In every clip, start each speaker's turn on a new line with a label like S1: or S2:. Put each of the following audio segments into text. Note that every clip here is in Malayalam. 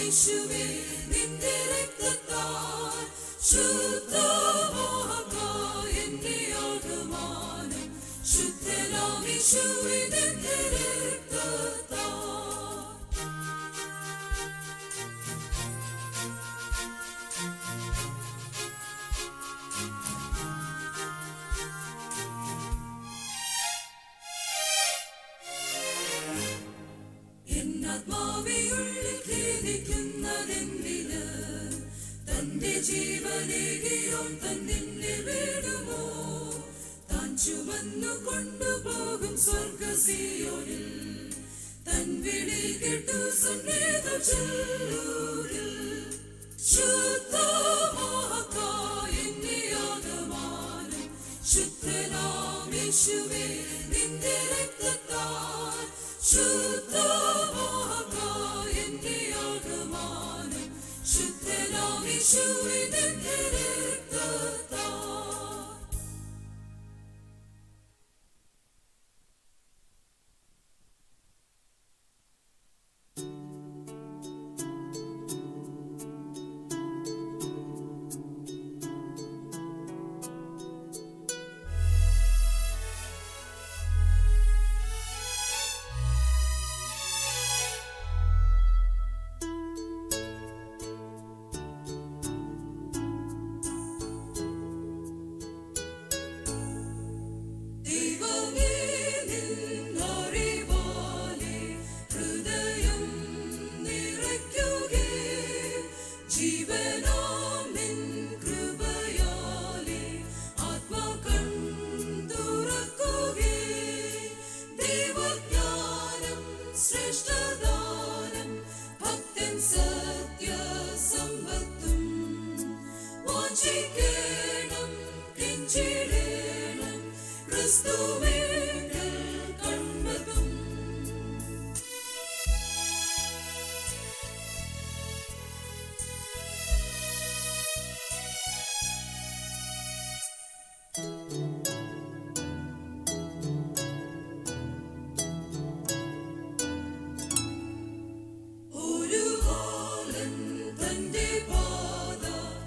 S1: യേശുവേ നിന്റെ രക്തത്താൽ ശുദ്ധമാക്കാം എന്റെ ആകമാനം ശുദ്ധനാം യേശുവേ നിന്റെ രക്തത്താൽ എന്നാത്മാവിയുള്ളിൽ ഖേദിക്കുന്നതെന്തിന് തന്റെ ജീവനേകിയോൻ തന്നിന്നെ വേടുമോ താൻ ചുമന്നു കൊണ്ടുപോകും സ്വർഗസിയോനിൽ തൻ വിളി കേട്ടു സംഗീതം ചൊല്ലൂരിൽ ശുദ്ധമാക്കാം എന്നെ ആകമാനം ശുദ്ധനാം യേശുവേ നിന്റെ രക്തത്താൽ ശുദ്ധമാക്കാം എന്നെ ആകമാനം ശുദ്ധനാം യേശുവേ നിന്റെ രക്തത്താൽ ദൈവമേ നിന്നറിവാലെ ഹൃദയം നിറയ്ക്കുകേ ജീവനാം നിൻ കൃപയാലെ ആത്മാ കണ്ടുറക്കുകേ ദൈവജ്ഞാനം ശ്രേഷ്ഠദാനം ഭക്തൻ സത്യസമ്പത്തും വാഞ്ചിക്കേണം കെഞ്ചിടേണം ക്രിസ്തുവേങ്കൽ കൺമതും ഒരു ഓലൻ തന്റെ പാത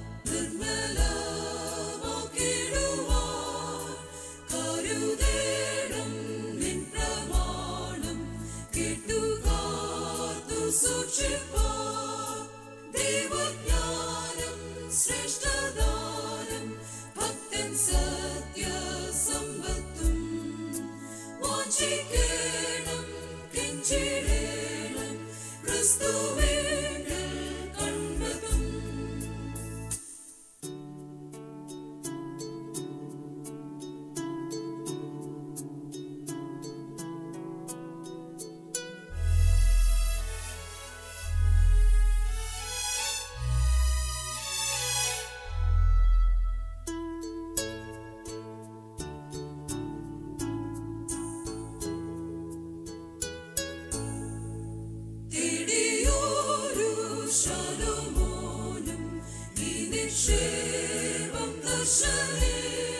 S1: നിർമ്മലമാക്കിടുവാൻ കരുതേണം നിൻ പ്രമാണം കേട്ടുകാത്തു സൂക്ഷിപ്പാൻ ദൈവജ്ഞാനം ശ്രേഷ്ഠദാനം ഭക്തൻ സത്യസമ്പത്തും വാഞ്ചിക്കേണം കെഞ്ചിടേണം ക്രിസ്തുവേങ്കൽ കൺമതും തേടിയോരു ശലോമോനും ഈ നിക്ഷേപം ദർശനേ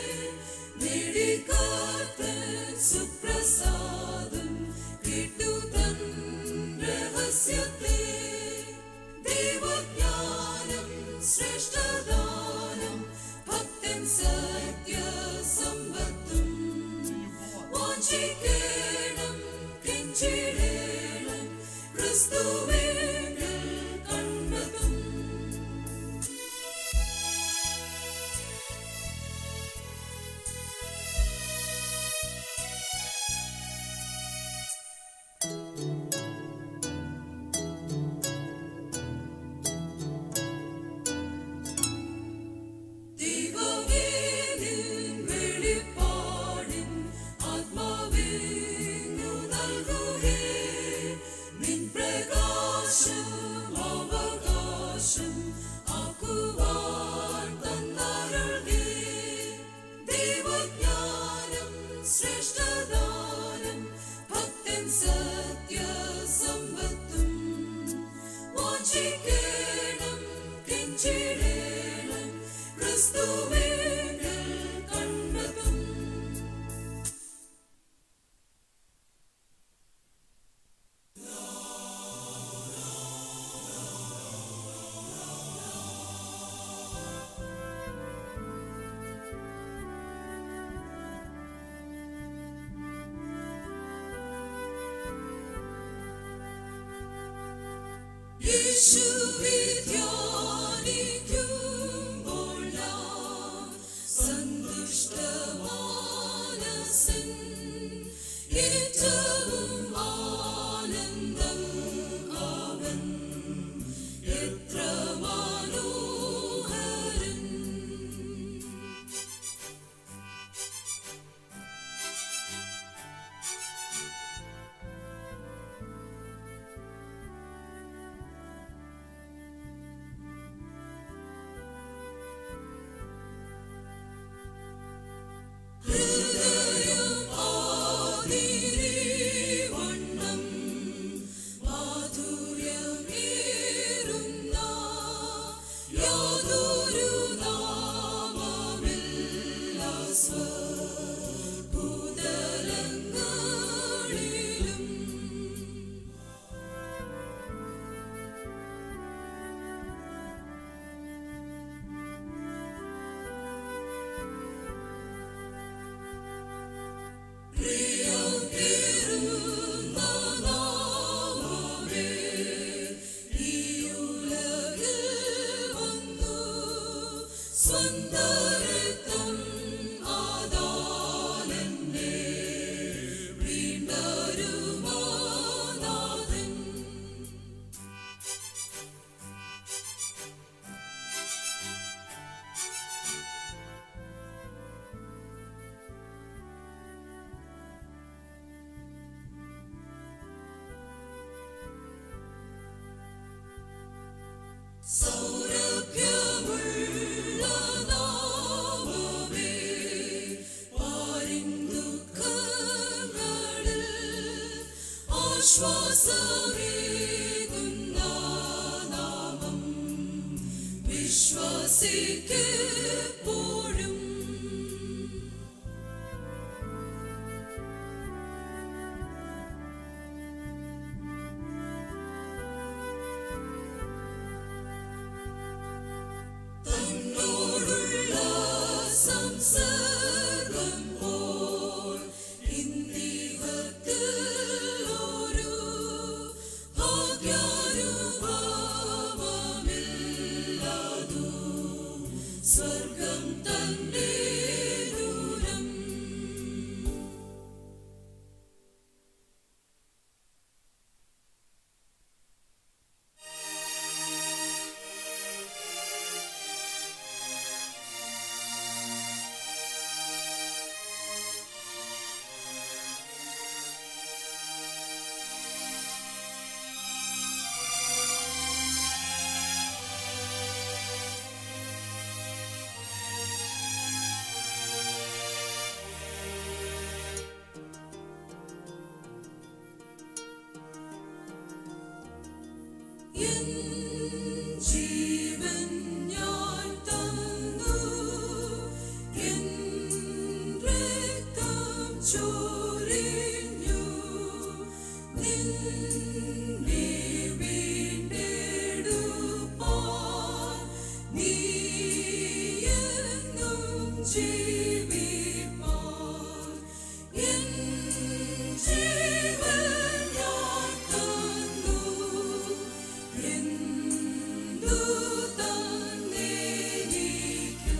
S1: നേടിക്കാത്തൻ സുപ്രസാദം കേട്ടു തൻ രഹസ്യത്തെ ദൈവജ്ഞാനം ശ്രേഷ്ഠദാനം ഭക്തൻ സത്യസമ്പത്തും വാഞ്ചിക്കേണം കെഞ്ചിടേണം ക്രിസ്തുവേങ്കൽ കൺമതും ദൈവമേ നിൻ വെളിപ്പാടിൻ ആത്മാവിനു നൽകുകേ നിൻ പ്രകാശം അവകാശം ആക്കുവാൻ തന്നരുൾകേ ദൈവജ്ഞാനം ശ്രേഷ്ഠദാനം ഭക്തൻ സത്യസമ്പത്തും വാഞ്ചിക്കേണം കെഞ്ചിടേണം ക്രിസ്തുവേങ്കൽ കൺമതും
S2: ും
S1: യേശുവേ ധ്യാനിക്കുമ്പോൾ ഞാൻ സന്തുഷ്ടമാനസൻ ഏറ്റവും ആനന്ദം അവൻ എത്ര മനോഹരൻ ഹൃദയം ആതിരിവണ്ണം മാധുര്യമേറുന്ന യാതൊരു നാമമില്ല സ്വഭൂതലങ്ങളിലും പ്രിയമേറുന്ന നാമമേ ഈ ഉലകിൽ വന്നു സ്വന്തരക്തം ആദാനന്നെ വീണ്ടരുമാനാഥൻ സൗരഭ്യമുള്ള നാമമേ പാരിൻ ദുഃഖങ്ങളിൽ ആശ്വാസമേകുന്ന നാമം വിശ്വാസിക്കെപ്പോഴും തന്നോടുള്ള സംസർഗം പോൽ ഇന്നിഹത്തിൽ ഒരു ഭാഗ്യാനുഭവമില്ലതു സ്വർഗം തന്റെ ദൂരം എൻ ജീവൻ ഞാൻ തന്നു എൻ രക്തം ചൊരിഞ്ഞു നിന്നെ വീണ്ടെടുപ്പാൻ നീ എന്നും ജീവിപ്പാൻ എൻ ജീവൻ ഞാൻ തന്നു എന്തു തന്നെനിക്ക്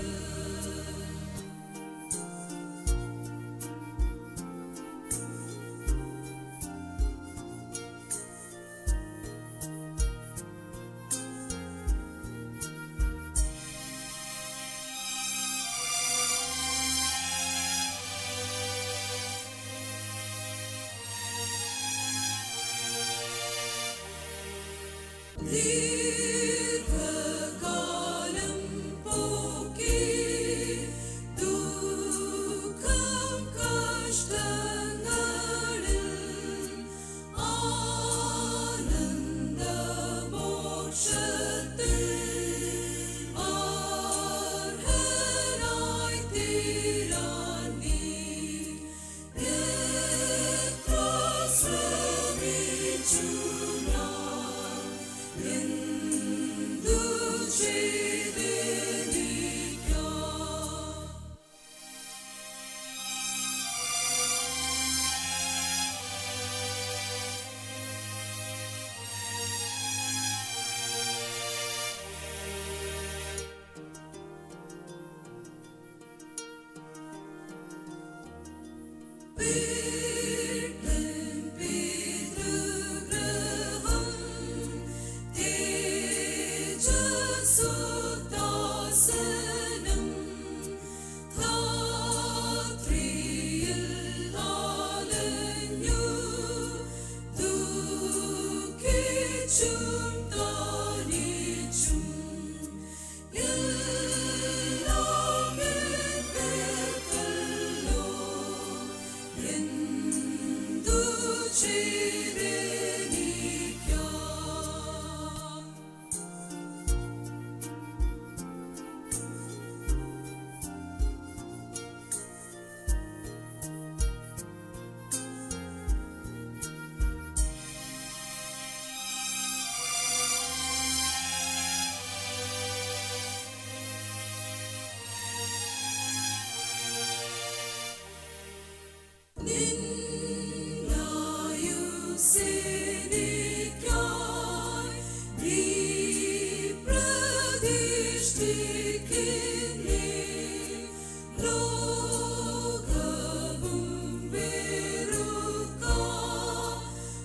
S1: ദീർഘകാലം പോക്കി ദുഃഖം കഷ്ടങ്ങളിൽ ആനന്ദമോക്ഷത്തിൽ അർഹനായി തീരാൻ നീ എത്ര ശ്രമിച്ചു ഞാൻ എന്തു ചെയ്തെനിക്കാം താനിച്ചും എല്ലാം എന്തല്ലോ എന്തു ചെയ്തെനിക്കാം നിന്നായുസേനിക്കായി നീ പ്രതിഷ്ഠിക്കുന്നേ. ലോകവും വെറുക്കാം.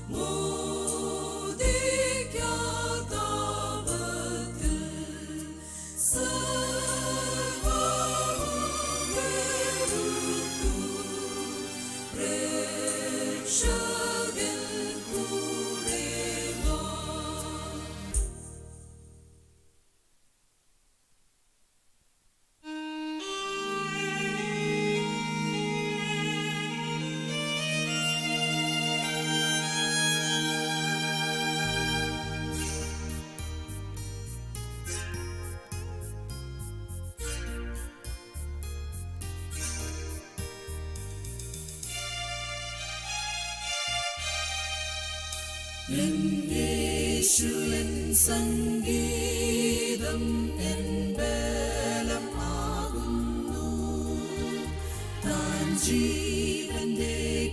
S1: മോദിക്കാത്തവത്തിൽ സർവ്വവും വെറുത്തു. രക്ഷകൻ കൂടെ വാ യേശുവൻ സംഗീതം എൻ ബലം ആകുന്നു താൻ ജീവന്റെ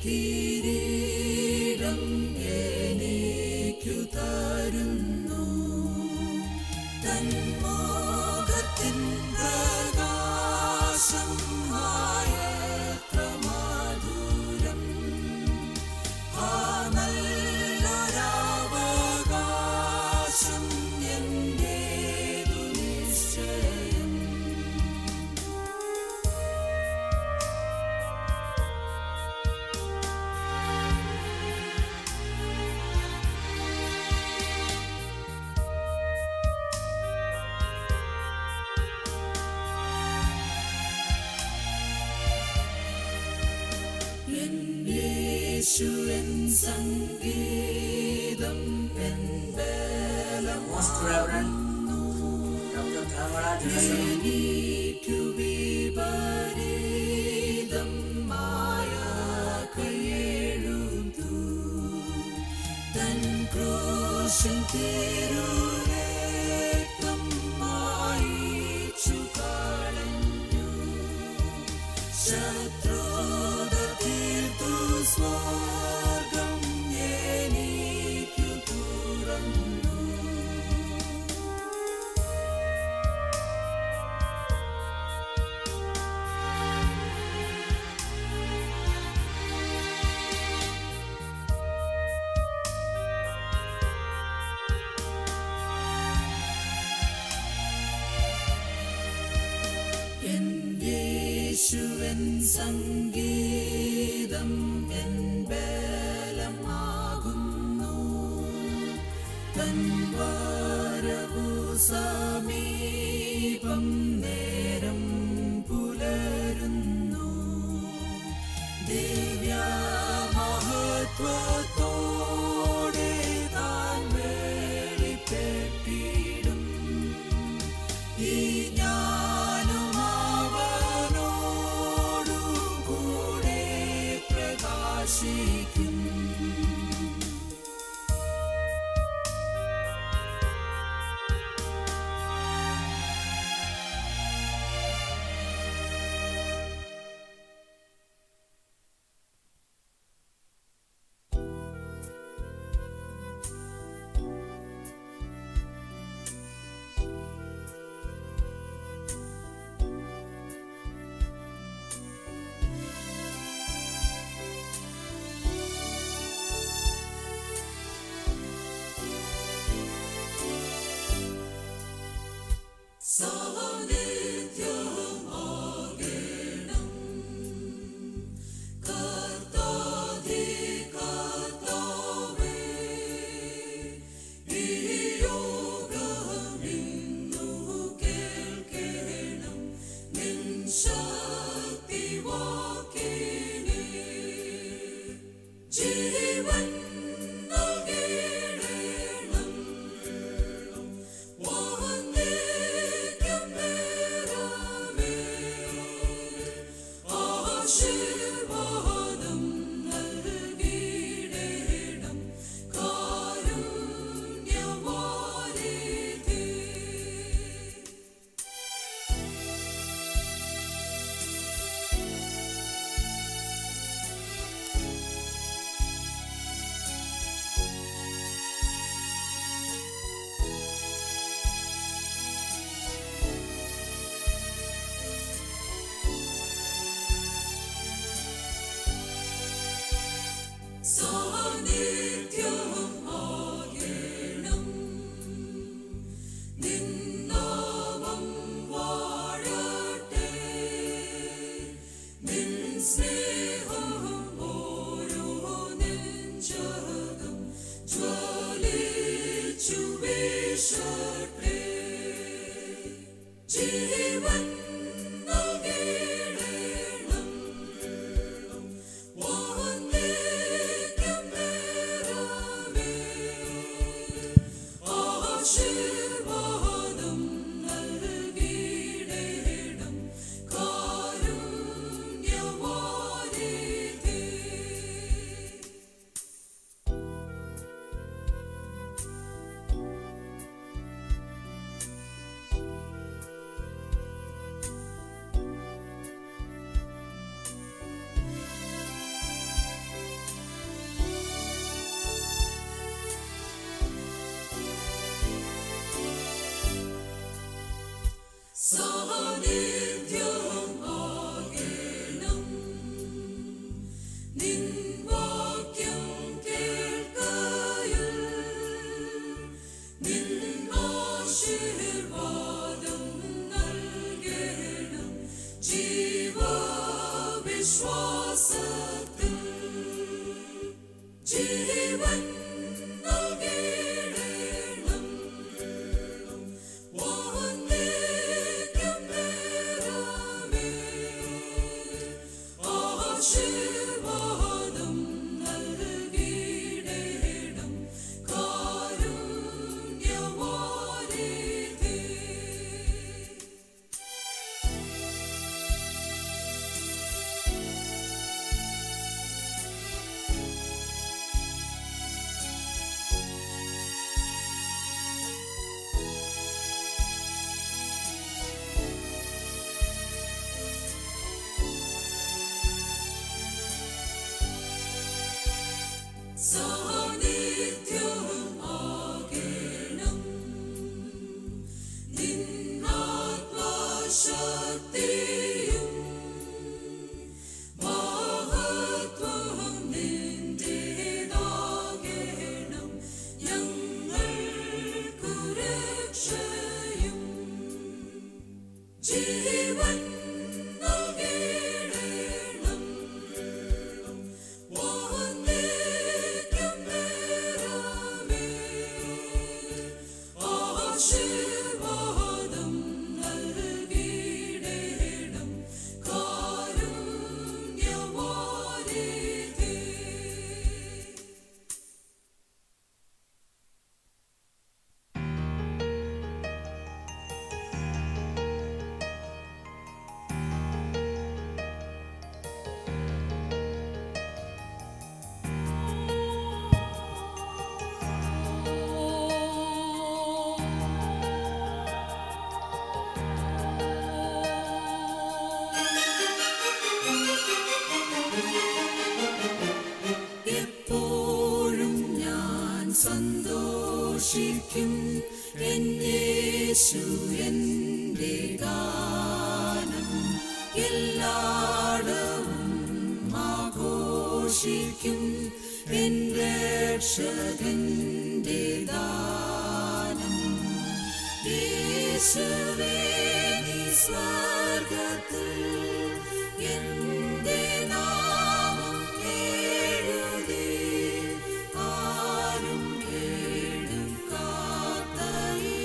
S1: കിരീടം എനിക്കു തരുന്നു തൻ മോഹത്തിൻ പ്രകാശം ആയത്ര മാധുരം ആ നല്ലൊരവകാശം എന്റേതു നിശ്ചയം എൻ യേശുവൻ സംഗീതം എൻ ബലം
S2: Most Reverend Dr. Tamara Joseph
S1: എനിക്കു വിപരീതം മായ കയ്യെഴുതു തൻ ക്രൂശൻ തിരുരക്തം മായിച്ചു കളഞ്ഞു ശത്രുത തീർത്തു സ്വർഗം എനിക്കു തുറന്നു എൻ യേശുവൻ സംഗീതം എൻ ബലമാകുന്നു തൻ വരവു സമീപം നേരം പുലരുന്നു ദിവ്യമഹത്വത്തോടെ താൻ വെളിപ്പെട്ടിടും ഈ ഞാനും അവനോടു കൂടെ പ്രകാശിക്കും ജീവൻ നൽകിയിടേണം വന്ദിക്കും നേരമേ ആശീർവാദം നൽകിയിടേണം കാരുണ്യവാരിധി സാന്നിധ്യം ആകേണം നിന്നാത്മശക്തിയും മഹത്വം നിന്റേതാകേണം ഞങ്ങൾക്കു രക്ഷയും ജീവൻ നൽകിയിടേണം വന്ദിക്കും നേരമേ ആശീർവാദം നൽകിയിടേണം കാരുണ്യവാരിധി എപ്പോഴും ഞാൻ സന്തോഷിക്കും എന്നേശു എൻ്റെ ഗാനം എല്ലായിടവും ആഘോഷിക്കും എൻ്റെ രക്ഷകൻ്റെ ദാനം യേശുവേ നീ സ്വർഗത്തിൽ എൻ്റെ നാമം എഴുതി ആരും കേടുക്കാത്തയി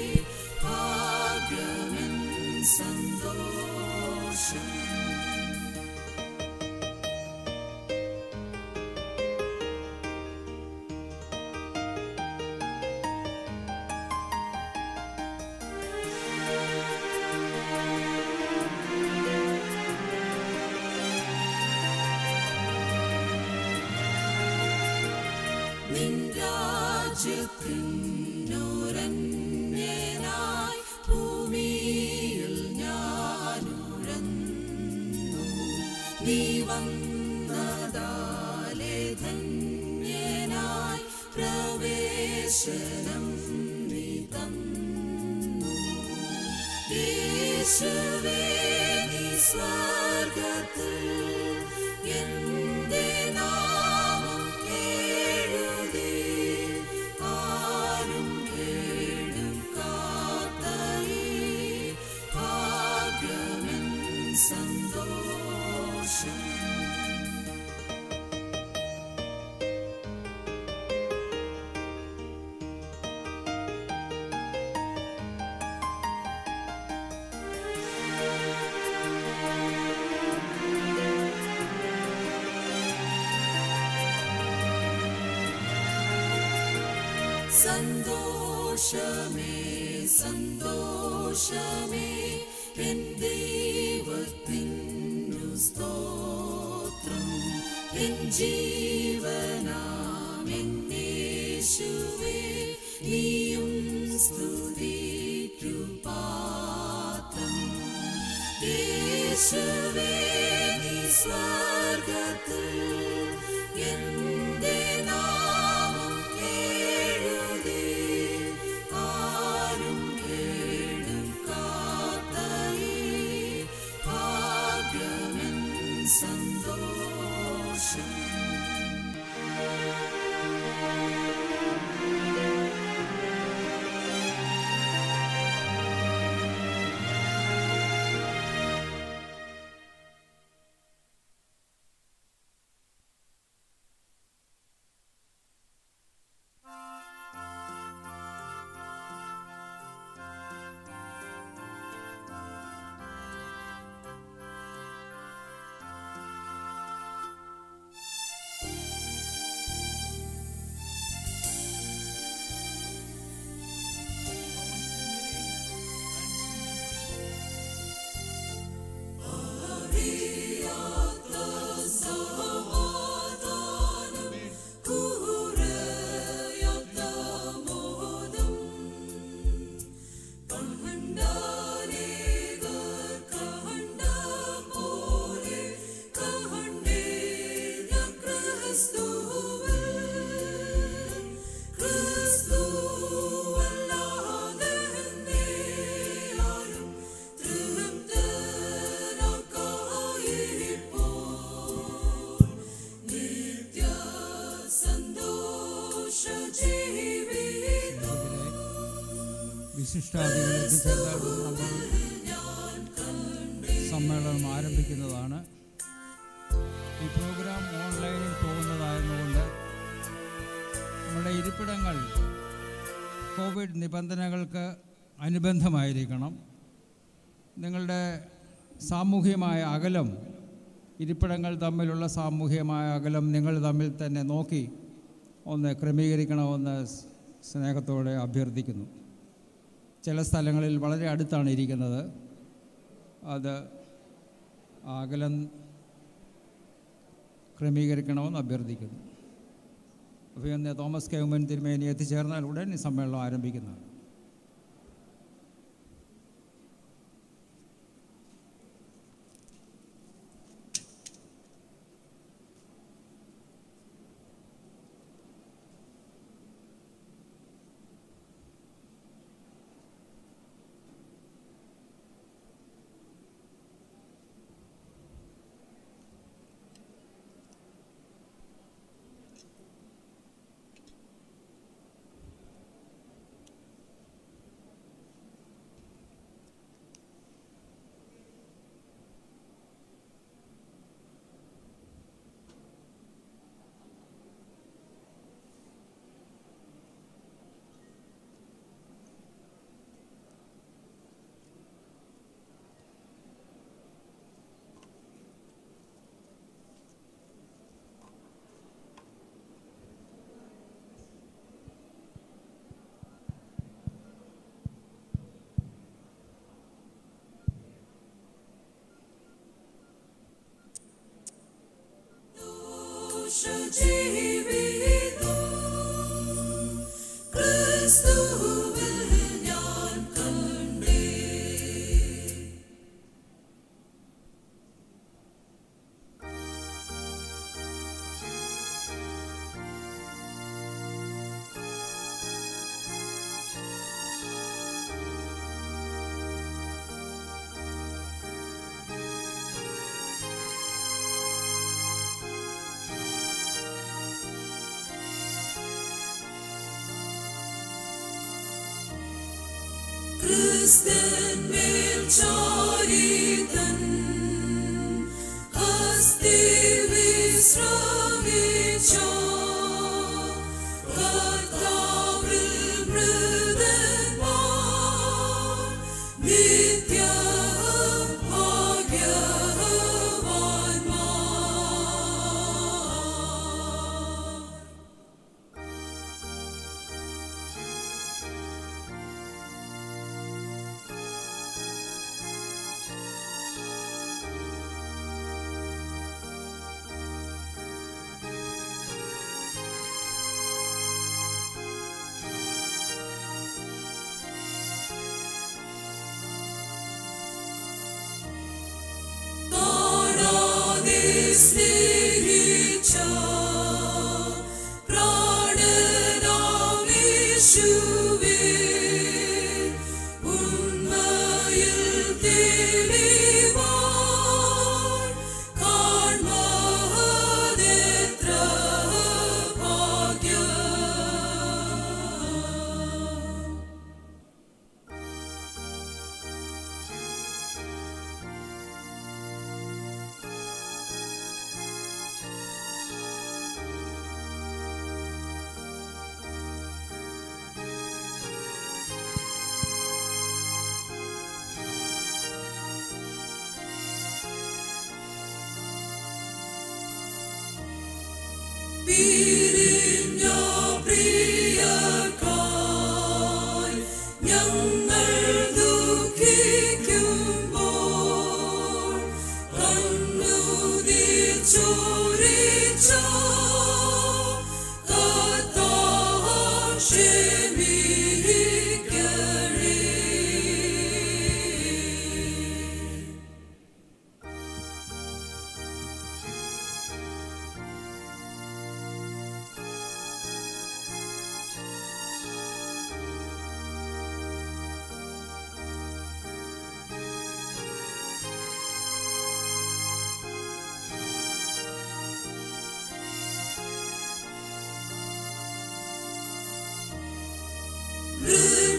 S1: ഭാഗ്യമെൻ സന്തോഷം നിൻരാജ്യത്തിനൊരന്യനായി ഭൂമിയിൽ ഞാനുഴന്നു നീ വന്നതാലെ ധന്യനായി പ്രവേശനം നീ തന്നു യേശുവേ നീ സ്വർഗത്തിൽ എന്റെ നാമം എഴുതി ആരും കേടുക്കാത്തയി ഭാഗ്യമെൻ സന്തോഷം സന്തോഷമേ സന്തോഷമേ എൻ ദൈവത്തിനു സ്തോത്രം എൻ ജീവനാമെന്നേശുവേ നീയും സ്തുതിക്കു പാത്രം യേശുവേ നീ സ്വർഗത്തിൽ എന്റെ നാമം എഴുതി ആരും കേടുക്കാത്തയി ഭാഗ്യമെൻ സന്തോഷം
S3: വിശിഷ്ടാതികൾ എത്തിച്ചേർന്ന് നമ്മൾ സമ്മേളനം ആരംഭിക്കുന്നതാണ് ഈ പ്രോഗ്രാം ഓൺലൈനിൽ പോകുന്നതായതുകൊണ്ട് നമ്മുടെ ഇരിപ്പിടങ്ങൾ കോവിഡ് നിബന്ധനകൾക്ക് അനുബന്ധമായിരിക്കണം നിങ്ങളുടെ സാമൂഹ്യമായ അകലം ഇരിപ്പിടങ്ങൾ തമ്മിലുള്ള സാമൂഹ്യമായ അകലം നിങ്ങൾ തമ്മിൽ തന്നെ നോക്കി ഒന്ന് ക്രമീകരിക്കണമെന്ന് സ് സ്നേഹത്തോടെ അഭ്യർത്ഥിക്കുന്നു ചില സ്ഥലങ്ങളിൽ വളരെ അടുത്താണ് ഇരിക്കുന്നത് അത് ആ അകലം ക്രമീകരിക്കണമെന്ന് അഭ്യർത്ഥിക്കുന്നു അപ്പോൾ ഇന്ന് തോമസ് കെ ഉമ്മൻ തിരുമേനി എത്തിച്ചേർന്നാൽ ഉടൻ ഈ സമ്മേളനം ആരംഭിക്കുന്നതാണ്
S1: ക്രിസ്തുവിൽ ഞാൻ കണ്ടേ ക്രിസ്തൻ മേൽ ചാരിതൻ ഹസ്തി വിശ്രമിച്ച കർത്താവിൽ മൃതന്മാർ നിത്യ ഭാഗ്യവാന്മാർ കാണാതെ സ്നേഹിച്ച പ്രാണനാമേശുവേ, ഉണ്മയിൽ തെളിവാൻ കാൺമഹതെത്ര ഭാഗ്യം പിരിഞ്ഞ പ്രിയർക്കായി ഞങ്ങൾ ദുഃഖിക്കുമ്പോൾ കണ്ണുനീർ ചോരിച്ച കർത്താവ് ക്ഷമിക്കണേ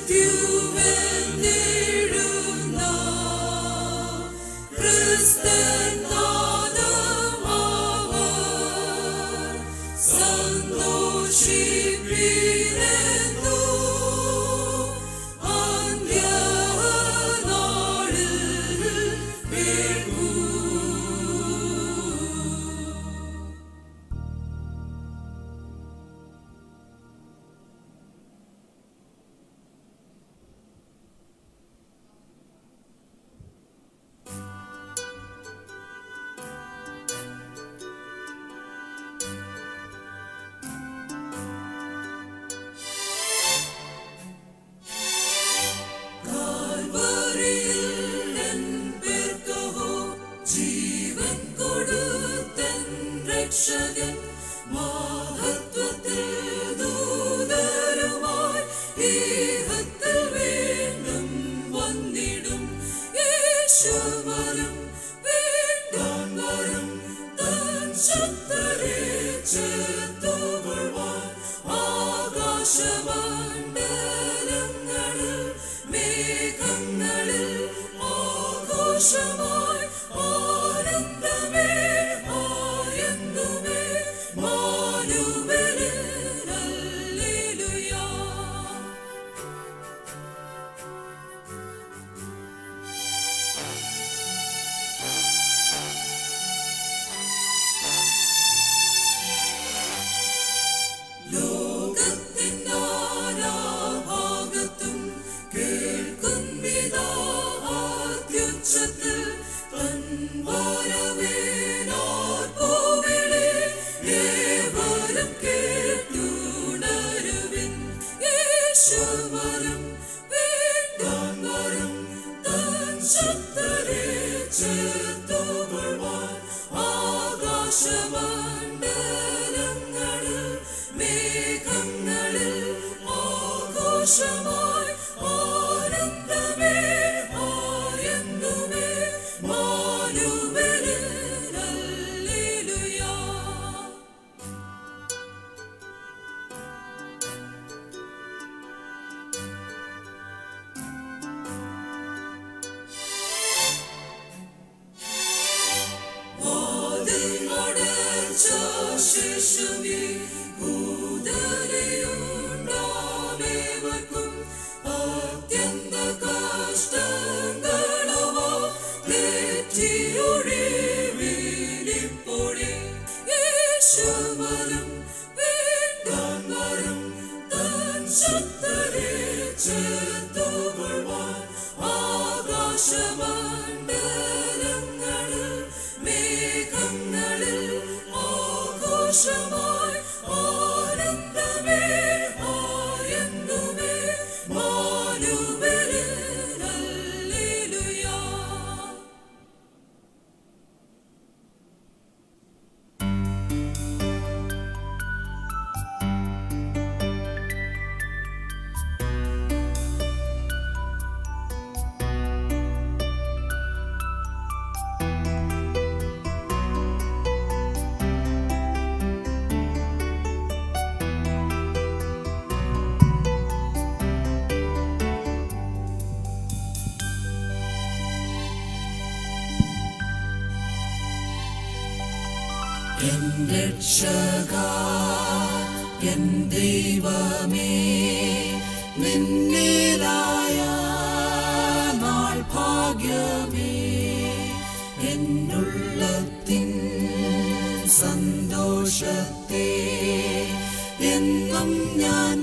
S1: രക്ഷകൻ മഹത്വത്തിൽ ദൂതരുമായി ഈഹത്തിൽ വീണ്ടും വന്നിടും യേശുവരും വീണ്ടും വരും തൻ ശക്തരെ ചേർത്തുകൊള്ളുവാൻ ആകാശമണ്ഡലങ്ങളിൽ മേഘങ്ങളിൽ ആഘോഷമായി ആനന്ദമേ ആയെന്നുമേ മാനുവലിൽ ഹല്ലേലൂയ ലോകത്തിൻ നാനാഭാഗത്തും കേൾക്കുന്നിതാ അത്യുച്ചത്തിൽ തൻ വരവേനാർപ്പുവിളി. ഏവരും കേട്ടുണരുവിൻ. യേശു വരും, വീണ്ടും വരും. തൻ ശക്തരെ ചേർത്തുകൊള്ളുവാൻ ആകാശമണ്ഡലങ്ങളിൽ മേഘങ്ങളിൽ ആഘോഷമായി ആനന്ദമേ ആയെന്നുമേ മാനുവലിൽ ഹല്ലേലൂയ ശിശുവി കൂതലയുണ്ടാവേവർക്കും അത്യന്ത കഷ്ടങ്ങളവോ തെറ്റിയൊഴി വീലിപ്പൊഴി യേശുവരും വീണ്ടും വരും തൻ ശക്തരെ ചേർത്തുകൊള്ളുവാൻ ആകാശമണ്ഡലങ്ങളിൽ മേഘങ്ങളിൽ ആഘോഷമായി ആനന്ദമേ ആയെന്നുമേ മാനുവലിൽ ഹല്ലേലൂയ എൻ രക്ഷക എൻ ദൈവമേ നിന്നിലായ നാൾ ഭാഗ്യമേ എന്നുള്ളത്തിൻ സന്തോഷത്തെ എന്നും ഞാൻ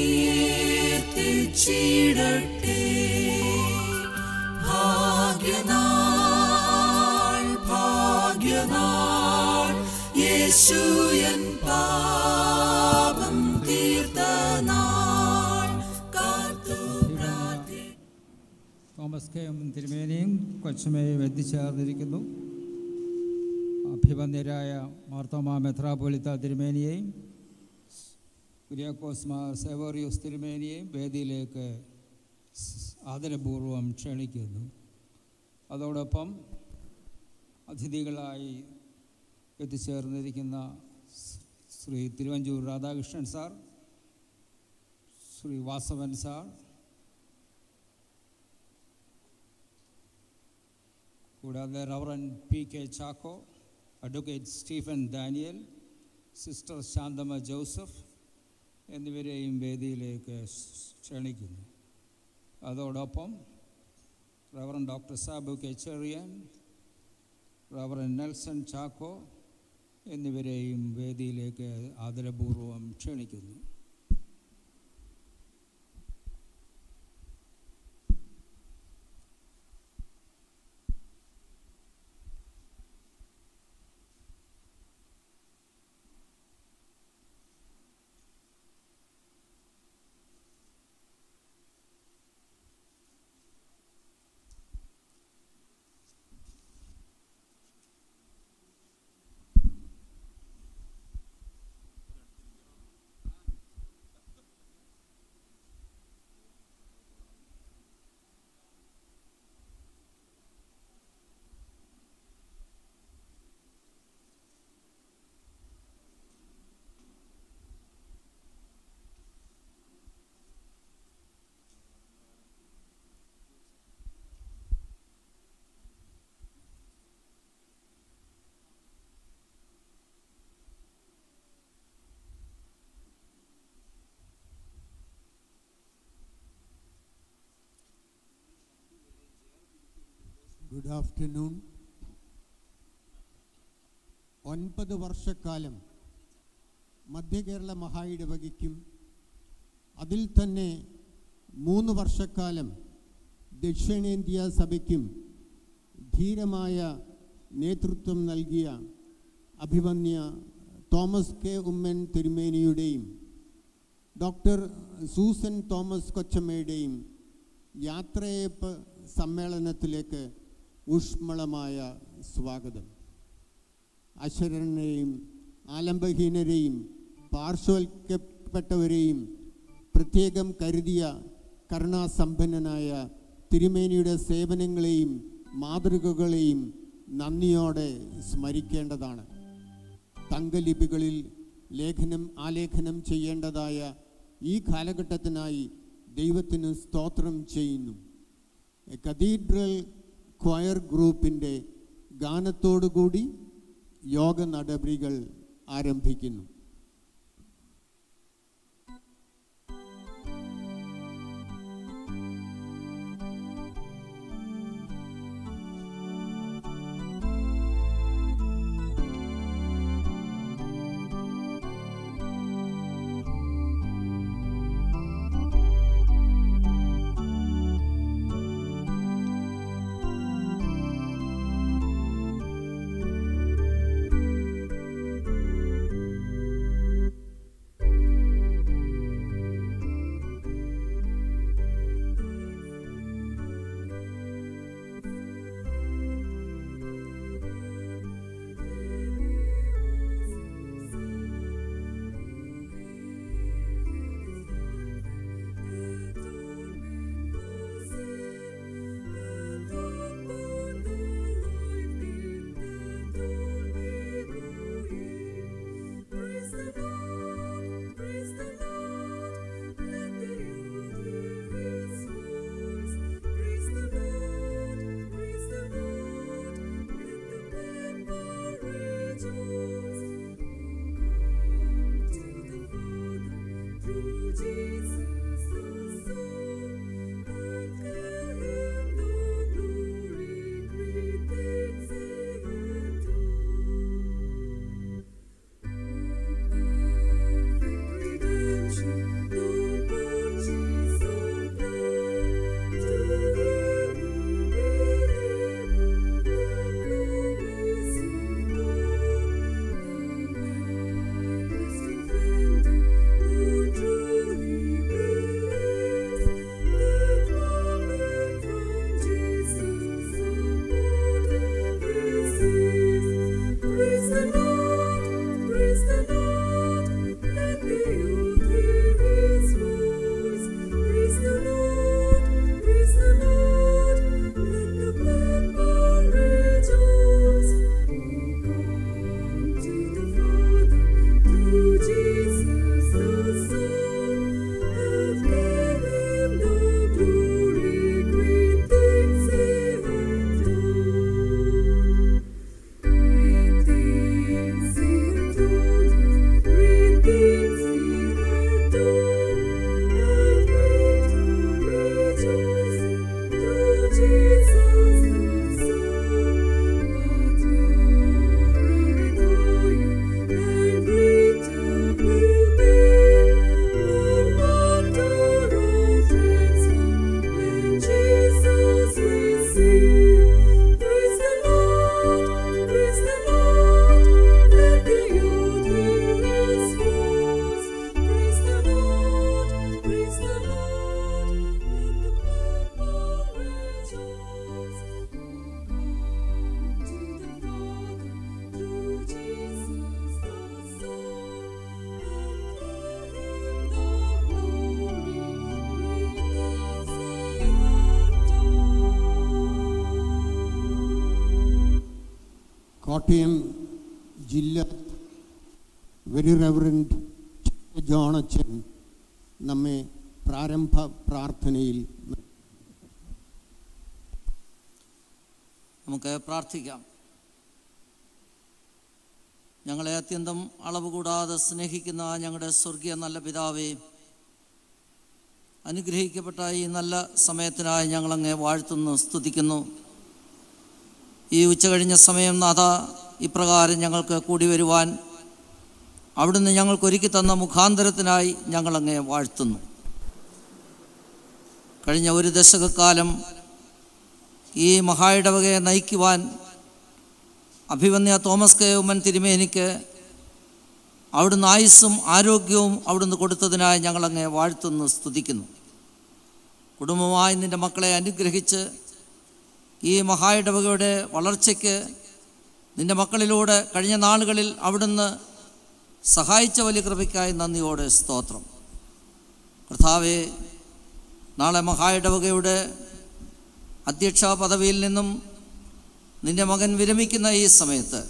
S1: കീർത്തിച്ചിടട്ടെ ഭാഗ്യനാൾ ഭാഗ്യനാൾ യേശു എൻ പാപം തീർത്ത നാൾ കാത്തു പ്രാർത്ഥി
S3: തോമസ് കെ എം തിരുമേനിയും കൊച്ചുമയും എത്തിച്ചേർന്നിരിക്കുന്നു അഭിവന്ദ്യരായ മാർത്തോമ മെത്രാപോലിത്ത തിരുമേനിയെയും കുര്യാക്കോസ് മാർ സെവറിയോസ് തിരുമേനിയെയും വേദിയിലേക്ക് സ് ആദരപൂർവം ക്ഷണിക്കുന്നു അതോടൊപ്പം അതിഥികളായി എത്തിച്ചേർന്നിരിക്കുന്ന സ് ശ്രീ തിരുവഞ്ചൂർ രാധാകൃഷ്ണൻ സാർ ശ്രീ വാസവൻ സാർ കൂടാതെ reverend P K Chacko advocate Stephen Daniel sister Shanthamma Joseph എന്നിവരെയും വേദിയിലേക്ക് ക്ഷണിക്കുന്നു അതോടൊപ്പം reverend doctor Sabu K Cherian reverend Nelson Chacko എന്നിവരെയും വേദിയിലേക്ക് ആദരപൂർവ്വം ക്ഷണിക്കുന്നു
S4: ഗുഡ് ആഫ്റ്റർനൂൺ ഒൻപത് വർഷക്കാലം മധ്യകേരള മഹാ ഇടവകയ്ക്കും അതിൽ തന്നെ മൂന്ന് വർഷക്കാലം ദക്ഷിണേന്ത്യ സഭയ്ക്കും ധീരമായ നേതൃത്വം നൽകിയ അഭിമന്യ തോമസ് കെ ഉമ്മൻ തിരുമേനിയുടെയും ഡോക്ടർ സൂസൻ തോമസ് കൊച്ചമ്മയുടെയും യാത്രയപ്പ് സമ്മേളനത്തിലേക്ക് ഊഷ്മളമായ സ്വാഗതം അശരണരെയും ആലംബഹീനരെയും പാർശ്വവൽക്കപ്പെട്ടവരെയും പ്രത്യേകം കരുതിയ കരുണാസമ്പന്നനായ തിരുമേനിയുടെ സേവനങ്ങളെയും മാതൃകകളെയും നന്ദിയോടെ സ്മരിക്കേണ്ടതാണ് തങ്കലിപികളിൽ ലേഖനം ആലേഖനം ചെയ്യേണ്ടതായ ഈ കാലഘട്ടത്തിനായി ദൈവത്തിന് സ്തോത്രം ചെയ്യുന്നു കത്തീഡ്രൽ ക്വയർ ഗ്രൂപ്പിൻ്റെ ഗാനത്തോടുകൂടി യോഗ നടപടികൾ ആരംഭിക്കുന്നു
S5: Who truly
S4: കോട്ടയം ജില്ല വെരി റെവറൻഡ് ജോൺ അച്ഛൻ നമ്മെ പ്രാരംഭ പ്രാർത്ഥനയിൽ
S5: നമുക്ക് പ്രാർത്ഥിക്കാം ഞങ്ങളെ അത്യന്തം അളവ് കൂടാതെ സ്നേഹിക്കുന്ന ഞങ്ങളുടെ സ്വർഗീയ നല്ല പിതാവേ അനുഗ്രഹിക്കപ്പെട്ട ഈ നല്ല സമയത്തിനായി ഞങ്ങളങ്ങെ വാഴ്ത്തുന്നു സ്തുതിക്കുന്നു ഈ ഉച്ചകഴിഞ്ഞ സമയം നാഥ ഇപ്രകാരം ഞങ്ങൾക്ക് കൂടി വരുവാൻ അവിടുന്ന് ഞങ്ങൾക്ക് ഒരുക്കി തന്ന മുഖാന്തരത്തിനായി ഞങ്ങളങ്ങെ വാഴ്ത്തുന്നു കഴിഞ്ഞ ഒരു ദശകക്കാലം ഈ മഹായിടവകയെ നയിക്കുവാൻ അഭിവന്യ തോമസ് കെ ഉമ്മൻ തിരുമേനിക്ക് അവിടുന്ന് ആയുസ്സും ആരോഗ്യവും അവിടുന്ന് കൊടുത്തതിനായി ഞങ്ങളങ്ങെ വാഴ്ത്തുന്നു സ്തുതിക്കുന്നു കുടുംബമായി നിൻ്റെ മക്കളെ അനുഗ്രഹിച്ച് ഈ മഹായിടവകയുടെ വളർച്ചയ്ക്ക് നിൻ്റെ മക്കളിലൂടെ കഴിഞ്ഞ നാളുകളിൽ അവിടുന്ന് സഹായിച്ച വലിയ കൃപയ്ക്കായി നന്ദിയോടെ സ്തോത്രം കർത്താവെ നാളെ മഹായിടവകയുടെ അധ്യക്ഷ പദവിയിൽ നിന്നും നിന്റെ മകൻ വിരമിക്കുന്ന ഈ സമയത്ത്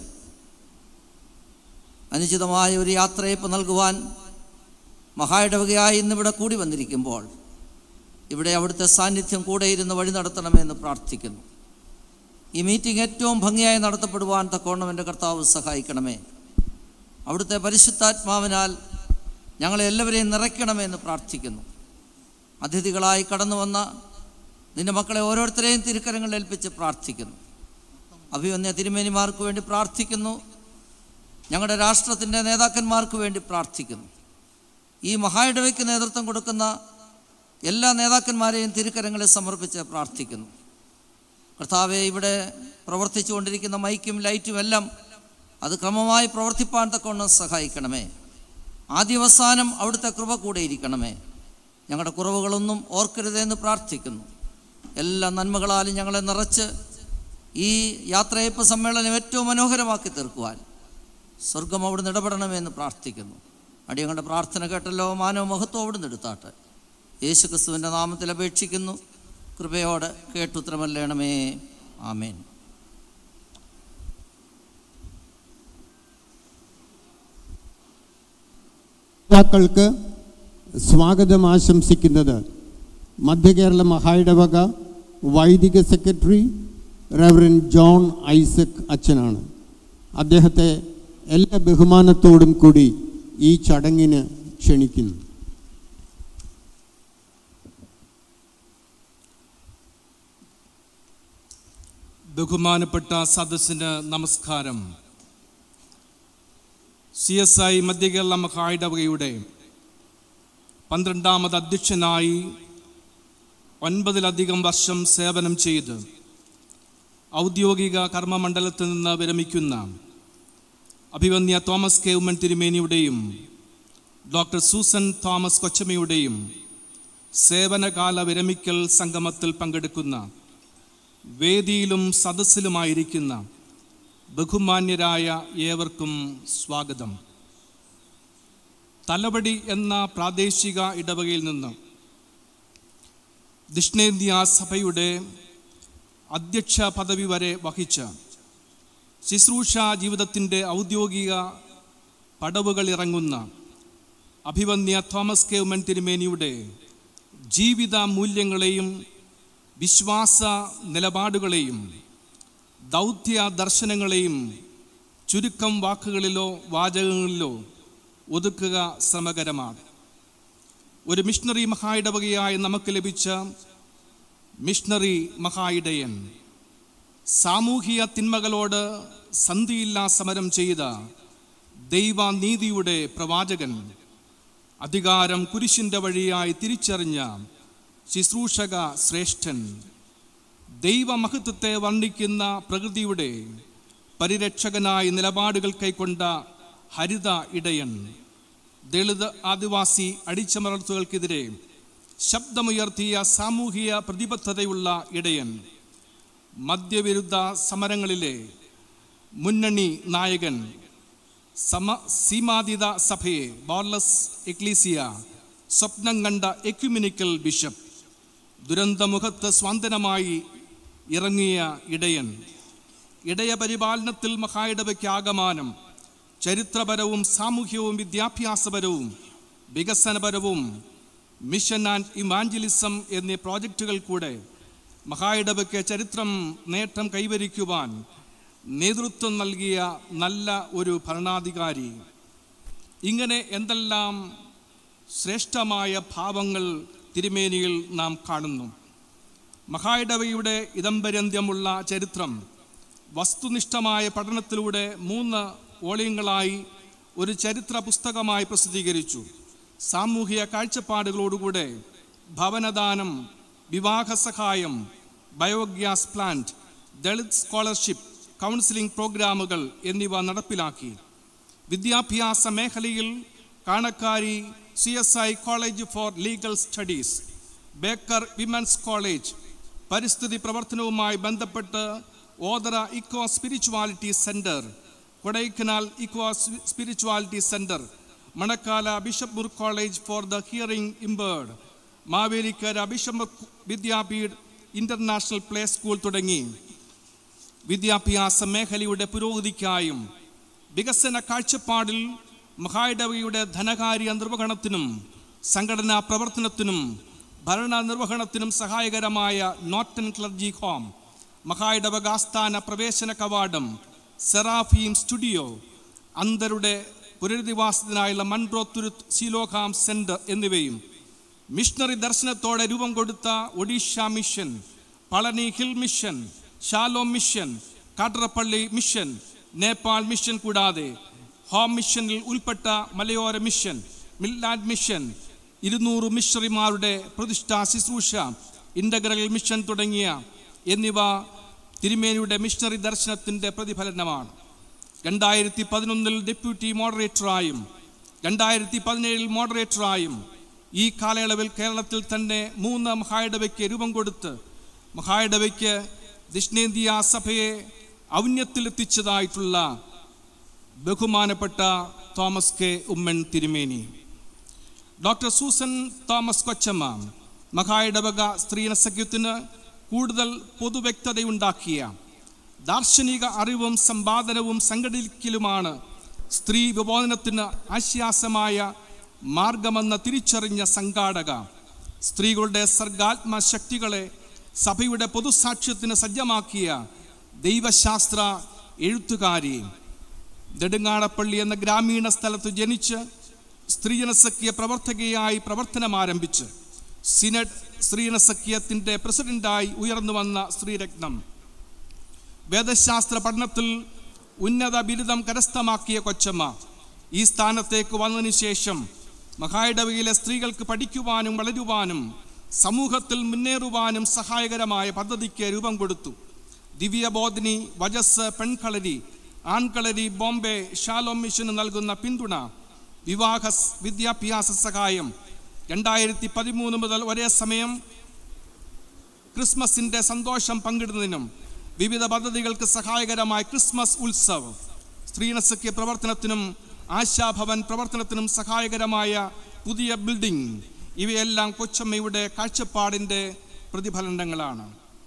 S5: അനുചിതമായ ഒരു യാത്രയപ്പ് നൽകുവാൻ മഹായിടവകയായി ഇന്നിവിടെ കൂടി വന്നിരിക്കുമ്പോൾ ഇവിടെ അവിടുത്തെ സാന്നിധ്യം കൂടെ ഇരുന്ന് വഴി നടത്തണമെന്ന് പ്രാർത്ഥിക്കുന്നു ഈ മീറ്റിംഗ് ഏറ്റവും ഭംഗിയായി നടത്തപ്പെടുവാൻ തക്കോണം എൻ്റെ കർത്താവ് സഹായിക്കണമേ അവിടുത്തെ പരിശുദ്ധാത്മാവിനാൽ ഞങ്ങളെ എല്ലാവരെയും നിറയ്ക്കണമെന്ന് പ്രാർത്ഥിക്കുന്നു അതിഥികളായി കടന്നു വന്ന നിന്റെ മക്കളെ ഓരോരുത്തരെയും തിരുക്കരങ്ങളിൽ ഏൽപ്പിച്ച് പ്രാർത്ഥിക്കുന്നു അഭിവന്യ തിരുമേനിമാർക്ക് വേണ്ടി പ്രാർത്ഥിക്കുന്നു ഞങ്ങളുടെ രാഷ്ട്രത്തിൻ്റെ നേതാക്കന്മാർക്ക് വേണ്ടി പ്രാർത്ഥിക്കുന്നു ഈ മഹായിടവയ്ക്ക് നേതൃത്വം കൊടുക്കുന്ന എല്ലാ നേതാക്കന്മാരെയും തിരുക്കരങ്ങളിൽ സമർപ്പിച്ച് പ്രാർത്ഥിക്കുന്നു കർത്താവെ ഇവിടെ പ്രവർത്തിച്ചു കൊണ്ടിരിക്കുന്ന മൈക്കും ലൈറ്റും എല്ലാം അത് ക്രമമായി പ്രവർത്തിപ്പാൻ തക്കവണ്ണം സഹായിക്കണമേ ആദ്യവസാനം അവിടുത്തെ കൃപ കൂടെ ഇരിക്കണമേ ഞങ്ങളുടെ കുറവുകളൊന്നും ഓർക്കരുതെന്ന് പ്രാർത്ഥിക്കുന്നു എല്ലാ നന്മകളാലും ഞങ്ങളെ നിറച്ച് ഈ യാത്രയപ്പ് സമ്മേളനം ഏറ്റവും മനോഹരമാക്കി തീർക്കുവാൻ സ്വർഗം അവിടുന്ന് ഇടപെടണമെന്ന് പ്രാർത്ഥിക്കുന്നു അടിയങ്ങളുടെ പ്രാർത്ഥന കേട്ടല്ലോ മാനവ മഹത്വം അവിടുന്ന് എടുത്താട്ടെ യേശു ക്രിസ്തുവിൻ്റെ നാമത്തിൽ അപേക്ഷിക്കുന്നു കൃപയോടെ കേട്ടുത്തരമല്ലേണമേ ആമേൻ
S4: നേതാക്കൾക്ക് സ്വാഗതം ആശംസിക്കുന്നത് മധ്യകേരള മഹായിടവക വൈദിക സെക്രട്ടറി റെവറൻ ജോൺ ഐസക് അച്ഛനാണ് അദ്ദേഹത്തെ എല്ലാ ബഹുമാനത്തോടും കൂടി ഈ ചടങ്ങിന് ക്ഷണിക്കുന്നു
S6: ബഹുമാനപ്പെട്ട സദസ്സിന് നമസ്കാരം സി എസ് ഐ മധ്യകേരള മഹായിടവകയുടെ പന്ത്രണ്ടാമത് അധ്യക്ഷനായി ഒൻപതിലധികം വർഷം സേവനം ചെയ്ത് ഔദ്യോഗിക കർമ്മമണ്ഡലത്തിൽ നിന്ന് വിരമിക്കുന്ന അഭിവന്യ തോമസ് കെ ഉമ്മൻ തിരുമേനിയുടെയും ഡോക്ടർ സൂസൻ തോമസ് കൊച്ചമ്മയുടെയും സേവനകാല വിരമിക്കൽ സംഗമത്തിൽ പങ്കെടുക്കുന്ന വേദിയിലും സദസ്സിലുമായിരിക്കുന്ന ബഹുമാന്യരായ ഏവർക്കും സ്വാഗതം തലവടി എന്ന പ്രാദേശിക ഇടവകയിൽ നിന്ന് ദക്ഷിണേന്ത്യ സഭയുടെ അധ്യക്ഷ പദവി വരെ വഹിച്ച ശുശ്രൂഷ ജീവിതത്തിൻ്റെ ഔദ്യോഗിക പടവുകൾ ഇറങ്ങുന്ന അഭിവന്യ തോമസ് കെ ഉമ്മൻ തിരുമേനിയുടെ ജീവിത മൂല്യങ്ങളെയും വിശ്വാസ നിലപാടുകളെയും ദൗത്യ ദർശനങ്ങളെയും ചുരുക്കം വാക്കുകളിലോ വാചകങ്ങളിലോ ഒതുക്കുക ശ്രമകരമാണ് ഒരു മിഷണറി മഹായിടവകയായി നമുക്ക് ലഭിച്ച മിഷണറി മഹായിടയൻ സാമൂഹിക തിന്മകളോട് സന്ധിയില്ലാ സമരം ചെയ്ത ദൈവനീതിയുടെ പ്രവാചകൻ അധികാരം കുരിശിൻ്റെ വഴിയായി തിരിച്ചറിഞ്ഞ ശുശ്രൂഷക ശ്രേഷ്ഠൻ ദൈവമഹത്വത്തെ വർണ്ണിക്കുന്ന പ്രകൃതിയുടെ പരിരക്ഷകനായി നിലപാടുകൾ കൈക്കൊണ്ട ഹരിത ഇടയൻ ദളിത് ആദിവാസി അടിച്ചമർത്തലുകൾക്കെതിരെ ശബ്ദമുയർത്തിയ സാമൂഹിക പ്രതിബദ്ധതയുള്ള ഇടയൻ മദ്യവിരുദ്ധ സമരങ്ങളിലെ മുന്നണി നായകൻ സമ സീമാതീത സഭയെ ബോർലസ് എക്ലീസിയ സ്വപ്നം കണ്ട എക്യുമിനിക്കൽ ബിഷപ്പ് ദുരന്തമുഖത്ത് സ്വാന്തനമായി ഇറങ്ങിയ ഇടയൻ ഇടയപരിപാലനത്തിൽ മഹായിടവയ്ക്ക് ആകമാനം ചരിത്രപരവും സാമൂഹ്യവും വിദ്യാഭ്യാസപരവും വികസനപരവും മിഷൻ ആൻഡ് ഇവാഞ്ചലിസം എന്നീ പ്രോജക്റ്റുകൾ കൂടെ മഹായിടവയ്ക്ക് ചരിത്രം നേട്ടം കൈവരിക്കുവാൻ നേതൃത്വം നൽകിയ നല്ല ഒരു ഭരണാധികാരി ഇങ്ങനെ എന്തെല്ലാം ശ്രേഷ്ഠമായ ഭാവങ്ങൾ തിരുമേനിയിൽ നാം കാണുന്നു മഹായിടവയുടെ ഇതംപര്യന്ത്യമുള്ള ചരിത്രം വസ്തുനിഷ്ഠമായ പഠനത്തിലൂടെ മൂന്ന് വോളിയങ്ങളായി ഒരു ചരിത്ര പുസ്തകമായി പ്രസിദ്ധീകരിച്ചു സാമൂഹിക കാഴ്ചപ്പാടുകളോടുകൂടെ ഭവനദാനം വിവാഹ സഹായം biogas plant Dalit scholarship counselling പ്രോഗ്രാമുകൾ എന്നിവ നടപ്പിലാക്കി വിദ്യാഭ്യാസ മേഖലയിൽ Kanakkari C S I college for legal studies Baker women's college പരിസ്ഥിതി പ്രവർത്തനവുമായി ബന്ധപ്പെട്ട് Othara eco spirituality centre Kodaikanal eco spirituality centre Manakkala bishop Moore college for the hearing impaired Mavelikara bishop Vidyapeeth international play school തുടങ്ങി വിദ്യാഭ്യാസ മേഖലയുടെ പുരോഗതിക്കായും വികസന കാഴ്ചപ്പാടിൽ മഹായിടവയുടെ ധനകാര്യ നിർവഹണത്തിനും സംഘടനാ പ്രവർത്തനത്തിനും ഭരണ നിർവഹണത്തിനും സഹായകരമായ നോട്ടൻ ക്ലർജി ഹോം മഹായിടവക ആസ്ഥാന പ്രവേശന കവാടം സെറാഫീം സ്റ്റുഡിയോ അന്തരുടെ പുനരധിവാസത്തിനായുള്ള മൺട്രോ തുരുത്ത് ശീലോഹാം സെന്റർ എന്നിവയും മിഷണറി ദർശനത്തോടെ രൂപം കൊടുത്ത Odisha mission Palani hill mission Shalom mission Kattarappally mission Nepal mission കൂടാതെ ഹോം മിഷനിൽ ഉൾപ്പെട്ട മലയോര മിഷൻ മില്ലാൻഡ് മിഷൻ ഇരുന്നൂറ് മിഷണറിമാരുടെ പ്രതിഷ്ഠാ ശുശ്രൂഷ ഇൻ്റഗ്രൽ മിഷൻ തുടങ്ങിയ എന്നിവ തിരുമേനിയുടെ മിഷണറി ദർശനത്തിൻ്റെ പ്രതിഫലനമാണ് രണ്ടായിരത്തി പതിനൊന്നിൽ ഡെപ്യൂട്ടി മോഡറേറ്ററായും രണ്ടായിരത്തി പതിനേഴിൽ മോഡറേറ്ററായും ഈ കാലയളവിൽ കേരളത്തിൽ തന്നെ മൂന്ന് മഹായിടവയ്ക്ക് രൂപം കൊടുത്ത് മഹായിടവയ്ക്ക് ദക്ഷിണേന്ത്യ സഭയെ ഔന്നത്യത്തിലെത്തിച്ചതായിട്ടുള്ള ബഹുമാനപ്പെട്ട തോമസ് കെ ഉമ്മൻ തിരുമേനി ഡോക്ടർ സൂസൻ തോമസ് കൊച്ചമ്മ മഹായിടവക സ്ത്രീന സഖ്യത്തിന് കൂടുതൽ പൊതുവ്യക്തതയുണ്ടാക്കിയ ദാർശനിക അറിവും സമ്പാദനവും സംഘടിക്കലുമാണ് സ്ത്രീ വിമോചനത്തിന് ആശ്വാസമായ മാർഗമെന്ന് തിരിച്ചറിഞ്ഞ സംഘാടക സ്ത്രീകളുടെ സർഗാത്മ ശക്തികളെ സഭയുടെ പൊതുസാക്ഷ്യത്തിന് സജ്ജമാക്കിയ ദൈവശാസ്ത്ര എഴുത്തുകാരി നെടുങ്ങാടപ്പള്ളി എന്ന ഗ്രാമീണ സ്ഥലത്ത് ജനിച്ച് സ്ത്രീജനസഖ്യ പ്രവർത്തകയായി പ്രവർത്തനം ആരംഭിച്ച് സിനഡ് സ്ത്രീജനസഖ്യത്തിൻ്റെ പ്രസിഡന്റായി ഉയർന്നു വന്ന സ്ത്രീരത്നം വേദശാസ്ത്ര പഠനത്തിൽ ഉന്നത ബിരുദം കരസ്ഥമാക്കിയ കൊച്ചമ്മ ഈ സ്ഥാനത്തേക്ക് വന്നതിന് ശേഷം മഹായിടവയിലെ സ്ത്രീകൾക്ക് പഠിക്കുവാനും വളരുവാനും സമൂഹത്തിൽ മുന്നേറുവാനും സഹായകരമായ പദ്ധതിക്ക് രൂപം കൊടുത്തു ദിവ്യബോധിനി വജസ് പെൺകളരി ആൺകളരി ബോംബെ ഷാലോം മിഷന് നൽകുന്ന പിന്തുണ വിവാഹ സ് വിദ്യാഭ്യാസ സഹായം രണ്ടായിരത്തി പതിമൂന്ന് മുതൽ ഒരേ സമയം ക്രിസ്മസിൻ്റെ സന്തോഷം പങ്കിടുന്നതിനും വിവിധ പദ്ധതികൾക്ക് സഹായകരമായ ക്രിസ്മസ് ഉത്സവ് സ്ത്രീനസഖ്യ പ്രവർത്തനത്തിനും ആശാഭവൻ പ്രവർത്തനത്തിനും സഹായകരമായ പുതിയ ബിൽഡിംഗ് ഇവയെല്ലാം കൊച്ചമ്മയുടെ കാഴ്ചപ്പാടിൻ്റെ പ്രതിഫലനങ്ങളാണ്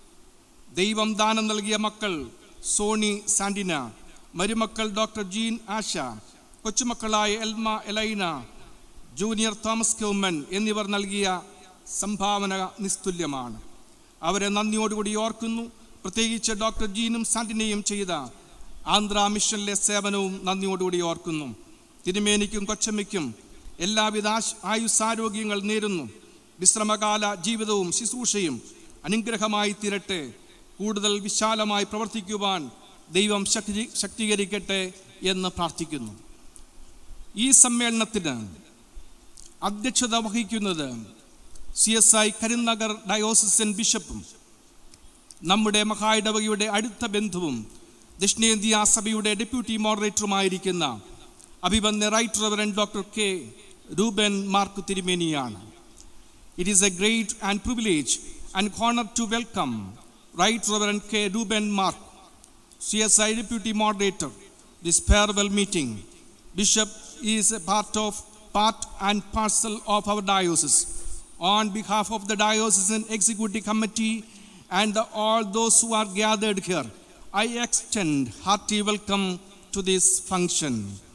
S6: ദൈവം ദാനം നൽകിയ മക്കൾ സോണി സാൻഡിന മരുമക്കൾ ഡോക്ടർ ജീൻ ആശ കൊച്ചുമക്കളായ എൽമ എലൈന ജൂനിയർ തോമസ് കൗമൻ എന്നിവർ നൽകിയ സംഭാവന നിസ്തുല്യമാണ് അവരെ നന്ദിയോടുകൂടി ഓർക്കുന്നു പ്രത്യേകിച്ച് ഡോക്ടർ ജീനും സാന്റിനെയും ചെയ്ത ആന്ധ്ര മിഷനിലെ സേവനവും നന്ദിയോടുകൂടി ഓർക്കുന്നു തിരുമേനിക്കും കൊച്ചമ്മയ്ക്കും എല്ലാവിധ ആശ് ആയുസ്സാരോഗ്യങ്ങൾ നേരുന്നു വിശ്രമകാല ജീവിതവും ശുശ്രൂഷയും അനുഗ്രഹമായി തീരട്ടെ കൂടുതൽ വിശാലമായി പ്രവർത്തിക്കുവാൻ ദൈവം ശക്തി ശക്തീകരിക്കട്ടെ എന്ന് പ്രാർത്ഥിക്കുന്നു ഈ സമ്മേളനത്തിന് അധ്യക്ഷത വഹിക്കുന്നത് C S I Karimnagar diocesan ബിഷപ്പും നമ്മുടെ മഹായിടവകയുടെ അടുത്ത ബന്ധുവും ദക്ഷിണേന്ത്യ സഭയുടെ ഡെപ്യൂട്ടി മോഡറേറ്ററുമായിരിക്കുന്ന അഭിബന്ധ right reverend doctor K Reuben Mark തിരുമേനിയാണ് it is a great and privilege and honour to welcome right reverend K Reuben Mark CSI Deputy Moderator, this farewell meeting. Bishop is a part of part and parcel of our diocese. On behalf of the diocesan executive committee and the- all those who are gathered here, I extend hearty welcome to this function.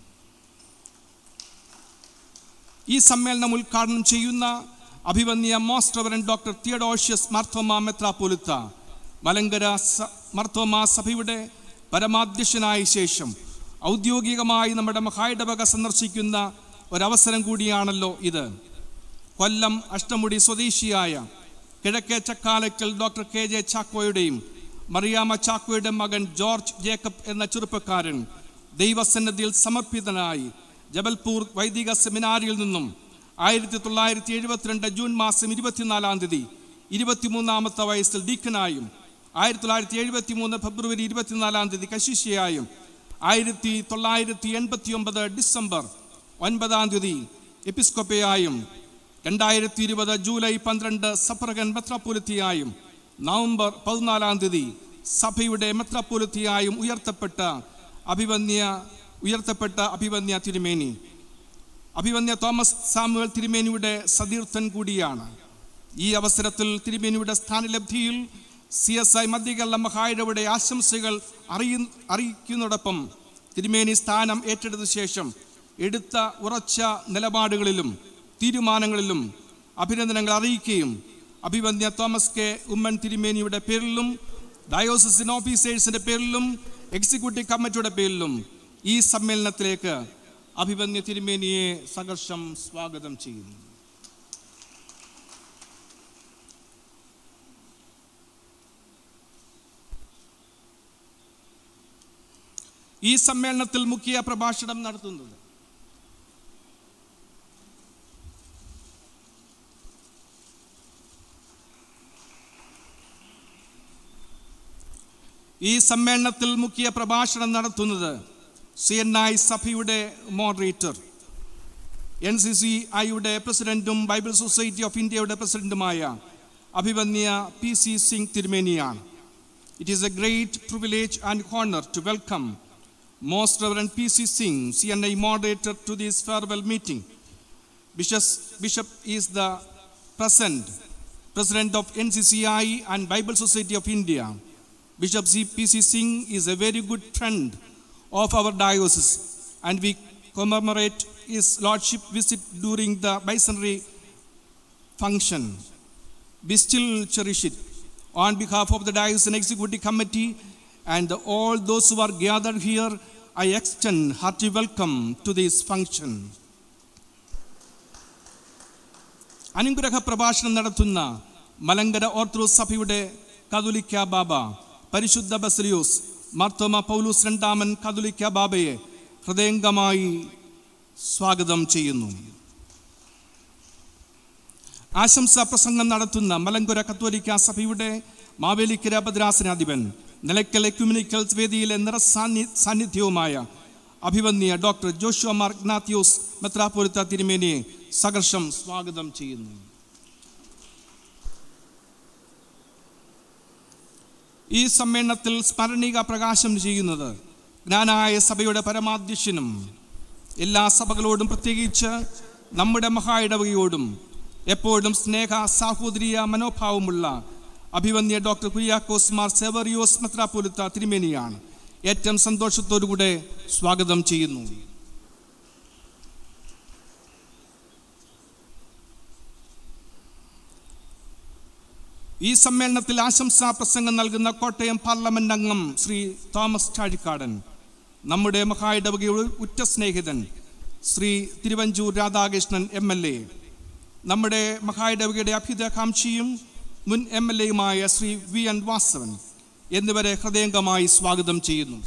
S6: ഈ സമ്മേളനം ഉദ്ഘാടനം ചെയ്യുന്ന അഭിവന്യ most reverend doctor Theodosius Marthoma മെത്രാപ്പൊലിത്ത മലങ്കര സ- മാർത്തോമ സഭയുടെ പരമാധ്യക്ഷനായ ശേഷം ഔദ്യോഗികമായി നമ്മുടെ മഹായിടവക സന്ദർശിക്കുന്ന ഒരവസരം കൂടിയാണല്ലോ ഇത് കൊല്ലം അഷ്ടമുടി സ്വദേശിയായ കിഴക്കേ ചക്കാലക്കൽ ഡോക്ടർ കെ ജെ ചാക്കോയുടെയും മറിയാമ്മ ചാക്കോയുടെ മകൻ ജോർജ് ജേക്കബ് എന്ന ചെറുപ്പക്കാരൻ ദൈവസന്നിധിയിൽ സമർപ്പിതനായി ജബൽപൂർ വൈദിക സെമിനാരിയിൽ നിന്നും ആയിരത്തി തൊള്ളായിരത്തി എഴുപത്തിരണ്ട് ജൂൺ മാസം ഇരുപത്തിനാലാം തീയതി ഇരുപത്തിമൂന്നാമത്തെ വയസ്സിൽ ഡീക്കനായും ആയിരത്തി തൊള്ളായിരത്തി എഴുപത്തി മൂന്ന് ഫെബ്രുവരി ഇരുപത്തിനാലാം തീയതി കശിശയായും ആയിരത്തി തൊള്ളായിരത്തി എൺപത്തി ഒമ്പത് ഡിസംബർ ഒൻപതാം തീയതി എപ്പിസ്കോപ്പയായും രണ്ടായിരത്തി ഇരുപത് ജൂലൈ പന്ത്രണ്ട് സഫ്രഗൻ മെത്രാപ്പൊലിത്തിയായും നവംബർ പതിനാലാം തീയതി സഭയുടെ മെത്രാപ്പൊലിത്തിയായും ഉയർത്തപ്പെട്ട അഭിവന്യ ഉയർത്തപ്പെട്ട അഭിവന്യ തിരുമേനി അഭിവന്യ തോമസ് സാമുവൽ തിരുമേനിയുടെ സതീർത്ഥൻ കൂടിയാണ് ഈ അവസരത്തിൽ തിരുമേനിയുടെ സ്ഥാനലബ്ധിയിൽ സി എസ് ഐ മധ്യകേരള മഹായിടവിടെ ആശംസകൾ അറിയ അറിയിക്കുന്നതോടൊപ്പം തിരുമേനി സ്ഥാനം ഏറ്റെടുത്ത ശേഷം എടുത്ത ഉറച്ച നിലപാടുകളിലും തീരുമാനങ്ങളിലും അഭിനന്ദനങ്ങൾ അറിയിക്കുകയും അഭിവന്യ തോമസ് കെ ഉമ്മൻ തിരുമേനിയുടെ പേരിലും ഡയോസിൻ ഓഫീസേഴ്സിന്റെ പേരിലും എക്സിക്യൂട്ടീവ് കമ്മിറ്റിയുടെ പേരിലും ഈ സമ്മേളനത്തിലേക്ക് അഭിവന്യ തിരുമേനിയെ സഹർഷം സ്വാഗതം ചെയ്യുന്നു ഈ സമ്മേളനത്തിൽ മുഖ്യ പ്രഭാഷണം നടത്തുന്നത് ഈ സമ്മേളനത്തിൽ മുഖ്യ പ്രഭാഷണം നടത്തുന്നത് സി എൻ ഐ സഭയുടെ മോഡറേറ്റർ എൻ സി സി ഐയുടെ പ്രസിഡന്റും ബൈബിൾ സൊസൈറ്റി ഓഫ് ഇന്ത്യയുടെ പ്രസിഡന്റുമായ അഭിവന്യ പി സി സിംഗ് തിരുമേനിയാണ് it is a great privilege and honour to welcome most reverend P C Singh C N I moderator to this farewell meeting Bishop, Bishop is the present President of NCCI and Bible Society of India. Bishop C. P.C. Singh is a very good friend of our diocese and we commemorate his lordship visit during the bicentenary function. We still cherish it. On behalf of the Diocesan Executive Committee and all those who are gathered here, I extend hearty welcome to this function. അനുഗ്രഹ പ്രഭാഷണം നടത്തുന്ന മലങ്കര ഓർത്തഡോക്സ് സഭയുടെ കതുലിക്ക ബാബ പരിശുദ്ധ ബസലിയോസ് മാർത്തോമ പൗലൂസ് രണ്ടാമൻ കതുലിക്ക ബാബയെ ഹൃദയംഗമായി സ്വാഗതം ചെയ്യുന്നു ആശംസാ പ്രസംഗം നടത്തുന്ന മലങ്കുര കത്തോലിക്ക സഭയുടെ മാവേലിക്കര ഭദ്രാസനാധിപൻ നിലയ്ക്കൽ എക്യുമിനിക്കൽസ് വേദിയിലെ നിറസാന്നി സാന്നിധ്യവുമായ അഭിവന്യ ഡോക്ടർ ജോഷുവ മാർ ഗ്നാത്യോസ് മെത്രാപ്പൊലിത്ത തിരുമേനിയെ സഹർഷം സ്വാഗതം ചെയ്യുന്നു ഈ സമ്മേളനത്തിൽ സ്മരണിക പ്രകാശം ചെയ്യുന്നത് ജ്ഞാനായ സഭയുടെ പരമാധ്യക്ഷനും എല്ലാ സഭകളോടും പ്രത്യേകിച്ച് നമ്മുടെ മഹായിടവകയോടും എപ്പോഴും സ്നേഹ സാഹോദര്യ മനോഭാവമുള്ള അഭിവന്യ ഡോക്ടർ കുര്യാക്കോസ് മാർ സെവറിയോസ് മെത്രാപ്പൊലിത്ത തിരുമേനിയാണ് ഏറ്റവും സന്തോഷത്തോടുകൂടെ സ്വാഗതം ചെയ്യുന്നു ഈ സമ്മേളനത്തിൽ ആശംസാ പ്രസംഗം നൽകുന്ന കോട്ടയം പാർലമെന്റ് അംഗം ശ്രീ തോമസ് ചാഴിക്കാടൻ നമ്മുടെ മഹായിടവകയുടെ ഉറ്റ സ്നേഹിതൻ Shri Thiruvanchoor Radhakrishnan M L A നമ്മുടെ മഹായിടവകയുടെ അഭ്യുതകാംക്ഷിയും മുൻ എം എൽ എയുമായ ശ്രീ വി എൻ വാസവൻ എന്നിവരെ ഹൃദയംഗമായി സ്വാഗതം ചെയ്യുന്നു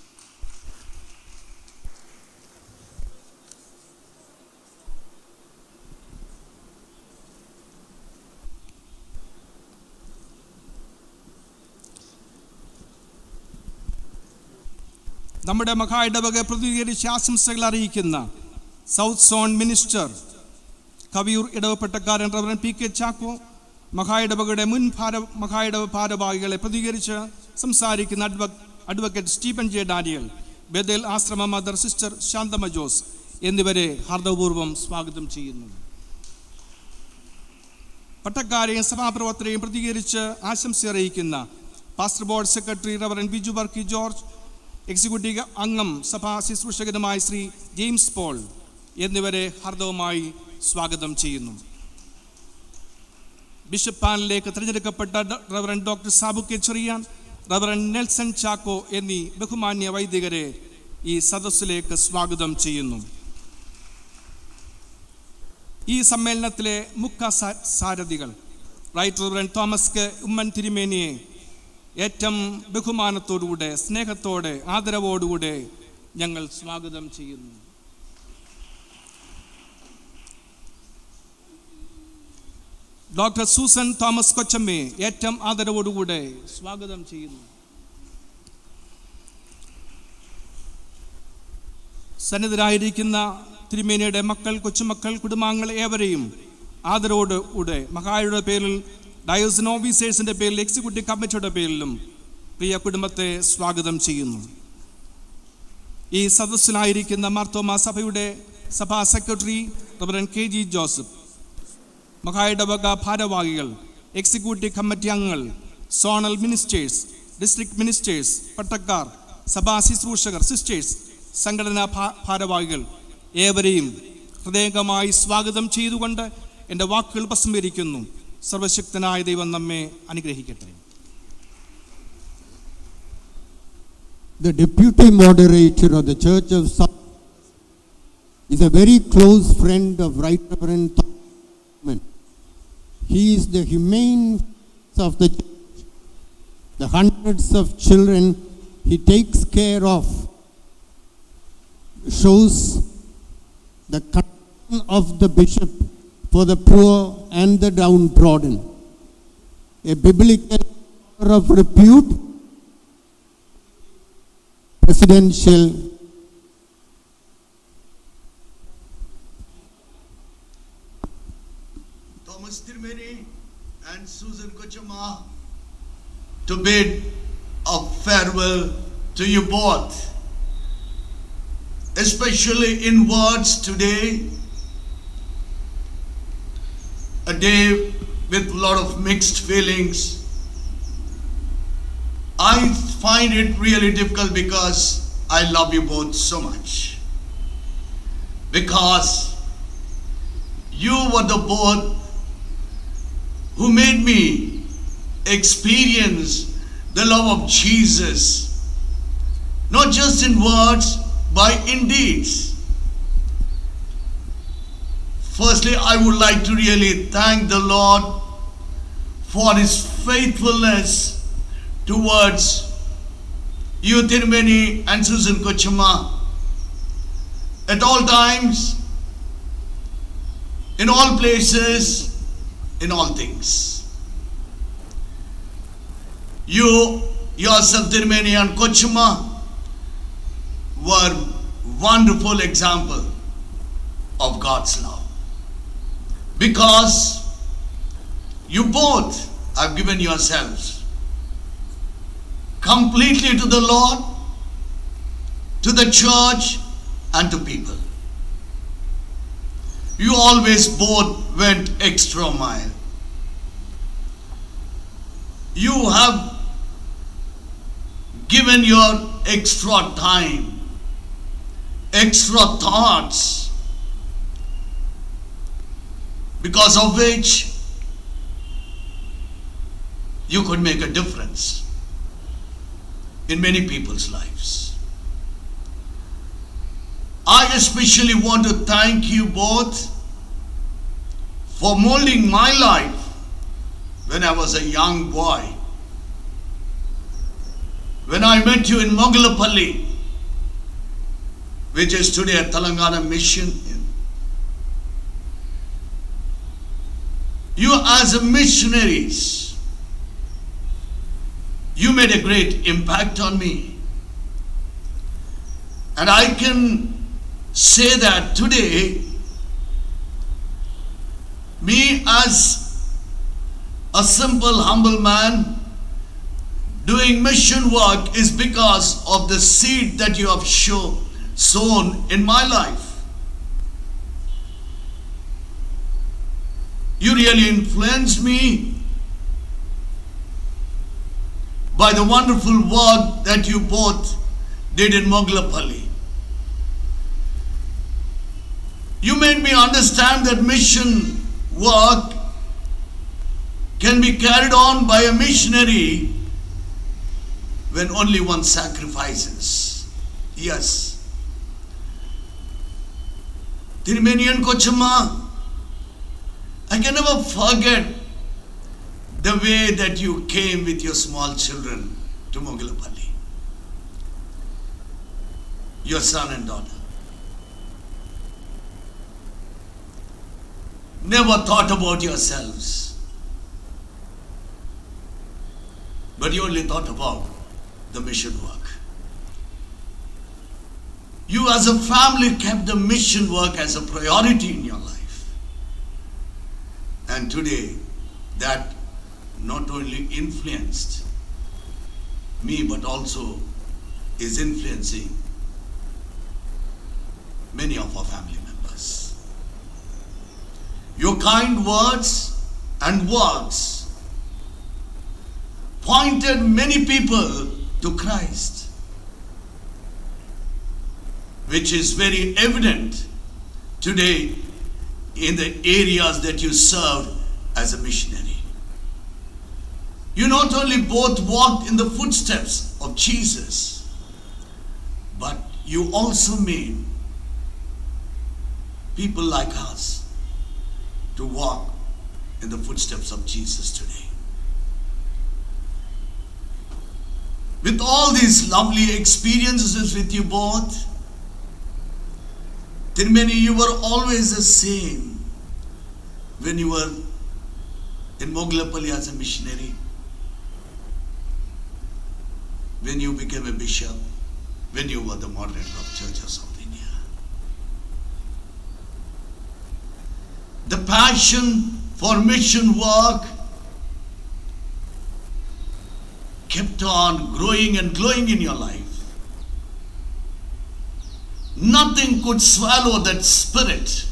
S6: നമ്മുടെ മഹായിടവക പ്രതികരിച്ച് ആശംസകൾ അറിയിക്കുന്ന സൗത്ത് സോൺ മിനിസ്റ്റർ കവിയൂർ ഇടവപ്പെട്ടക്കാരൻ റവറൻ പി കെ ചാക്കോ മഹായിടവകയുടെ മുൻ ഭാര മഹായിടവ ഭാരവാഹികളെ പ്രതികരിച്ച് സംസാരിക്കുന്ന അഡ്വ advocate Stephen J Daniel Badal ആശ്രമ മദർ സിസ്റ്റർ ശാന്തമ ജോസ് എന്നിവരെ ഹാർദവപൂർവ്വം സ്വാഗതം ചെയ്യുന്നു പട്ടക്കാരെയും സഭാപ്രവർത്തകരെയും പ്രതികരിച്ച് ആശംസ അറിയിക്കുന്ന pastor board secretary reverend Biju Varkey George executive അംഗം സഭാ ശുശ്രൂഷകനുമായ ശ്രീ ജെയിംസ് പോൾ എന്നിവരെ ഹർദവുമായി സ്വാഗതം ചെയ്യുന്നു ബിഷപ്പ് പാനലിലേക്ക് തിരഞ്ഞെടുക്കപ്പെട്ട ഡ- reverend doctor Sabu K Cherian reverend Nelson Chacko എന്നീ ബഹുമാന്യ വൈദികരെ ഈ സദസ്സിലേക്ക് സ്വാഗതം ചെയ്യുന്നു ഈ സമ്മേളനത്തിലെ മുഖ്യ സാ- സാരഥികൾ right reverend Thomas K Oommen തിരുമേനിയെ ഏറ്റവും ബഹുമാനത്തോടുകൂടെ സ്നേഹത്തോടെ ആദരവോടുകൂടെ ഞങ്ങൾ സ്വാഗതം ചെയ്യുന്നു ഡോക്ടർ സൂസൻ തോമസ് കൊച്ചമ്മയെ ഏറ്റവും ആദരവോടുകൂടെ സ്വാഗതം ചെയ്യുന്നു സന്നിധരായിരിക്കുന്ന തിരുമേനിയുടെ മക്കൾ കൊച്ചുമക്കൾ കുടുംബാംഗങ്ങൾ ഏവരെയും ആദരവോട് കൂടെ മഹായുടെ പേരിൽ ഡയോസിൻ ഓഫീസേഴ്സിന്റെ പേരിൽ എക്സിക്യൂട്ടീവ് കമ്മിറ്റിയുടെ പേരിലും പ്രിയ കുടുംബത്തെ സ്വാഗതം ചെയ്യുന്നു ഈ സദസ്സിലായിരിക്കുന്ന മാർത്തോമ സഭയുടെ സഭാ സെക്രട്ടറി റവറൻ കെ ജി ജോസഫ് മഹായിടവക ഭാരവാഹികൾ എക്സിക്യൂട്ടീവ് കമ്മിറ്റി അംഗങ്ങൾ സോണൽ മിനിസ്റ്റേഴ്സ് ഡിസ്ട്രിക്ട് മിനിസ്റ്റേഴ്സ് പട്ടക്കാർ സഭാ ശുശ്രൂഷകർ സിസ്റ്റേഴ്സ് സംഘടനാ ഭാ- ഭാരവാഹികൾ ഏവരെയും ഹൃദയംഗമായി സ്വാഗതം ചെയ്തുകൊണ്ട് എൻ്റെ വാക്കുകൾ ഉപസംഹരിക്കുന്നു സർവശക്തനായ ദൈവം നമ്മെ അനുഗ്രഹിക്കട്ടെ
S4: The deputy moderator of the Church of South is a very close friend of Right Reverend Thomas. He is the humane of the church. The hundreds of children he takes care of shows the concern of the bishop for the poor and the downtrodden. A biblical of repute presidential
S7: Thomas Tirmeni and Susan Kochama to bid a farewell to you both. Especially in words today, a day with a lot of mixed feelings. I find it really difficult because I love you both so much. Because you were the both who made me experience the love of Jesus, not just in words, but in deeds. Firstly, I would like to really thank the Lord for his faithfulness towards you, Tirumeni and Susan Kochama. At all times, in all places, in all things. You yourself, Tirumeni and Kochama, were wonderful example of God's love. Because you both have given yourselves completely to the Lord, to the church, and to people. You always both went extra mile. You have given your extra time, extra thoughts, because of which you could make a difference in many people's lives. I especially want to thank you both for molding my life when I was a young boy. When I met you in Mogalapalli, which is today a Telangana mission, you as a missionaries, you made a great impact on me. And I can say that today, me as a simple, humble man doing mission work is because of the seed that you have show, sown in my life. You really influenced me by the wonderful work that you both did in Moglapalli. You made me understand that mission work can be carried on by a missionary when only one sacrifices. Yes. Tirumenian Kochama, I can never forget the way that you came with your small children to Mogilapalli. Your son and daughter. Never thought about yourselves. But you only thought about the mission work. You as a family kept the mission work as a priority in your life. And today, that not only influenced me but also is influencing many of our family members. Your kind words and works pointed many people to Christ, which is very evident today in the areas that you served as a missionary. You not only both walked in the footsteps of Jesus, but you also made people like us to walk in the footsteps of Jesus today. With all these lovely experiences with you both, Tirumeni, you were always the same when you were in Moglapalli as a missionary, when you became a bishop, when you were the moderator of Church of South India. The passion for mission work kept on growing and glowing in your life. Nothing could swallow that spirit.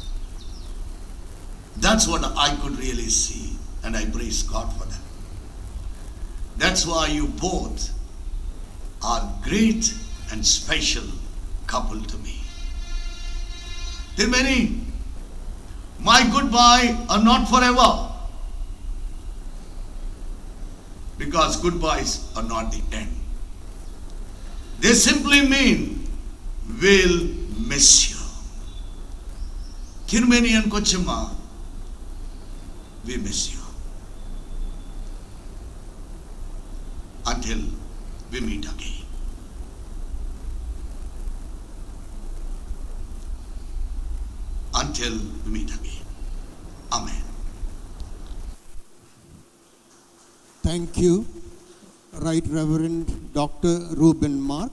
S7: That's what I could really see, and I praise God for that. That's why you both are great and special couple to me. There are many. My goodbye are not forever. Because goodbyes are not the end. They simply mean we'll miss you. Tirumeni and Kochima, we miss you. Until we meet again. Until we meet again. Amen.
S4: Thank you, Right Reverend Dr. Ruben Mark.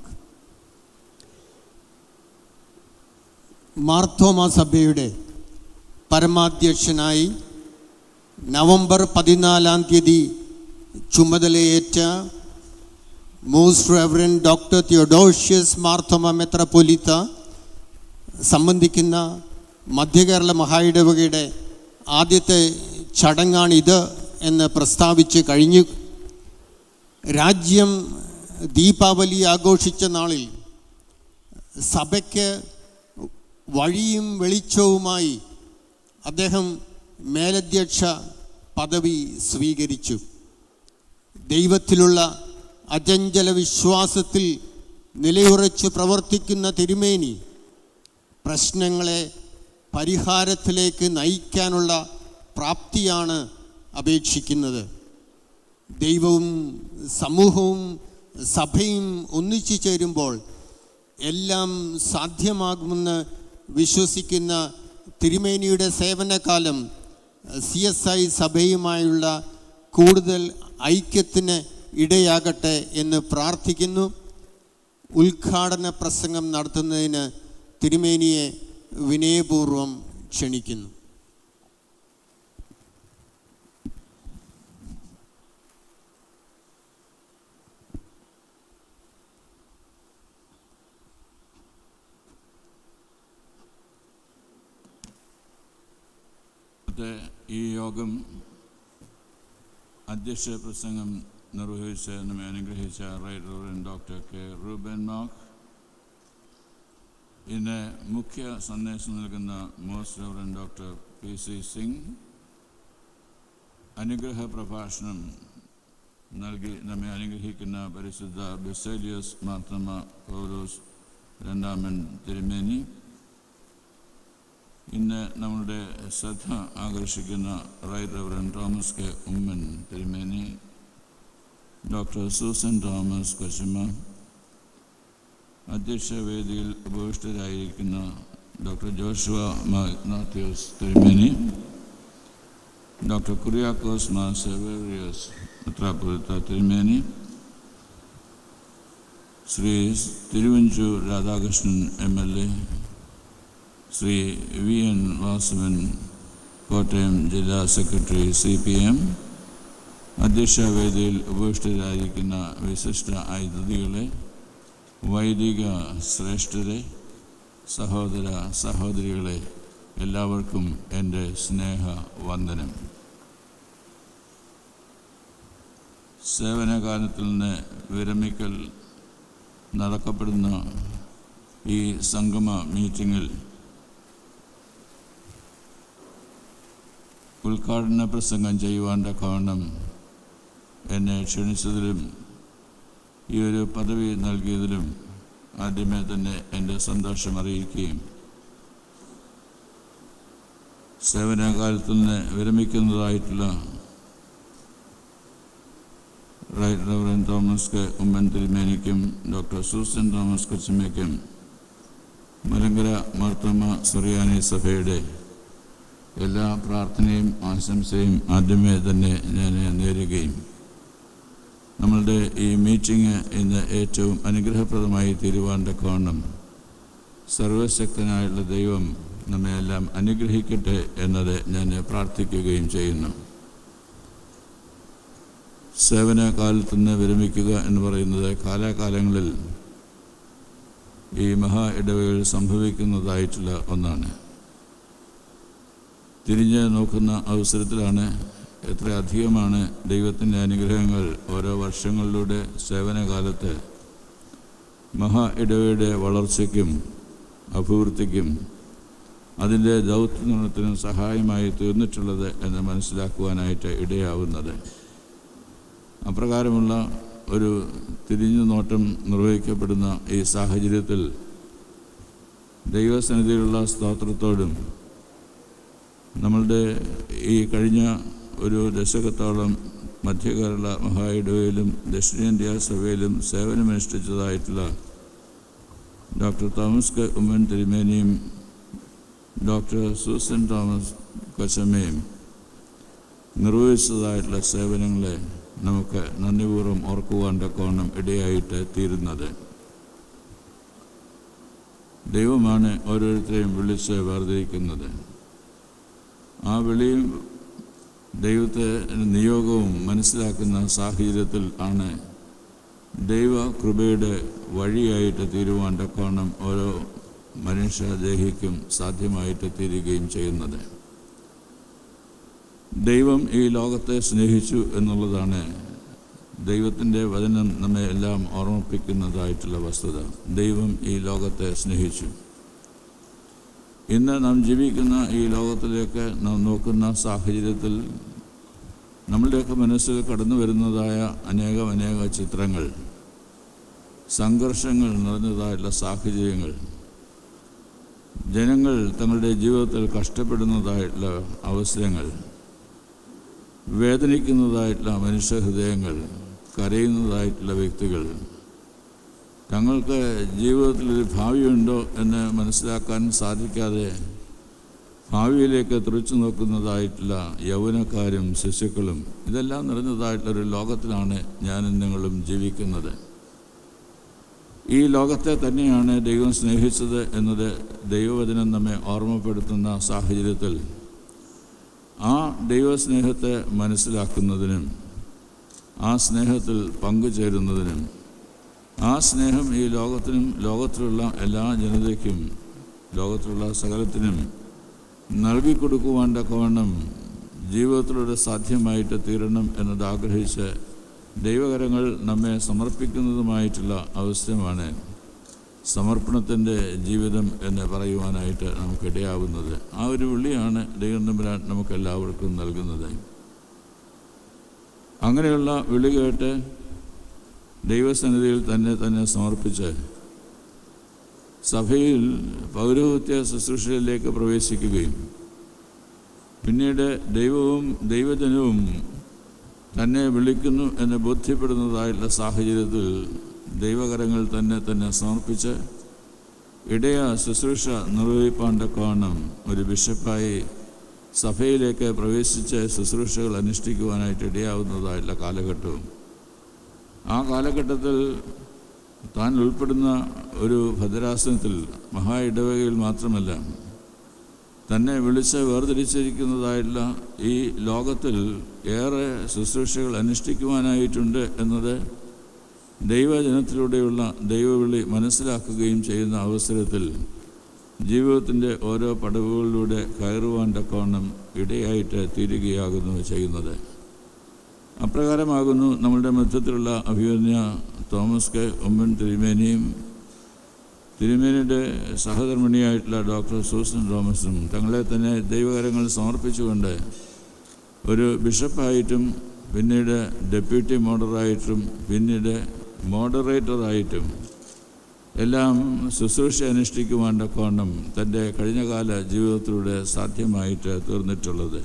S4: Marthoma സഭയുടെ പരമാധ്യക്ഷനായി നവംബർ പതിനാലാം തീയതി ചുമതലയേറ്റ most reverend doctor Theodosius Marthoma മെത്രപ്പൊലിത്ത സംബന്ധിക്കുന്ന മധ്യകേരള മഹായിടവകയുടെ ആദ്യത്തെ ചടങ്ങാണിത് എന്ന് പ്രസ്താവിച്ച് കഴിഞ്ഞു രാജ്യം ദീപാവലി ആഘോഷിച്ച നാളിൽ സഭയ്ക്ക് വഴിയും വെളിച്ചവുമായി അദ്ദേഹം മേലധ്യക്ഷ പദവി സ്വീകരിച്ചു ദൈവത്തിലുള്ള അചഞ്ചല വിശ്വാസത്തിൽ നിലയുറച്ച് പ്രവർത്തിക്കുന്ന തിരുമേനി പ്രശ്നങ്ങളെ പരിഹാരത്തിലേക്ക് നയിക്കാനുള്ള പ്രാപ്തിയാണ് അപേക്ഷിക്കുന്നത് ദൈവവും സമൂഹവും സഭയും ഒന്നിച്ചു ചേരുമ്പോൾ എല്ലാം സാധ്യമാകുമെന്ന് വിശ്വസിക്കുന്ന തിരുമേനിയുടെ സേവനകാലം സി എസ് ഐ സഭയുമായുള്ള കൂടുതൽ ഐക്യത്തിന് ഇടയാകട്ടെ എന്ന് പ്രാർത്ഥിക്കുന്നു ഉദ്ഘാടന പ്രസംഗം നടത്തുന്നതിന് തിരുമേനിയെ വിനയപൂർവം ക്ഷണിക്കുന്നു
S8: ഇന്നത്തെ ഈ യോഗം അധ്യക്ഷ പ്രസംഗം നിർവഹിച്ച് നമ്മെ അനുഗ്രഹിച്ച right reverend doctor K Reuben Mark ഇന്ന് മുഖ്യ സന്ദേശം നൽകുന്ന most reverend doctor P C Singh അനുഗ്രഹ പ്രഭാഷണം നൽകി നമ്മെ അനുഗ്രഹിക്കുന്ന പരിശുദ്ധ ബെസേലിയസ് മാർത്തമ പൗലോസ് രണ്ടാമൻ തിരുമേനി ഇന്ന് നമ്മളുടെ ശ്രദ്ധ ആകർഷിക്കുന്ന right reverend Thomas K Oommen തിരുമേനി ഡോക്ടർ സൂസൻ തോമസ് കൊച്ചമ്മ അധ്യക്ഷ വേദിയിൽ ഉപവിഷ്ടരായിരിക്കുന്ന ഡോക്ടർ ജോഷുവ മാത്യൂസ് തിരുമേനി ഡോക്ടർ കുര്യാക്കോസ് മാ സെവേറിയസ് മെത്രാപ്പൊലിത്ത തിരുമേനി Shri Thiruvanchoor Radhakrishnan M L A Shri V N Vasavan Kottayam ജില്ലാ സെക്രട്ടറി സി പി എം അധ്യക്ഷവേദിയിൽ ഉപവിഷ്ടരായിരിക്കുന്ന വിശിഷ്ട അതിഥികളെ വൈദിക ശ്രേഷ്ഠരെ സഹോദര സഹോദരികളെ എല്ലാവർക്കും എൻ്റെ സ്നേഹ വന്ദനം സേവനകാലത്തിൽ നിന്ന് വിരമിക്കൽ നടക്കപ്പെടുന്ന ഈ സംഗമ മീറ്റിങ്ങിൽ ഉദ്ഘാടന പ്രസംഗം ചെയ്യുവാൻ തക്കവണ്ണം എന്നെ ക്ഷണിച്ചതിലും ഈ ഒരു പദവി നൽകിയതിലും ആദ്യമേ തന്നെ എൻ്റെ സന്തോഷം അറിയിക്കുകയും സേവനകാലത്ത് നിന്ന് വിരമിക്കുന്നതായിട്ടുള്ള right reverend Thomas K Oommen തിരുമേനിക്കും ഡോക്ടർ സൂസൻ തോമസ് കൊച്ചമ്മയ്ക്കും മലങ്കര മാർത്തമ്മ സുറിയാനി സഭയുടെ എല്ലാ പ്രാർത്ഥനയും ആശംസയും ആദ്യമേ തന്നെ ഞാൻ നേരുകയും നമ്മളുടെ ഈ മീറ്റിംഗ് ഇന്ന് ഏറ്റവും അനുഗ്രഹപ്രദമായി തീരുവാൻ തക്കവണ്ണം സർവശക്തനായുള്ള ദൈവം നമ്മെയെല്ലാം അനുഗ്രഹിക്കട്ടെ എന്നത് ഞാൻ പ്രാർത്ഥിക്കുകയും ചെയ്യുന്നു സേവന കാലത്ത് നിന്ന് വിരമിക്കുക എന്ന് പറയുന്നത് കാലാകാലങ്ങളിൽ ഈ മഹാ ഇടവകൾ സംഭവിക്കുന്നതായിട്ടുള്ള ഒന്നാണ് തിരിഞ്ഞ് നോക്കുന്ന അവസരത്തിലാണ് എത്ര അധികമാണ് ദൈവത്തിൻ്റെ അനുഗ്രഹങ്ങൾ ഓരോ വർഷങ്ങളിലൂടെ സേവനകാലത്ത് മഹാ ഇടവയുടെ വളർച്ചയ്ക്കും അഭിവൃദ്ധിക്കും അതിൻ്റെ ദൗത്യനിർണത്തിനും സഹായമായി തീർന്നിട്ടുള്ളത് എന്ന് മനസ്സിലാക്കുവാനായിട്ട് ഇടയാവുന്നത് അപ്രകാരമുള്ള ഒരു തിരിഞ്ഞു നോട്ടം നിർവഹിക്കപ്പെടുന്ന ഈ സാഹചര്യത്തിൽ ദൈവസന്നിധിയിലുള്ള സ്തോത്രത്തോടും നമ്മളുടെ ഈ കഴിഞ്ഞ ഒരു ദശകത്തോളം മധ്യകേരള മഹായിടവയിലും ദക്ഷിണേന്ത്യ സഭയിലും സേവനമനുഷ്ഠിച്ചതായിട്ടുള്ള ഡോക്ടർ തോമസ് കെ ഉമ്മൻ തിരുമേനിയും ഡോക്ടർ സൂസൻ തോമസ് കൊച്ചമ്മയും നിർവഹിച്ചതായിട്ടുള്ള സേവനങ്ങളെ നമുക്ക് നന്ദിപൂർവ്വം ഓർക്കുവാൻ തക്കോണം ഇടയായിട്ട് തീരുന്നത് ദൈവമാണ് ഓരോരുത്തരെയും വിളിച്ച് വേർതിരിക്കുന്നത് ആ വിളിയും ദൈവത്തെ നിയോഗവും മനസ്സിലാക്കുന്ന സാഹചര്യത്തിൽ ആണ് ദൈവ കൃപയുടെ വഴിയായിട്ട് തീരുവാൻ തക്കോണം ഓരോ മനുഷ്യദേഹിക്കും സാധ്യമായിട്ട് തീരുകയും ചെയ്യുന്നത് ദൈവം ഈ ലോകത്തെ സ്നേഹിച്ചു എന്നുള്ളതാണ് ദൈവത്തിൻ്റെ വചനം നമ്മെ എല്ലാം ഓർമ്മിപ്പിക്കുന്നതായിട്ടുള്ള വസ്തുത ദൈവം ഈ ലോകത്തെ സ്നേഹിച്ചു ഇന്ന് നാം ജീവിക്കുന്ന ഈ ലോകത്തിലേക്ക് നാം നോക്കുന്ന സാഹചര്യത്തിൽ നമ്മളുടെയൊക്കെ മനസ്സിൽ കടന്നു വരുന്നതായ അനേകം അനേക ചിത്രങ്ങൾ സംഘർഷങ്ങൾ നിറഞ്ഞതായിട്ടുള്ള സാഹചര്യങ്ങൾ ജനങ്ങൾ തങ്ങളുടെ ജീവിതത്തിൽ കഷ്ടപ്പെടുന്നതായിട്ടുള്ള അവസരങ്ങൾ വേദനിക്കുന്നതായിട്ടുള്ള മനുഷ്യഹൃദയങ്ങൾ കരയുന്നതായിട്ടുള്ള വ്യക്തികൾ തങ്ങൾക്ക് ജീവിതത്തിൽ ഒരു ഭാവിയുണ്ടോ എന്ന് മനസ്സിലാക്കാൻ സാധിക്കാതെ ഭാവിയിലേക്ക് തുറച്ചു നോക്കുന്നതായിട്ടുള്ള യൗവനക്കാരും ശിശുക്കളും ഇതെല്ലാം നിറഞ്ഞതായിട്ടുള്ള ഒരു ലോകത്തിലാണ് ഞാനും നിങ്ങളും ജീവിക്കുന്നത് ഈ ലോകത്തെ തന്നെയാണ് ദൈവം സ്നേഹിച്ചത് എന്നത് ദൈവവചനം നമ്മെ ഓർമ്മപ്പെടുത്തുന്ന സാഹചര്യത്തിൽ ആ ദൈവസ്നേഹത്തെ മനസ്സിലാക്കുന്നതിനും ആ സ്നേഹത്തിൽ പങ്കുചേരുന്നതിനും ആ സ്നേഹം ഈ ലോകത്തിനും ലോകത്തിലുള്ള എല്ലാ ജനതയ്ക്കും ലോകത്തിലുള്ള സകലത്തിനും നൽകിക്കൊടുക്കുവാൻ തക്കവണ്ണം ജീവിതത്തിലൂടെ സാധ്യമായിട്ട് തീരണം എന്നത് ആഗ്രഹിച്ച് ദൈവകരങ്ങൾ നമ്മെ സമർപ്പിക്കുന്നതുമായിട്ടുള്ള അവസരമാണ് സമർപ്പണത്തിൻ്റെ ജീവിതം എന്ന് പറയുവാനായിട്ട് നമുക്കിടയാവുന്നത് ആ ഒരു വിളിയാണ് ദൈവം തമ്പുരാൻ നമുക്കെല്ലാവർക്കും നൽകുന്നത് അങ്ങനെയുള്ള വിളി കേട്ട് ദൈവസന്നിധിയിൽ തന്നെ തന്നെ സമർപ്പിച്ച് സഭയിൽ പൗരോഹിത്യ ശുശ്രൂഷയിലേക്ക് പ്രവേശിക്കുകയും പിന്നീട് ദൈവവും ദൈവജനവും തന്നെ വിളിക്കുന്നു എന്ന് ബോധ്യപ്പെടുന്നതായിട്ടുള്ള സാഹചര്യത്തിൽ ദൈവകരങ്ങൾ തന്നെ തന്നെ സമർപ്പിച്ച് ഇടയ ശുശ്രൂഷ നിർവഹിപ്പാൻ തക്കവണ്ണം ഒരു ബിഷപ്പായി സഭയിലേക്ക് പ്രവേശിച്ച് ശുശ്രൂഷകൾ അനുഷ്ഠിക്കുവാനായിട്ട് ഇടയാവുന്നതായിട്ടുള്ള കാലഘട്ടവും ആ കാലഘട്ടത്തിൽ താൻ ഉൾപ്പെടുന്ന ഒരു ഭദ്രാസനത്തിൽ മഹാ ഇടവകയിൽ മാത്രമല്ല തന്നെ വിളിച്ച് വേർതിരിച്ചിരിക്കുന്നതായിട്ടുള്ള ഈ ലോകത്തിൽ ഏറെ ശുശ്രൂഷകൾ അനുഷ്ഠിക്കുവാനായിട്ടുണ്ട് എന്നത് ദൈവജനത്തിലൂടെയുള്ള ദൈവവിളി മനസ്സിലാക്കുകയും ചെയ്യുന്ന അവസരത്തിൽ ജീവിതത്തിൻ്റെ ഓരോ പടവുകളിലൂടെ കയറുവാൻ തക്കവണ്ണം ഇടയായിട്ട് തീരുകയാകുന്നു ചെയ്യുന്നത് അപ്രകാരമാകുന്നു നമ്മളുടെ മധ്യത്തിലുള്ള അഭിമന്യ തോമസ് കെ ഉമ്മൻ തിരുമേനിയും തിരുമേനിയുടെ സഹധർമ്മിണിയായിട്ടുള്ള ഡോക്ടർ സൂസൻ തോമസും തങ്ങളെ തന്നെ ദൈവകരങ്ങൾ സമർപ്പിച്ചുകൊണ്ട് ഒരു ബിഷപ്പായിട്ടും പിന്നീട് ഡെപ്യൂട്ടി മോഡറായിട്ടും പിന്നീട് മോഡറേറ്ററായിട്ടും എല്ലാം ശുശ്രൂഷ അനുഷ്ഠിക്കുവാൻ തക്കവണ്ണം തൻ്റെ കഴിഞ്ഞകാല ജീവിതത്തിലൂടെ സാധ്യമായിട്ട് തീർന്നിട്ടുള്ളത്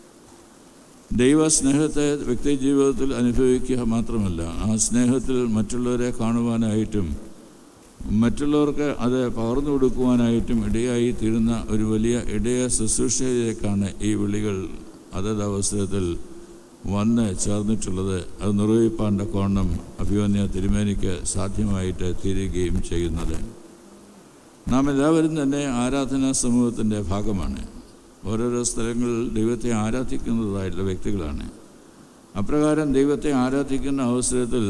S8: ദൈവസ്നേഹത്തെ വ്യക്തി ജീവിതത്തിൽ അനുഭവിക്കുക മാത്രമല്ല ആ സ്നേഹത്തിൽ മറ്റുള്ളവരെ കാണുവാനായിട്ടും മറ്റുള്ളവർക്ക് അത് പകർന്നു കൊടുക്കുവാനായിട്ടും ഇടയായി തീരുന്ന ഒരു വലിയ ഇടയ ശുശ്രൂഷയിലേക്കാണ് ഈ വിളികൾ അതത് അവസരത്തിൽ വന്ന് ചേർന്നിട്ടുള്ളത് അത് നിർവഹിപ്പാൻ തക്കവണ്ണം അഭിമന്യ തിരുമേനിക്ക് സാധ്യമായിട്ട് തീരുകയും ചെയ്യുന്നത് നാം എല്ലാവരും തന്നെ ആരാധനാ സമൂഹത്തിൻ്റെ ഭാഗമാണ് ഓരോരോ സ്ഥലങ്ങളിൽ ദൈവത്തെ ആരാധിക്കുന്നതായിട്ടുള്ള വ്യക്തികളാണ് അപ്രകാരം ദൈവത്തെ ആരാധിക്കുന്ന അവസരത്തിൽ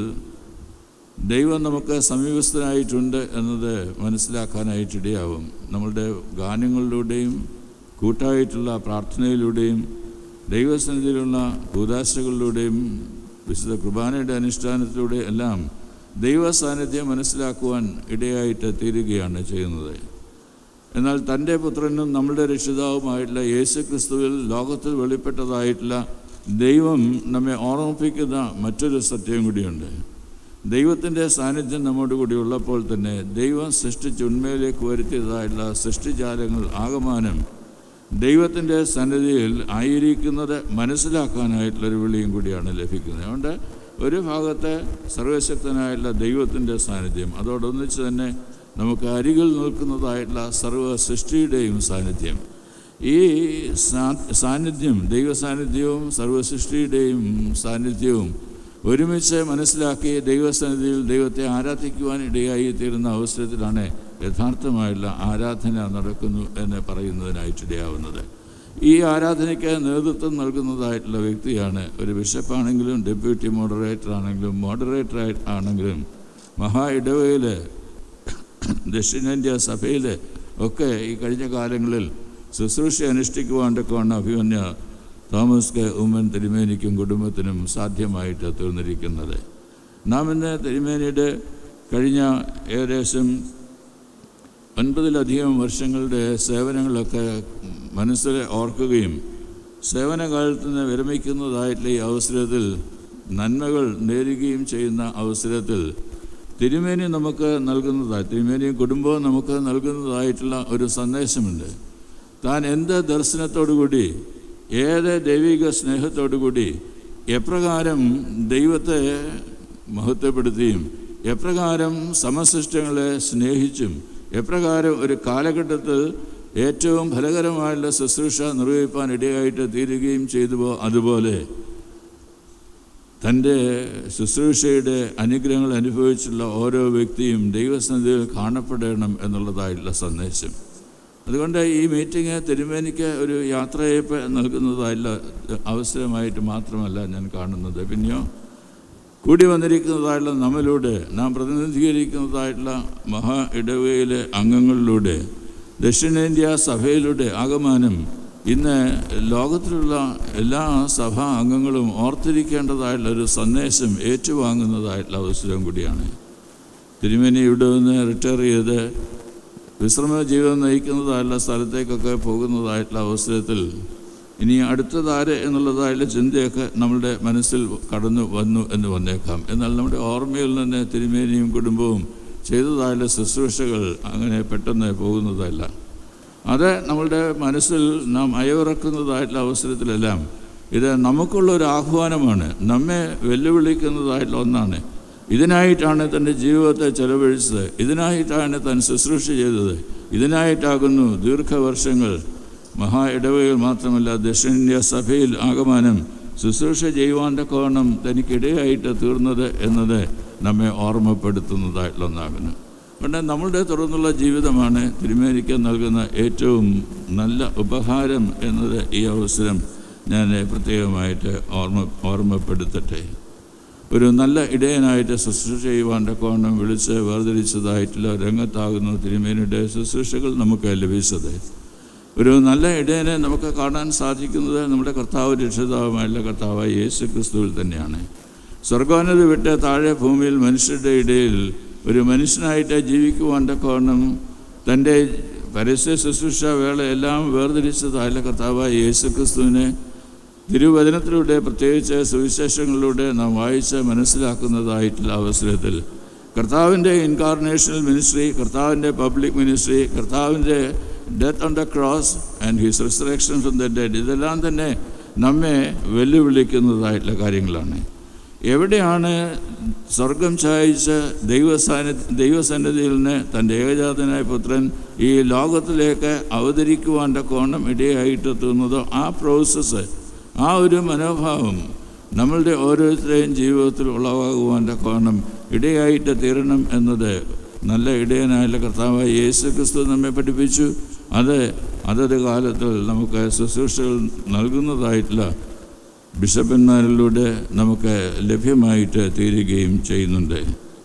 S8: ദൈവം നമുക്ക് സമീപസ്ഥനായിട്ടുണ്ട് എന്നത് മനസ്സിലാക്കാനായിട്ടിടയാവും നമ്മളുടെ ഗാനങ്ങളിലൂടെയും കൂട്ടായിട്ടുള്ള പ്രാർത്ഥനയിലൂടെയും ദൈവസന്നിധിയിലുള്ള കൂതാശകളിലൂടെയും വിശുദ്ധ കുർബാനയുടെ അനുഷ്ഠാനത്തിലൂടെ എല്ലാം ദൈവ സാന്നിധ്യം മനസ്സിലാക്കുവാൻ ഇടയായിട്ട് തീരുകയാണ് ചെയ്യുന്നത് എന്നാൽ തൻ്റെ പുത്രനും നമ്മളുടെ രക്ഷിതാവുമായിട്ടുള്ള യേശു ക്രിസ്തുവിൽ ലോകത്തിൽ വെളിപ്പെട്ടതായിട്ടുള്ള ദൈവം നമ്മെ ഓർമ്മിപ്പിക്കുന്ന മറ്റൊരു സത്യം കൂടിയുണ്ട് ദൈവത്തിൻ്റെ സാന്നിധ്യം നമ്മോട് കൂടി ഉള്ളപ്പോൾ തന്നെ ദൈവം സൃഷ്ടിച്ച് ഉണ്മയിലേക്ക് വരുത്തിയതായിട്ടുള്ള സൃഷ്ടിജാലങ്ങൾ ആകമാനം ദൈവത്തിൻ്റെ സന്നിധിയിൽ ആയിരിക്കുന്നത് മനസ്സിലാക്കാനായിട്ടുള്ളൊരു വിളിയും കൂടിയാണ് ലഭിക്കുന്നത് അതുകൊണ്ട് ഒരു ഭാഗത്ത് സർവശക്തനായിട്ടുള്ള ദൈവത്തിൻ്റെ സാന്നിധ്യം അതോടൊന്നിച്ച് തന്നെ നമുക്ക് അരികിൽ നിൽക്കുന്നതായിട്ടുള്ള സർവ്വ സൃഷ്ടിയുടെയും സാന്നിധ്യം ഈ സാ- സാന്നിധ്യം ദൈവ സാന്നിധ്യവും സർവസൃഷ്ടിയുടെയും സാന്നിധ്യവും ഒരുമിച്ച് മനസ്സിലാക്കി ദൈവസന്നിധിയിൽ ദൈവത്തെ ആരാധിക്കുവാൻ ഇടയായി തീരുന്ന അവസരത്തിലാണ് യഥാർത്ഥമായുള്ള ആരാധന നടക്കുന്നു എന്ന് പറയുന്നതിനായിട്ടിടയാവുന്നത് ഈ ആരാധനയ്ക്ക് നേതൃത്വം നൽകുന്നതായിട്ടുള്ള വ്യക്തിയാണ് ഒരു ബിഷപ്പാണെങ്കിലും ഡെപ്യൂട്ടി മോഡറേറ്റർ ആണെങ്കിലും മോഡറേറ്റർ ആണെങ്കിലും മഹാ ഇടവയിൽ ദക്ഷിണേന്ത്യ സഭയിൽ ഒക്കെ ഈ കഴിഞ്ഞ കാലങ്ങളിൽ ശുശ്രൂഷ അനുഷ്ഠിക്കുവാണ്ടൊക്കെയാണ് അഭിമന്യ തോമസ് കെ ഉമ്മൻ തിരുമേനിക്കും കുടുംബത്തിനും സാധ്യമായിട്ട് തീർന്നിരിക്കുന്നത് നാം ഇന്ന് തിരുമേനിയുടെ കഴിഞ്ഞ ഏകദേശം ഒൻപതിലധികം വർഷങ്ങളുടെ സേവനങ്ങളൊക്കെ മനസ്സിൽ ഓർക്കുകയും സേവനകാലത്ത് നിന്ന് വിരമിക്കുന്നതായിട്ടുള്ള ഈ അവസരത്തിൽ നന്മകൾ നേരുകയും ചെയ്യുന്ന അവസരത്തിൽ തിരുമേനി നമുക്ക് നൽകുന്നതായി തിരുമേനിയും കുടുംബവും നമുക്ക് നൽകുന്നതായിട്ടുള്ള ഒരു സന്ദേശമുണ്ട് താൻ എന്ത് ദർശനത്തോടുകൂടി ഏത് ദൈവിക സ്നേഹത്തോടുകൂടി എപ്രകാരം ദൈവത്തെ മഹത്വപ്പെടുത്തിയും എപ്രകാരം സമസൃഷ്ടങ്ങളെ സ്നേഹിച്ചും എപ്രകാരം ഒരു കാലഘട്ടത്തിൽ ഏറ്റവും ഫലകരമായുള്ള ശുശ്രൂഷ നിർവഹിപ്പാൻ ഇടയായിട്ട് തീരുകയും ചെയ്തുവോ അതുപോലെ തൻ്റെ ശുശ്രൂഷയുടെ അനുഗ്രഹങ്ങൾ അനുഭവിച്ചുള്ള ഓരോ വ്യക്തിയും ദൈവസന്നിധിയിൽ കാണപ്പെടണം എന്നുള്ളതായിട്ടുള്ള സന്ദേശം അതുകൊണ്ട് ഈ മീറ്റിംഗ് തിരുമേനിക്ക് ഒരു യാത്രയപ്പ് നൽകുന്നതായുള്ള അവസരമായിട്ട് മാത്രമല്ല ഞാൻ കാണുന്നത് പിന്നെയോ കൂടി വന്നിരിക്കുന്നതായിട്ടുള്ള നമ്മിലൂടെ നാം പ്രതിനിധീകരിക്കുന്നതായിട്ടുള്ള മഹാ ഇടവയിലെ അംഗങ്ങളിലൂടെ ദക്ഷിണേന്ത്യ സഭയിലൂടെ ആകമാനം ഇന്ന് ലോകത്തിലുള്ള എല്ലാ സഭാ അംഗങ്ങളും ഓർത്തിരിക്കേണ്ടതായിട്ടുള്ള ഒരു സന്ദേശം ഏറ്റുവാങ്ങുന്നതായിട്ടുള്ള അവസരം കൂടിയാണ് തിരുമേനി ഇവിടെ നിന്ന് റിട്ടയർ ചെയ്ത് വിശ്രമ ജീവിതം നയിക്കുന്നതായിട്ടുള്ള സ്ഥലത്തേക്കൊക്കെ പോകുന്നതായിട്ടുള്ള അവസരത്തിൽ ഇനി അടുത്തതാര് എന്നുള്ളതായിട്ടുള്ള ചിന്തയൊക്കെ നമ്മുടെ മനസ്സിൽ കടന്നു വന്നു എന്ന് വന്നേക്കാം എന്നാൽ നമ്മുടെ ഓർമ്മയിൽ നിന്ന് തിരുമേനിയും കുടുംബവും ചെയ്തതായുള്ള ശുശ്രൂഷകൾ അങ്ങനെ പെട്ടെന്ന് പോകുന്നതല്ല അത് നമ്മളുടെ മനസ്സിൽ നാം അയവിറക്കുന്നതായിട്ടുള്ള അവസരത്തിലെല്ലാം ഇത് നമുക്കുള്ള ഒരു ആഹ്വാനമാണ് നമ്മെ വെല്ലുവിളിക്കുന്നതായിട്ടുള്ള ഒന്നാണ് ഇതിനായിട്ടാണ് തൻ്റെ ജീവിതത്തെ ചെലവഴിച്ചത് ഇതിനായിട്ടാണ് താൻ ശുശ്രൂഷ ചെയ്തത് ഇതിനായിട്ടാകുന്നു ദീർഘവർഷങ്ങൾ മഹാ ഇടവകൾ മാത്രമല്ല ദക്ഷിണേന്ത്യ സഭയിൽ ആകമാനം ശുശ്രൂഷ ചെയ്യുവാൻ്റെ കോണം തനിക്കിടയായിട്ട് തീർന്നത് എന്നത് നമ്മെ ഓർമ്മപ്പെടുത്തുന്നതായിട്ടുള്ള ഒന്നാകുന്നു അതുകൊണ്ട് നമ്മളുടെ തുറന്നുള്ള ജീവിതമാണ് തിരുമേനിക്ക് നൽകുന്ന ഏറ്റവും നല്ല ഉപഹാരം എന്നത് ഈ അവസരം ഞാൻ പ്രത്യേകമായിട്ട് ഓർമ്മ ഓർമ്മപ്പെടുത്തട്ടെ ഒരു നല്ല ഇടയനായിട്ട് ശുശ്രൂഷ ചെയ്യുവാൻ്റെ കോണം വിളിച്ച് വേർതിരിച്ചതായിട്ടുള്ള രംഗത്താകുന്നു തിരുമേനിയുടെ ശുശ്രൂഷകൾ നമുക്ക് ലഭിച്ചത് ഒരു നല്ല ഇടയനെ നമുക്ക് കാണാൻ സാധിക്കുന്നത് നമ്മുടെ കർത്താവ് രക്ഷിതാവുമായുള്ള കർത്താവായ യേശു ക്രിസ്തുവിൽ തന്നെയാണ് സ്വർഗോന്നതി വിട്ട് താഴെ ഭൂമിയിൽ മനുഷ്യരുടെ ഇടയിൽ ഒരു മനുഷ്യനായിട്ട് ജീവിക്കുവാൻ്റെ കോണം തൻ്റെ പരസ്യ ശുശ്രൂഷ വേള എല്ലാം വേർതിരിച്ചതായുള്ള കർത്താവായ യേശു ക്രിസ്തുവിനെ തിരുവചനത്തിലൂടെ പ്രത്യേകിച്ച് സുവിശേഷങ്ങളിലൂടെ നാം വായിച്ച് മനസ്സിലാക്കുന്നതായിട്ടുള്ള അവസരത്തിൽ കർത്താവിൻ്റെ ഇൻകാർണേഷണൽ മിനിസ്ട്രി കർത്താവിൻ്റെ പബ്ലിക് മിനിസ്ട്രി കർത്താവിൻ്റെ death on the cross and his resurrection from the dead ഇതെല്ലാം തന്നെ നമ്മെ വെല്ലുവിളിക്കുന്നതായിട്ടുള്ള കാര്യങ്ങളാണ് എവിടെയാണ് സ്വർഗം ചായച്ച് ദൈവസാന്നി ദൈവസന്നിധിയിൽ നിന്ന് തൻ്റെ ഏകജാതനായ പുത്രൻ ഈ ലോകത്തിലേക്ക് അവതരിക്കുവാൻ്റെ കോണം ഇടയായിട്ടെത്തുന്നതോ ആ പ്രോസസ്സ് ആ ഒരു മനോഭാവം നമ്മളുടെ ഓരോരുത്തരെയും ജീവിതത്തിൽ ഉളവാകുവാൻ്റെ കോണം ഇടയായിട്ട് തീരണം എന്നത് നല്ല ഇടയനായുള്ള കർത്താവായ യേശു ക്രിസ്തു നമ്മെ പഠിപ്പിച്ചു അത് അതത് കാലത്തിൽ നമുക്ക് ശുശ്രൂഷകൾ നൽകുന്നതായിട്ടുള്ള ബിഷപ്പന്മാരിലൂടെ നമുക്ക് ലഭ്യമായിട്ട് തീരുകയും ചെയ്യുന്നുണ്ട്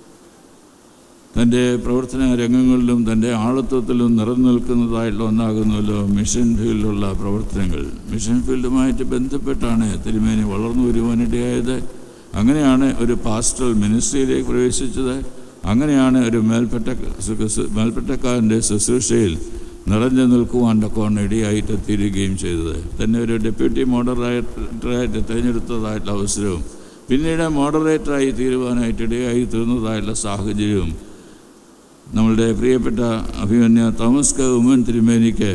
S8: തൻ്റെ പ്രവർത്തന രംഗങ്ങളിലും തൻ്റെ ആളത്വത്തിലും നിറഞ്ഞു നിൽക്കുന്നതായിട്ടുള്ള ഒന്നാകുന്നല്ലോ മിഷൻ ഫീൽഡിലുള്ള പ്രവർത്തനങ്ങൾ മിഷൻ ഫീൽഡുമായിട്ട് ബന്ധപ്പെട്ടാണ് തിരുമേനി വളർന്നു വരുവാനിടയായത് അങ്ങനെയാണ് ഒരു പാസ്റ്റൽ മിനിസ്ട്രിയിലേക്ക് പ്രവേശിച്ചത് അങ്ങനെയാണ് ഒരു മേൽപ്പെട്ട മേൽപ്പെട്ടക്കാരൻ്റെ ശുശ്രൂഷയിൽ നിറഞ്ഞു നിൽക്കുവാൻ്റെ കോൺ ഇടയായിട്ട് തീരുകയും ചെയ്തത് തന്നെ ഒരു ഡെപ്യൂട്ടി മോഡറേറ്ററായിട്ട് തിരഞ്ഞെടുത്തതായിട്ടുള്ള അവസരവും പിന്നീട് മോഡറേറ്ററായി തീരുവാനായിട്ട് ഇടയായി തീർന്നതായിട്ടുള്ള സാഹചര്യവും നമ്മളുടെ പ്രിയപ്പെട്ട അഭിമന്യ തോമസ് കെ ഉമ്മൻ തിരുമേനിക്ക്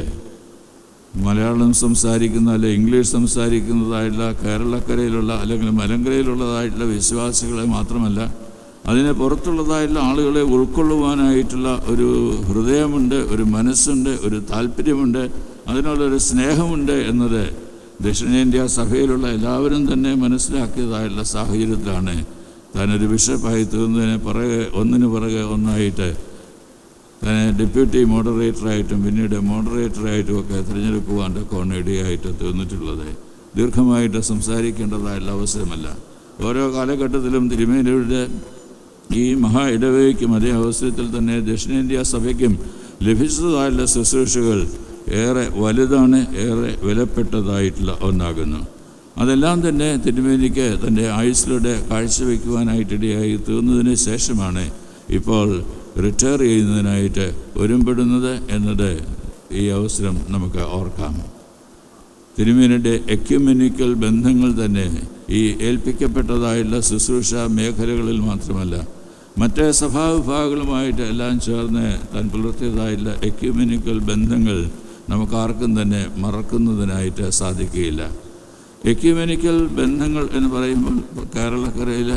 S8: മലയാളം സംസാരിക്കുന്ന അല്ലെ ഇംഗ്ലീഷ് സംസാരിക്കുന്നതായിട്ടുള്ള കേരളക്കരയിലുള്ള അല്ലെങ്കിൽ മലങ്കരയിലുള്ളതായിട്ടുള്ള വിശ്വാസികളെ മാത്രമല്ല അതിന് പുറത്തുള്ളതായിട്ടുള്ള ആളുകളെ ഉൾക്കൊള്ളുവാനായിട്ടുള്ള ഒരു ഹൃദയമുണ്ട് ഒരു മനസ്സുണ്ട് ഒരു താല്പര്യമുണ്ട് അതിനുള്ളൊരു സ്നേഹമുണ്ട് എന്നത് ദക്ഷിണേന്ത്യ സഭയിലുള്ള എല്ലാവരും തന്നെ മനസ്സിലാക്കിയതായിട്ടുള്ള സാഹചര്യത്തിലാണ് താനൊരു ബിഷപ്പായി തീർന്നതിന് പിറകെ ഒന്നിനു പിറകെ ഒന്നായിട്ട് തന്നെ ഡെപ്യൂട്ടി മോഡറേറ്ററായിട്ടും പിന്നീട് മോഡറേറ്ററായിട്ടും ഒക്കെ തിരഞ്ഞെടുക്കുവാൻ കോണിടയായിട്ട് തീർന്നിട്ടുള്ളത് ദീർഘമായിട്ട് സംസാരിക്കേണ്ടതായിട്ടുള്ള അവസരമല്ല ഓരോ കാലഘട്ടത്തിലും തിരുമേനിയുടെ ഈ മഹാ ഇടവകയ്ക്കും അതേ അവസരത്തിൽ തന്നെ ദക്ഷിണേന്ത്യ സഭയ്ക്കും ലഭിച്ചതായിട്ടുള്ള ശുശ്രൂഷകൾ ഏറെ വലുതാണ് ഏറെ വിലപ്പെട്ടതായിട്ടുള്ള ഒന്നാകുന്നു അതെല്ലാം തന്നെ തിരുമേനിക്ക് തൻ്റെ ആയുസ്സിലൂടെ കാഴ്ചവെക്കുവാനായിട്ടിടയായി തീർന്നതിന് ശേഷമാണ് ഇപ്പോൾ റിട്ടയർ ചെയ്യുന്നതിനായിട്ട് ഒരുമ്പെടുന്നത് എന്നത് ഈ അവസരം നമുക്ക് ഓർക്കാം തിരുമേനിയുടെ എക്യുമെനിക്കൽ ബന്ധങ്ങൾ തന്നെ ഈ ഏൽപ്പിക്കപ്പെട്ടതായുള്ള ശുശ്രൂഷ മേഖലകളിൽ മാത്രമല്ല മറ്റ് സഭാവിഭാഗങ്ങളുമായിട്ട് എല്ലാം ചേർന്ന് താൻ പുലർത്തിയതായിട്ടുള്ള എക്യുമെനിക്കൽ ബന്ധങ്ങൾ നമുക്കാർക്കും തന്നെ മറക്കുന്നതിനായിട്ട് സാധിക്കുകയില്ല എക്യുമെനിക്കൽ ബന്ധങ്ങൾ എന്ന് പറയുമ്പോൾ കേരളക്കരയിൽ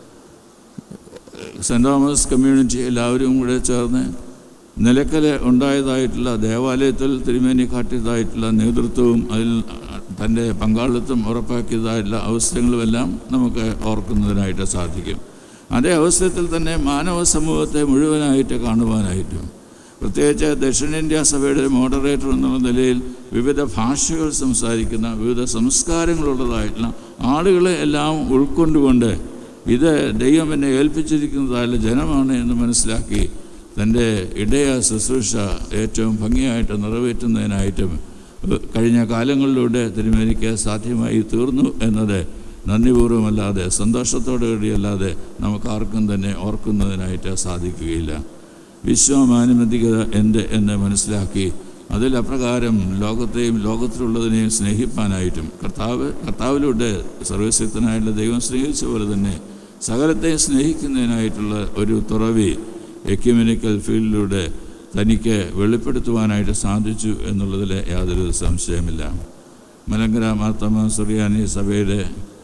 S8: സെൻറ് തോമസ് കമ്മ്യൂണിറ്റി എല്ലാവരും കൂടെ ചേർന്ന് നിലക്കൽ ഉണ്ടായതായിട്ടുള്ള ദേവാലയത്തിൽ തിരുമേനി കാട്ടിയതായിട്ടുള്ള നേതൃത്വവും അതിൽ തൻ്റെ പങ്കാളിത്തം ഉറപ്പാക്കിയതായിട്ടുള്ള അവസരങ്ങളുമെല്ലാം നമുക്ക് ഓർക്കുന്നതിനായിട്ട് സാധിക്കും അതേ അവസരത്തിൽ തന്നെ മാനവ സമൂഹത്തെ മുഴുവനായിട്ട് കാണുവാനായിട്ടും പ്രത്യേകിച്ച് ദക്ഷിണേന്ത്യ സഭയുടെ മോഡറേറ്റർ എന്നുള്ള നിലയിൽ വിവിധ ഭാഷകൾ സംസാരിക്കുന്ന വിവിധ സംസ്കാരങ്ങളുള്ളതായിട്ടുള്ള ആളുകളെ എല്ലാം ഉൾക്കൊണ്ടുകൊണ്ട് ഇത് ദൈവം എന്നെ ഏൽപ്പിച്ചിരിക്കുന്നതായുള്ള ജനമാണ് എന്ന് മനസ്സിലാക്കി തൻ്റെ ഇടയ ശുശ്രൂഷ ഏറ്റവും ഭംഗിയായിട്ട് നിറവേറ്റുന്നതിനായിട്ടും ഏഹ്, കഴിഞ്ഞ കാലങ്ങളിലൂടെ തിരുമേനിക്ക് സാധ്യമായി തീർന്നു എന്നത് നന്ദിപൂർവ്വമല്ലാതെ സന്തോഷത്തോടു കൂടിയല്ലാതെ നമുക്കാർക്കും തന്നെ ഓർക്കുന്നതിനായിട്ട് സാധിക്കുകയില്ല വിശ്വമാനുമതികത എന്ത് എന്ന് മനസ്സിലാക്കി അതിൽ അപ്രകാരം ലോകത്തെയും ലോകത്തിലുള്ളതിനെയും സ്നേഹിപ്പാനായിട്ടും കർത്താവ് കർത്താവിലൂടെ സർവശക്തനായുള്ള ദൈവം സ്നേഹിച്ച പോലെ തന്നെ സകലത്തെയും സ്നേഹിക്കുന്നതിനായിട്ടുള്ള ഒരു തുറവി എക്യുമെനിക്കൽ ഫീൽഡിലൂടെ തനിക്ക് വെളിപ്പെടുത്തുവാനായിട്ട് സാധിച്ചു എന്നുള്ളതിൽ യാതൊരു സംശയമില്ല മലങ്കര മാർത്തമ സുറിയാനി സഭയുടെ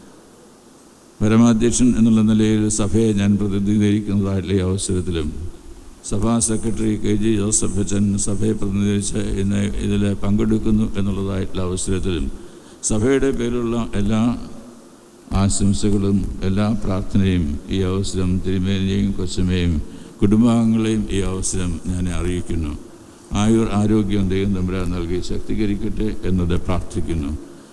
S8: പരമാധ്യക്ഷൻ എന്നുള്ള നിലയിൽ സഭയെ ഞാൻ പ്രതിനിധീകരിക്കുന്നതായിട്ടുള്ള ഈ അവസരത്തിലും സഭാ സെക്രട്ടറി കെ ജി ജോസഫ് അച്ഛൻ സഭയെ പ്രതിനിധീകരിച്ച് ഇന്ന് ഇതിൽ പങ്കെടുക്കുന്നു എന്നുള്ളതായിട്ടുള്ള അവസരത്തിലും സഭയുടെ പേരിലുള്ള എല്ലാ ആശംസകളും എല്ലാ പ്രാർത്ഥനയും ഈ അവസരം തിരുമേനിയെയും കൊച്ചമ്മയും കുടുംബാംഗങ്ങളെയും ഈ അവസരം ഞാൻ അറിയിക്കുന്നു ആയുർ ആരോഗ്യം ദൈവം തമ്പുരാൻ നൽകി ശക്തീകരിക്കട്ടെ എന്നത് പ്രാർത്ഥിക്കുന്നു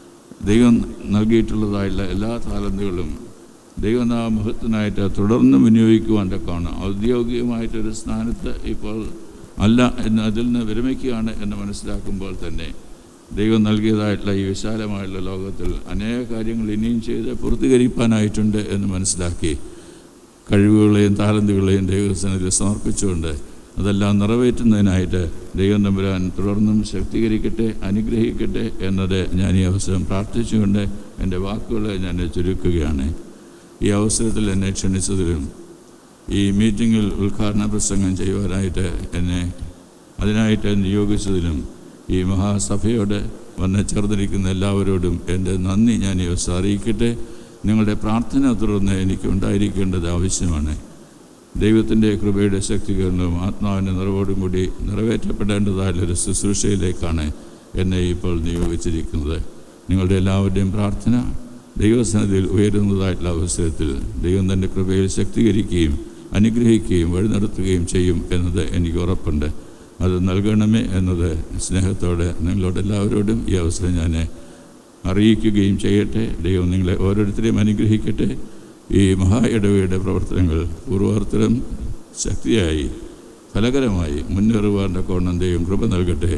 S8: ദൈവം നൽകിയിട്ടുള്ളതായുള്ള എല്ലാ താലന്തുകളും ദൈവനാമഹത്വനായിട്ട് തുടർന്ന് വിനിയോഗിക്കുവാൻ തക്കമാണ് ഔദ്യോഗികമായിട്ടൊരു സ്ഥാനത്ത് ഇപ്പോൾ അല്ല എന്ന് അതിൽ നിന്ന് വിരമിക്കുകയാണ് എന്ന് മനസ്സിലാക്കുമ്പോൾ തന്നെ ദൈവം നൽകിയതായിട്ടുള്ള ഈ വിശാലമായുള്ള ലോകത്തിൽ അനേക കാര്യങ്ങൾ ഇനിയും ചെയ്ത് പൂർത്തീകരിക്കാനായിട്ടുണ്ട് എന്ന് മനസ്സിലാക്കി കഴിവുകളെയും താലന്തുകളെയും ദൈവസനത്തിൽ സമർപ്പിച്ചുകൊണ്ട് അതെല്ലാം നിറവേറ്റുന്നതിനായിട്ട് ദൈവം തമ്പുരാൻ തുടർന്നും ശക്തീകരിക്കട്ടെ അനുഗ്രഹിക്കട്ടെ എന്നത് ഞാൻ ഈ അവസരം പ്രാർത്ഥിച്ചുകൊണ്ട് എൻ്റെ വാക്കുകളെ ഞാൻ ചുരുക്കുകയാണ് ഈ അവസരത്തിൽ എന്നെ ക്ഷണിച്ചതിലും ഈ മീറ്റിങ്ങിൽ ഉദ്ഘാടന പ്രസംഗം ചെയ്യുവാനായിട്ട് എന്നെ അതിനായിട്ട് നിയോഗിച്ചതിലും ഈ മഹാസഭയോട് വന്ന് ചേർന്നിരിക്കുന്ന എല്ലാവരോടും എൻ്റെ നന്ദി ഞാൻ ഈ അവസരം അറിയിക്കട്ടെ നിങ്ങളുടെ പ്രാർത്ഥന തുടർന്ന് എനിക്ക് ഉണ്ടായിരിക്കേണ്ടത് ആവശ്യമാണ് ദൈവത്തിൻ്റെ കൃപയുടെ ശക്തികരണവും ആത്മാവിൻ്റെ നിറവോടും കൂടി നിറവേറ്റപ്പെടേണ്ടതായുള്ളൊരു ശുശ്രൂഷയിലേക്കാണ് എന്നെ ഇപ്പോൾ നിയോഗിച്ചിരിക്കുന്നത് നിങ്ങളുടെ എല്ലാവരുടെയും പ്രാർത്ഥന ദൈവസന്നിധിയിൽ ഉയരുന്നതായിട്ടുള്ള അവസരത്തിൽ ദൈവം തൻ്റെ കൃപയിൽ ശക്തീകരിക്കുകയും അനുഗ്രഹിക്കുകയും വഴി നടത്തുകയും ചെയ്യും എന്നത് എനിക്ക് ഉറപ്പുണ്ട് അത് നൽകണമേ എന്നത് സ്നേഹത്തോടെ നിങ്ങളോട് എല്ലാവരോടും ഈ അവസരം ഞാൻ അറിയിക്കുകയും ചെയ്യട്ടെ ദൈവം നിങ്ങളെ ഓരോരുത്തരെയും അനുഗ്രഹിക്കട്ടെ ഈ മഹാ ഇടവയുടെ പ്രവർത്തനങ്ങൾ പൂർവാർത്ഥരം ശക്തിയായി ഫലകരമായി മുന്നേറുവാൻ്റെ കോണം ദൈവം കൃപ നൽകട്ടെ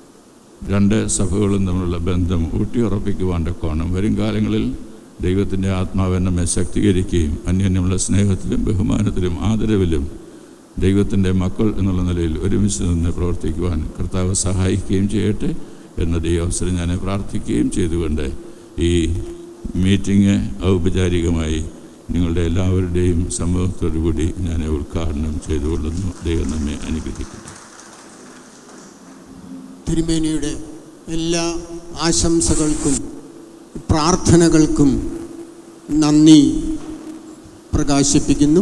S8: രണ്ട് സഭകളും തമ്മിലുള്ള ബന്ധം ഊട്ടിയുറപ്പിക്കുവാൻ്റെ കോണം വരും കാലങ്ങളിൽ ദൈവത്തിൻ്റെ ആത്മാവ് നമ്മെ ശക്തീകരിക്കുകയും അന്യോന്യമുള്ള സ്നേഹത്തിലും ബഹുമാനത്തിലും ആദരവിലും ദൈവത്തിൻ്റെ മക്കൾ എന്നുള്ള നിലയിൽ ഒരുമിച്ച് നിന്ന് പ്രവർത്തിക്കുവാൻ കർത്താവ് സഹായിക്കുകയും ചെയ്യട്ടെ എന്നത് ഈ അവസരം ഞാൻ പ്രാർത്ഥിക്കുകയും ചെയ്തുകൊണ്ട് ഈ മീറ്റിംഗ് ഔപചാരികമായി നിങ്ങളുടെ എല്ലാവരുടെയും സമ്മതത്തോടു കൂടി ഞാൻ ഉദ്ഘാടനം ചെയ്തുകൊള്ളുന്നു ദൈവം നമ്മെ അനുഗ്രഹിക്കുന്നു
S4: തിരുമേനിയുടെ എല്ലാ ആശംസകൾക്കും പ്രാർത്ഥനകൾക്കും നന്ദി പ്രകാശിപ്പിക്കുന്നു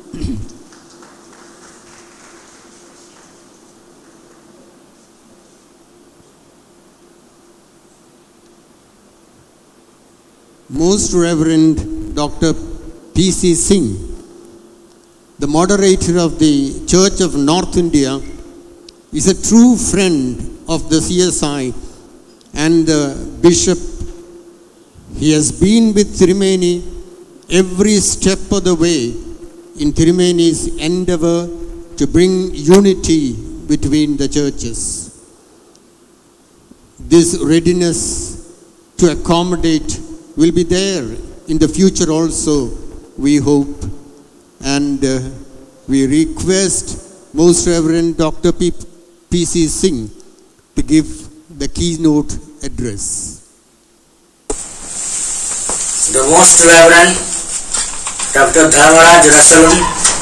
S4: Most Reverend Dr. P.C. Singh, the moderator of the Church of North India, is a true friend of the CSI and the bishop. He has been with Tirumeni every step of the way in Tirumeni's endeavor to bring unity between the churches. This readiness to accommodate will be there in the future also, we hope. And uh, we request Most Reverend Dr. P. P.C. Singh to give the keynote address.
S2: The Most Reverend Dr. Dharmaraj Rasalam,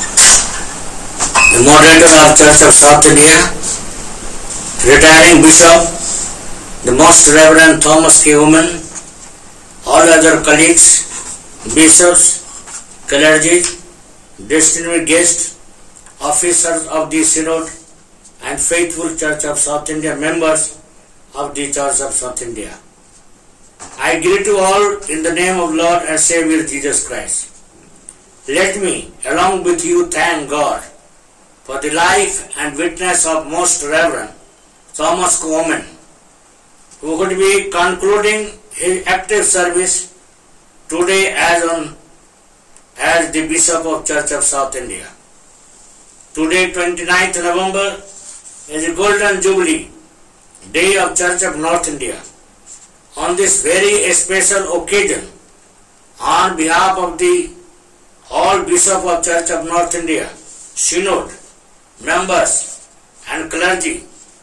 S2: the moderator of Church of South India, retiring Bishop, the Most Reverend Thomas K. Woman, all other colleagues, bishops, clergy, distinguished guests, officers of the Synod, and faithful Church of South India members of the Church of South India. I greet you all in the name of Lord and Savior Jesus Christ. Let me, along with you, thank God for the life and witness of Most Reverend Thomas Coleman, who would be concluding his active service today as on as the Bishop of Church of South India. Today, 29th November, is the Golden Jubilee Day of Church of North India. On this very special occasion, on behalf of the all Bishop of Church of North India, Synod, members and clergy,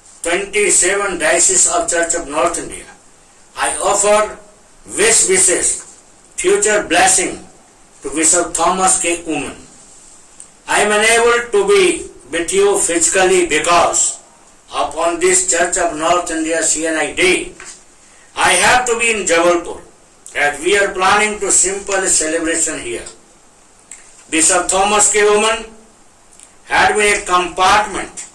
S2: 27 Diocese of Church of North India, I offer wish wishes, future blessing to Bishop Thomas K. Uman. I am unable to be with you physically because upon this Church of North India CNI Day, I have to be in Jabalpur as we are planning to simple celebration here. Bishop Thomas K. Uman had been a compartment,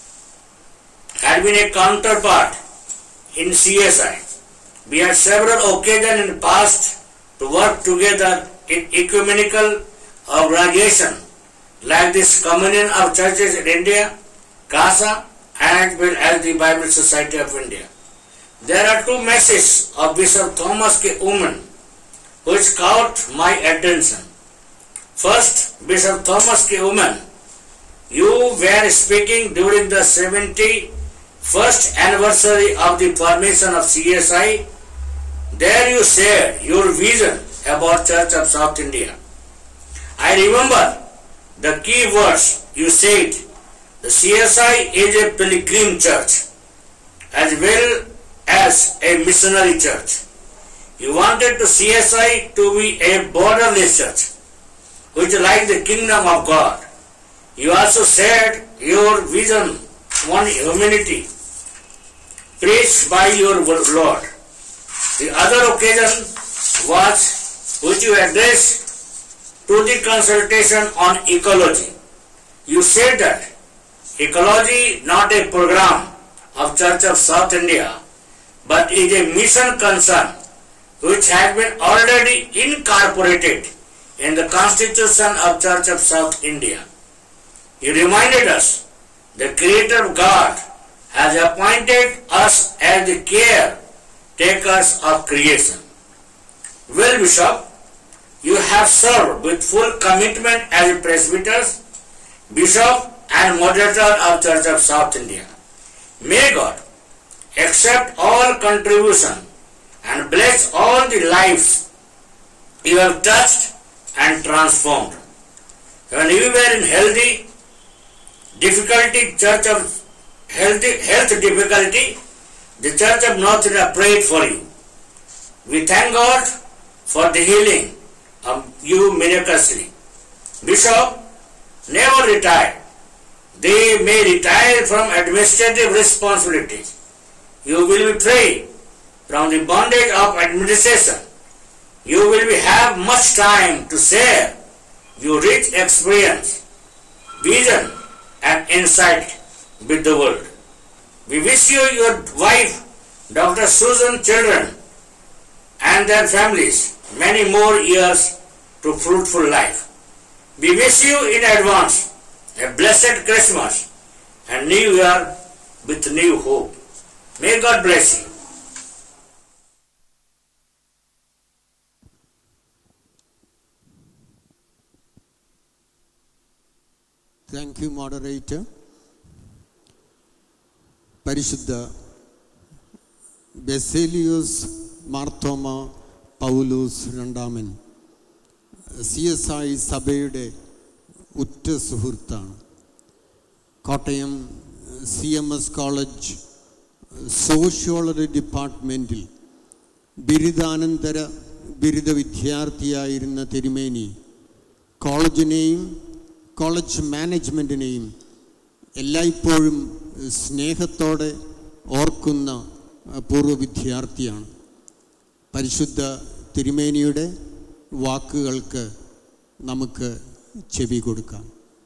S2: had been a counterpart in CSI. We had several occasions in the past to work together in ecumenical organization like this Communion of Churches in India, CASA, and well as the Bible Society of India. There are two messages of Bishop Thomas K. Uman which caught my attention. First, Bishop Thomas K. Uman, you were speaking during the 71st anniversary of the formation of CSI. There you shared your vision about Church of South India. I remember the key words you said. The CSI is a pilgrim church as well as a missionary church. You wanted to CSI to be a borderless church, which like the kingdom of God. You also said your vision on humanity, preached by your Lord. The other occasion was which you addressed to the consultation on ecology. You said that ecology not a program of Church of South India, but is a mission concern which has been already incorporated in the Constitution of Church of South India. He reminded us the Creator God has appointed us as the caretakers of creation. Well, Bishop, you have served with full commitment as a presbyter, bishop, and moderator of Church of South India. May God accept all contribution and bless all the lives you have touched and transformed. When you were in healthy difficulty, Church of healthy, health difficulty, the Church of North India prayed for you. We thank God for the healing of you miraculously. Bishop never retired. They may retire from administrative responsibilities. You will be free from the bondage of administration. You will be have much time to share your rich experience, vision, and insight with the world. We wish you, your wife, Dr. Susan, children, and their families many more years to fruitful life. We wish you in advance a blessed Christmas and New Year with new hope. May God bless you.
S4: Thank you moderator പരിശുദ്ധ ബെസേലിയോസ് മാർത്തോമ പൗലോസ് രണ്ടാമൻ സി എസ് ഐ സഭയുടെ ഉറ്റ സുഹൃത്താണ് Kottayam C M S college sociology ഡിപ്പാർട്ട്മെൻറ്റിൽ ബിരുദാനന്തര ബിരുദ വിദ്യാർത്ഥിയായിരുന്ന തിരുമേനി കോളേജിനെയും കോളേജ് മാനേജ്മെൻറ്റിനെയും എല്ലായ്പ്പോഴും സ്നേഹത്തോടെ ഓർക്കുന്ന പൂർവ്വ വിദ്യാർത്ഥിയാണ് പരിശുദ്ധ തിരുമേനിയുടെ വാക്കുകൾക്ക് നമുക്ക് ചെവി കൊടുക്കാം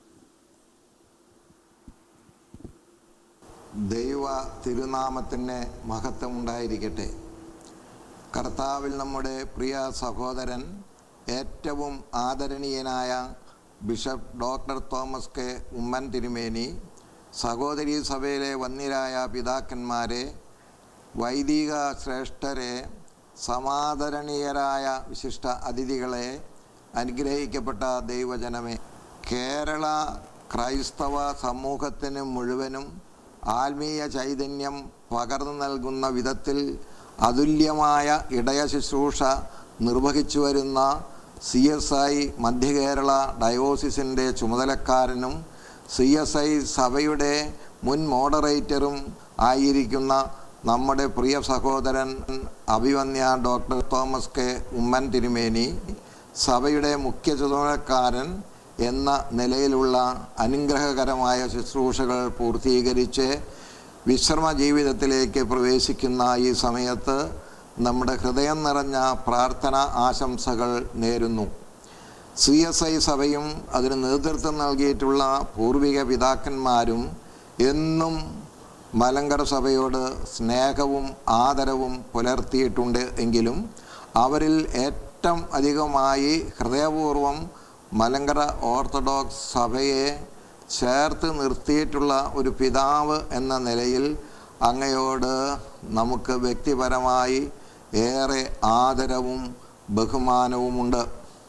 S9: ദൈവ തിരുനാമത്തിന് മഹത്വം ഉണ്ടായിരിക്കട്ടെ കർത്താവിൽ നമ്മുടെ പ്രിയ സഹോദരൻ ഏറ്റവും ആദരണീയനായ bishop doctor Thomas K Oommen തിരുമേനി സഹോദരി സഭയിലെ വന്യരായ പിതാക്കന്മാരെ വൈദിക ശ്രേഷ്ഠരെ സമാദരണീയരായ വിശിഷ്ട അതിഥികളെ അനുഗ്രഹിക്കപ്പെട്ട ദൈവജനമേ കേരള ക്രൈസ്തവ സമൂഹത്തിന് മുഴുവനും ആത്മീയ ചൈതന്യം പകർന്നു നൽകുന്ന വിധത്തിൽ അതുല്യമായ ഇടയ ശുശ്രൂഷ നിർവഹിച്ചു വരുന്ന സി എസ് ഐ മധ്യകേരള ഡയോസിസിൻ്റെ ചുമതലക്കാരനും സി എസ് ഐ സഭയുടെ മുൻ മോഡറേറ്ററും ആയിരിക്കുന്ന നമ്മുടെ പ്രിയ സഹോദരൻ അഭിവന്യ ഡോക്ടർ തോമസ് കെ ഉമ്മൻ തിരുമേനി സഭയുടെ മുഖ്യ ചുമതലക്കാരൻ എന്ന നിലയിലുള്ള അനുഗ്രഹകരമായ ശുശ്രൂഷകൾ പൂർത്തീകരിച്ച് വിശ്രമ ജീവിതത്തിലേക്ക് പ്രവേശിക്കുന്ന ഈ സമയത്ത് നമ്മുടെ ഹൃദയം നിറഞ്ഞ പ്രാർത്ഥന ആശംസകൾ നേരുന്നു സി എസ് ഐ സഭയും അതിന് നേതൃത്വം നൽകിയിട്ടുള്ള പൂർവിക പിതാക്കന്മാരും എന്നും മലങ്കര സഭയോട് സ്നേഹവും ആദരവും പുലർത്തിയിട്ടുണ്ട് എങ്കിലും അവരിൽ ഏറ്റവും അധികമായി ഹൃദയപൂർവം മലങ്കര ഓർത്തഡോക്സ് സഭയെ ചേർത്ത് നിർത്തിയിട്ടുള്ള ഒരു പിതാവ് എന്ന നിലയിൽ അങ്ങയോട് നമുക്ക് വ്യക്തിപരമായി ഏറെ ആദരവും ബഹുമാനവുമുണ്ട്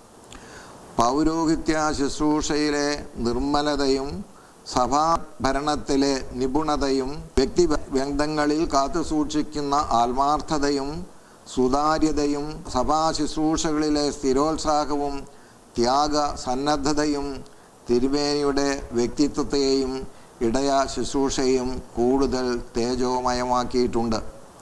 S9: പൗരോഹിത്യ ശുശ്രൂഷയിലെ നിർമ്മലതയും സഭാഭരണത്തിലെ നിപുണതയും വ്യക്തി ബന്ധങ്ങളിൽ കാത്തുസൂക്ഷിക്കുന്ന ആത്മാർത്ഥതയും സുതാര്യതയും സഭാ ശുശ്രൂഷകളിലെ സ്ഥിരോത്സാഹവും ത്യാഗ സന്നദ്ധതയും തിരുമേനിയുടെ വ്യക്തിത്വത്തെയും ഇടയ ശുശ്രൂഷയും കൂടുതൽ തേജോമയമാക്കിയിട്ടുണ്ട്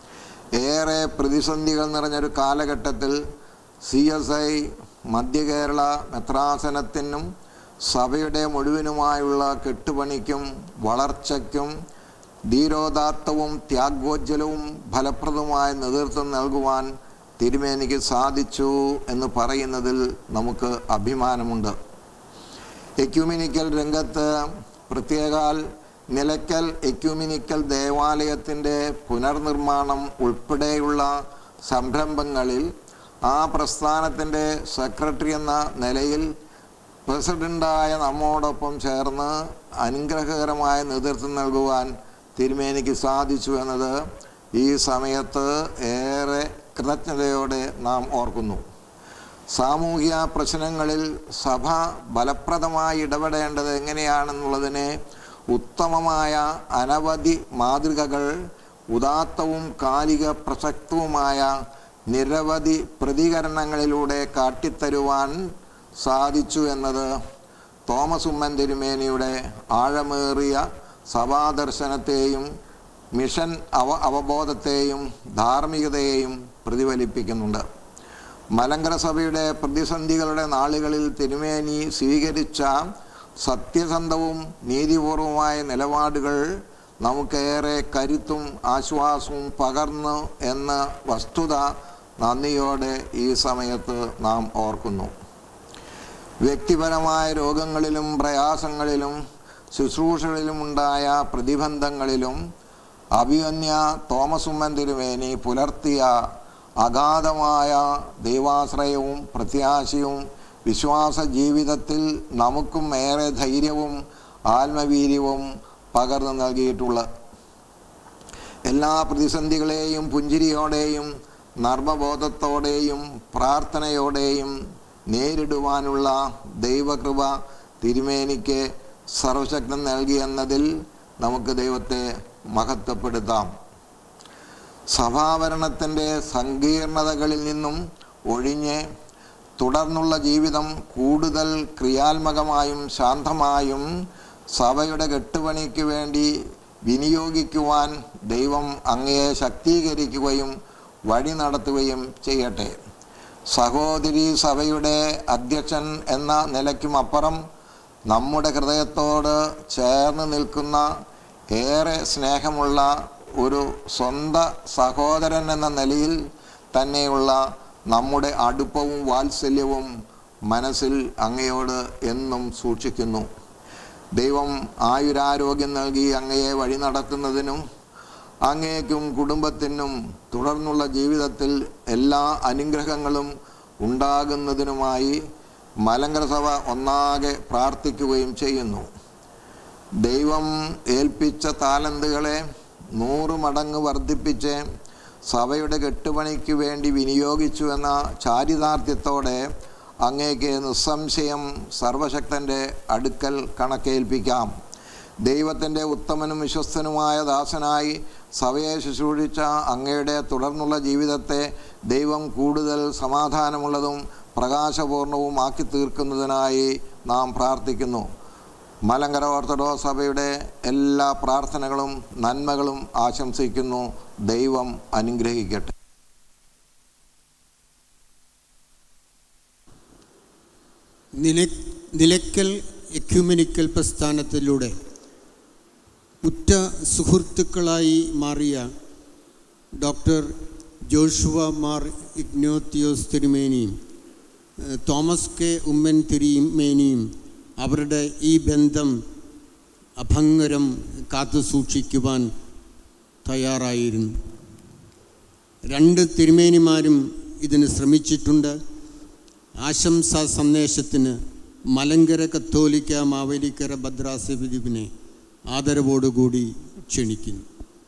S9: ഏറെ പ്രതിസന്ധികൾ നിറഞ്ഞൊരു കാലഘട്ടത്തിൽ സി എസ് ഐ മധ്യകേരള മെത്രാസനത്തിനും സഭയുടെ മുഴുവനുമായുള്ള കെട്ടുപണിക്കും വളർച്ചയ്ക്കും ധീരോദാത്തവും ത്യാഗോജ്വലവും ഫലപ്രദമായ നേതൃത്വം നൽകുവാൻ തിരുമേനിക്ക് സാധിച്ചു എന്ന് പറയുന്നതിൽ നമുക്ക് അഭിമാനമുണ്ട് എക്യൂമിനിക്കൽ രംഗത്ത് പ്രത്യേകാൽ നിലയ്ക്കൽ എക്യൂമിനിക്കൽ ദേവാലയത്തിൻ്റെ പുനർനിർമ്മാണം ഉൾപ്പെടെയുള്ള സംരംഭങ്ങളിൽ ആ പ്രസ്ഥാനത്തിൻ്റെ സെക്രട്ടറി എന്ന നിലയിൽ പ്രസിഡൻ്റായ നമ്മോടൊപ്പം ചേർന്ന് അനുഗ്രഹകരമായ നേതൃത്വം നൽകുവാൻ തിരുമേനിക്ക് സാധിച്ചു എന്നത് ഈ സമയത്ത് ഏറെ കൃതജ്ഞതയോടെ നാം ഓർക്കുന്നു സാമൂഹിക പ്രശ്നങ്ങളിൽ സഭ ഫലപ്രദമായി ഇടപെടേണ്ടത് എങ്ങനെയാണെന്നുള്ളതിനെ ഉത്തമമായ അനവധി മാതൃകകൾ ഉദാത്തവും കാലിക പ്രസക്തവുമായ നിരവധി പ്രതികരണങ്ങളിലൂടെ കാട്ടിത്തരുവാൻ സാധിച്ചു എന്നത് തോമസ് ഉമ്മൻ തിരുമേനിയുടെ ആഴമേറിയ സഭാദർശനത്തെയും മിഷൻ അവ അവബോധത്തെയും ധാർമ്മികതയെയും പ്രതിഫലിപ്പിക്കുന്നുണ്ട് മലങ്കര സഭയുടെ പ്രതിസന്ധികളുടെ നാളുകളിൽ തിരുമേനി സ്വീകരിച്ച സത്യസന്ധവും നീതിപൂർവമായ നിലപാടുകൾ നമുക്കേറെ കരുത്തും ആശ്വാസവും പകർന്നു എന്ന വസ്തുത നന്ദിയോടെ ഈ സമയത്ത് നാം ഓർക്കുന്നു വ്യക്തിപരമായ രോഗങ്ങളിലും പ്രയാസങ്ങളിലും ശുശ്രൂഷകളിലും ഉണ്ടായ പ്രതിബന്ധങ്ങളിലും അഭിമന്യ തോമസ് ഉമ്മൻ തിരുമേനി പുലർത്തിയ അഗാധമായ ദൈവാശ്രയവും പ്രത്യാശയും വിശ്വാസ ജീവിതത്തിൽ നമുക്കും ഏറെ ധൈര്യവും ആത്മവീര്യവും പകർന്നു നൽകിയിട്ടുള്ള എല്ലാ പ്രതിസന്ധികളെയും പുഞ്ചിരിയോടെയും നർമ്മബോധത്തോടെയും പ്രാർത്ഥനയോടെയും നേരിടുവാനുള്ള ദൈവകൃപ തിരുമേനിക്ക് സർവശക്തൻ നൽകിയെന്നതിൽ നമുക്ക് ദൈവത്തെ മഹത്വപ്പെടുത്താം സഭാഭരണത്തിൻ്റെ സങ്കീർണതകളിൽ നിന്നും ഒഴിഞ്ഞ് തുടർന്നുള്ള ജീവിതം കൂടുതൽ ക്രിയാത്മകമായും ശാന്തമായും സഭയുടെ കെട്ടുപണിക്ക് വേണ്ടി വിനിയോഗിക്കുവാൻ ദൈവം അങ്ങയെ ശക്തീകരിക്കുകയും വഴി നടത്തുകയും ചെയ്യട്ടെ സഹോദരി സഭയുടെ അധ്യക്ഷൻ എന്ന നിലയ്ക്കും അപ്പുറം നമ്മുടെ ഹൃദയത്തോട് ചേർന്ന് നിൽക്കുന്ന ഏറെ സ്നേഹമുള്ള ഒരു സ്വന്ത സഹോദരൻ എന്ന നിലയിൽ തന്നെയുള്ള നമ്മുടെ അടുപ്പവും വാത്സല്യവും മനസ്സിൽ അങ്ങയോട് എന്നും സൂക്ഷിക്കുന്നു ദൈവം ആയുരാരോഗ്യം നൽകി അങ്ങയെ വഴി നടത്തുന്നതിനും അങ്ങേക്കും കുടുംബത്തിനും തുടർന്നുള്ള ജീവിതത്തിൽ എല്ലാ അനുഗ്രഹങ്ങളും ഉണ്ടാകുന്നതിനുമായി മലങ്കര സഭ ഒന്നാകെ പ്രാർത്ഥിക്കുകയും ചെയ്യുന്നു ദൈവം ഏൽപ്പിച്ച താലന്തുകളെ നൂറ് മടങ്ങ് വർദ്ധിപ്പിച്ച് സഭയുടെ കെട്ടുപണിക്ക് വേണ്ടി വിനിയോഗിച്ചു എന്ന ചാരിതാർത്ഥ്യത്തോടെ അങ്ങേക്ക് നിസ്സംശയം സർവശക്തൻ്റെ അടുക്കൽ കണക്കേൽപ്പിക്കാം ദൈവത്തിൻ്റെ ഉത്തമനും വിശ്വസ്തനുമായ ദാസനായി സഭയെ ശുശ്രൂഷിച്ച അങ്ങയുടെ തുടർന്നുള്ള ജീവിതത്തെ ദൈവം കൂടുതൽ സമാധാനമുള്ളതും പ്രകാശപൂർണവും ആക്കി തീർക്കുന്നതിനായി നാം പ്രാർത്ഥിക്കുന്നു മലങ്കര ഓർത്തഡോക്സ് സഭയുടെ എല്ലാ പ്രാർത്ഥനകളും നന്മകളും ആശംസിക്കുന്നു ദൈവം അനുഗ്രഹിക്കട്ടെ
S4: നില നിലയ്ക്കൽ എക്യുമെനിക്കൽ പ്രസ്ഥാനത്തിലൂടെ ഉറ്റ സുഹൃത്തുക്കളായി മാറിയ ഡോക്ടർ ജോഷുവ മാർ ഇഗ്നോത്തിയോസ് തിരുമേനിയും ഏഹ് തോമസ് കെ ഉമ്മൻ തിരുമേനിയും അവരുടെ ഈ ബന്ധം അഭംഗരം കാത്തു സൂക്ഷിക്കുവാൻ തയ്യാറായിരുന്നു രണ്ട് തിരുമേനിമാരും ഇതിന് ശ്രമിച്ചിട്ടുണ്ട് ആശംസാ സന്ദേശത്തിന് മലങ്കര കത്തോലിക്ക മാവേലിക്കര ഭദ്രാസ പിരിവിനെ ആദരവോടുകൂടി ക്ഷണിക്കുന്നു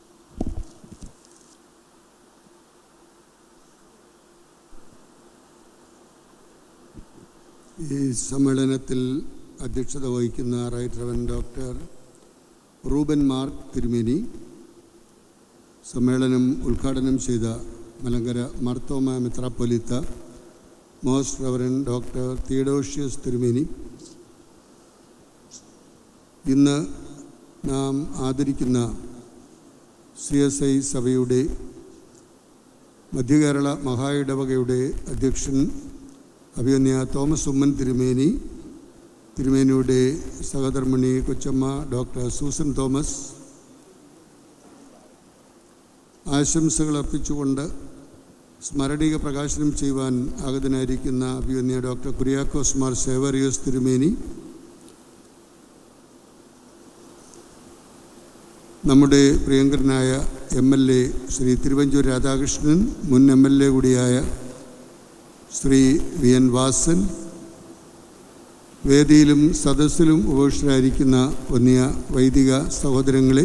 S10: ഈ സമ്മേളനത്തിൽ അധ്യക്ഷത വഹിക്കുന്ന right reverend doctor Reuben Mark തിരുമേനി സമ്മേളനം ഉദ്ഘാടനം ചെയ്ത മലങ്കര മർത്തോമ മെത്രാപ്പൊലിത്ത മോസ്റ്റ് റവറൻ ഡോക്ടർ തിയഡോഷ്യസ് തിരുമേനി ഇന്ന് നാം ആദരിക്കുന്ന സി എസ് ഐ സഭയുടെ മധ്യകേരള മഹായിടവകയുടെ അധ്യക്ഷൻ അഭിയന്യ തോമസ് ഉമ്മൻ തിരുമേനി തിരുമേനിയുടെ സഹധർമ്മിണി കൊച്ചമ്മ ഡോക്ടർ സൂസൻ തോമസ് ആശംസകൾ അർപ്പിച്ചുകൊണ്ട് സ്മരണിക പ്രകാശനം ചെയ്യുവാൻ ആഗതനായിരിക്കുന്ന അഭിയന്യ ഡോക്ടർ കുര്യാക്കോസ് മാർ സേവറിയോസ് തിരുമേനി നമ്മുടെ പ്രിയങ്കരനായ M L A Shri Thiruvanchoor Radhakrishnan മുൻ എം എൽ എ കൂടിയായ ശ്രീ വി എൻ വാസൻ വേദിയിലും സദസ്സിലും ഉപവിഷ്ടരായിരിക്കുന്ന വന്യ വൈദിക സഹോദരങ്ങളെ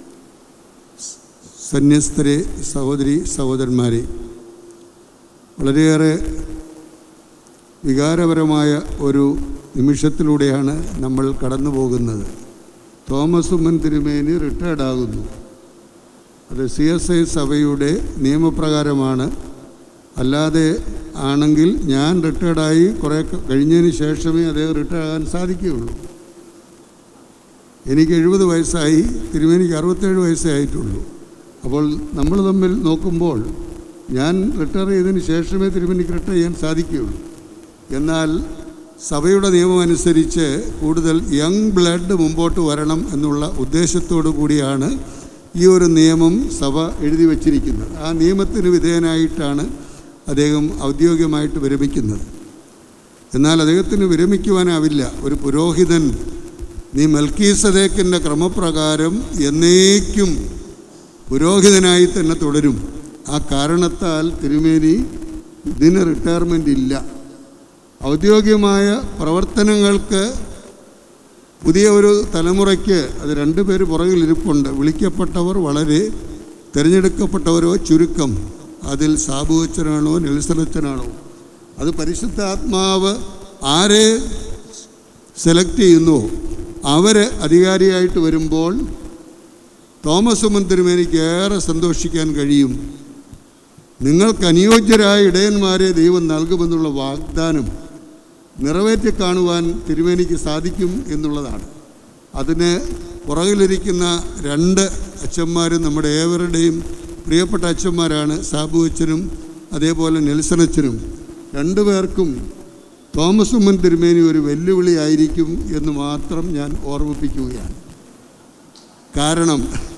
S10: സന്യസ്തരെ സഹോദരി സഹോദരന്മാരെ വളരെയേറെ വികാരപരമായ ഒരു നിമിഷത്തിലൂടെയാണ് നമ്മൾ കടന്നു പോകുന്നത് തോമസ് ഉമ്മൻ തിരുമേനി റിട്ടയർഡ് ആകുന്നു അത് സി എസ് ഐ സഭയുടെ നിയമപ്രകാരമാണ് അല്ലാതെ ആണെങ്കിൽ ഞാൻ റിട്ടയർഡായി കുറേ കഴിഞ്ഞതിന് ശേഷമേ അദ്ദേഹം റിട്ടയർ ആകാൻ സാധിക്കുകയുള്ളൂ എനിക്ക് എഴുപത് വയസ്സായി തിരുമേനിക്ക് അറുപത്തേഴ് വയസ്സേ ആയിട്ടുള്ളൂ അപ്പോൾ നമ്മൾ തമ്മിൽ നോക്കുമ്പോൾ ഞാൻ റിട്ടയർ ചെയ്തതിന് ശേഷമേ തിരുമേനിക്ക് റിട്ടയർ ചെയ്യാൻ സാധിക്കുകയുള്ളൂ എന്നാൽ സഭയുടെ നിയമം അനുസരിച്ച് കൂടുതൽ യങ് ബ്ലഡ് മുമ്പോട്ട് വരണം എന്നുള്ള ഉദ്ദേശത്തോടു കൂടിയാണ് ഈ ഒരു നിയമം സഭ എഴുതി വച്ചിരിക്കുന്നത് ആ നിയമത്തിന് വിധേയനായിട്ടാണ് അദ്ദേഹം ഔദ്യോഗികമായിട്ട് വിരമിക്കുന്നത് എന്നാൽ അദ്ദേഹത്തിന് വിരമിക്കുവാനാവില്ല ഒരു പുരോഹിതൻ നീ മൽക്കീസദേക്കിൻ്റെ ക്രമപ്രകാരം എന്നേക്കും പുരോഹിതനായി തന്നെ തുടരും ആ കാരണത്താൽ തിരുമേനി ഇതിന് റിട്ടയർമെൻ്റ് ഇല്ല ഔദ്യോഗികമായ പ്രവർത്തനങ്ങൾക്ക് പുതിയ ഒരു തലമുറയ്ക്ക് അത് രണ്ട് പേര് പുറകിലിരിപ്പുണ്ട് വിളിക്കപ്പെട്ടവർ വളരെ തിരഞ്ഞെടുക്കപ്പെട്ടവരോ ചുരുക്കം അതിൽ സാബുവച്ചനാണോ നെൽസലച്ചനാണോ അത് പരിശുദ്ധാത്മാവ് ആരെ സെലക്ട് ചെയ്യുന്നുവോ അവർ അധികാരിയായിട്ട് വരുമ്പോൾ തോമസ് ഉമ്മൻ തിരുമേനിക്ക് ഏറെ സന്തോഷിക്കാൻ കഴിയും നിങ്ങൾക്ക് അനുയോജ്യരായ ഇടയന്മാരെ ദൈവം നൽകുമെന്നുള്ള വാഗ്ദാനം നിറവേറ്റി കാണുവാൻ തിരുമേനിക്ക് സാധിക്കും എന്നുള്ളതാണ് അതിന് പുറകിലിരിക്കുന്ന രണ്ട് അച്ഛന്മാരും നമ്മുടെ ഏവരുടെയും പ്രിയപ്പെട്ട അച്ഛന്മാരാണ് സാബു അച്ഛനും അതേപോലെ നെൽസൺ അച്ഛനും രണ്ടുപേർക്കും തോമസ് ഉമ്മൻ തിരുമേനി ഒരു വെല്ലുവിളിയായിരിക്കും എന്ന് മാത്രം ഞാൻ ഓർമ്മിപ്പിക്കുകയാണ് കാരണം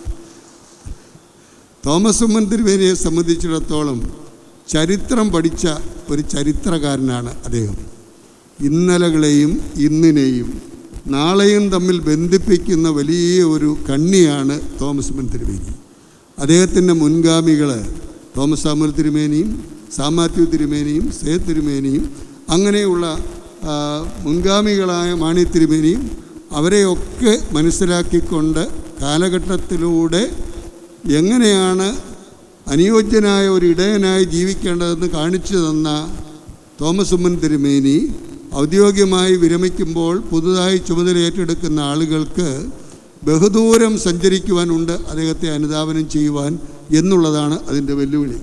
S10: തോമസ് ഉമ്മൻ തിരുമേനിയെ സംബന്ധിച്ചിടത്തോളം ചരിത്രം പഠിച്ച ഒരു ചരിത്രകാരനാണ് അദ്ദേഹം ഇന്നലകളെയും ഇന്നിനെയും നാളെയും തമ്മിൽ ബന്ധിപ്പിക്കുന്ന വലിയ ഒരു കണ്ണിയാണ് തോമസ് ഉമ്മൻ തിരുമേനി അദ്ദേഹത്തിൻ്റെ മുൻഗാമികൾ തോമസ് സാമുൽ തിരുമേനിയും സാമാത്യു തിരുമേനിയും സേ തിരുമേനിയും അങ്ങനെയുള്ള ആ, മുൻഗാമികളായ മാണി തിരുമേനിയും അവരെയൊക്കെ മനസ്സിലാക്കിക്കൊണ്ട് കാലഘട്ടത്തിലൂടെ എങ്ങനെയാണ് അനുയോജ്യനായ ഒരു ഇടയനായി ജീവിക്കേണ്ടതെന്ന് കാണിച്ചു തന്ന തോമസ് ഉമ്മൻ തിരുമേനി ഔദ്യോഗികമായി വിരമിക്കുമ്പോൾ പുതുതായി ചുമതല ഏറ്റെടുക്കുന്ന ആളുകൾക്ക് ബഹുദൂരം സഞ്ചരിക്കുവാനുണ്ട് അദ്ദേഹത്തെ അനുധാവനം ചെയ്യുവാൻ എന്നുള്ളതാണ് അതിൻ്റെ വെല്ലുവിളി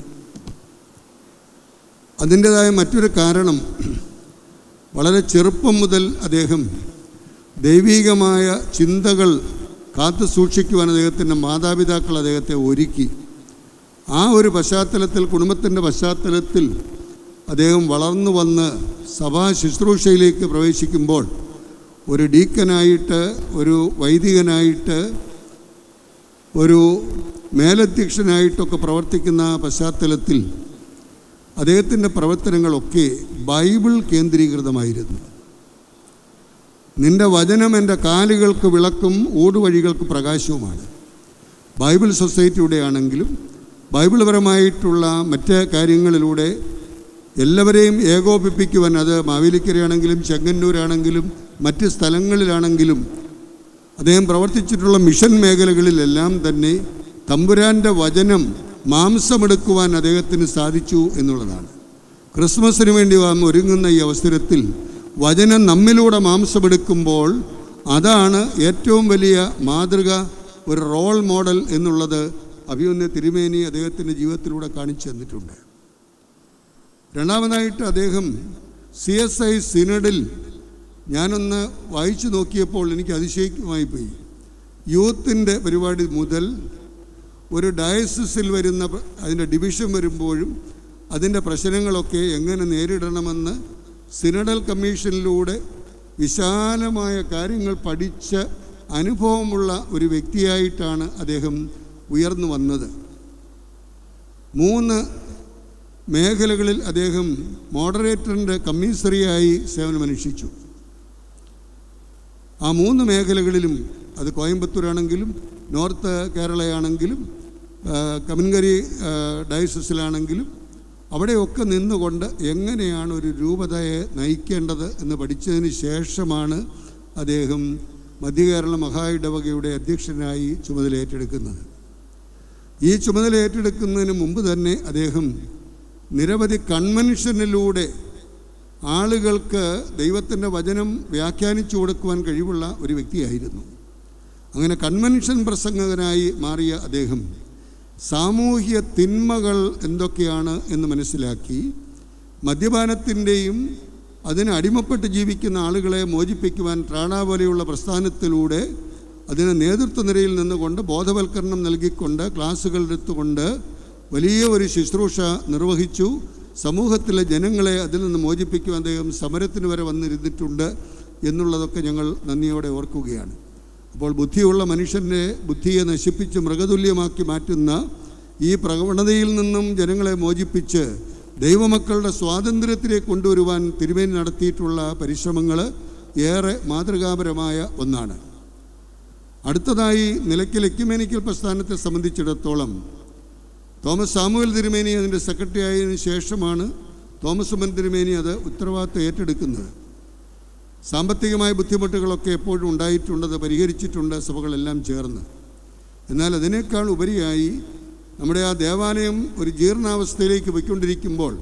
S10: അതിൻ്റെതായ മറ്റൊരു കാരണം വളരെ ചെറുപ്പം മുതൽ അദ്ദേഹം ദൈവീകമായ ചിന്തകൾ കാത്തു സൂക്ഷിക്കുവാൻ അദ്ദേഹത്തിൻ്റെ മാതാപിതാക്കൾ അദ്ദേഹത്തെ ഒരുക്കി ആ ഒരു പശ്ചാത്തലത്തിൽ കുടുംബത്തിൻ്റെ പശ്ചാത്തലത്തിൽ അദ്ദേഹം വളർന്നു വന്ന് സഭാ ശുശ്രൂഷയിലേക്ക് പ്രവേശിക്കുമ്പോൾ ഒരു ഡീക്കനായിട്ട് ഒരു വൈദികനായിട്ട് ഒരു മേലധ്യക്ഷനായിട്ടൊക്കെ പ്രവർത്തിക്കുന്ന പശ്ചാത്തലത്തിൽ അദ്ദേഹത്തിൻ്റെ പ്രവർത്തനങ്ങളൊക്കെ ബൈബിൾ കേന്ദ്രീകൃതമായിരുന്നു നിന്റെ വചനം എൻ്റെ കാലുകൾക്ക് വിളക്കും ഊടുവഴികൾക്ക് പ്രകാശവുമാണ് ബൈബിൾ സൊസൈറ്റിയുടെ ആണെങ്കിലും ബൈബിൾപരമായിട്ടുള്ള മറ്റ് കാര്യങ്ങളിലൂടെ എല്ലാവരെയും ഏകോപിപ്പിക്കുവാൻ അത് മാവേലിക്കരയാണെങ്കിലും ചെങ്ങന്നൂരാണെങ്കിലും മറ്റ് സ്ഥലങ്ങളിലാണെങ്കിലും അദ്ദേഹം പ്രവർത്തിച്ചിട്ടുള്ള മിഷൻ മേഖലകളിലെല്ലാം തന്നെ തമ്പുരാൻ്റെ വചനം മാംസമെടുക്കുവാൻ അദ്ദേഹത്തിന് സാധിച്ചു എന്നുള്ളതാണ് ക്രിസ്മസിന് വേണ്ടി നാം ഒരുങ്ങുന്ന ഈ അവസരത്തിൽ വചനം നമ്മിലൂടെ മാംസമെടുക്കുമ്പോൾ അതാണ് ഏറ്റവും വലിയ മാതൃക ഒരു റോൾ മോഡൽ എന്നുള്ളത് അഭിമന്യ തിരുമേനി അദ്ദേഹത്തിൻ്റെ ജീവിതത്തിലൂടെ കാണിച്ചു തന്നിട്ടുണ്ട് രണ്ടാമതായിട്ട് അദ്ദേഹം സി എസ് ഐ സിനഡിൽ ഞാനൊന്ന് വായിച്ചു നോക്കിയപ്പോൾ എനിക്ക് അതിശയമായി പോയി യൂത്തിൻ്റെ പരിപാടി മുതൽ ഒരു ഡയസിസിൽ വരുന്ന പ- അതിൻ്റെ ഡിവിഷൻ വരുമ്പോഴും അതിൻ്റെ പ്രശ്നങ്ങളൊക്കെ എങ്ങനെ നേരിടണമെന്ന് സിനഡൽ കമ്മീഷനിലൂടെ വിശാലമായ കാര്യങ്ങൾ പഠിച്ച അനുഭവമുള്ള ഒരു വ്യക്തിയായിട്ടാണ് അദ്ദേഹം ഉയർന്നു വന്നത് മൂന്ന് മേഖലകളിൽ അദ്ദേഹം മോഡറേറ്ററിൻ്റെ കമ്മീസറിയായി സേവനമനുഷ്ഠിച്ചു ആ മൂന്ന് മേഖലകളിലും അത് കോയമ്പത്തൂരാണെങ്കിലും നോർത്ത് കേരളയാണെങ്കിലും ആ, കമൻകരി ആ, ഡയസിസിലാണെങ്കിലും അവിടെയൊക്കെ നിന്നുകൊണ്ട് എങ്ങനെയാണ് ഒരു രൂപതയെ നയിക്കേണ്ടത് എന്ന് പഠിച്ചതിന് ശേഷമാണ് അദ്ദേഹം മധ്യകേരള മഹായിടവകയുടെ അധ്യക്ഷനായി ചുമതല ഏറ്റെടുക്കുന്നത് ഈ ചുമതല ഏറ്റെടുക്കുന്നതിന് മുമ്പ് തന്നെ അദ്ദേഹം നിരവധി കൺവെൻഷനിലൂടെ ആളുകൾക്ക് ദൈവത്തിൻ്റെ വചനം വ്യാഖ്യാനിച്ചു കൊടുക്കുവാൻ കഴിവുള്ള ഒരു വ്യക്തിയായിരുന്നു അങ്ങനെ കൺവെൻഷൻ പ്രസംഗകനായി മാറിയ അദ്ദേഹം സാമൂഹ്യ തിന്മകൾ എന്തൊക്കെയാണ് എന്ന് മനസ്സിലാക്കി മദ്യപാനത്തിൻ്റെയും അതിന് അടിമപ്പെട്ട് ജീവിക്കുന്ന ആളുകളെ മോചിപ്പിക്കുവാൻ ത്രാണ പോലെയുള്ള പ്രസ്ഥാനത്തിലൂടെ അതിന് നേതൃത്വ നിരയിൽ നിന്നുകൊണ്ട് ബോധവൽക്കരണം നൽകിക്കൊണ്ട് ക്ലാസ്സുകൾ എടുത്തുകൊണ്ട് വലിയ ഒരു ശുശ്രൂഷ നിർവഹിച്ചു സമൂഹത്തിലെ ജനങ്ങളെ അതിൽ നിന്ന് മോചിപ്പിക്കുവാൻ അദ്ദേഹം സമരത്തിന് വരെ വന്നിരുന്നിട്ടുണ്ട് എന്നുള്ളതൊക്കെ ഞങ്ങൾ നന്ദിയോടെ ഓർക്കുകയാണ് അപ്പോൾ ബുദ്ധിയുള്ള മനുഷ്യൻ്റെ ബുദ്ധിയെ നശിപ്പിച്ച് മൃഗതുല്യമാക്കി മാറ്റുന്ന ഈ പ്രവണതയിൽ നിന്നും ജനങ്ങളെ മോചിപ്പിച്ച് ദൈവമക്കളുടെ സ്വാതന്ത്ര്യത്തിലേക്ക് കൊണ്ടുവരുവാൻ തിരുമേനി നടത്തിയിട്ടുള്ള പരിശ്രമങ്ങൾ ഏറെ മാതൃകാപരമായ ഒന്നാണ് അടുത്തതായി നിലയ്ക്കൽ എക്യുമേനിക്കൽ പ്രസ്ഥാനത്തെ സംബന്ധിച്ചിടത്തോളം തോമസ് സാമുവൽ തിരുമേനി അതിൻ്റെ സെക്രട്ടറി ആയതിനു ശേഷമാണ് തോമസ് ഉമ്മൻ തിരുമേനി അത് ഉത്തരവാദിത്വം ഏറ്റെടുക്കുന്നത് സാമ്പത്തികമായ ബുദ്ധിമുട്ടുകളൊക്കെ എപ്പോഴും ഉണ്ടായിട്ടുണ്ട് അത് പരിഹരിച്ചിട്ടുണ്ട് സഭകളെല്ലാം ചേർന്ന് എന്നാൽ അതിനേക്കാൾ ഉപരിയായി നമ്മുടെ ആ ദേവാലയം ഒരു ജീർണാവസ്ഥയിലേക്ക് പോയിക്കൊണ്ടിരിക്കുമ്പോൾ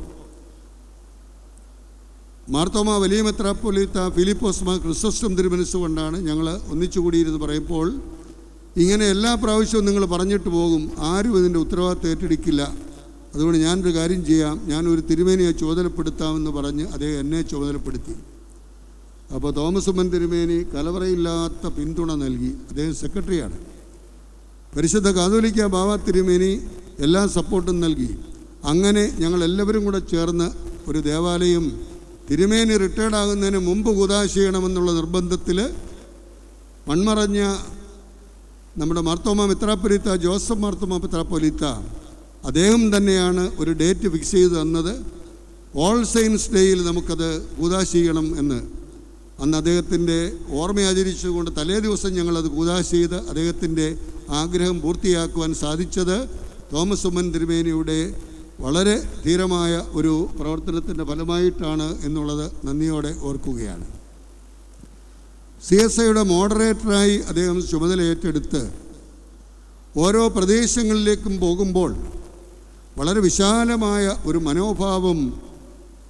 S10: മാർത്തോമ വലിയ മെത്രാപ്പൊലിത്ത ഫിലിപ്പോസ് മാർ ക്രിസ്തോസ്റ്റം തിരുമനസ്സുകൊണ്ടാണ് ഞങ്ങൾ ഒന്നിച്ചുകൂടിയിരുന്ന് പറയുമ്പോൾ ഇങ്ങനെ എല്ലാ പ്രാവശ്യവും നിങ്ങൾ പറഞ്ഞിട്ട് പോകും ആരും ഇതിൻ്റെ ഉത്തരവാദിത്വം ഏറ്റെടുക്കില്ല അതുകൊണ്ട് ഞാനൊരു കാര്യം ചെയ്യാം ഞാനൊരു തിരുമേനിയെ ചുമതലപ്പെടുത്താമെന്ന് പറഞ്ഞ് അദ്ദേഹം എന്നെ ചുമതലപ്പെടുത്തി അപ്പോൾ തോമസ് ഉമ്മൻ തിരുമേനി കലവറയില്ലാത്ത പിന്തുണ നൽകി അദ്ദേഹം സെക്രട്ടറിയാണ് പരിശുദ്ധ കാതോലിക്ക ബാബ തിരുമേനി എല്ലാ സപ്പോർട്ടും നൽകി അങ്ങനെ ഞങ്ങൾ എല്ലാവരും കൂടെ ചേർന്ന് ഒരു ദേവാലയം തിരുമേനി റിട്ടയർഡ് ആകുന്നതിന് മുമ്പ് കുതാശ ചെയ്യണമെന്നുള്ള നിർബന്ധത്തിൽ മൺമറഞ്ഞ നമ്മുടെ മാർത്തോമ മിത്രാപ്പൊലിത്ത ജോസഫ് മാർത്തോമ മിത്രാപ്പൊലിത്ത അദ്ദേഹം തന്നെയാണ് ഒരു ഡേറ്റ് ഫിക്സ് ചെയ്ത് തന്നത് ഓൾ സയൻസ് ഡേയിൽ നമുക്കത് കൂതാശ ചെയ്യണം എന്ന് അന്ന് അദ്ദേഹത്തിൻ്റെ ഓർമ്മയാചരിച്ചുകൊണ്ട് തലേ ദിവസം ഞങ്ങളത് കൂതാശ ചെയ്ത് അദ്ദേഹത്തിൻ്റെ ആഗ്രഹം പൂർത്തിയാക്കുവാൻ സാധിച്ചത് തോമസ് ഉമ്മൻ തിരുമേനിയുടെ വളരെ ധീരമായ ഒരു പ്രവർത്തനത്തിൻ്റെ ഫലമായിട്ടാണ് എന്നുള്ളത് നന്ദിയോടെ ഓർക്കുകയാണ് സി എസ് ഐയുടെ മോഡറേറ്ററായി അദ്ദേഹം ചുമതല ഏറ്റെടുത്ത് ഓരോ പ്രദേശങ്ങളിലേക്കും പോകുമ്പോൾ വളരെ വിശാലമായ ഒരു മനോഭാവം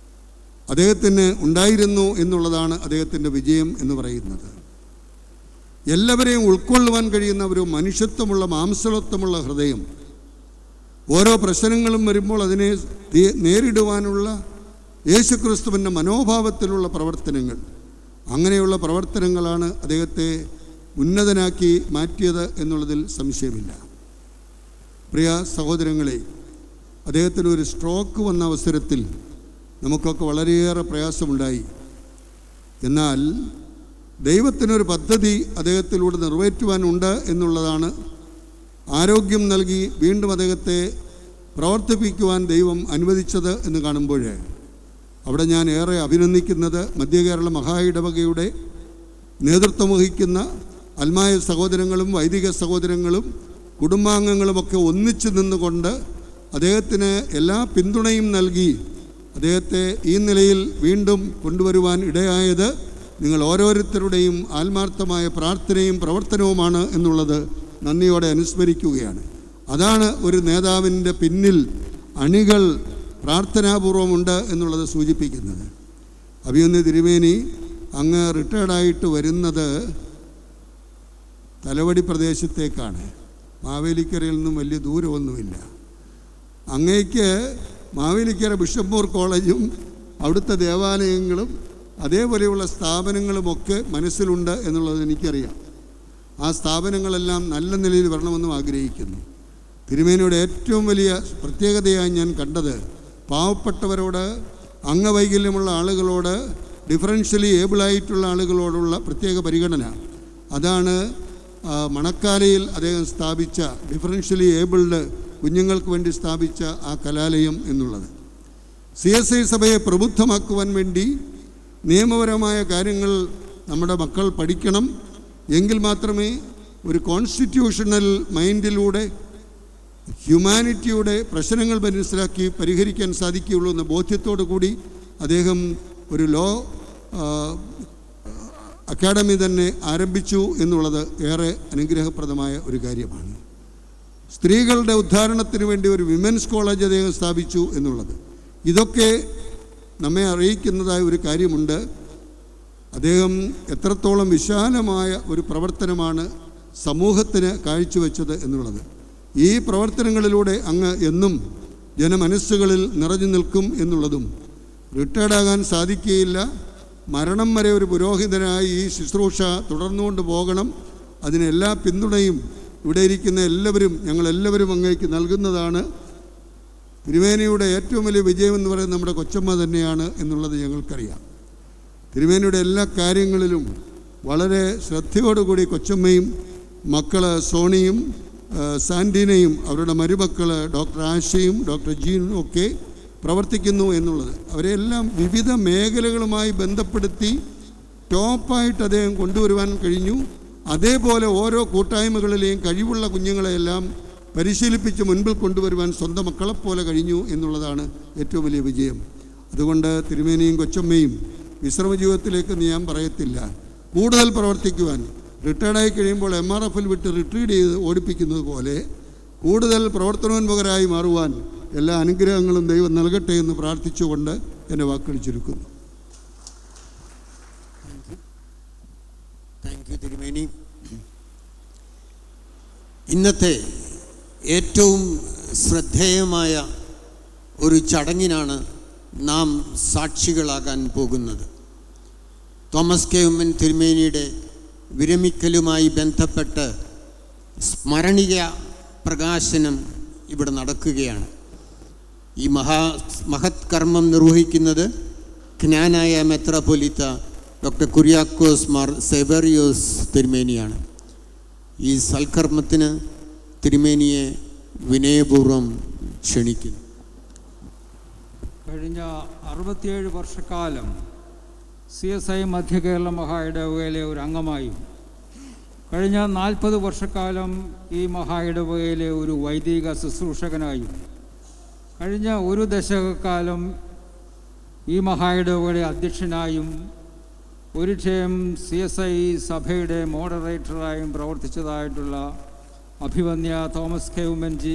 S10: അദ്ദേഹത്തിന് ഉണ്ടായിരുന്നു എന്നുള്ളതാണ് അദ്ദേഹത്തിൻ്റെ വിജയം എന്ന് പറയുന്നത് എല്ലാവരെയും ഉൾക്കൊള്ളുവാൻ കഴിയുന്ന ഒരു മനുഷ്യത്വമുള്ള മാംസളത്വമുള്ള ഹൃദയം ഓരോ പ്രശ്നങ്ങളും വരുമ്പോൾ അതിനെ തി- നേരിടുവാനുള്ള യേശുക്രിസ്തുവിൻ്റെ മനോഭാവത്തിലുള്ള പ്രവർത്തനങ്ങൾ അങ്ങനെയുള്ള പ്രവർത്തനങ്ങളാണ് അദ്ദേഹത്തെ ഉന്നതനാക്കി മാറ്റിയത് എന്നുള്ളതിൽ സംശയമില്ല പ്രിയ സഹോദരങ്ങളെ അദ്ദേഹത്തിന് ഒരു സ്ട്രോക്ക് വന്ന അവസരത്തിൽ നമുക്കൊക്കെ വളരെയേറെ പ്രയാസമുണ്ടായി എന്നാൽ ദൈവത്തിനൊരു പദ്ധതി അദ്ദേഹത്തിലൂടെ നിറവേറ്റുവാനുണ്ട് എന്നുള്ളതാണ് ആരോഗ്യം നൽകി വീണ്ടും അദ്ദേഹത്തെ പ്രവർത്തിപ്പിക്കുവാൻ ദൈവം അനുവദിച്ചത് എന്ന് കാണുമ്പോൾ അവിടെ ഞാൻ ഏറെ അഭിനന്ദിക്കുന്നത് മധ്യകേരള മഹാ ഇടവകയുടെ നേതൃത്വം വഹിക്കുന്ന അൽമായ സഹോദരങ്ങളും വൈദിക സഹോദരങ്ങളും കുടുംബാംഗങ്ങളുമൊക്കെ ഒന്നിച്ചു നിന്നുകൊണ്ട് അദ്ദേഹത്തിന് എല്ലാ പിന്തുണയും നൽകി അദ്ദേഹത്തെ ഈ നിലയിൽ വീണ്ടും കൊണ്ടുവരുവാൻ ഇടയായത് നിങ്ങൾ ഓരോരുത്തരുടെയും ആത്മാർത്ഥമായ പ്രാർത്ഥനയും പ്രവർത്തനവുമാണ് എന്നുള്ളത് നന്ദിയോടെ അനുസ്മരിക്കുകയാണ് അതാണ് ഒരു നേതാവിൻ്റെ പിന്നിൽ അണികൾ പ്രാർത്ഥനാപൂർവമുണ്ട് എന്നുള്ളത് സൂചിപ്പിക്കുന്നത് അഭിയൊന്ന് തിരുമേനി അങ്ങ് റിട്ടയർഡായിട്ട് വരുന്നത് തലവടി പ്രദേശത്തേക്കാണ് മാവേലിക്കരയിൽ നിന്നും വലിയ ദൂരമൊന്നുമില്ല അങ്ങേക്ക് മാവേലിക്കര ബിഷപ്പൂർ കോളേജും അവിടുത്തെ ദേവാലയങ്ങളും അതേപോലെയുള്ള സ്ഥാപനങ്ങളുമൊക്കെ മനസ്സിലുണ്ട് എന്നുള്ളത് എനിക്കറിയാം ആ സ്ഥാപനങ്ങളെല്ലാം നല്ല നിലയിൽ വരണമെന്നും ആഗ്രഹിക്കുന്നു തിരുമേനിയുടെ ഏറ്റവും വലിയ പ്രത്യേകതയായി ഞാൻ കണ്ടത് പാവപ്പെട്ടവരോട് അംഗവൈകല്യമുള്ള ആളുകളോട് ഡിഫറൻഷ്യലി ഏബിളായിട്ടുള്ള ആളുകളോടുള്ള പ്രത്യേക പരിഗണന അതാണ് ആ, മണക്കാലയിൽ അദ്ദേഹം സ്ഥാപിച്ച ഡിഫറൻഷ്യലി ഏബിൾഡ് കുഞ്ഞുങ്ങൾക്ക് വേണ്ടി സ്ഥാപിച്ച ആ കലാലയം എന്നുള്ളത് സി എസ് ഐ സഭയെ പ്രബുദ്ധമാക്കുവാൻ വേണ്ടി നിയമപരമായ കാര്യങ്ങൾ നമ്മുടെ മക്കൾ പഠിക്കണം എങ്കിൽ മാത്രമേ ഒരു കോൺസ്റ്റിറ്റ്യൂഷണൽ മൈൻഡിലൂടെ ഹ്യൂമാനിറ്റിയുടെ പ്രശ്നങ്ങൾ മനസ്സിലാക്കി പരിഹരിക്കാൻ സാധിക്കുകയുള്ളൂ എന്ന ബോധ്യത്തോടു കൂടി അദ്ദേഹം ഒരു ലോ ആ, അക്കാഡമി തന്നെ ആരംഭിച്ചു എന്നുള്ളത് ഏറെ അനുഗ്രഹപ്രദമായ ഒരു കാര്യമാണ് സ്ത്രീകളുടെ ഉദ്ധാരണത്തിന് വേണ്ടി ഒരു വിമൻസ് കോളേജ് അദ്ദേഹം സ്ഥാപിച്ചു എന്നുള്ളത് ഇതൊക്കെ നമ്മെ അറിയിക്കുന്നതായ ഒരു കാര്യമുണ്ട് അദ്ദേഹം എത്രത്തോളം വിശാലമായ ഒരു പ്രവർത്തനമാണ് സമൂഹത്തിന് കാഴ്ചവെച്ചത് എന്നുള്ളത് ഈ പ്രവർത്തനങ്ങളിലൂടെ അങ്ങ് എന്നും ജനമനസ്സുകളിൽ നിറഞ്ഞു നിൽക്കും എന്നുള്ളതും റിട്ടയർഡാകാൻ സാധിക്കുകയില്ല മരണം വരെ ഒരു പുരോഹിതനായി ഈ ശുശ്രൂഷ തുടർന്നുകൊണ്ട് പോകണം അതിന് എല്ലാ പിന്തുണയും ഇവിടെ ഇരിക്കുന്ന എല്ലാവരും ഞങ്ങളെല്ലാവരും അങ്ങേക്ക് നൽകുന്നതാണ് തിരുവേനിയുടെ ഏറ്റവും വലിയ വിജയം എന്ന് പറയുന്നത് നമ്മുടെ കൊച്ചമ്മ തന്നെയാണ് എന്നുള്ളത് ഞങ്ങൾക്കറിയാം തിരുവേനിയുടെ എല്ലാ കാര്യങ്ങളിലും വളരെ ശ്രദ്ധയോടുകൂടി കൊച്ചമ്മയും മക്കള് സോണിയും ആ, സാൻഡീനയും അവരുടെ മരുമക്കൾ ഡോക്ടർ ആശയും ഡോക്ടർ ജീനും ഒക്കെ പ്രവർത്തിക്കുന്നു എന്നുള്ളത് അവരെല്ലാം വിവിധ മേഖലകളുമായി ബന്ധപ്പെടുത്തി ടോപ്പായിട്ട് അദ്ദേഹം കൊണ്ടുവരുവാൻ കഴിഞ്ഞു അതേപോലെ ഓരോ കൂട്ടായ്മകളിലെയും കഴിവുള്ള കുഞ്ഞുങ്ങളെയെല്ലാം പരിശീലിപ്പിച്ച് മുൻപിൽ കൊണ്ടുവരുവാൻ സ്വന്തം മക്കളെപ്പോലെ കഴിഞ്ഞു എന്നുള്ളതാണ് ഏറ്റവും വലിയ വിജയം അതുകൊണ്ട് തിരുമേനിയും കൊച്ചമ്മയും വിശ്രമ ജീവിതത്തിലേക്ക് ഞാൻ പറയത്തില്ല കൂടുതൽ പ്രവർത്തിക്കുവാൻ റിട്ടയർഡായി കഴിയുമ്പോൾ എം ആർ എഫിൽ വിട്ട് റിട്രീറ്റ് ചെയ്ത് ഓടിപ്പിക്കുന്നത് പോലെ കൂടുതൽ പ്രവർത്തനോന്മുഖരായി മാറുവാൻ എല്ലാ അനുഗ്രഹങ്ങളും ദൈവം നൽകട്ടെ എന്ന് പ്രാർത്ഥിച്ചുകൊണ്ട് എൻ്റെ വാക്കുകൾ ചുരുക്കുന്നു
S4: താങ്ക് യു തിരുമേനി ഇന്നത്തെ ഏറ്റവും ശ്രദ്ധേയമായ ഒരു ചടങ്ങിനാണ് നാം സാക്ഷികളാകാൻ പോകുന്നത് തോമസ് കെ ഉമ്മൻ തിരുമേനിയുടെ വിരമിക്കലുമായി ബന്ധപ്പെട്ട് സ്മരണിക പ്രകാശനം ഇവിടെ നടക്കുകയാണ് ഈ മഹാ മഹത് കർമ്മം നിർവഹിക്കുന്നത് ജ്ഞാനായ മെത്രാപൊലിത്ത ഡോക്ടർ കുര്യാക്കോസ് മാർ സെവറിയോസ് തിരുമേനിയാണ് ഈ സൽക്കർമ്മത്തിന് തിരുമേനിയെ വിനയപൂർവ്വം ക്ഷണിക്കുന്നു
S3: കഴിഞ്ഞ അറുപത്തിയേഴ് വർഷക്കാലം സി എസ് ഐ മധ്യ കേരള മഹായിടവകയിലെ ഒരു അംഗമായും കഴിഞ്ഞ നാൽപ്പത് വർഷക്കാലം ഈ മഹായിടവകയിലെ ഒരു വൈദിക ശുശ്രൂഷകനായും കഴിഞ്ഞ ഒരു ദശകക്കാലം ഈ മഹായിടവകയുടെ അധ്യക്ഷനായും ഒരു ക്ഷയം സി എസ് ഐ സഭയുടെ മോഡറേറ്ററായും പ്രവർത്തിച്ചതായിട്ടുള്ള അഭിവന്യ തോമസ് കെ ഉമ്മൻജി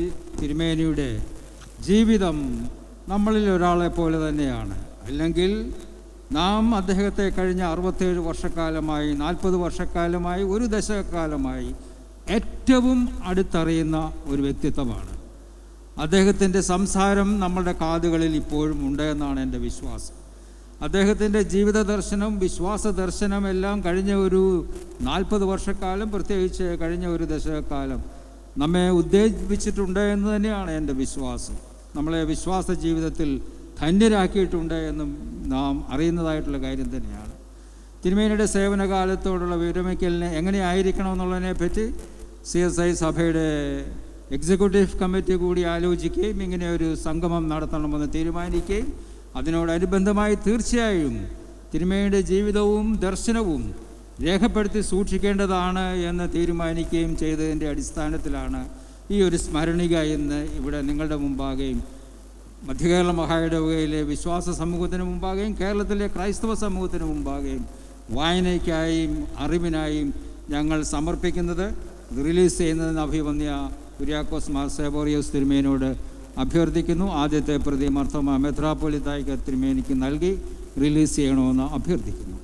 S3: തിരുമേനിയുടെ ജീവിതം നമ്മളിൽ ഒരാളെ പോലെ തന്നെയാണ് അല്ലെങ്കിൽ നാം അദ്ദേഹത്തെ കഴിഞ്ഞ അറുപത്തേഴ് വർഷക്കാലമായി നാൽപ്പത് വർഷക്കാലമായി ഒരു ദശകക്കാലമായി ഏറ്റവും അടുത്തറിയുന്ന ഒരു വ്യക്തിത്വമാണ് അദ്ദേഹത്തിൻ്റെ സംസാരം നമ്മളുടെ കാതുകളിൽ ഇപ്പോഴും ഉണ്ട് എന്നാണ് എൻ്റെ വിശ്വാസം അദ്ദേഹത്തിൻ്റെ ജീവിത ദർശനം വിശ്വാസ ദർശനം എല്ലാം കഴിഞ്ഞ ഒരു നാൽപ്പത് വർഷക്കാലം പ്രത്യേകിച്ച് കഴിഞ്ഞ ഒരു ദശകക്കാലം നമ്മെ ഉദ്ദേശിപ്പിച്ചിട്ടുണ്ട് എന്ന് തന്നെയാണ് എൻ്റെ വിശ്വാസം നമ്മളെ വിശ്വാസ ജീവിതത്തിൽ ധന്യരാക്കിയിട്ടുണ്ട് എന്നും നാം അറിയുന്നതായിട്ടുള്ള കാര്യം തന്നെയാണ് തിരുമേനിയുടെ സേവനകാലത്തോടുള്ള വിരമിക്കലിന് എങ്ങനെയായിരിക്കണം എന്നുള്ളതിനെ പറ്റി സി എസ് ഐ സഭയുടെ എക്സിക്യൂട്ടീവ് കമ്മിറ്റി കൂടി ആലോചിക്കുകയും ഇങ്ങനെ ഒരു സംഗമം നടത്തണമെന്ന് തീരുമാനിക്കുകയും അതിനോടനുബന്ധമായി തീർച്ചയായും തിരുമേനിയുടെ ജീവിതവും ദർശനവും രേഖപ്പെടുത്തി സൂക്ഷിക്കേണ്ടതാണ് എന്ന് തീരുമാനിക്കുകയും ചെയ്തതിൻ്റെ അടിസ്ഥാനത്തിലാണ് ഈ ഒരു സ്മരണിക ഇന്ന് ഇവിടെ നിങ്ങളുടെ മുമ്പാകെയും മധ്യകേരള മഹായിടവകയിലെ വിശ്വാസ സമൂഹത്തിന് മുമ്പാകെയും കേരളത്തിലെ ക്രൈസ്തവ സമൂഹത്തിന് മുമ്പാകെയും വായനയ്ക്കായും അറിവിനായും ഞങ്ങൾ സമർപ്പിക്കുന്നത് ഇത് റിലീസ് ചെയ്യുന്നതിന് അഭിവന്യ കുര്യാക്കോസ് മാർ സേബോറിയോസ് തിരുമേനോട് അഭ്യർത്ഥിക്കുന്നു ആദ്യത്തെ പ്രതി മർത്തോമ മെത്രാപ്പൊലിത്തായിക്ക് തിരുമേനിക്ക് നൽകി റിലീസ് ചെയ്യണമെന്ന് അഭ്യർത്ഥിക്കുന്നു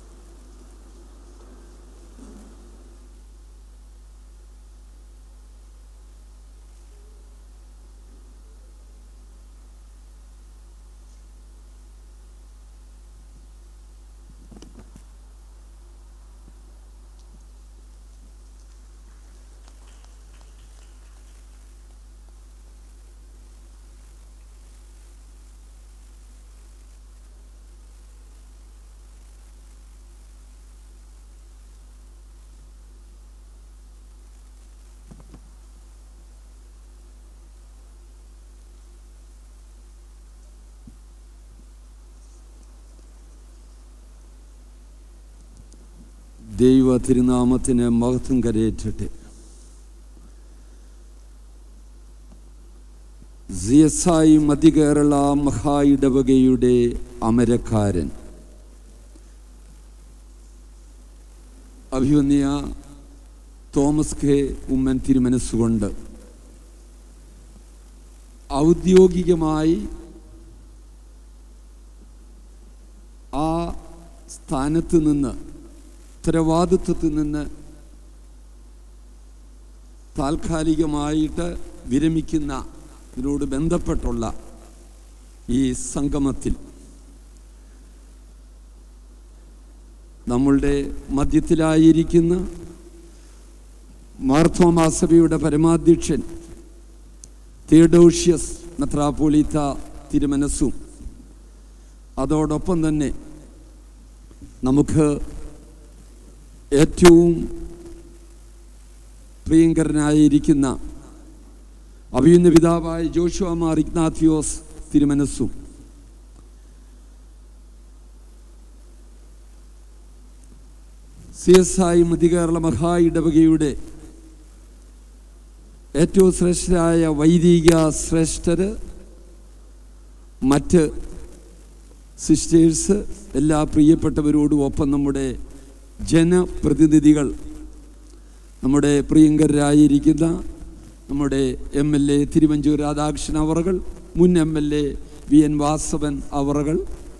S11: ദൈവ തിരുനാമത്തിന് മഹത്വം കരയേറ്റട്ടെ സിയസായി മധ്യകേരള മഹാ ഇടവകയുടെ അമരക്കാരൻ അഭിവന്യ തോമസ് കെ ഉമ്മൻ തിരുമനസ്സുകൊണ്ട് ഔദ്യോഗികമായി ആ സ്ഥാനത്ത് നിന്ന് ഉത്തരവാദിത്വത്തിൽ നിന്ന് താൽക്കാലികമായിട്ട് വിരമിക്കുന്ന ഇതിനോട് ബന്ധപ്പെട്ടുള്ള ഈ സംഗമത്തിൽ നമ്മളുടെ മധ്യത്തിലായിരിക്കുന്ന മാർത്തോമാസഭയുടെ പരമാധ്യക്ഷൻ തിയഡോഷ്യസ് മെത്രാപോലീത്ത തിരുമനസ്സും അതോടൊപ്പം തന്നെ നമുക്ക് ഏറ്റവും പ്രിയങ്കരനായിരിക്കുന്ന അഭിയുന്ന പിതാവായ ജോഷുവ മാർ ഇഗ്നാത്തിയോസ് തിരുമനസ്സും സി എസ് ഐ മധ്യകേരള മഹാ ഇടവകയുടെ ഏറ്റവും ശ്രേഷ്ഠരായ വൈദിക ശ്രേഷ്ഠര് മറ്റ് സിസ്റ്റേഴ്സ് എല്ലാ പ്രിയപ്പെട്ടവരോടും ഒപ്പം നമ്മുടെ ജനപ്രതിനിധികൾ നമ്മുടെ പ്രിയങ്കരായിരിക്കുന്ന നമ്മുടെ M L A Thiruvanchoor Radhakrishnan അവറുകൾ മുൻ M L A V N Vasavan അവറുകൾ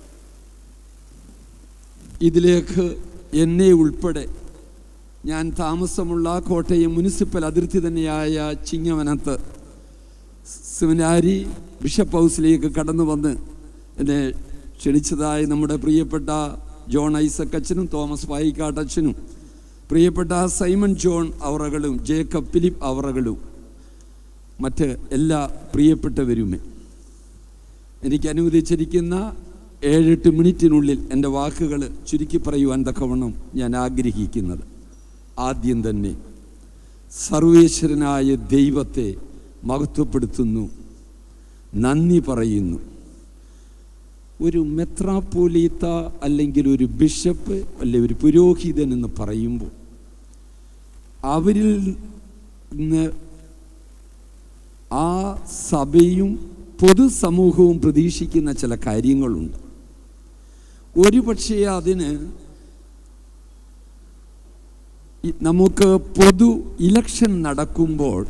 S11: ഇതിലേക്ക് എന്നെ ഉൾപ്പെടെ ഞാൻ താമസമുള്ള കോട്ടയം മുനിസിപ്പൽ അതിർത്തി തന്നെയായ ചിങ്ങവനത്ത് സെമിനാരി ബിഷപ്പ് ഹൗസിലേക്ക് കടന്നു വന്ന് എന്നെ ക്ഷണിച്ചതായി നമ്മുടെ പ്രിയപ്പെട്ട ജോൺ ഐസക് അച്ഛനും തോമസ് പായിക്കാട്ടച്ഛനും പ്രിയപ്പെട്ട സൈമൺ ജോൺ അവറകളും ജേക്കബ് ഫിലിപ്പ് അവറകളും മറ്റ് എല്ലാ പ്രിയപ്പെട്ടവരുമേ എനിക്ക് അനുവദിച്ചിരിക്കുന്ന ഏഴെട്ട് മിനിറ്റിനുള്ളിൽ എൻ്റെ വാക്കുകൾ ചുരുക്കി പറയുവാൻ തക്കവണ്ണം ഞാൻ ആഗ്രഹിക്കുന്നത് ആദ്യം തന്നെ സർവേശ്വരനായ ദൈവത്തെ മഹത്വപ്പെടുത്തുന്നു നന്ദി പറയുന്നു ഒരു മെത്രാപ്പോലീത്ത അല്ലെങ്കിൽ ഒരു ബിഷപ്പ് അല്ലെ ഒരു പുരോഹിതൻ എന്ന് പറയുമ്പോൾ അവരിൽ നിന്ന് ആ സഭയും പൊതുസമൂഹവും പ്രതീക്ഷിക്കുന്ന ചില കാര്യങ്ങളുണ്ട് ഒരു പക്ഷേ അതിന് ഈ- നമുക്ക് പൊതു ഇലക്ഷൻ നടക്കുമ്പോൾ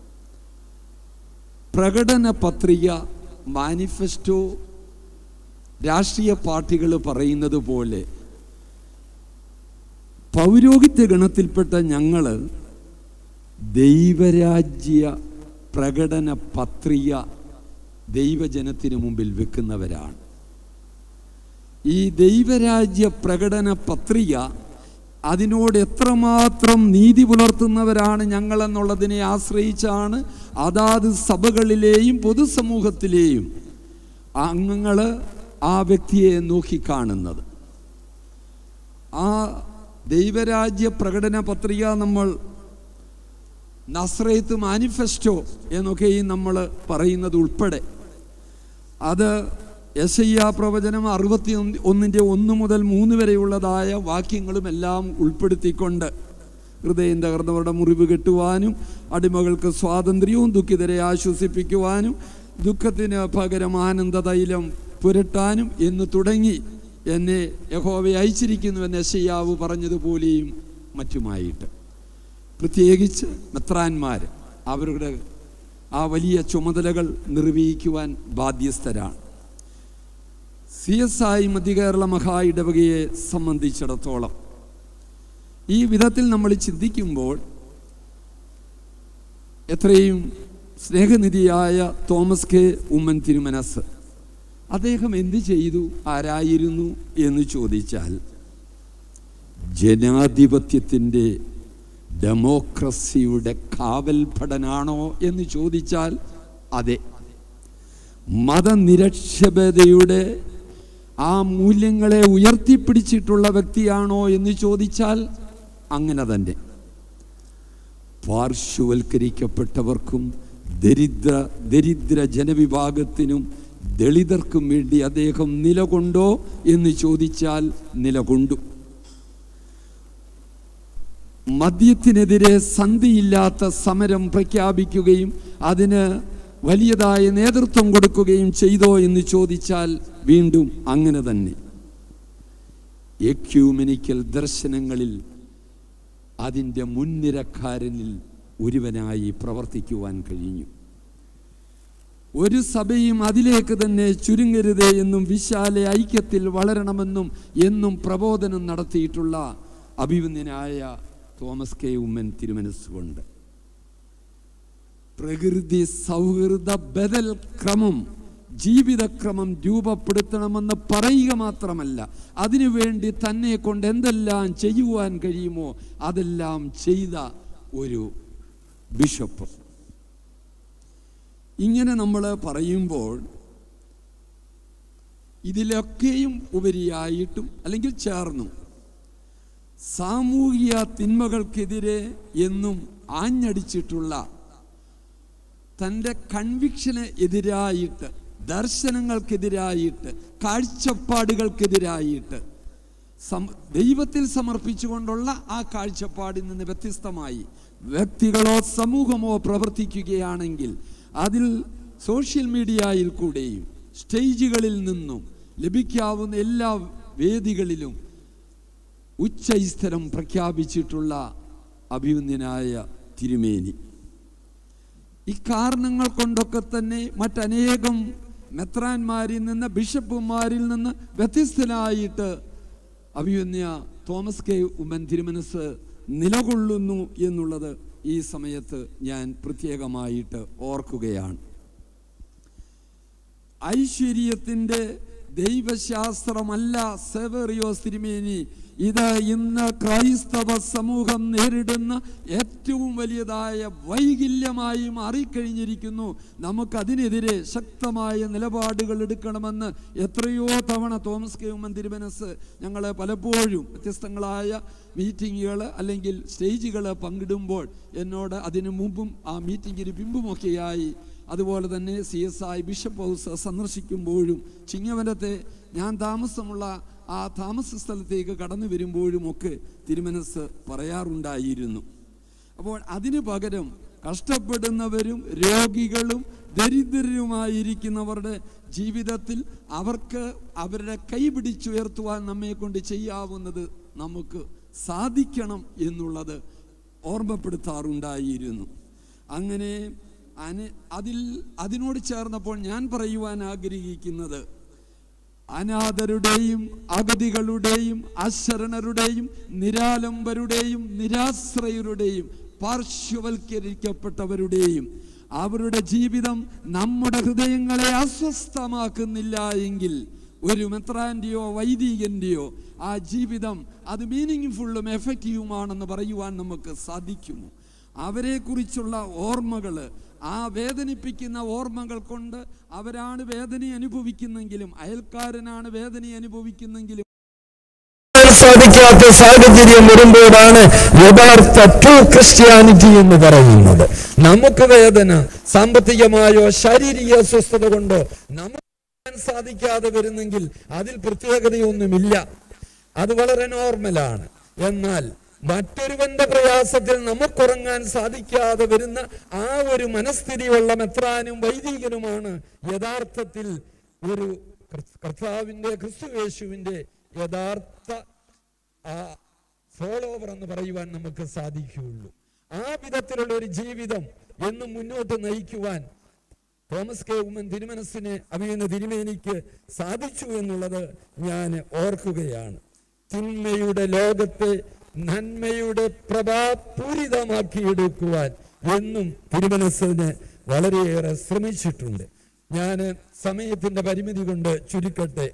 S11: പ്രകടന പത്രിക മാനിഫെസ്റ്റോ രാഷ്ട്രീയ പാർട്ടികൾ പറയുന്നത് പോലെ പൗരോഹിത്യ ഗണത്തിൽപ്പെട്ട ഞങ്ങൾ ദൈവരാജ്യ പ്രകടന പത്രിക ദൈവജനത്തിന് മുമ്പിൽ വെക്കുന്നവരാണ് ഈ ദൈവരാജ്യ പ്രകടന പത്രിക അതിനോട് എത്രമാത്രം നീതി പുലർത്തുന്നവരാണ് ഞങ്ങളെന്നുള്ളതിനെ ആശ്രയിച്ചാണ് അതാത് സഭകളിലെയും പൊതുസമൂഹത്തിലെയും അംഗങ്ങൾ ആ വ്യക്തിയെ നോക്കിക്കാണുന്നത് ആ ദൈവരാജ്യ പ്രകടന പത്രിക നമ്മൾ നസ്രയത്ത് മാനിഫെസ്റ്റോ എന്നൊക്കെയും നമ്മൾ പറയുന്നത് ഉൾപ്പെടെ അത് യശയ്യ പ്രവചനം അറുപത്തി ഒന്നിൻ്റെ ഒന്ന് മുതൽ മൂന്ന് വരെയുള്ളതായ വാക്യങ്ങളും എല്ലാം ഉൾപ്പെടുത്തിക്കൊണ്ട് ഹൃദയം തകർന്നവരുടെ മുറിവ് കെട്ടുവാനും അടിമകൾക്ക് സ്വാതന്ത്ര്യവും ദുഃഖിതരെ ആശ്വസിപ്പിക്കുവാനും ദുഃഖത്തിന് പകരം ആനന്ദ തൈലം പുരട്ടാനും എന്ന് തുടങ്ങി എന്നെ യഹോവ അയച്ചിരിക്കുന്നുവെന്ന് യശയ്യാവ് പറഞ്ഞതുപോലെയും മറ്റുമായിട്ട് പ്രത്യേകിച്ച് മെത്രാന്മാർ അവരുടെ ആ വലിയ ചുമതലകൾ നിർവഹിക്കുവാൻ ബാധ്യസ്ഥരാണ് സി എസ് ഐ മധ്യകേരള മഹാ ഇടവകയെ സംബന്ധിച്ചിടത്തോളം ഈ വിധത്തിൽ നമ്മൾ ചിന്തിക്കുമ്പോൾ എത്രയും സ്നേഹനിധിയായ തോമസ് കെ ഉമ്മൻ തിരുമനസ് അദ്ദേഹം എന്ത് ചെയ്തു ആരായിരുന്നു എന്ന് ചോദിച്ചാൽ ജനാധിപത്യത്തിൻ്റെ ഡെമോക്രസിയുടെ കാവൽഭടനാണോ എന്ന് ചോദിച്ചാൽ അതെ മതനിരക്ഷപതയുടെ ആ മൂല്യങ്ങളെ ഉയർത്തിപ്പിടിച്ചിട്ടുള്ള വ്യക്തിയാണോ എന്ന് ചോദിച്ചാൽ അങ്ങനെ തന്നെ പാർശ്വവൽക്കരിക്കപ്പെട്ടവർക്കും ദരിദ്ര ദരിദ്ര ജനവിഭാഗത്തിനും ദളിതർക്കും വേണ്ടി അദ്ദേഹം നിലകൊണ്ടോ എന്ന് ചോദിച്ചാൽ നിലകൊണ്ടു മദ്യത്തിനെതിരെ സന്ധിയില്ലാത്ത സമരം പ്രഖ്യാപിക്കുകയും അതിന് വലിയതായ നേതൃത്വം കൊടുക്കുകയും ചെയ്തോ എന്ന് ചോദിച്ചാൽ വീണ്ടും അങ്ങനെ തന്നെ എക്യൂമെനിക്കൽ ദർശനങ്ങളിൽ അതിൻ്റെ മുൻനിരക്കാരനിൽ ഒരുവനായി പ്രവർത്തിക്കുവാൻ കഴിഞ്ഞു ഒരു സഭയും അതിലേക്ക് തന്നെ ചുരുങ്ങരുതേ എന്നും വിശാല ഐക്യത്തിൽ വളരണമെന്നും എന്നും പ്രബോധനം നടത്തിയിട്ടുള്ള അഭിമന്യനായ തോമസ് കെ ഉമ്മൻ തിരുമനസ്സുകൊണ്ട് പ്രകൃതി സൗഹൃദ ബദൽ ക്രമം ജീവിതക്രമം രൂപപ്പെടുത്തണമെന്ന് പറയുക മാത്രമല്ല അതിനുവേണ്ടി തന്നെ കൊണ്ട് എന്തെല്ലാം ചെയ്യുവാൻ കഴിയുമോ അതെല്ലാം ചെയ്ത ഒരു ബിഷപ്പ് ഇങ്ങനെ നമ്മൾ പറയുമ്പോൾ ഇതിലൊക്കെയും ഉപരിയായിട്ടും അല്ലെങ്കിൽ ചേർന്നും സാമൂഹിക തിന്മകൾക്കെതിരെ എന്നും ആഞ്ഞടിച്ചിട്ടുള്ള തൻ്റെ കൺവിക്ഷന് എതിരായിട്ട് ദർശനങ്ങൾക്കെതിരായിട്ട് കാഴ്ചപ്പാടുകൾക്കെതിരായിട്ട് സം ദൈവത്തിൽ സമർപ്പിച്ചുകൊണ്ടുള്ള ആ കാഴ്ചപ്പാടിൽ നിന്ന് വ്യത്യസ്തമായി വ്യക്തികളോ സമൂഹമോ പ്രവർത്തിക്കുകയാണെങ്കിൽ അതിൽ സോഷ്യൽ മീഡിയയിൽ കൂടെയും സ്റ്റേജുകളിൽ നിന്നും ലഭിക്കാവുന്ന എല്ലാ വേദികളിലും ഉച്ചൈസ്തരം പ്രഖ്യാപിച്ചിട്ടുള്ള അഭിമന്യനായ തിരുമേനി ഇക്കാരണങ്ങൾ കൊണ്ടൊക്കെ തന്നെ മറ്റനേകം മെത്രാന്മാരിൽ നിന്ന് ബിഷപ്പുമാരിൽ നിന്ന് വ്യത്യസ്തനായിട്ട് അഭിമന്യ തോമസ് കെ ഉമ്മൻ തിരുമനസ് നിലകൊള്ളുന്നു എന്നുള്ളത് ഈ സമയത്ത് ഞാൻ പ്രത്യേകമായിട്ട് ഓർക്കുകയാണ് ഐശ്വര്യത്തിൻ്റെ ദൈവശാസ്ത്രമല്ല സെവറിയോസ് തിരുമേനി ഇത് ഇന്ന് ക്രൈസ്തവ സമൂഹം നേരിടുന്ന ഏറ്റവും വലിയതായ വൈകല്യമായി മാറിക്കഴിഞ്ഞിരിക്കുന്നു നമുക്കതിനെതിരെ ശക്തമായ നിലപാടുകൾ എടുക്കണമെന്ന് എത്രയോ തവണ തോമസ് കെ ഉമ്മൻ തിരുമനസ് ഞങ്ങൾ പലപ്പോഴും വ്യത്യസ്തങ്ങളായ മീറ്റിങ്ങുകൾ അല്ലെങ്കിൽ സ്റ്റേജുകൾ പങ്കിടുമ്പോൾ എന്നോട് അതിനു മുമ്പും ആ മീറ്റിങ്ങിന് പിമ്പുമൊക്കെയായി അതുപോലെ തന്നെ C S I bishop house സന്ദർശിക്കുമ്പോഴും ചിങ്ങവനത്തെ ഞാൻ താമസമുള്ള ആ താമസ സ്ഥലത്തേക്ക് കടന്നു വരുമ്പോഴുമൊക്കെ തിരുമനസ് പറയാറുണ്ടായിരുന്നു അപ്പോൾ അതിനു പകരം കഷ്ടപ്പെടുന്നവരും രോഗികളും ദരിദ്രരുമായിരിക്കുന്നവരുടെ ജീവിതത്തിൽ അവർക്ക് അവരുടെ കൈ പിടിച്ചുയർത്തുവാൻ നമ്മെ കൊണ്ട് ചെയ്യാവുന്നത് നമുക്ക് സാധിക്കണം എന്നുള്ളത് ഓർമ്മപ്പെടുത്താറുണ്ടായിരുന്നു അങ്ങനെ അന അതിൽ അതിനോട് ചേർന്നപ്പോൾ ഞാൻ പറയുവാൻ ആഗ്രഹിക്കുന്നത് അനാഥരുടെയും അഗതികളുടെയും അശരണരുടെയും നിരാലംബരുടെയും നിരാശ്രയരുടെയും പാർശ്വവൽക്കരിക്കപ്പെട്ടവരുടെയും അവരുടെ ജീവിതം നമ്മുടെ ഹൃദയങ്ങളെ അസ്വസ്ഥമാക്കുന്നില്ല എങ്കിൽ ഒരു മെത്രാൻ്റെയോ വൈദികൻ്റെയോ ആ ജീവിതം അത് മീനിങ് ഫുള്ളും എഫക്റ്റീവുമാണെന്ന് പറയുവാൻ നമുക്ക് സാധിക്കുമോ അവരെക്കുറിച്ചുള്ള ഓർമ്മകൾ ആ വേദനിപ്പിക്കുന്ന ഓർമ്മകൾ കൊണ്ട് അവരാണ് വേദന അനുഭവിക്കുന്നെങ്കിലും അയൽക്കാരനാണ് വേദന അനുഭവിക്കുന്നെങ്കിലും
S12: സാധിക്കാത്ത സാഹചര്യം വരുമ്പോഴാണ് യഥാർത്ഥ ട്രൂ ക്രിസ്ത്യാനിറ്റി എന്ന് പറയുന്നത് നമുക്ക് വേദന സാമ്പത്തികമായോ ശാരീരിക അസ്വസ്ഥത കൊണ്ടോ നമുക്ക് സാധിക്കാതെ വരുന്നെങ്കിൽ അതിൽ പ്രത്യേകതയൊന്നുമില്ല അത് വളരെ നോർമലാണ് എന്നാൽ മറ്റൊരുവന്റെ പ്രയാസത്തിൽ നമുക്കുറങ്ങാൻ സാധിക്കാതെ വരുന്ന ആ ഒരു മനസ്ഥിതിയുള്ള മെത്രാനും വൈദികനുമാണ് യഥാർത്ഥത്തിൽ ഒരു ക്രിസ്- കർത്താവിന്റെ ക്രിസ്തുവേശുവിന്റെ യഥാർത്ഥ ആ ഫോളോവർ എന്ന് പറയുവാൻ നമുക്ക് സാധിക്കുകയുള്ളൂ ആ വിധത്തിലുള്ള ഒരു ജീവിതം എന്നും മുന്നോട്ട് നയിക്കുവാൻ തോമസ് കെ ഉമ്മൻ തിരുമനസ്സിന് അഭിയുന്ന തിരുമേനിക്ക് സാധിച്ചു എന്നുള്ളത് ഞാൻ ഓർക്കുകയാണ് തിന്മയുടെ ലോകത്തെ നന്മയുടെ പ്രഭാപൂരിതമാക്കിയെടുക്കുവാൻ എന്നും തിരുമനസ്സിന് വളരെയേറെ ശ്രമിച്ചിട്ടുണ്ട് ഞാൻ സമയത്തിന്റെ പരിമിതി കൊണ്ട് ചുരുക്കട്ടെ